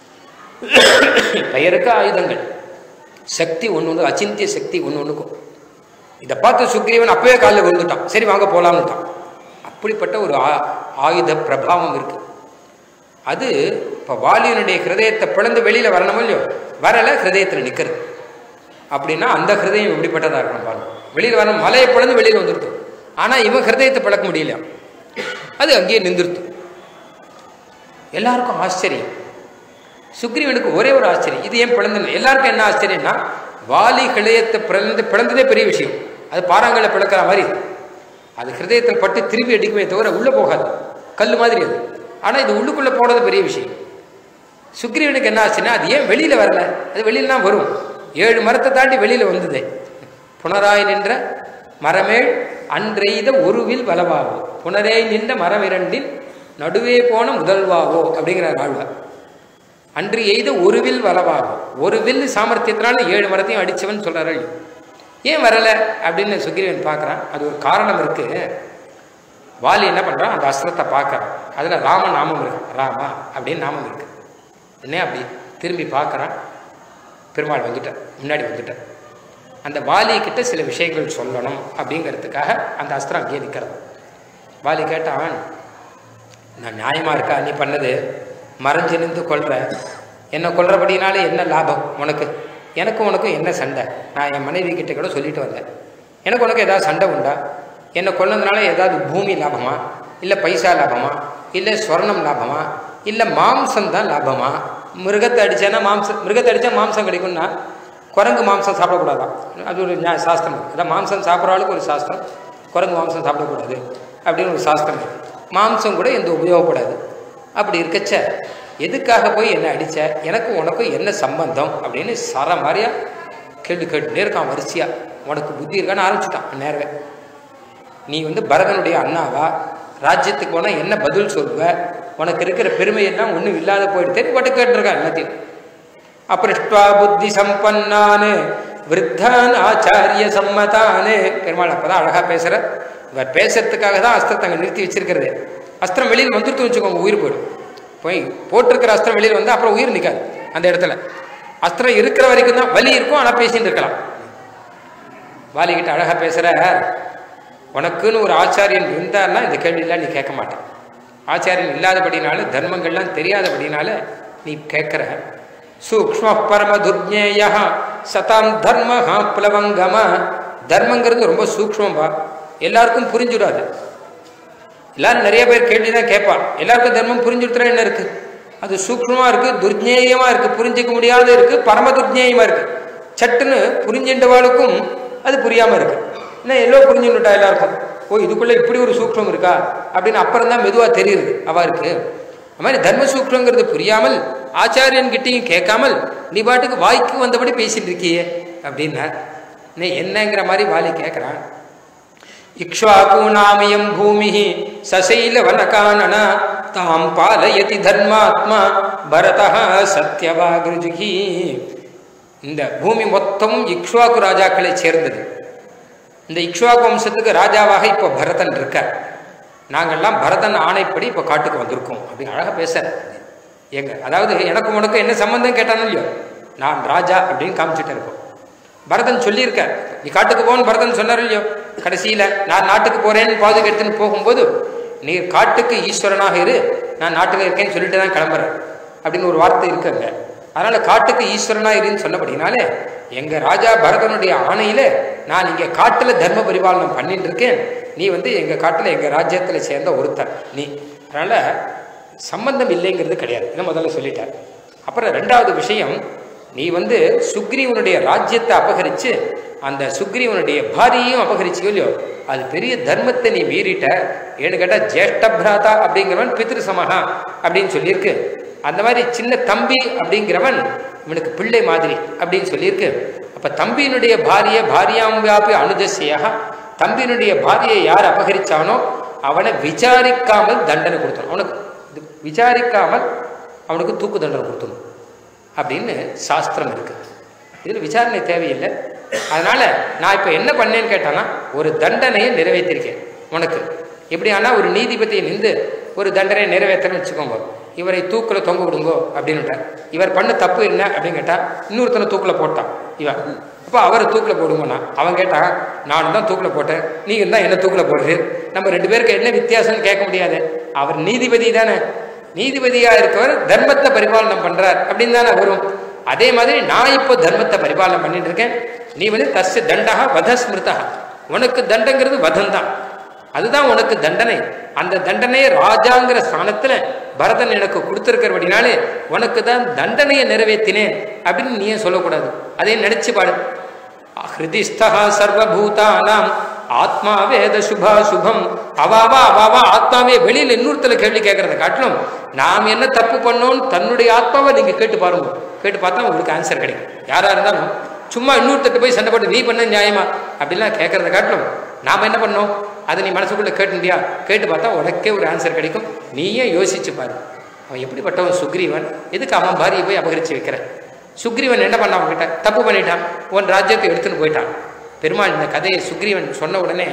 பெயருக்கு ஆயுதங்கள் சக்தி ஒன்று ஒன்று அச்சிந்திய சக்தி ஒன்று ஒன்றுக்கும் இதை பார்த்து சுக்ரீவன் அப்பவே காலில் விழுந்துட்டான் சரி வாங்க போகலாம்னுட்டான் அப்படிப்பட்ட ஒரு ஆ- ஆயுத பிரபாவம் இருக்கு அது இப்போ வாலியனுடைய ஹிருதயத்தை பிளந்து வெளியில் வரணும் இல்லையோ வரலை ஹிருதயத்தில் நிற்கிறது அப்படின்னா அந்த ஹிருதயம் எப்படிப்பட்டதாக இருக்கணும் பாருங்க வெளியில் வரணும் மலையை பிளந்து வெளியில் வந்துருது ஆனால் இவன் ஹிருதயத்தை பிளக்க முடியல அது அங்கேயே நின்றுருது எல்லாருக்கும் ஆச்சரியம் சுக்ரீவனுக்கு ஒரே ஒரு ஆச்சரியம் இது ஏன் பிளந்து எல்லாருக்கும் என்ன ஆச்சரியம்னா வாலி ஹிருதயத்தை பிளந்து பிளந்ததே பெரிய விஷயம் அது பாறாங்கல்ல பிளக்கிற மாதிரி இது. அது ஹிருதயத்தில் பட்டு திருப்பி அடிக்குமே தவிர உள்ளே போகாது கல் மாதிரி அது ஆனால் இது உள்ளுக்குள்ளே போனது பெரிய விஷயம் சுக்ரீவனுக்கு என்ன ஆச்சுன்னா அது ஏன் வெளியில் வரல அது வெளியில தான் வரும் ஏழு மரத்தை தாண்டி வெளியில் வந்தது புனராய் நின்ற மரமேல் அன்றெய்த ஒருவில் வலவாவோ புனரே நின்ற மரம் இரண்டின் நடுவே போன முதல்வாவோ அப்படிங்கிறார் ஆழ்வார் அன்று எய்த ஒரு வில் வலவாகும் ஒரு வில் சாமர்த்தியத்தினால ஏழு மரத்தையும் அடிச்சவன் சொல்றாரு ஏன் வரல அப்படின்னு சுக்ரீவன் பார்க்கறான் அது ஒரு காரணம் இருக்கு வாலி என்ன பண்றான் அந்த அஸ்திரத்தை பார்க்கறான் அதுல ராம நாமம் இருக்கு ராமா அப்படின்னு நாமம் இருக்கு என்ன அப்படி திரும்பி பார்க்கறான் பெருமாள் வந்துட்டார் முன்னாடி வந்துட்டார் அந்த வாலி கிட்ட சில விஷயங்கள் சொல்லணும் அப்படிங்கிறதுக்காக அந்த அஸ்திரம் அங்கேயே நிற்கிறது வாலி கேட்டான் நான் நியாயமா இருக்கா நீ பண்ணது மறைஞ்சு நின்று கொள்ற என்னை கொல்றபடினால என்ன லாபம் உனக்கு எனக்கும் உனக்கும் என்ன சண்டை நான் என் மனைவி கிட்ட கூட சொல்லிட்டு வந்தேன் எனக்கு உனக்கு ஏதாவது சண்டை உண்டா என்னை கொன்னதுனால ஏதாவது பூமி லாபமா இல்லை பைசா லாபமா இல்லை ஸ்வர்ணம் லாபமா இல்லை மாம்சம் தான் லாபமா மிருகத்தை அடித்தேன்னா மாம்சம் மிருகத்தை அடித்தா மாம்சம் கிடைக்கும்னா குரங்கு மாம்சம் சாப்பிடக்கூடாதான் அது ஒரு நியா சாஸ்திரம் இருக்கு. அதான் மாம்சம் சாப்பிட்ற ஆளுக்கு ஒரு சாஸ்திரம் குரங்கு மாம்சம் சாப்பிடக்கூடாது அப்படின்னு ஒரு சாஸ்திரம் இருக்கு. மாம்சம் கூட எந்த உபயோகப்படாது அப்படி இருக்கச்ச எதுக்காக போய் என்ன அடிச்ச எனக்கும் உனக்கும் என்ன சம்பந்தம் அப்படின்னு சர மாதிரியா கேட்டு கேட்டுட்டே இருக்கான் வரிசையா உனக்கு புத்தி இருக்கான்னு ஆரம்பிச்சுட்டான் நேரவே நீ வந்து பரதனுடைய அண்ணாவா ராஜ்யத்துக்கு போனால் என்ன பதில் சொல்லுவ உனக்கு இருக்கிற பெருமையெல்லாம் ஒன்றும் இல்லாத போயிடுத்தேன்னு பட்டு கேட்டிருக்கான் எல்லாத்தையும் அப்பிருஷ்டுவா புத்தி சம்பன்னானு விருத்தான் ஆச்சாரிய சம்மதானு பெருமாள் அப்பதான் அழகா பேசுற இவர் பேசுறதுக்காக தான் அஸ்திரத்தை அங்கே நிறுத்தி வச்சிருக்கிறது அஸ்திரம் வெளியில் வந்துட்டு வச்சுக்கோங்க உயிர் போயிடும் போய் போட்டிருக்கிற அஸ்திரம் வெளியில் வந்து அப்புறம் உயிர் நிற்காது அந்த இடத்துல அஸ்திரம் இருக்கிற வரைக்கும் தான் வலி இருக்கும் ஆனால் பேசிட்டு இருக்கலாம் வாலிகிட்ட அழகா பேசுற உனக்குன்னு ஒரு ஆச்சாரியன் இருந்தான்னா இந்த கேள்வியெல்லாம் நீ கேட்க மாட்டேன் ஆச்சாரியன் இல்லாதபடினால தர்மங்கள்லாம் தெரியாதபடினால நீ கேட்குற சூக்ம பரம துர்ஜேய சதாம் தர்ம பிளவங்கம தர்மங்கிறது ரொம்ப சூக்மம்பா எல்லாருக்கும் புரிஞ்சுடாது எல்லாரும் நிறைய பேர் கேள்வி தான் கேட்பா எல்லாருக்கும் தர்மம் புரிஞ்சுடுத்துற என்ன இருக்கு அது சூக்மமா இருக்கு துர்ஜேயமா இருக்கு புரிஞ்சிக்க முடியாத இருக்கு பரம துர்ஜேயமா இருக்கு சட்டுன்னு புரிஞ்சின்றவாளுக்கும் அது புரியாம இருக்கு என்ன எல்லோ புரிஞ்சுட்டா எல்லாருக்கும் ஓ இதுக்குள்ள இப்படி ஒரு சூக்மம் இருக்கா அப்படின்னு அப்புறம் தான் மெதுவா தெரியுது அவருக்கு அது மாதிரி தர்ம சூக்மங்கிறது புரியாமல் ஆச்சாரியன் கிட்டையும் கேட்காமல் நீ பாட்டுக்கு வாய்க்கு வந்தபடி பேசிட்டு இருக்கியே அப்படின்னா நீ என்னங்கிற மாதிரி வாலி கேட்குறான் இக்ஷ்வாகூனாமியம் பூமி சசைல வனகானன தாம் பாலயதி தர்மாத்மா பரதா சத்யவாகிருஜுகி இந்த பூமி மொத்தமும் இக்ஷ்வாக்கு ராஜாக்களை சேர்ந்தது இந்த இக்ஷ்வாக்கு வம்சத்துக்கு ராஜாவாக இப்போ பரதன் இருக்கார் நாங்கள்லாம் பரதன் ஆணைப்படி இப்போ காட்டுக்கு வந்திருக்கோம் அப்படின்னு அழகாக பேச எங்க அதாவது எனக்கு உனக்கு என்ன சம்பந்தம் கேட்டானோ இல்லையோ நான் ராஜா அப்படின்னு காமிச்சிட்டு இருக்கோம் பரதன் சொல்லியிருக்கார் நீ காட்டுக்கு போன்னு பரதன் சொன்னார் இல்லையோ கடைசியில் நான் நாட்டுக்கு போறேன்னு பாதுக்கு எடுத்துன்னு போகும்போது நீ காட்டுக்கு ஈஸ்வரனாக இரு நான் நாட்டில் இருக்கேன்னு சொல்லிட்டு தான் கிளம்புறேன் அப்படின்னு ஒரு வார்த்தை இருக்குங்க அதனால காட்டுக்கு ஈஸ்வரனா இருன்னு சொன்னபடினாலே எங்க ராஜா பரதனுடைய ஆணையில நான் இங்க காட்டுல தர்ம பரிபாலனம் பண்ணிட்டு இருக்கேன் நீ வந்து எங்க காட்டுல எங்க ராஜ்யத்துல சேர்ந்த ஒருத்தர் நீ அதனால சம்பந்தம் இல்லைங்கிறது கிடையாது இதை முதல்ல சொல்லிட்டார் அப்புறம் ரெண்டாவது விஷயம் நீ வந்து சுக்ரீவனுடைய ராஜ்யத்தை அபகரிச்சு அந்த சுக்ரீவனுடைய பாரியையும் அபகரிச்சு இல்லையோ அது பெரிய தர்மத்தை நீ மீறிட்ட ஏன்னு கேட்டால் ஜேஷ்ட பிராதா அப்படிங்கிறவன் பித்ரு சமஹா அப்படின்னு சொல்லியிருக்கு அந்த மாதிரி சின்ன தம்பி அப்படிங்கிறவன் இவனுக்கு பிள்ளை மாதிரி அப்படின்னு சொல்லியிருக்கு அப்ப தம்பியினுடைய பாரிய பாரியாம் வியாபி அனுஜசியா தம்பியினுடைய பாரியை யார் அபகரிச்சானோ அவனை விசாரிக்காமல் தண்டனை கொடுத்தணும் அவனுக்கு இது விசாரிக்காமல் அவனுக்கு தூக்கு தண்டனை கொடுத்தணும் அப்படின்னு சாஸ்திரம் இருக்கு இதில் விசாரணை தேவையில்லை அதனால நான் இப்போ என்ன பண்ணேன்னு கேட்டானா ஒரு தண்டனையை நிறைவேற்றிருக்கேன் உனக்கு எப்படி ஆனால் ஒரு நீதிபதியை நின்று ஒரு தண்டனையை நிறைவேற்றணும்னு வச்சுக்கோங்க இவரை தூக்கில் தொங்க விடுங்கோ அப்படின்னுட்டார் இவர் பண்ண தப்பு என்ன அப்படின்னு கேட்டா இன்னொருத்தனை தூக்கில் போட்டான் இவன் அப்போ அவரை தூக்கில் போடுங்கண்ணா அவன் கேட்டான் நானும் தான் தூக்கில் போட்டேன் நீங்கள் தான் என்ன தூக்கில் போடுறது நம்ம ரெண்டு பேருக்கு என்ன வித்தியாசம்னு கேட்க முடியாது அவர் நீதிபதி தானே நீதிபதியா இருக்கவர் தர்மத்தை பரிபாலனம் பண்றார் அப்படின்னு தானே வரும் அதே மாதிரி நான் இப்போ தர்மத்தை பரிபாலனம் பண்ணிட்டு இருக்கேன் நீ வந்து தஸ்ய தண்டா வதஸ்மிருதா உனக்கு தண்டங்கிறது வதம் தான் அதுதான் உனக்கு தண்டனை அந்த தண்டனையை ராஜாங்கிற ஸ்தானத்துல பரதன் எனக்கு கொடுத்துருக்கிறபடினாலே உனக்கு தான் தண்டனையை நிறைவேற்றினேன் அப்படின்னு நீயே சொல்லக்கூடாது அதே நினைச்சு பாடு ஹிருதிஸ்தா சர்வபூதானாம் ஆத்மா வேத சுபா சுபம் அவாவா அவாவா ஆத்மாவே வெளியில் இன்னொருத்தல கேள்வி கேட்கறத காட்டிலும் நாம் என்ன தப்பு பண்ணோம்னு தன்னுடைய ஆத்மாவை நீங்க கேட்டு பாருங்க கேட்டு பார்த்தா உங்களுக்கு ஆன்சர் கிடைக்கும் யாரா இருந்தாலும் சும்மா இன்னொருத்தட்ட போய் சண்டை போட்டு நீ பண்ண நியாயமா அப்படிலாம் கேட்கறத காட்டிலும் நாம் என்ன பண்ணோம் அதை நீ மனசுக்குள்ள கேட்டுண்டியா கேட்டு பார்த்தா உனக்கே ஒரு ஆன்சர் கிடைக்கும் நீயே யோசிச்சு பாரு அவன் எப்படிப்பட்டவன் சுக்ரீவன் எதுக்கு அவன் பாரியை போய் அபகரிச்சு வைக்கிறேன் சுக்ரீவன் என்ன பண்ணான் அவன்கிட்ட தப்பு பண்ணிட்டான் உன் ராஜ்யத்தை எடுத்துன்னு போயிட்டான் பெருமாள் இந்த கதையை சுக்ரீவன் சொன்ன உடனே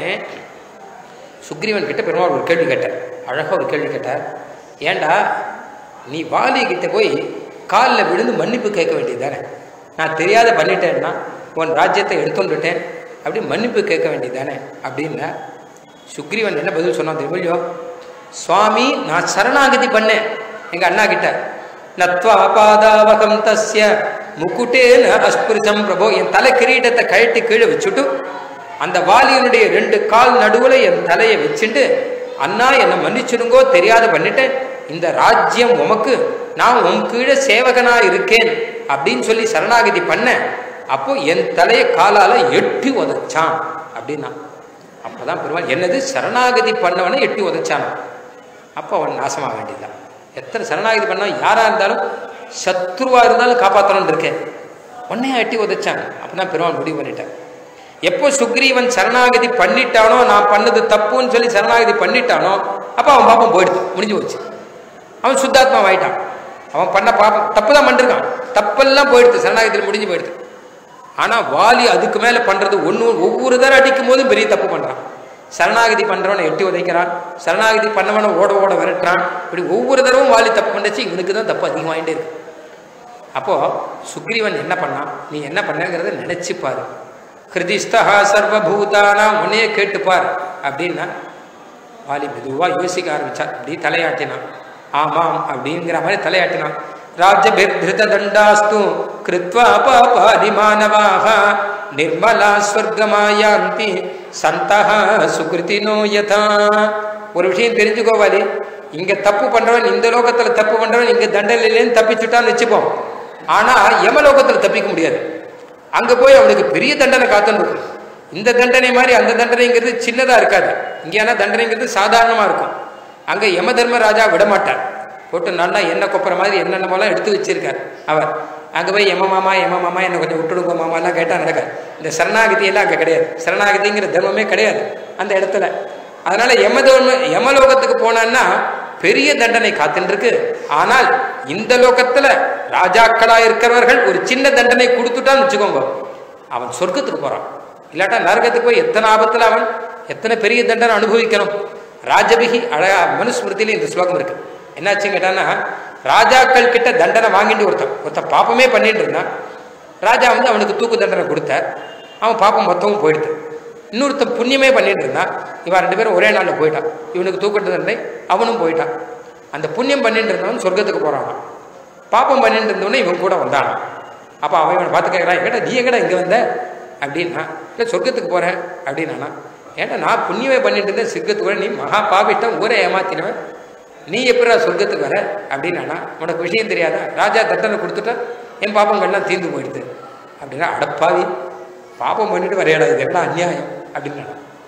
சுக்ரீவன் கிட்ட பெருமாள் ஒரு கேள்வி கேட்டார் அழகாக ஒரு கேள்வி கேட்டார் ஏண்டா நீ வாலி கிட்ட போய் காலில் விழுந்து மன்னிப்பு கேட்க வேண்டியது தானே நான் தெரியாத பண்ணிட்டேன்னா உன் ராஜ்யத்தை எடுத்துட்டுட்டேன் அப்படி மன்னிப்பு கேட்க வேண்டியது தானே அப்படின்னா சுக்ரீவன் என்ன பதில் சொன்னான் தெரியுமோ சுவாமி நான் சரணாகதி பண்ணேன் எங்க அண்ணா கிட்ட நத்வா பாதாவகம் தஸ்ய முக்குட்டேன அஸ்பிருதம் பிரபோ என் தலை கிரீடத்தை கழட்டி கீழே வச்சுட்டு அந்த வாலியனுடைய ரெண்டு கால் நடுவுல என் தலையை வச்சுட்டு அண்ணா என்னை மன்னிச்சிடுங்கோ தெரியாத பண்ணிட்டேன் இந்த ராஜ்யம் உமக்கு நான் உன் கீழே சேவகனா இருக்கேன் அப்படின்னு சொல்லி சரணாகதி பண்ண அப்போ என் தலையை காலால எட்டி உதைச்சான் அப்படின்னா அப்பதான் பெருமாள் என்னது சரணாகதி பண்ணவனை எட்டி உதைச்சான் அப்போ அவன் நாசமாக வேண்டியதுதான் எத்தனை சரணாகதி பண்ணால் யாராக இருந்தாலும் சத்ருவா இருந்தாலும் காப்பாற்றணும்னு இருக்கேன் உன்னையா எட்டி உதைச்சாங்க அப்பதான் பெருமாள் முடிவு பண்ணிட்டேன் எப்போ சுக்ரீவன் சரணாகதி பண்ணிட்டானோ நான் பண்ணது தப்புன்னு சொல்லி சரணாகதி பண்ணிட்டானோ அப்போ அவன் பாப்பம் போயிடுது முடிஞ்சு போச்சு அவன் சுத்தாத்மா ஆயிட்டான் அவன் பண்ண பாப்பம் தப்பு தான் பண்ணிருக்கான் தப்பெல்லாம் போயிடுது சரணாகதியில் முடிஞ்சு போயிடுது ஆனால் வாலி அதுக்கு மேலே பண்ணுறது ஒன்று ஒவ்வொரு தடவை அடிக்கும் போதும் பெரிய தப்பு பண்ணுறான் சரணாகதி பண்ணுறவனை எட்டி உதைக்கிறான் சரணாகதி பண்ணவனை ஓட ஓட விரட்டுறான் இப்படி ஒவ்வொரு தடவும் வாலி தப்பு பண்ணுச்சு இவனுக்கு தான் தப்பு அதிகமாகிட்டே இருக்கு அப்போது சுக்ரீவன் என்ன பண்ணான் நீ என்ன பண்ணங்கிறத நினைச்சு பாரு ஹிருதிஸ்தா சர்வபூதானா உன்னையே கேட்டுப்பார் அப்படின்னா வாலி மெதுவாக யோசிக்க ஆரம்பிச்சான் அப்படி தலையாட்டினான் ஆமாம் அப்படிங்கிற மாதிரி தலையாட்டினான் ராஜ்யபிர்திருத தண்டாஸ்து கிருத்வா பாபாதி மானவாக நிர்மலா ஸ்வர்கமாயாந்தி சந்தா சுகிருத்தினோ யதா ஒரு விஷயம் தெரிஞ்சுக்கோ வாலி இங்க தப்பு பண்றவன் இந்த லோகத்துல தப்பு பண்றவன் இங்க தண்டனையிலேருந்து தப்பிச்சுட்டான்னு வச்சுப்போம் ஆனா யமலோகத்துல தப்பிக்க முடியாது அங்க போய் அவனுக்கு பெரிய தண்டனை காத்துன்னு இருக்கும் இந்த தண்டனை மாதிரி அந்த தண்டனைங்கிறது சின்னதா இருக்காது இங்கேனா தண்டனைங்கிறது சாதாரணமா இருக்கும் அங்க யம தர்மராஜா விடமாட்டார் போட்டு நல்லா எண்ணெய் கொப்புற மாதிரி என்னென்னமோலாம் எடுத்து வச்சிருக்கார் அவர் அங்கே போய் எம மாமா எம மாமா என்னை கொஞ்சம் விட்டுடுங்க மாமாலாம் கேட்டால் நடக்காது இந்த சரணாகதி எல்லாம் அங்கே கிடையாது சரணாகதிங்கிற தர்மமே கிடையாது அந்த இடத்துல அதனால யம தர்ம யமலோகத்துக்கு போனான்னா பெரிய தண்டனை காத்துட்டு இருக்கு ஆனால் இந்த லோகத்துல ராஜாக்களா இருக்கிறவர்கள் ஒரு சின்ன தண்டனை கொடுத்துட்டான்னு வச்சுக்கோங்க அவன் சொர்க்கத்துக்கு போறான் இல்லாட்டா நரகத்துக்கு போய் எத்தனை ஆபத்துல அவன் எத்தனை பெரிய தண்டனை அனுபவிக்கணும் ராஜபிகி அழகா மனுஸ்மிருதியில இந்த ஸ்லோகம் இருக்கு என்னாச்சுன்னு கேட்டான்னா ராஜாக்கள் கிட்ட தண்டனை வாங்கிட்டு ஒருத்தன் ஒருத்தன் பாப்பமே பண்ணிட்டு இருந்தான் ராஜா வந்து அவனுக்கு தூக்கு தண்டனை கொடுத்தார் அவன் பாப்பம் மொத்தமும் போயிடுது இன்னொருத்தன் புண்ணியமே பண்ணிட்டு இருந்தான் இவன் ரெண்டு பேரும் ஒரே நாளில் போயிட்டான் இவனுக்கு தூக்கு தண்டனை அவனும் போயிட்டான் அந்த புண்ணியம் பண்ணிட்டு இருந்தவன் சொர்க்கத்துக்கு போறான் பாப்பம் பண்ணிட்டு இருந்தவனே இவன் கூட வந்தானா அப்போ அவன் இவனை பார்த்து கேட்குறான் ஏடா நீ எங்கடா இங்கே வந்த அப்படின்னா இல்லை சொர்க்கத்துக்கு போகிறேன் அப்படின்னானா ஏன்டா நான் புண்ணியமே பண்ணிட்டு இருந்தேன் சொர்க்கத்துக்கு வர நீ மகா பாபிட்டம் ஊரை ஏமாத்தினவன் நீ எப்படா சொர்க்கத்துக்கு வர அப்படின்னானா உனக்கு விஷயம் தெரியாதா ராஜா தண்டனை கொடுத்துட்டா என் பாப்பங்கள்லாம் தீர்ந்து போயிடுது அப்படின்னா அடப்பாவி பாப்பம் பண்ணிட்டு வரையடா இது என்ன அநியாயம் அப்படின்னா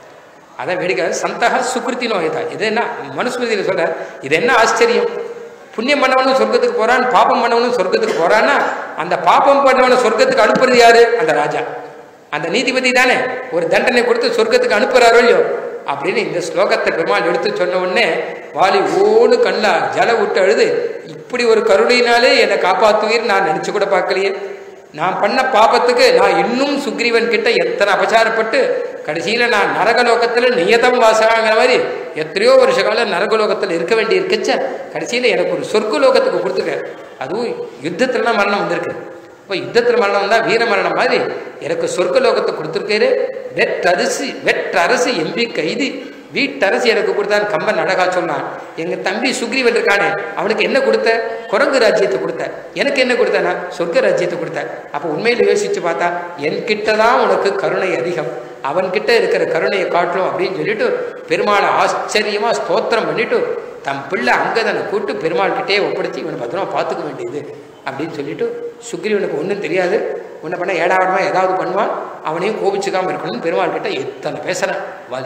அதான் வேடிக்கை சந்தகா சுக்ருத்தி நோயதா இது என்ன மனுஸ்மிருதியில் சொல்ற இது என்ன ஆச்சரியம் புண்ணியம் பண்ணவனும் சொர்க்கத்துக்கு போறான் பாப்பம் பண்ணவனும் சொர்க்கத்துக்கு போறான்னா அந்த பாப்பம் பண்ணவனை சொர்க்கத்துக்கு அனுப்புறது யாரு அந்த ராஜா அந்த நீதிபதி தானே ஒரு தண்டனை கொடுத்து சொர்க்கத்துக்கு அனுப்புறாரோ இல்லையோ அப்படின்னு இந்த ஸ்லோகத்தை பெருமாள் எடுத்து சொன்ன உடனே வாலி ஓடு கண்ணா ஜல விட்டு அழுது இப்படி ஒரு கருணையினாலே என்னை காப்பாத்துவீர் நான் நினைச்சு கூட பார்க்கலையே நான் பண்ண பாபத்துக்கு நான் இன்னும் சுக்ரீவன் கிட்ட எத்தனை அபச்சாரப்பட்டு கடைசியில நான் நரகலோகத்துல நியதம் வாசகாங்கிற மாதிரி எத்தனையோ வருஷ காலம் நரகலோகத்தில் இருக்க வேண்டி இருக்கச்ச கடைசியில எனக்கு ஒரு சொர்க்கலோகத்துக்கு கொடுத்துருக்காரு அதுவும் யுத்தத்துலலாம் மரணம் வந்திருக்கு இப்போ யுத்தத்தில் மரணம் வந்தால் வீர மரணம் மாதிரி எனக்கு சொர்க்கலோகத்தை கொடுத்துருக்காரு வெற்றரசு வெற்றரசு எம்பி கைது வீட்டரசு எனக்கு கொடுத்தான் கம்பன் அழகா சொன்னான் எங்க தம்பி சுக்ரீவன் இருக்கானே அவனுக்கு என்ன கொடுத்த குரங்கு ராஜ்யத்தை கொடுத்த எனக்கு என்ன கொடுத்தனா சொர்க்க ராஜ்யத்தை கொடுத்த அப்போ உண்மையில யோசிச்சு பார்த்தா என்கிட்ட தான் உனக்கு கருணை அதிகம் அவன்கிட்ட இருக்கிற கருணையை காட்டணும் அப்படின்னு சொல்லிட்டு பெருமாளை ஆச்சரியமா ஸ்தோத்திரம் பண்ணிட்டு தம் பிள்ளை அங்கதனை கூட்டு பெருமாள் கிட்டே ஒப்படைச்சு இவனை பத்திரமா பார்த்துக்க வேண்டியது அப்படின்னு சொல்லிட்டு சுக்ரீவனுக்கு ஒன்றும் தெரியாது உன்னை பண்ண ஏடாவிடமா ஏதாவது பண்ணுவான் அவனையும் கோபிச்சுக்காம இருக்கணும்னு பெருமாள் கிட்ட எத்தனை பேசுறேன் வாலி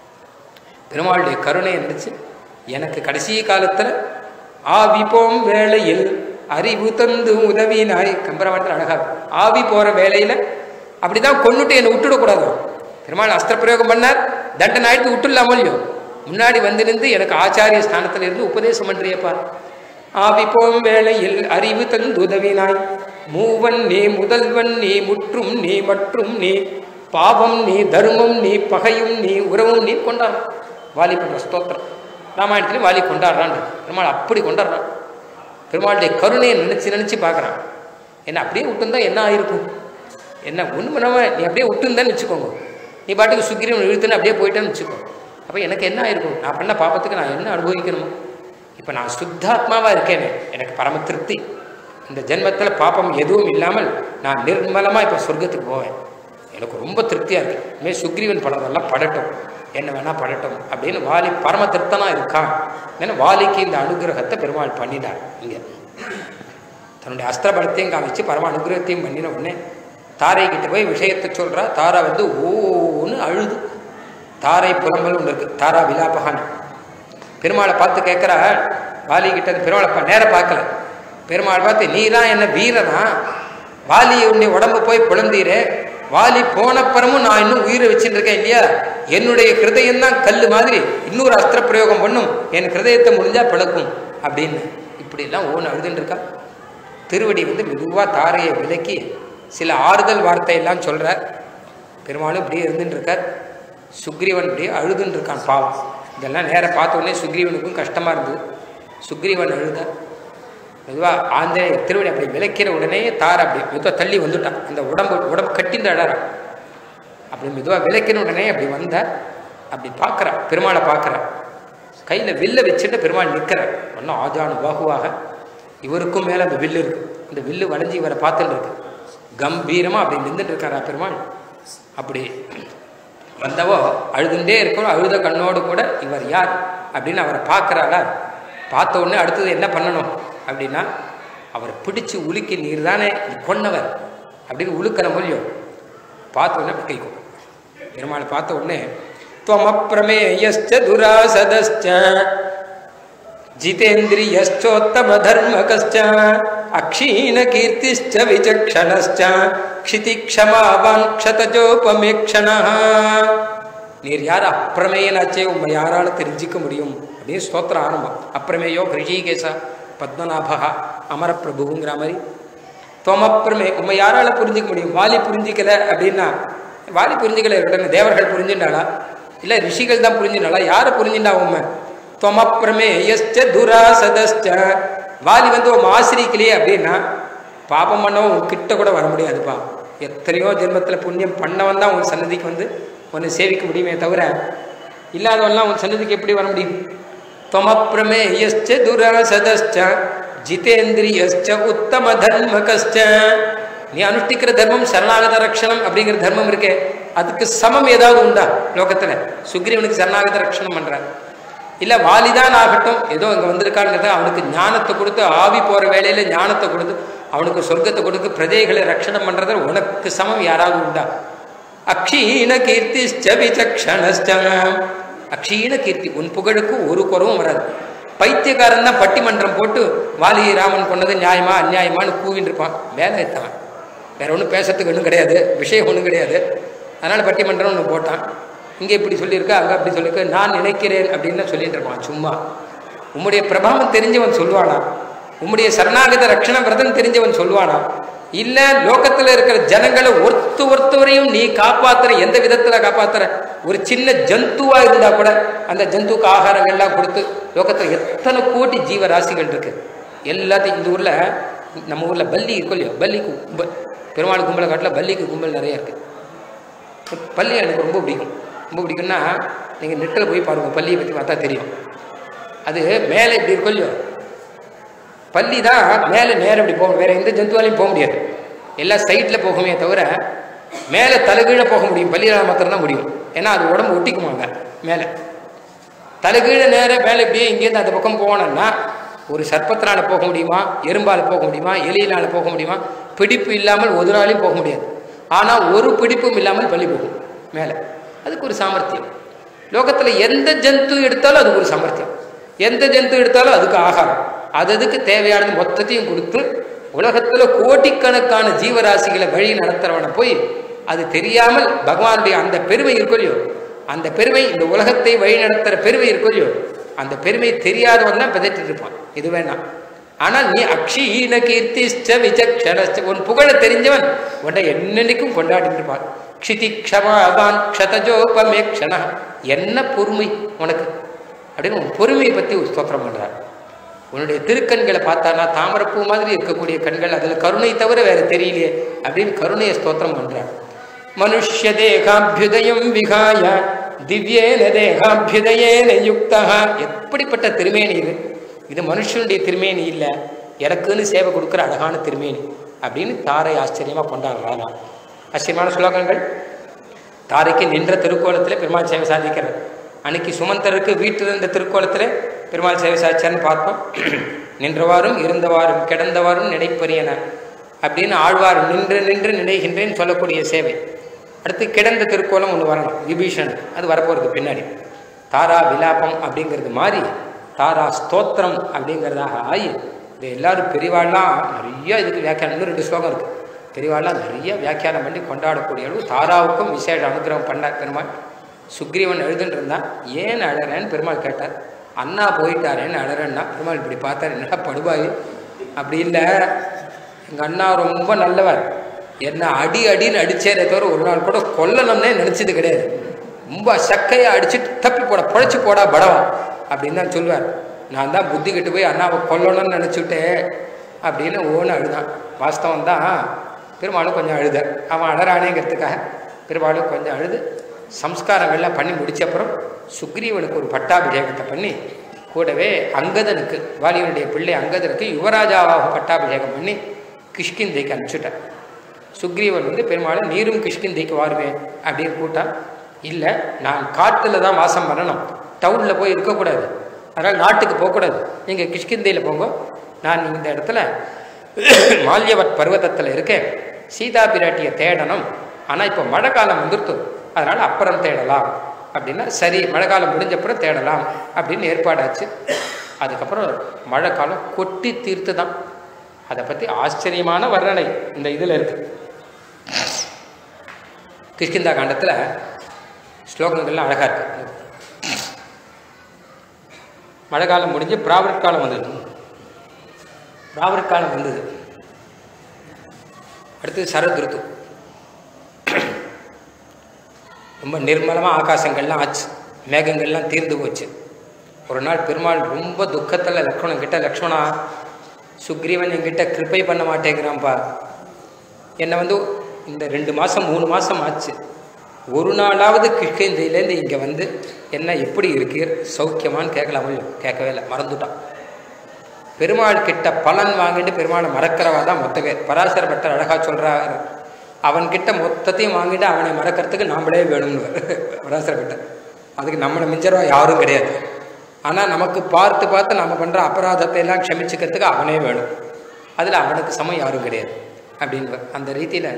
பெருமாளுடைய கருணையை நினைச்சு எனக்கு கடைசி காலத்துல ஆவி போம் வேளையில் அறிவு தந்து உதவினாய் கம்பராமாயணத்தில் அழகா இருக்கும். ஆவி போற வேளையில அப்படிதான் கொன்னுட்டு என்னை விட்டுடக்கூடாது பெருமாள் அஸ்திர பிரயோகம் பண்ணார் தண்டனை ஆயிட்டு விட்டுலாமோ இல்லையோ முன்னாடி வந்து நின்று எனக்கு ஆச்சாரிய ஸ்தானத்துல இருந்து உபதேசம் பண்றியப்பா ஆவி போம் வேளையில் அறிவு தந்து உதவினாய் மூவன் நீ முதல்வன் நீ முற்றும் நீ மற்றும் நீ பாவம் நீ தர்மம் நீ பகையும் நீ உறவும் நீ கொண்டாடுறான் வாலி பண்ற ஸ்தோத்திரம் ராமாயணத்திலையும் வாலி கொண்டாடுறான் பெருமாள் அப்படி கொண்டாடுறான் பெருமாளுடைய கருணையை நினைச்சு நினைச்சு பார்க்கறான் என்ன அப்படியே விட்டுருந்தா என்ன ஆயிருக்கும் என்ன ஒன்று பண்ணாம நீ அப்படியே விட்டுருந்தான்னு வச்சுக்கோங்க நீ பாட்டுக்கு சுக்கிரீவன் இழுத்துன்னு அப்படியே போயிட்டேன்னு வச்சுக்கோ அப்போ எனக்கு என்ன ஆயிருக்கும் நான் பண்ண பாப்பத்துக்கு நான் என்ன அனுபவிக்கணுமோ இப்போ நான் சுத்தாத்மாவாக இருக்கேனே எனக்கு பரம திருப்தி இந்த ஜென்மத்தில் பாப்பம் எதுவும் இல்லாமல் நான் நிர்மலமாக இப்போ சொர்க்கத்துக்கு போவேன் எனக்கு ரொம்ப திருப்தியாக இருக்கு இனிமேல் சுக்ரீவன் படுறதெல்லாம் படட்டும் என்ன வேணா படட்டும் அப்படின்னு வாலி பரம திருப்தனா இருக்கான் ஏன்னா வாலிக்கு இந்த அனுகிரகத்தை பெருமாள் பண்ணிட்டார் இங்கே தன்னுடைய அஸ்திர பலத்தையும் காமிச்சு பரம அனுகிரகத்தையும் பண்ணின உடனே தாரை கிட்ட போய் விஷயத்தை சொல்றா தாரா வந்து ஓன்னு அழுது தாரை புலம்பல் ஒன்று இருக்கு தாரா விலாபகான் பெருமாளை பார்த்து கேட்குறா வாலி கிட்ட இருந்து பெருமாளை பா- நேரா பார்க்கல பெருமாள் பார்த்து நீதான் என்ன வீரனா வாலி உன்னை உடம்பு போய் புலந்தீரே வாலி போனப்புறமும் நான் இன்னும் உயிரை வச்சுட்டு இருக்கேன் இல்லையா என்னுடைய ஹிருதயம் தான் கல் மாதிரி இன்னொரு அஸ்திர பிரயோகம் பண்ணும் என் ஹிருதயத்தை முடிஞ்சா பிளக்கும் அப்படின்னு இப்படிலாம் ஓன் அழுதுன்னு இருக்கா திருவடி வந்து மெதுவாக தாரையை விலக்கி சில ஆறுதல் வார்த்தையெல்லாம் சொல்கிறார் பெருமாளும் இப்படியே இருந்துட்டு இருக்கார் சுக்ரீவன் இப்படியே அழுதுன்னு இருக்கான் பாவம் இதெல்லாம் நேரா பார்த்த உடனே சுக்ரீவனுக்கும் கஷ்டமாக இருந்தது சுக்ரீவன் அழுத மெதுவாக ஆஞ்சநேயர் திருவடி அப்படி விளக்கிற உடனே தாரை அப்படி மெதுவாக தள்ளி வந்துட்டான் அந்த உடம்பு உடம்பு கட்டிந்து அழறான் அப்படி மெதுவாக விளக்கின உடனே அப்படி வந்தார் அப்படி பார்க்குறா பெருமாளை பார்க்குறா கையில் வில்லை வச்சுட்டு பெருமாள் நிற்கிறார் ஒன்றும் ஆஜானு பாகுவாக இவருக்கும் மேலே அந்த வில்லு இருக்கு அந்த வில்லு வளைஞ்சு இவரை பார்த்துட்டு இருக்கு கம்பீரமாக அப்படி நின்றுட்டு இருக்காரா பெருமாள் அப்படி வந்தவோ அழுதுண்டே இருக்கணும் அழுத கண்ணோடு கூட இவர் யார் அப்படின்னு அவரை பார்க்குறாளா பார்த்த உடனே அடுத்தது என்ன பண்ணணும் அப்படின்னா அவரை பிடிச்சு உலுக்கி நீர் தானே கொன்னவர் அப்படின்னு உழுக்கிற மொழியோ பார்த்த உடனே கை கொடு பெருமாளை பார்த்த உடனே துவமப்பிரமேயஸ்ச துராசதஸ்ச जितेन्द्रियश्चोत्तमधर्मकश्च अक्षीणकीर्तिश्च विचक्षणश्च क्षितिक्षमावान् क्षतजोपमेक्षणः நீர் யார் அப்பிரமேயனாச்சே உண்மை யாரால தெரிஞ்சிக்க முடியும் அப்படின்னு ஸ்தோத்திரம் ஆரம்பம் அப்பிரமேயோ கிருஷிகேசா பத்மநாபா அமரப்பிரபுங்கிற மாதிரி தோமப்பிரமே உண்மை யாரால புரிஞ்சிக்க முடியும் வாலி புரிஞ்சிக்கல அப்படின்னா வாலி புரிஞ்சிக்கல உடனே தேவர்கள் புரிஞ்சுட்டாளா இல்லை ரிஷிகள் தான் புரிஞ்சுட்டாளா யாரை புரிஞ்சுட்டா உண்மை தொமப்பிரமேயஸ்ச துராசதஸ்ச வாலி வந்து உன் ஆசிரிக்கலையே அப்படின்னா பாபம் பண்ணவன் உன் கிட்ட கூட வர முடியாதுப்பா எத்தனையோ ஜென்மத்தில் புண்ணியம் பண்ணவன் தான் உன் சன்னதிக்கு வந்து உன்னை சேவிக்க முடியுமே தவிர இல்லாதவன்லாம் உன் சன்னதிக்கு எப்படி வர முடியும் தொமப்பிரமேயஸ்ச துராசதஸ்ச ஜிதேந்திரியஸ்ச உத்தம தர்மகஸ்ச நீ அனுஷ்டிக்கிற தர்மம் சரணாகத ரக்ஷணம் அப்படிங்கிற தர்மம் இருக்கே அதுக்கு சமம் ஏதாவது உண்டா லோகத்துல சுக்ரீவனுக்கு சரணாகத ரக்ஷணம் பண்றார் இல்ல வாலிதான் ஆகட்டும் ஏதோ இங்க வந்திருக்கான்னு அவனுக்கு ஞானத்தை கொடுத்து ஆவி போற வேலையில ஞானத்தை கொடுத்து அவனுக்கு சொர்க்கத்தை கொடுத்து பிரஜைகளை ரட்சணம் பண்றதுல உனக்கு சமம் யாராவது உண்டா அக்ஷீண கீர்த்திஷ்ட விசக்ஷணஸ்ட அக்ஷீண கீர்த்தி உன் புகழுக்கு ஒரு குறவும் வராது பைத்தியக்காரன் தான் பட்டிமன்றம் போட்டு வாலி ராமன் கொண்டது நியாயமா அநியாயமான்னு கூவின்னு இருப்பான் வேலை எத்தவன் வேற ஒன்றும் பேசுறதுக்கு ஒன்றும் கிடையாது விஷயம் ஒன்றும் கிடையாது அதனால பட்டிமன்றம் ஒன்று போட்டான் இங்கே இப்படி சொல்லியிருக்க அங்கே அப்படி சொல்லியிருக்க நான் நினைக்கிறேன் அப்படின்னு தான் சொல்லிட்டு இருப்பான் சும்மா உம்முடைய பிரபாவம் தெரிஞ்சவன் சொல்லுவானா உம்முடைய சரணாகத ரட்சண விரதம் தெரிஞ்சவன் சொல்லுவானா இல்ல லோகத்துல இருக்கிற ஜனங்களை ஒருத்த ஒருத்தவரையும் நீ காப்பாத்துற எந்த விதத்துல காப்பாத்துற ஒரு சின்ன ஜந்துவா இருந்தா கூட அந்த ஜந்துக்கு ஆகாரங்கள்லாம் கொடுத்து லோகத்துல எத்தனை கோடி ஜீவராசிகள் இருக்கு எல்லாத்தையும் இந்த ஊர்ல நம்ம ஊர்ல பல்லி இருக்கும் இல்லையோ பல்லிக்கு கும்பல் பெருமாள் கும்பலை காட்டில் பல்லிக்கு கும்பல் நிறைய இருக்கு பல்லி எனக்கு ரொம்ப பிடிக்கும் ரொம்ப பிடிக்கும்னா நீங்கள் நெட்டில் போய் பாருங்க பல்லியை பற்றி பார்த்தா தெரியும் அது மேலே இப்படி இருக்கும் இல்லையோ பல்லி தான் மேலே நேரம் இப்படி போகும் வேற எந்த ஜந்துவாலையும் போக முடியாது எல்லாம் சைட்டில் போகுமே தவிர மேலே தலைகீழ போக முடியும் பள்ளியால் மாத்திரம் தான் முடியும் ஏன்னா அது உடம்பு ஒட்டிக்குமாங்க மேலே தலைகீழ நேரம் மேலே இப்படியே இங்கேருந்து அந்த பக்கம் போனோம்னா ஒரு சர்ப்பத்தினால போக முடியுமா எறும்பால் போக முடியுமா எலியினால் போக முடியுமா பிடிப்பு இல்லாமல் ஒரு நாளையும் போக முடியாது ஆனால் ஒரு பிடிப்பும் இல்லாமல் பள்ளி போகும் மேலே அதுக்கு ஒரு சாமர்த்தியம் லோகத்தில் எந்த ஜந்து எடுத்தாலும் அதுக்கு ஒரு சாமர்த்தியம் எந்த ஜந்து எடுத்தாலும் அதுக்கு ஆகாரம் அது அதுக்கு தேவையானது மொத்தத்தையும் கொடுத்து உலகத்தில் கோடிக்கணக்கான ஜீவராசிகளை வழி நடத்துறவனை போய் அது தெரியாமல் பகவானுடைய அந்த பெருமை இருக்கும் இல்லையோ அந்த பெருமை இந்த உலகத்தை வழி நடத்துகிற பெருமை இருக்கும் இல்லையோ அந்த பெருமை தெரியாதவன் தான் பிதற்றிட்டு இருப்பான் இது வேணாம் ஆனால் நீ அக்ஷீண கீர்த்திஷ்ட விசக்ஷணஸ்ட உன் புகழ தெரிஞ்சவன் உன்னை என்னன்னைக்கும் கொண்டாடிட்டு இருப்பான் க்ஷிதி க்ஷமாவான் க்ஷதஜோபமேக்ஷண என்ன பொறுமை உனக்கு அப்படின்னு உன் பொறுமையை பற்றி ஒரு ஸ்தோத்திரம் பண்ணுறார் உன்னுடைய திருக்கண்களை பார்த்தானா தாமரப்பூ மாதிரி இருக்கக்கூடிய கண்கள் அதில் கருணை தவிர வேற தெரியலையே அப்படின்னு கருணையை ஸ்தோத்திரம் பண்ணுறார் மனுஷ்ய தேகாபியுதயம் விகாய திவ்யேன தேகாபியுதயேன யுக்தா எப்படிப்பட்ட திருமேனி இது இது மனுஷனுடைய திருமேனி இல்லை எனக்குன்னு சேவை கொடுக்குற அழகான திருமேனி அப்படின்னு தாரை ஆச்சரியமாக கொண்டாடுறாங்க ஆச்சரியமான ஸ்லோகங்கள் தாரைக்கு நின்ற திருக்கோலத்தில் பெருமாள் சேவை சாதிக்கிறார் அன்னைக்கு சுமந்தருக்கு வீட்டில் இருந்த திருக்கோலத்தில் பெருமாள் சேவை சாதிச்சார்னு பார்த்தோம் நின்றவாறும் இருந்தவாறும் கிடந்தவாறும் நினைப்பரியன அப்படின்னு ஆழ்வார் நின்று நின்று நினைகின்றேன்னு சொல்லக்கூடிய சேவை அடுத்து கிடந்த திருக்கோலம் ஒன்று வரணும் விபீஷன் அது வரப்போகிறது பின்னாடி தாரா விலாபம் அப்படிங்கிறது மாறி தாரா ஸ்தோத்திரம் அப்படிங்கிறதாக ஆகி இது எல்லாரும் பெரியவாள்லாம் நிறைய இதுக்கு வியாக்கியானம் இன்னும் ரெண்டு ஸ்லோகம் இருக்குது பெரியவாள்லாம் நிறைய வியாக்கியானம் பண்ணி கொண்டாடக்கூடிய அளவு தாராவுக்கும் விசேஷ அனுகிரகம் பண்ணார் பெருமாள் சுக்ரீவன் எழுதுன்னு இருந்தான் ஏன் அழறேன்னு பெருமாள் கேட்டார் அண்ணா போயிட்டாரேன்னு அழறேன்னா பெருமாள் இப்படி பார்த்தார் என்னடா படுபாய் அப்படி இல்லை எங்கள் அண்ணா ரொம்ப நல்லவர் என்ன அடி அடின்னு அடிச்சேனே தவிர ஒரு நாள் கூட கொல்லணும்னே நினச்சது கிடையாது ரொம்ப சக்கையை அடிச்சுட்டு தப்பி போட பொழைச்சி போடா படவா அப்படின்னு தான் சொல்லுவார் நான் தான் புத்தி கெட்டு போய் அண்ணாவை கொல்லணும்னு நினச்சிவிட்டேன் அப்படின்னு ஓன்னு அழுதான் வாஸ்தவம் தான் பெருமாளும் கொஞ்சம் அழுத அவன் அழறானேங்கிறதுக்காக பெருமாளும் கொஞ்சம் அழுது சம்ஸ்காரங்கள்லாம் பண்ணி முடிச்ச அப்புறம் சுக்ரீவனுக்கு ஒரு பட்டாபிஷேகத்தை பண்ணி கூடவே அங்கதனுக்கு வாலியனுடைய பிள்ளை அங்கதனுக்கு யுவராஜாவாக பட்டாபிஷேகம் பண்ணி கிஷ்கிந்தைக்கு அனுப்பிச்சுட்டார் சுக்ரீவன் வந்து பெருமாளை நீரும் கிஷ்கிந்தைக்கு வாருவேன் அப்படின்னு கூட்டான் இல்லை நான் காட்டில் தான் வாசம் பண்ணணும் டவுனில் போய் இருக்கக்கூடாது அதனால் நாட்டுக்கு போகக்கூடாது நீங்கள் கிஷ்கிந்தையில் போங்க நான் இந்த இடத்துல மால்யவத் பர்வதத்தில் இருக்கேன் சீதா பிராட்டியை தேடணும் ஆனால் இப்போ மழை காலம் வந்துருத்து அதனால் அப்புறம் தேடலாம் அப்படின்னா சரி மழை காலம் முடிஞ்சப்புறம் தேடலாம் அப்படின்னு ஏற்பாடாச்சு அதுக்கப்புறம் மழை காலம் கொட்டி தீர்த்து தான் அதை பற்றி ஆச்சரியமான வர்ணனை இந்த இதில் இருக்கு கிஷ்கிந்தா காண்டத்தில் ஸ்லோகங்கள்லாம் அழகாக இருக்கு மழை காலம் முடிஞ்சு பிராவிட் காலம் வந்தது பிராவிட் காலம் வந்தது அடுத்தது சரத் ருத்து ரொம்ப நிர்மலமாக ஆகாசங்கள்லாம் ஆச்சு மேகங்கள்லாம் தீர்ந்து போச்சு ஒரு நாள் பெருமாள் ரொம்ப துக்கத்தில் லக்ஷ்மணன் கிட்ட லக்ஷ்மணா சுக்ரீவன் என்கிட்ட கிருப்பை பண்ண மாட்டேங்கிறான்ப்பா என்னை வந்து இந்த ரெண்டு மாதம் மூணு மாதம் ஆச்சு ஒரு நாளாவது கிஷ்கிந்தையிலேருந்து இங்கே வந்து என்ன எப்படி இருக்கீர் சௌக்கியமான்னு கேட்கலாமோ கேட்கவே இல்லை மறந்துட்டான் பெருமாள் கிட்ட பலன் வாங்கிட்டு பெருமாளை மறக்கிறவா தான் மொத்த பேர் பராசர பட்டர் அழகாக சொல்கிறார் அவன்கிட்ட மொத்தத்தையும் வாங்கிட்டு அவனை மறக்கிறதுக்கு நாமளே வேணும்னு பராசர பட்டர் அதுக்கு நம்மளை மிஞ்சறவா யாரும் கிடையாது ஆனால் நமக்கு பார்த்து பார்த்து நம்ம பண்ணுற அபராதத்தை எல்லாம் க்ஷமிச்சுக்கிறதுக்கு அவனே வேணும் அதில் அவனுக்கு சமம் யாரும் கிடையாது அப்படின்னு அந்த ரீதியில்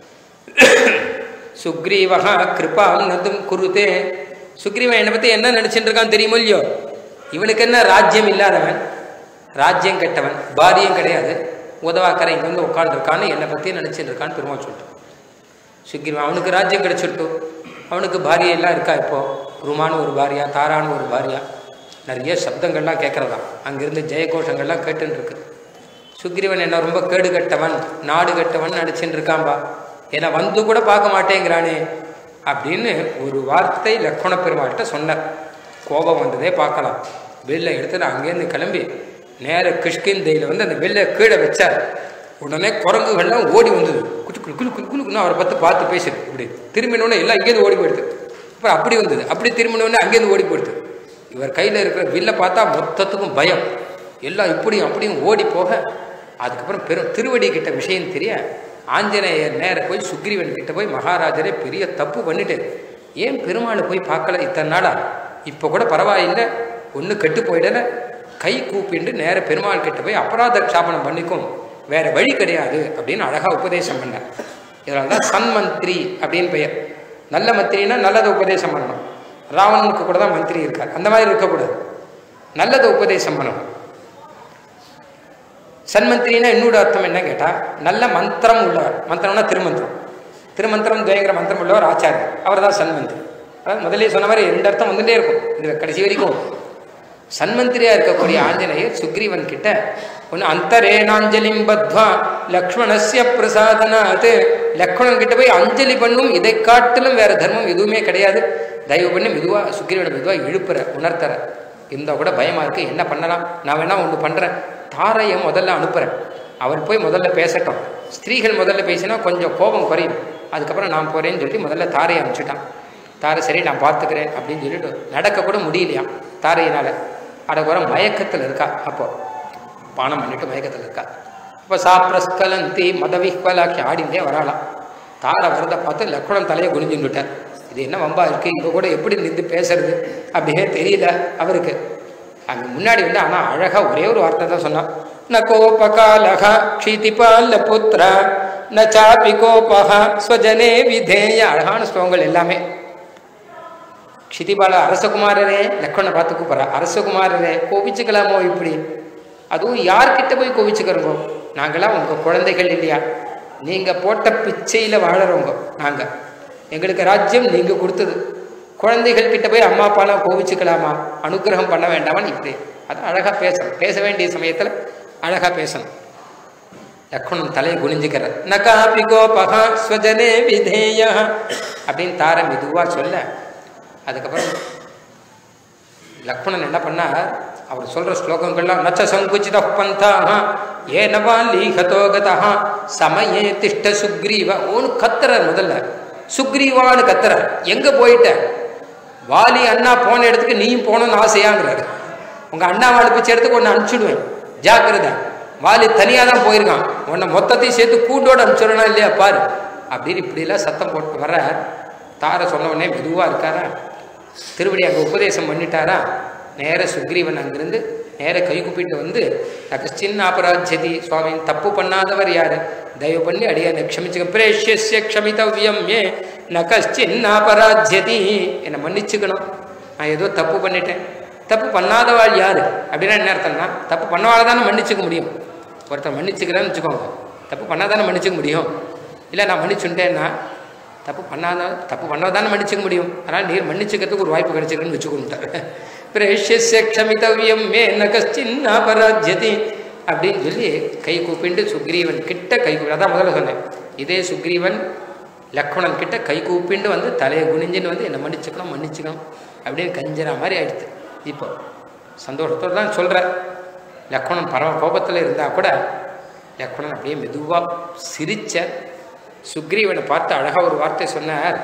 சுக்ரீவகா கிருபாம் நதும் குருதே சுக்ரீவன் என்னை பற்றி என்ன நினச்சிட்டு இருக்கான் தெரியுமோ இல்லையோ இவனுக்கு என்ன ராஜ்யம் இல்லாதவன் ராஜ்யம் கெட்டவன் பாரியம் கிடையாது உதவாக்கரை இங்கே வந்து உட்காந்துருக்கான்னு என்னை பற்றி நினச்சிட்டு இருக்கான்னு பெருமாள் சொல்லிட்டு சுக்ரீவன் அவனுக்கு ராஜ்யம் கிடைச்சிட்டு அவனுக்கு பாரியம் எல்லாம் இருக்கா இப்போ ருமானு ஒரு பாரியா தாரானு ஒரு பாரியா நிறைய சப்தங்கள்லாம் கேட்குறதா அங்கிருந்து ஜெயகோஷங்கள்லாம் கேட்டுன்னு இருக்கு சுக்ரீவன் என்ன ரொம்ப கேடு கட்டவன் நாடு கட்டவன் நடிச்சுட்டு இருக்கான்பா ஏன்னா வந்து கூட பார்க்க மாட்டேங்கிறானே அப்படின்னு ஒரு வார்த்தை லக்ஷ்மண பெருமாள்கிட்ட சொன்னார் கோபம் வந்ததே பார்க்கலாம் வெளில எடுத்துட்டு அங்கேருந்து கிளம்பி நேர கிஷ்கிந்தையில் வந்து அந்த வெளில கீழே வச்சார் உடனே குரங்குகள்லாம் ஓடி வந்தது குச்சு குழு குழு குழு குழுக்குன்னு அவரை பார்த்து பார்த்து பேசுது இப்படி திரும்பினோடனே எல்லாம் இங்கேருந்து ஓடி போயிடுது அப்புறம் அப்படி வந்தது அப்படி திரும்பினோடனே அங்கேருந்து ஓடி போயிடுது இவர் கையில் இருக்கிற வில்லை பார்த்தா மொத்தத்துக்கும் பயம் எல்லாம் இப்படியும் அப்படியும் ஓடி போக அதுக்கப்புறம் பெரும் திருவடி கிட்ட விஷயம் தெரிய ஆஞ்சநேயர் நேர போய் சுக்ரீவன் கிட்ட போய் மகாராஜரே பெரிய தப்பு பண்ணிட்டு ஏன் பெருமாளை போய் பார்க்கல இத்தனை நாளா இப்போ கூட பரவாயில்லை ஒன்றும் கெட்டு போயிடல கை கூப்பிண்டு நேர பெருமாள் கிட்ட போய் அபராத க்ஷாபனம் பண்ணிக்கும் வேற வழி கிடையாது அப்படின்னு அழகாக உபதேசம் பண்ணார் இதனால தான் சன் மந்திரி அப்படின்னு பெயர் நல்ல மந்திரினா நல்லதை உபதேசம் பண்ணணும் ராவணனுக்கு கூட தான் மந்திரி இருக்கார் அந்த மாதிரி இருக்கக்கூடாது நல்லதை உபதேசம் பண்ணணும் சன்மந்திரினா என்னோட அர்த்தம் என்ன கேட்டால் நல்ல மந்திரம் உள்ளவர் மந்திரம்னா திருமந்திரம் திருமந்திரம் துவங்கிற மந்திரம் உள்ளவர் ஆச்சாரியர் அவர் தான் சன்மந்திரி அதாவது முதலே சொன்ன மாதிரி ரெண்டு அர்த்தம் வந்துட்டே இருக்கும் இது கடைசி வரைக்கும் சன்மந்திரியா இருக்கக்கூடிய ஆஞ்சநேயர் சுக்ரீவன் கிட்ட ஒன்று அந்தரேனாஞ்சலிம் பத்வா லக்ஷ்மணஸ்ய பிரசாதனாத் லக்ஷ்மணன் கிட்ட போய் அஞ்சலி பண்ணும் இதை காட்டிலும் வேற தர்மம் எதுவுமே கிடையாது தயவு பண்ணி மெதுவாக சுக்ரீவனை மெதுவாக எழுப்புற உணர்த்தற இருந்தால் கூட பயமா இருக்கு என்ன பண்ணலாம் நான் வேணா ஒன்று பண்ணுறேன் தாரையை முதல்ல அனுப்புகிறேன் அவர் போய் முதல்ல பேசட்டும் ஸ்திரீகள் முதல்ல பேசினா கொஞ்சம் கோபம் குறையும் அதுக்கப்புறம் நான் போகிறேன்னு சொல்லிட்டு முதல்ல தாரையை அனுப்பிச்சிட்டான் தாரை சரி நான் பார்த்துக்கிறேன் அப்படின்னு சொல்லிட்டு நடக்க கூட முடியலையா தாரையினால் அடக்குற மயக்கத்தில் இருக்கா அப்போ பானம் பண்ணிட்டு மயக்கத்தில் இருக்கா இப்போ சாப்ரஸ்கலந்தி மதவிஹ்வலாக்கி ஆடிந்தே வராளாம் தார வரதை பார்த்து லக்ஷ்மணன் தலையை குனிஞ்சுட்டார் இது என்ன வம்பா இருக்கு இப்போ கூட எப்படி நின்று பேசுறது அப்படியே தெரியல அவருக்கு அங்கே முன்னாடி வந்து ஆனால் அழகா ஒரே ஒரு வார்த்தை தான் சொன்னான் ந கோபகாலக க்ஷிதிபால புத்திர ந சாபி கோபக ஸ்வஜனே விதேய அழகான ஸ்லோகங்கள் எல்லாமே க்ஷிதிபால அரசகுமாரரே லக்ஷ்மணை பார்த்து கூப்பிட்ற அரசகுமாரரே கோபிச்சுக்கலாமோ இப்படி அதுவும் யார்கிட்ட போய் கோபிச்சுக்கிறோங்கோ நாங்களாம் உங்கள் குழந்தைகள் இல்லையா நீங்கள் போட்ட பிச்சையில் வாழறவங்க நாங்கள் எங்களுக்கு ராஜ்யம் நீங்கள் கொடுத்தது குழந்தைகள் கிட்ட போய் அம்மா அப்பாலாம் கோபிச்சுக்கலாமா அனுகிரகம் பண்ண வேண்டாமான்னு இப்படி அது அழகாக பேசணும் பேச வேண்டிய சமயத்தில் அழகாக பேசணும் லக்ஷ்மணன் தலையை குனிஞ்சுக்கிறார் நகாபி கோபகா ஸ்வஜனே விதேய அப்படின்னு தார மெதுவாக சொல்ல அதுக்கப்புறம் லக்ஷ்மணன் என்ன பண்ணார் அவர் சொல்ற ஸ்லோகங்கள்லாம் நச்ச சங்குச்சித பந்தாக ஏனவா லீகதோகதா சமயே திஷ்ட சுக்ரீவ ஓன்னு கத்துறார் முதல்ல சுக்ரீவான்னு கத்துறார் எங்க போயிட்ட வாலி அண்ணா போன இடத்துக்கு நீயும் போகணும்னு ஆசையாங்கிறாரு உங்க அண்ணா வாழை பிச்சை இடத்துக்கு ஒன்று அனுப்பிச்சுடுவேன் ஜாக்கிரதை வாலி தனியாக தான் போயிருக்கான் உன்னை மொத்தத்தையும் சேர்த்து கூண்டோடு அனுப்பிச்சுடனா இல்லையா பாரு அப்படின்னு இப்படிலாம் சத்தம் போட்டு வர தார சொன்ன உடனே மெதுவாக இருக்காரா திருவடி அங்கே உபதேசம் பண்ணிட்டாரா நேர சுக்ரீவன் அங்கிருந்து நேர கை கூப்பிட்டு வந்து நகச்சின் அபராஜ்யதி சுவாமி தப்பு பண்ணாதவர் யாரு தயவு பண்ணி அடியானை க்ஷமிச்சுக்க பிரேஷ்யஸ்ய க்ஷமித்தவ்யம் ஏ நகச்சின் அபராஜ்யதி என்னை மன்னிச்சுக்கணும் நான் ஏதோ தப்பு பண்ணிட்டேன் தப்பு பண்ணாதவாள் யாரு அப்படின்னா என்ன அர்த்தம்னா தப்பு பண்ணவாள் தானே மன்னிச்சுக்க முடியும் ஒருத்தர் மன்னிச்சுக்கிறேன்னு வச்சுக்கோங்க தப்பு பண்ணாதானே மன்னிச்சுக்க முடியும் இல்லை நான் மன்னிச்சுட்டேன்னா தப்பு பண்ணாத தப்பு பண்ணாதானே மன்னிச்சுக்க முடியும் அதனால் நீர் மன்னிச்சுக்கிறதுக்கு ஒரு வாய்ப்பு கிடைச்சிருக்குன்னு வச்சுக்கொண்டுட்டார் பிரேஷ்யஸ்ய க்ஷமித்தவ்யம் மே ந கஷ்டின் அபராஜ்யதி அப்படின்னு சொல்லி கை கூப்பிண்டு சுக்ரீவன் கிட்ட கை கூப்பி அதான் முதல்ல சொன்னேன் இதே சுக்ரீவன் லக்ஷ்மணன் கிட்ட கை கூப்பிண்டு வந்து தலையை குனிஞ்சுன்னு வந்து என்னை மன்னிச்சுக்கணும் மன்னிச்சுக்கணும் அப்படின்னு கஞ்சரா மாதிரி ஆயிடுது இப்போ சந்தோஷத்தோடு தான் சொல்கிறேன் லக்ஷ்மணன் பரம கோபத்தில் இருந்தால் கூட லக்ஷ்மணன் அப்படியே மெதுவாக சிரிச்ச சுக்ரீவனை பார்த்து அழகாக ஒரு வார்த்தை சொன்னார்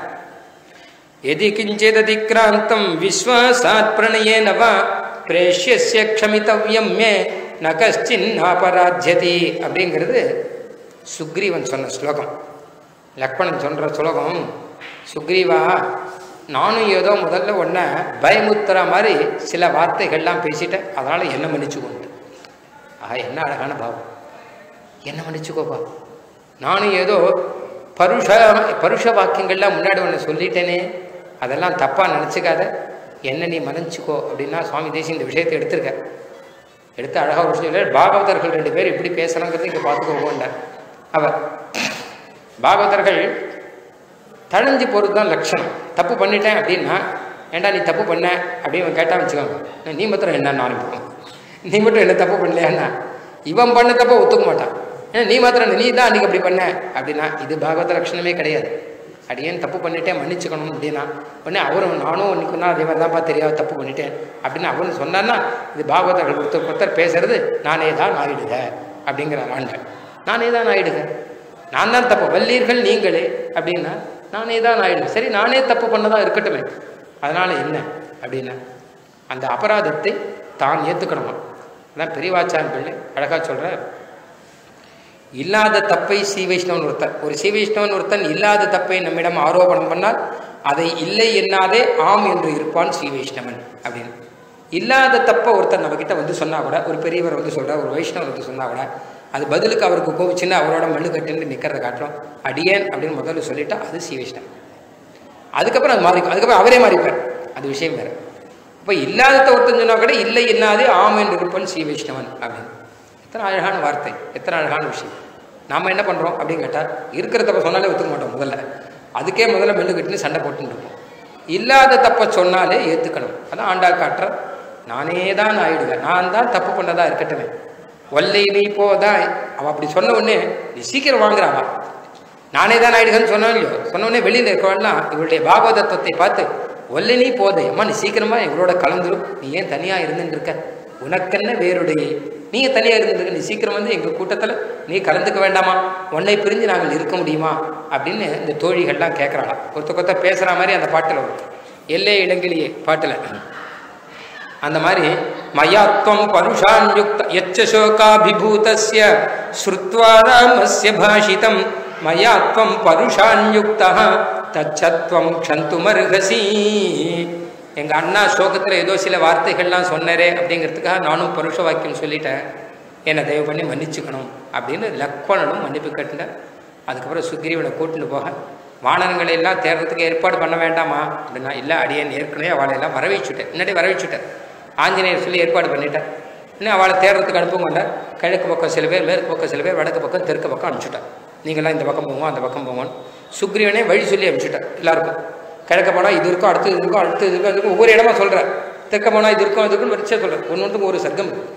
எதி கிஞ்சிததிக்ராந்தம் விஸ்வாசாத் பிரணயேன வா பிரேஷ்யஸ்ய க்ஷமித்தவ்யம் மே ந கஷ்டின் அபராஜ்யதி அப்படிங்கிறது சுக்ரீவன் சொன்ன ஸ்லோகம் லக்ஷ்மணன் சொல்கிற ஸ்லோகம் சுக்ரீவா நானும் ஏதோ முதல்ல ஒன்றை பயமுத்துற மாதிரி சில வார்த்தைகள்லாம் பேசிட்டேன் அதனால் என்ன மன்னிச்சுக்கொண்டு ஆ என்ன அழகான பாவம் என்ன மன்னிச்சுக்கோப்பா நானும் ஏதோ பருஷ பருஷ வாக்கியங்கள்லாம் முன்னாடி ஒன்று சொல்லிட்டேனே அதெல்லாம் தப்பாக நினச்சிக்காத என்ன நீ மன்னிச்சுக்கோ அப்படின்னா சுவாமி தேசி இந்த விஷயத்தை எடுத்திருக்க எடுத்து அழகாக ஒரு சொல்லி பாகவதர்கள் ரெண்டு பேர் எப்படி பேசுகிறாங்கிறது இங்கே பார்த்துக்கோங்கண்டார் அவர் பாகவதர்கள் தழிஞ்சு போகிறது தான் லட்சணம் தப்பு பண்ணிட்டேன் அப்படின்னா ஏண்டா நீ தப்பு பண்ண அப்படின்னு கேட்டால் வச்சுக்கோங்க நீ மாத்திரம் என்ன ஆரம்பிப்போம் நீ மட்டும் என்ன தப்பு பண்ணலையாண்ணா இவன் பண்ண தப்ப ஒத்துக்க மாட்டான் ஏன்னா நீ மாத்திரம் நீ தான் அன்றைக்கி அப்படி பண்ண அப்படின்னா இது பாகவத லட்சணமே கிடையாது அடியேன் தப்பு பண்ணிட்டேன் மன்னிச்சுக்கணும் அப்படின்னா உடனே அவரும் நானும் இன்னைக்குன்னா அதே மாதிரி தான்ப்பா தெரியாது தப்பு பண்ணிட்டேன் அப்படின்னு அவனு சொன்னான்னா இது பாகவதர்கள் ஒருத்தர் ஒருத்தர் பேசுறது நானே தான் ஆயிடுக அப்படிங்கிறார் ஆண்டர் நானே தான் ஆயிடுக நான் தான் தப்பு வல்லீர்கள் நீங்களே அப்படின்னா நானே தான் ஆயிடுவேன் சரி நானே தப்பு பண்ணதான் இருக்கட்டுமே அதனால என்ன அப்படின்னா அந்த அபராதத்தை தான் ஏற்றுக்கணுமா அதான் பெரியவாச்சான் பிள்ளை அழகாக சொல்கிற இல்லாத தப்பை ஸ்ரீ வைஷ்ணவன் ஒருத்தன் ஒரு ஸ்ரீ வைஷ்ணவன் ஒருத்தன் இல்லாத தப்பை நம்மிடம் ஆரோபணம் பண்ணால் அதை இல்லை என்னாதே ஆம் என்று இருப்பான் ஸ்ரீ வைஷ்ணவன் அப்படின்னு இல்லாத தப்பை ஒருத்தர் நம்மக்கிட்ட வந்து சொன்னா கூட ஒரு பெரியவர் வந்து சொல்கிறார் ஒரு வைஷ்ணவர் வந்து சொன்னா கூட அது பதிலுக்கு அவருக்கு கோவிச்சுன்னு அவரோட மண்ணு கட்டுன்னு நிற்கிறத காட்டுறோம் அடியேன் அப்படின்னு முதல்ல சொல்லிட்டா அது ஸ்ரீ வைஷ்ணவன் அதுக்கப்புறம் அது மாறிக்கும் அதுக்கப்புறம் அவரே மாறிப்பார் அது விஷயம் வேறு இப்போ இல்லாதத ஒருத்தன் சொன்னா கூட இல்லை என்னாதே ஆம் என்று இருப்பன் ஸ்ரீ வைஷ்ணவன் அப்படின்னு எத்தனை அழகான வார்த்தை எத்தனை அழகான விஷயம் நாம் என்ன பண்ணுறோம் அப்படின்னு கேட்டால் இருக்கிற தப்பை சொன்னாலே ஒத்துக்க மாட்டோம் முதல்ல அதுக்கே முதல்ல மெல்லு கட்டின்னு சண்டை போட்டுன்னு இருப்போம் இல்லாத தப்பை சொன்னாலே ஏற்றுக்கணும் அதான் ஆண்டாள் காட்டுற நானே தான் ஆயிடுவேன் நான் தான் தப்பு பண்ணதா இருக்கட்டுமே ஒல்லை நீ போதான் அவள் அப்படி சொன்ன உடனே நீ சீக்கிரம் வாங்குறாவா நானே தான் ஆயிடுகன்னு சொன்னான் இல்லையோ சொன்ன உடனே வெளியில் இருக்கவெல்லாம் இவருடைய பாகவதத்துவத்தை பார்த்து ஒல்லை நீ போதே அம்மா நீ சீக்கிரமா எங்களோட கலந்துரும் நீ ஏன் தனியாக இருந்துட்டு இருக்க உனக்கென்ன வேறுடைய நீங்க தனியாக இருந்துருக்க நீ சீக்கிரம் வந்து எங்கள் கூட்டத்தில் நீ கலந்துக்க வேண்டாமா உன்னை பிரிஞ்சு நாங்கள் இருக்க முடியுமா அப்படின்னு இந்த தோழிகள்லாம் கேட்குறாங்களாம் ஒருத்த கொத்த பேசுகிற மாதிரி அந்த பாட்டில் வரும் எல்லே இளங்கிலியே பாட்டில் அந்த மாதிரி மயாத்வம் பருஷான்யுக்த யச்ச சோகாபிபூதஸ்ய ஸ்ருத்வா ராமஸ்ய பாஷிதம் மயாத்வம் பருஷான்யுக்தா தச்சத்வம் க்ஷந்துமர்ஹசி எங்க அண்ணா சோகத்துல ஏதோ சில வார்த்தைகள்லாம் சொன்னாரே அப்படிங்கிறதுக்காக நானும் பருஷ வாக்கியம் சொல்லிட்டேன் என்னை தயவு பண்ணி மன்னிச்சுக்கணும் அப்படின்னு லக்வணனும் மன்னிப்பு கட்டினேன் அதுக்கப்புறம் சுக்ரீவனை கூட்டிட்டு போக வானரங்களை எல்லாம் தேடுறதுக்கு ஏற்பாடு பண்ண வேண்டாமா அப்படின்னா இல்லை அடியேன் ஏற்கனவே அவளை எல்லாம் வரவச்சுட்டேன் முன்னாடி வரவச்சுட்டேன் ஆஞ்சநேயர் சொல்லி ஏற்பாடு பண்ணிட்டேன் இன்னும் அவளை தேடுறதுக்கு அனுப்புங்க கிழக்கு பக்கம் சில பேர் மேற்கு பக்கம் சில பேர் வடக்கு பக்கம் தெற்கு பக்கம் அனுப்பிச்சுட்டேன் நீங்களாம் இந்த பக்கம் போங்க அந்த பக்கம் போங்கன்னு சுக்ரீவனே வழி சொல்லி அனுப்பிச்சுட்டேன் எல்லாருக்கும் கிழக்க போனால் இது இருக்கும் அடுத்து இது இருக்கும் அடுத்து இது இருக்கும் அது இருக்கும் ஒவ்வொரு இடமா சொல்கிறேன் தெற்க போனால் இது இருக்கும் அது இருக்குன்னு வரிசையாக சொல்கிறேன் ஒன்று ஒன்றுக்கும் ஒரு சர்க்கம் இருக்கு.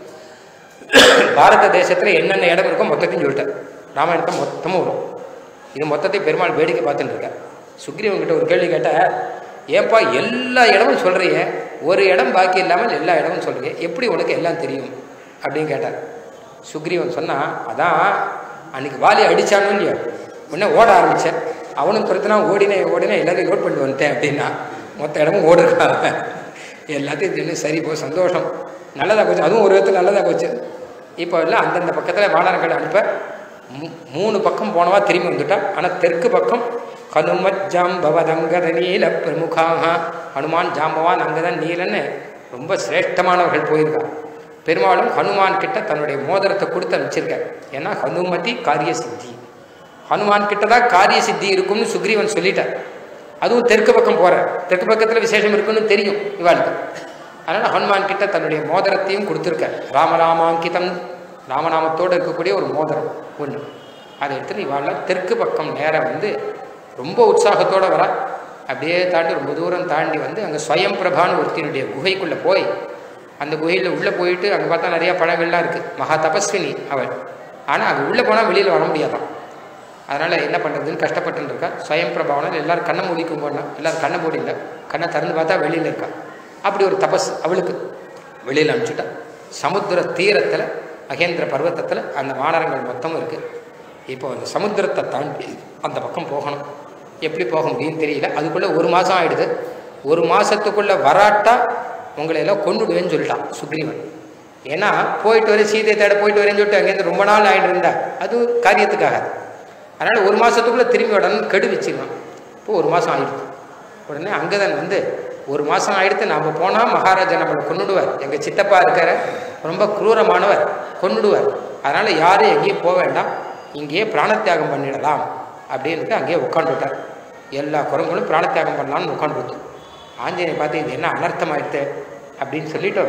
பாரத தேசத்தில் என்னென்ன இடம் இருக்கோ மொத்தத்தையும் சொல்லிட்டேன் ராமாயணத்தை மொத்தமும் வரும் இது மொத்தத்தை பெருமாள் வேடிக்கை பார்த்துட்டு இருக்கேன் சுக்ரீவன் கிட்ட ஒரு கேள்வி கேட்டால் ஏன்பா எல்லா இடமும் சொல்கிறிய ஒரு இடம் பாக்கி இல்லாமல் எல்லா இடமும் சொல்கிறீங்க எப்படி உனக்கு எல்லாம் தெரியும் அப்படின்னு கேட்டார் சுக்ரீவன் சொன்னான் அதான் அன்னைக்கு வாலி அடிச்சானோ இல்லையோ உடனே ஓட ஆரம்பித்தேன் அவனும் துரத்துனா ஓடினே ஓடினே எல்லாத்தையும் நோட் பண்ணிட்டு வந்துட்டேன் அப்படின்னா மொத்த இடமும் ஓடுறான் எல்லாத்தையும் தெரிஞ்சு சரி போ சந்தோஷம் நல்லதாக போச்சு அதுவும் ஒரு விதத்தில் நல்லதாக போச்சு இப்போ இல்லை அந்தந்த பக்கத்தில் வானரங்கள் அனுப்ப மூ- மூணு பக்கம் போனவா திரும்பி வந்துட்டா ஆனால் தெற்கு பக்கம் ஹனுமத் ஜாம்பவதங்கத நீல பிரமுகாக ஹனுமான் ஜாம்பவான் அங்கதான் நீலன்னு ரொம்ப சிரேஷ்டமானவர்கள் போயிருக்காங்க பெரும்பாலும் ஹனுமான் கிட்ட தன்னுடைய மோதிரத்தை கொடுத்து அனுப்பிச்சிருக்கார் ஏன்னா ஹனுமதி காரிய சித்தி ஹனுமான் கிட்ட தான் காரிய சித்தி இருக்கும்னு சுக்ரீவன் சொல்லிட்டார் அதுவும் தெற்கு பக்கம் போற தெற்கு பக்கத்தில் விசேஷம் இருக்குன்னு தெரியும் இவாளுக்கு அதனால் ஹனுமான் கிட்ட தன்னுடைய மோதிரத்தையும் கொடுத்துருக்கார் ராமராமாங்கிதம் ராமநாமத்தோடு இருக்கக்கூடிய ஒரு மோதிரம் ஒன்று அதை எடுத்துட்டு இவாள் தெற்கு பக்கம் நேரம் வந்து ரொம்ப உற்சாகத்தோட வர அப்படியே தாண்டி ரொம்ப தூரம் தாண்டி வந்து அங்கே ஸ்வயம் பிரபான்னு ஒருத்தினுடைய குகைக்குள்ளே போய் அந்த குகையில் உள்ளே போயிட்டு அங்கே பார்த்தா நிறையா பழங்கள்லாம் இருக்குது மகா தபஸ்வினி அவள் ஆனால் அது உள்ளே போனால் வெளியில் வர முடியாதான் அதனால் என்ன பண்ணுறதுன்னு கஷ்டப்பட்டு இருக்கா ஸ்வயம் பிரபாவனால் எல்லாரும் கண்ணை மூடிக்கும் போனா எல்லாரும் கண்ணை மூடில கண்ணை திறந்து பார்த்தா வெளியில் இருக்கா அப்படி ஒரு தபஸ் அவளுக்கு வெளியில் அனுப்பிச்சுட்டா சமுத்திர தீரத்தில் மகேந்திர பர்வத்தத்தில் அந்த வானரங்கள் மொத்தமும் இருக்குது இப்போ அந்த சமுத்திரத்தை தாண்டி அந்த பக்கம் போகணும் எப்படி போக முடியும்னு தெரியல அதுக்குள்ளே ஒரு மாதம் ஆயிடுது ஒரு மாதத்துக்குள்ளே வராட்டா உங்களை எல்லாம் கொண்டுடுவேன்னு சொல்லிட்டான் சுக்ரீவன் ஏன்னா போயிட்டு வரேன் சீதை தேட போயிட்டு வரேன்னு சொல்லிட்டு அங்கேருந்து ரொம்ப நாள் ஆகிட்டு இருந்தா அது காரியத்துக்காக அதனால் ஒரு மாதத்துக்குள்ளே திரும்பி உடனே கெடு வச்சுக்கலாம் இப்போ ஒரு மாதம் ஆயிடுது உடனே அங்கதன் வந்து ஒரு மாதம் ஆயிடுத்து நாம் போனால் மகாராஜா நம்மளை கொன்னுடுவார் எங்கள் சித்தப்பா இருக்கார ரொம்ப குரூரமானவர் கொன்னுடுவார் அதனால் யாரும் எங்கேயும் போக வேண்டாம் இங்கேயே பிராணத்தியாகம் பண்ணிடலாம் அப்படின்ட்டு அங்கேயே உட்காந்துட்டார் எல்லா குரங்களும் பிராணத்தியாகம் பண்ணலாம்னு உட்காந்துருது ஆஞ்சநேயர் பார்த்து இது என்ன அனர்த்தமாயிடுத்து அப்படின்னு சொல்லிட்டு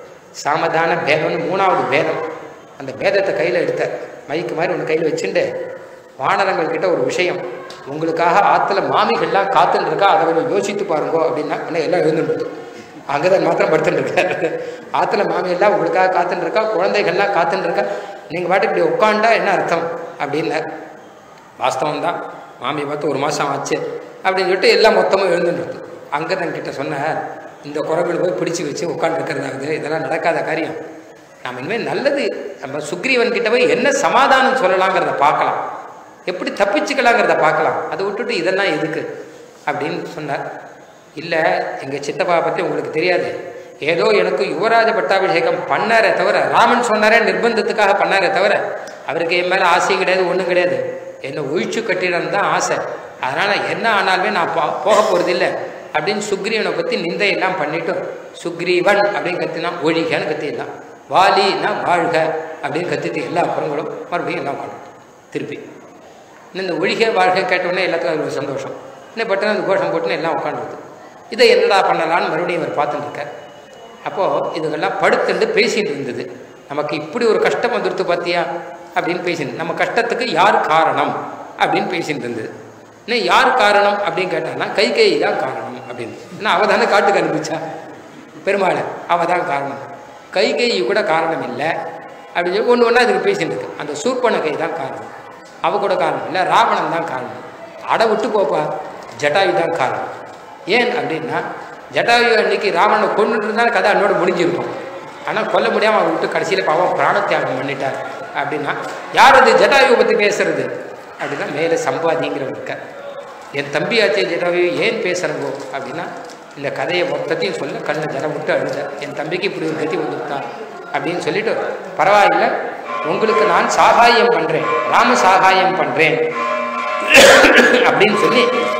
சாமதான பேதம்னு மூணாவது பேதம் அந்த பேதத்தை கையில் எடுத்தார் மைக்கு மாதிரி ஒன்று கையில் வச்சுட்டு வானரங்கள் கிட்ட ஒரு விஷயம் உங்களுக்காக ஆற்றுல மாமிகள்லாம் காத்துன்னு இருக்கா அதை கொஞ்சம் யோசித்து பாருங்கோ அப்படின்னா உடனே எல்லாம் எழுந்துட்டு அங்கே தான் மாத்திரம் படுத்துட்டு இருக்காரு ஆற்றுல மாமி எல்லாம் உங்களுக்காக காத்துன்னு இருக்கா குழந்தைகள்லாம் காத்துன்னு இருக்கா நீங்கள் பாட்டுக்கு இப்படி உட்காண்டா என்ன அர்த்தம் அப்படின்னார் வாஸ்தவம் தான் மாமி பார்த்து ஒரு மாதம் ஆச்சு அப்படின்னு சொல்லிட்டு எல்லாம் மொத்தமும் எழுந்துட்டு அங்கதன் கிட்ட சொன்னார் இந்த குரங்கள் போய் பிடிச்சு வச்சு உட்காந்துருக்கிறதாவது இதெல்லாம் நடக்காத காரியம் நாம் இனிமேல் நல்லது நம்ம சுக்ரீவன் கிட்ட போய் என்ன சமாதானம் சொல்லலாங்கிறத பார்க்கலாம் எப்படி தப்பிச்சுக்கலாங்கிறத பார்க்கலாம் அதை விட்டுட்டு இதெல்லாம் எதுக்கு அப்படின்னு சொன்னார் இல்லை எங்கள் சித்தப்பா பற்றி உங்களுக்கு தெரியாது ஏதோ எனக்கு யுவராஜ பட்டாபிஷேகம் பண்ணாரே தவிர ராமன் சொன்னாரே நிர்பந்தத்துக்காக பண்ணாரே தவிர அவருக்கு என் மேலே ஆசையும் கிடையாது ஒன்றும் கிடையாது என்னை ஒழிச்சு கட்டிடம் தான் ஆசை அதனால் என்ன ஆனாலுமே நான் போ போக போகிறதில்லை அப்படின்னு சுக்ரீவனை பற்றி நிந்தையெல்லாம் பண்ணிட்டு சுக்ரீவன் அப்படின்னு கத்தினா ஒழிகன்னு கத்திடலாம் வாலினா வாழ்க அப்படின்னு கத்திட்டு எல்லா குரங்களும் மறுபடியும் எல்லாம் உட்காந்து திருப்பி இன்னும் இந்த ஒழிக வாழ்க கேட்டவுடனே எல்லாத்துக்கும் அது ஒரு சந்தோஷம் இன்னும் பட்டு அந்த கோஷம் போட்டுன்னு எல்லாம் உட்காந்துருது இதை என்னடா பண்ணலான்னு மறுபடியும் இவர் பார்த்துட்டு இருக்கார் அப்போது இதுங்கெல்லாம் படுத்துட்டு பேசிட்டு இருந்தது நமக்கு இப்படி ஒரு கஷ்டம் வந்துடுத்து பார்த்தியா அப்படின்னு பேசிட்டு நம்ம கஷ்டத்துக்கு யார் காரணம் அப்படின்னு பேசிட்டு இருந்தது இன்னும் யார் காரணம் அப்படின்னு கேட்டான்னா கை கை தான் காரணம் அப்படின்னு ஏன்னா அவள் தானே காட்டுக்கு அனுப்பிச்சா பெருமாள் அவள் தான் காரணம் கை கை கூட காரணம் இல்லை அப்படின்னு சொல்லி ஒன்று ஒன்றா இதுக்கு பேசிட்டு இருக்கு அந்த சூர்பன கை தான் காரணம் அவ கூட காரணம் இல்லை ராவணன் தான் காரணம் அட விட்டு போப்பா ஜட்டாயு தான் காரணம் ஏன் அப்படின்னா ஜட்டாயு அன்னைக்கு ராவணனை கொண்டுட்டு இருந்தால் கதை அன்னோட முடிஞ்சிருக்கும் ஆனால் கொல்ல முடியாமல் அவன் விட்டு கடைசியில் பாவம் பிராணத்தியாகம் பண்ணிட்டார் அப்படின்னா யார் அது ஜட்டாயுவை பற்றி பேசுறது அப்படின்னா மேலே சம்பாதிங்கிறவர் இருக்க என் தம்பியாச்சே ஜட்டாயு ஏன் பேசுகிறங்கோ அப்படின்னா இந்த கதையை மொத்தத்தையும் சொல்ல கண்ணை ஜலம் விட்டு அழுதார் என் தம்பிக்கு இப்படி ஒரு கதி வந்துவிட்டா அப்படின்னு சொல்லிட்டு பரவாயில்லை உங்களுக்கு நான் சாகாயம் பண்ணுறேன் ராம சாகாயம் பண்ணுறேன் அப்படின்னு சொல்லி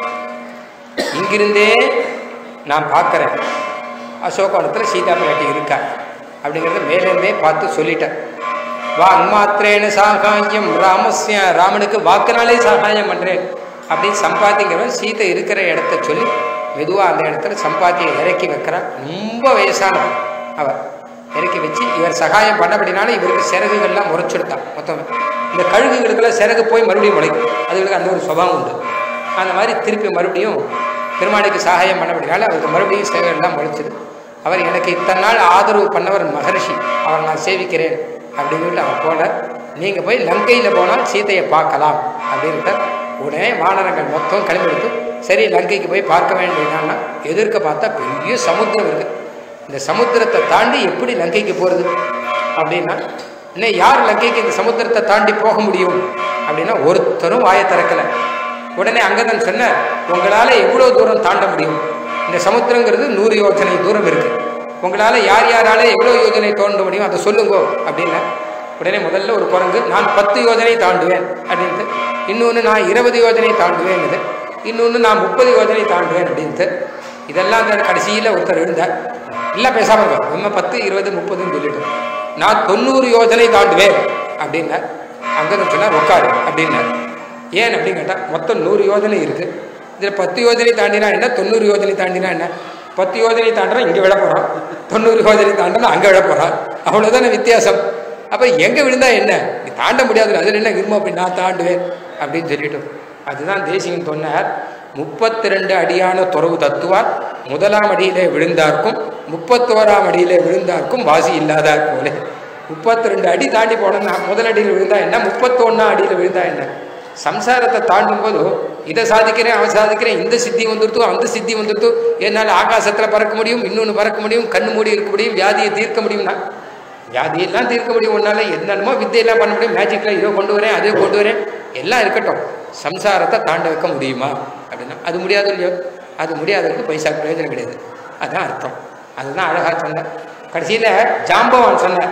இங்கிருந்தே நான் பார்க்குறேன் அசோகவனத்தில் சீதா பிராட்டி இருக்கா அப்படிங்கிறத மேலேருந்தே பார்த்து சொல்லிட்டேன் வாங் மாத்திரேன சாகாயம் ராமஸ்ய ராமனுக்கு வாக்குனாலே சாகாயம் பண்ணுறேன் அப்படின்னு சம்பாத்திங்கிறவன் சீதை இருக்கிற இடத்த சொல்லி மெதுவாக அந்த இடத்துல சம்பாத்தியை இறக்கி வைக்கிறான் ரொம்ப வயசானவன் அவர் இறக்கி வச்சு இவர் சகாயம் பண்ணபடினால இவருக்கு சிறகுகள்லாம் முறைச்சிருக்கான் மொத்தம் இந்த கழுகுகளுக்கெல்லாம் சிறகு போய் மறுபடியும் முளைக்கும் அதுகளுக்கு அந்த ஒரு சுபாவம் உண்டு அந்த மாதிரி திருப்பி மறுபடியும் பெருமாளுக்கு சகாயம் பண்ணபடினால அவருக்கு மறுபடியும் சிறகுகள்லாம் முளைச்சிது அவர் எனக்கு இத்தனை நாள் ஆதரவு பண்ணவர் மகரிஷி அவரை நான் சேவிக்கிறேன் அப்படின்னு சொல்லிட்டு அவர் போல நீங்கள் போய் லங்கையில் போனால் சீதையை பார்க்கலாம் அப்படின்ட்டு உடனே வானரங்கள் மொத்தம் கிளம்பிடுத்து சரி லங்கைக்கு போய் பார்க்க வேண்டியதான்னா எதிர்க்க பார்த்தா பெரிய சமுத்திரம் இருக்குது இந்த சமுத்திரத்தை தாண்டி எப்படி லங்கைக்கு போகிறது அப்படின்னா இன்னும் யார் லங்கைக்கு இந்த சமுத்திரத்தை தாண்டி போக முடியும் அப்படின்னா ஒருத்தரும் வாயை திறக்கலை உடனே அங்கதான் சொன்ன உங்களால் எவ்வளோ தூரம் தாண்ட முடியும் இந்த சமுத்திரங்கிறது நூறு யோஜனை தூரம் இருக்கு உங்களால் யார் யாரால எவ்வளோ யோஜனை தோண்ட முடியும் அதை சொல்லுங்கோ அப்படின்னா உடனே முதல்ல ஒரு குரங்கு நான் பத்து யோஜனை தாண்டுவேன் அப்படின்ட்டு இன்னொன்று நான் இருபது யோஜனை தாண்டுவேன் இது இன்னொன்று நான் முப்பது யோஜனை தாண்டுவேன் அப்படின்ட்டு இதெல்லாம் அந்த கடைசியில் ஒருத்தர் எழுந்தார் இல்லை பேசாம இருக்கும் நம்ம பத்து இருபது முப்பதுன்னு சொல்லிட்டு நான் தொண்ணூறு யோஜனை தாண்டுவேன் அப்படின்னார் அங்கே சொன்னார் உட்காரு அப்படின்னார் ஏன் அப்படின்னு கேட்டால் மொத்தம் நூறு யோஜனை இருக்குது இதில் பத்து யோஜனை தாண்டினா என்ன தொண்ணூறு யோஜனை தாண்டினா என்ன பத்து யோஜனை தாண்டினா இங்கே விழ போகிறான் தொண்ணூறு யோஜனை தாண்டினா அங்கே விழ போகிறான் அவ்வளோதானே வித்தியாசம் அப்போ எங்கே விழுந்தா என்ன நீ தாண்ட முடியாது அதில் என்ன விரும்பம் அப்படி நான் தாண்டுவேன் அப்படின்னு சொல்லிட்டு அதுதான் தேசிகன் சொன்னார் முப்பத்தி ரெண்டு அடியான துறவு தத்துவார் முதலாம் அடியிலே விழுந்தார்க்கும் முப்பத்தோராம் அடியிலே விழுந்தார்க்கும் வாசி இல்லாதார் போல முப்பத்தி ரெண்டு அடி தாண்டி போனோம்னா முதல் அடியில் விழுந்தா என்ன முப்பத்தொன்னா அடியில் விழுந்தா என்ன சம்சாரத்தை தாண்டும் போது இதை சாதிக்கிறேன் அவன் சாதிக்கிறேன் இந்த சித்தி வந்துருத்தோ அந்த சித்தி வந்துருத்தோ என்னால் ஆகாசத்தில் பறக்க முடியும் இன்னொன்று பறக்க முடியும் கண்ணு மூடி இருக்க முடியும் வியாதியை தீர்க்க முடியும்னா வியாதியெல்லாம் தீர்க்க முடியும் உன்னால என்னென்னமோ வித்தையெல்லாம் பண்ண முடியும் மேஜிக்கில் இதோ கொண்டு வரேன் அதே கொண்டு வரேன் எல்லாம் இருக்கட்டும் சம்சாரத்தை தாண்ட வைக்க முடியுமா அப்படின்னா அது முடியாது இல்லையோ அது முடியாததுக்கு பைசா பிரயோஜனம் கிடையாது அதுதான் அர்த்தம் அதுதான் அழகாக சொன்னேன் கடைசியில் ஜாம்பவான் சொன்னார்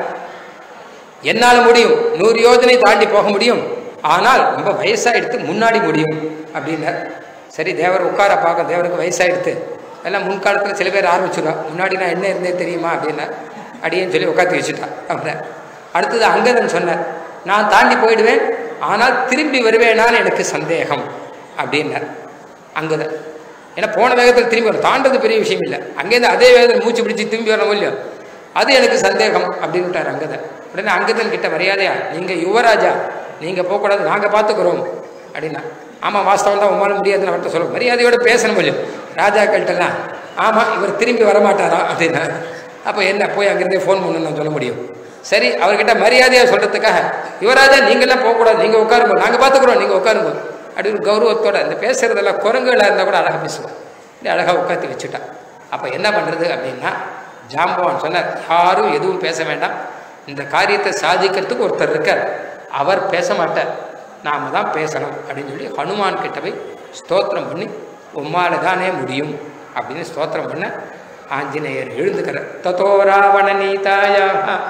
என்னால் முடியும் நூறு யோஜனை தாண்டி போக முடியும் ஆனால் ரொம்ப வயசாகிடுத்து முன்னாடி முடியும் அப்படின்னார் சரி தேவர் உட்கார பார்க்க தேவருக்கு வயசாகிடுத்து எல்லாம் முன்காலத்தில் சில பேர் ஆரம்பிச்சிடுவா முன்னாடி நான் என்ன இருந்தேன் தெரியுமா அப்படின்னா அடியேன்னு சொல்லி உட்காந்து வச்சுட்டான் அவரை அடுத்தது அங்கதன் சொன்னார் நான் தாண்டி போயிடுவேன் ஆனால் திரும்பி வருவேனான்னு எனக்கு சந்தேகம் அப்படின்னார் அங்கதன் ஏன்னா போன வேகத்தில் திரும்பி வரும் தாண்டது பெரிய விஷயம் இல்லை அங்கேருந்து அதே வேகத்தில் மூச்சு பிடிச்சி திரும்பி வரணும் இல்லையோ அது எனக்கு சந்தேகம் அப்படின்னு விட்டார் அங்கதன் உடனே அங்கதன் கிட்ட மரியாதையா நீங்கள் யுவராஜா நீங்கள் போகக்கூடாது நாங்கள் பார்த்துக்குறோம் அப்படின்னா ஆமாம் வாஸ்தவம் தான் உங்களால் முடியாதுன்னு அவர்கிட்ட சொல்ல மரியாதையோட பேசணும் கொஞ்சம் ராஜாக்கள்கிட்டலாம் ஆமாம் இவர் திரும்பி வரமாட்டாரா அப்படின்னா அப்போ என்ன போய் அங்கேருந்தே ஃபோன் பண்ணணும்னு நான் சொல்ல முடியும் சரி அவர்கிட்ட மரியாதையாக சொல்கிறதுக்காக யுவராஜா நீங்கள்லாம் போகக்கூடாது நீங்கள் உட்காருங்க நாங்கள் பார்த்துக்குறோம் நீங்கள் உட்காருங்க அப்படி ஒரு கௌரவத்தோட இந்த பேசுகிறதெல்லாம் குரங்குகளாக இருந்தால் கூட அழகாக பேசுவோம் இப்படி அழகாக உட்காந்து வச்சுட்டான் அப்போ என்ன பண்ணுறது அப்படின்னா ஜாம்பவான் சொன்னார் யாரும் எதுவும் பேச வேண்டாம் இந்த காரியத்தை சாதிக்கிறதுக்கு ஒருத்தர் இருக்கார் அவர் பேச மாட்டார் நாம தான் பேசணும் அப்படின்னு சொல்லி ஹனுமான் கிட்ட போய் ஸ்தோத்திரம் பண்ணி உம்மால தானே முடியும் அப்படின்னு ஸ்தோத்திரம் பண்ண ஆஞ்சநேயர் எழுந்துக்கிறார் ததோ ராவண நீதாயா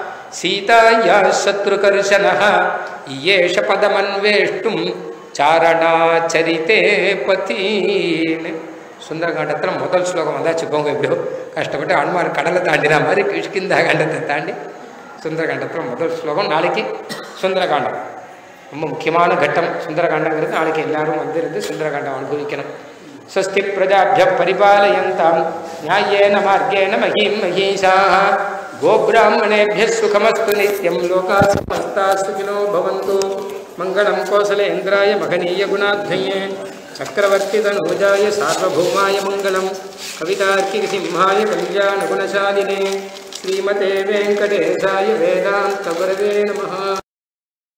சீதாயா சத்ருகர்ஷன இயேஷ பதமன்வேஷ்டும் சாரணாச்சரித்தே பத்தீன்னு சுந்தரகாண்டத்தில் முதல் ஸ்லோகம் வந்தாச்சு போங்க எப்படியோ கஷ்டப்பட்டு அனுமான் கடலை தாண்டின மாதிரி கிஷ்கிந்தா காண்டத்தை தாண்டி சுந்தரகாண்டத்தில் முதல் ஸ்லோகம் நாளைக்கு சுந்தரகாண்டம் ரொம்ப முக்கியமான கட்டம் சுந்தரகாண்டங்கிறது நாளைக்கு எல்லாரும் வந்திருந்து சுந்தரகாண்டம் அனுபவிக்கணும் ஸ்வஸ்தி பிரஜாபிய பரிபாலயந்தாம் நியாயேன மார்கேண மகீம் மகீஷாः गोब्राह्मणेभ्यः सुखमस्तु नित्यं लोकाः समस्ताः सुखिनो भवन्तु मङ्गलं कोसलेन्द्राय महनीयगुणाध्वये चक्रवर्तितनूजाय सार्वभौमाय मङ्गलं कवितार्किकसिंहाय कल्याणगुणशालिने श्रीमते वेङ्कटेशाय वेदान्तवरदे नमः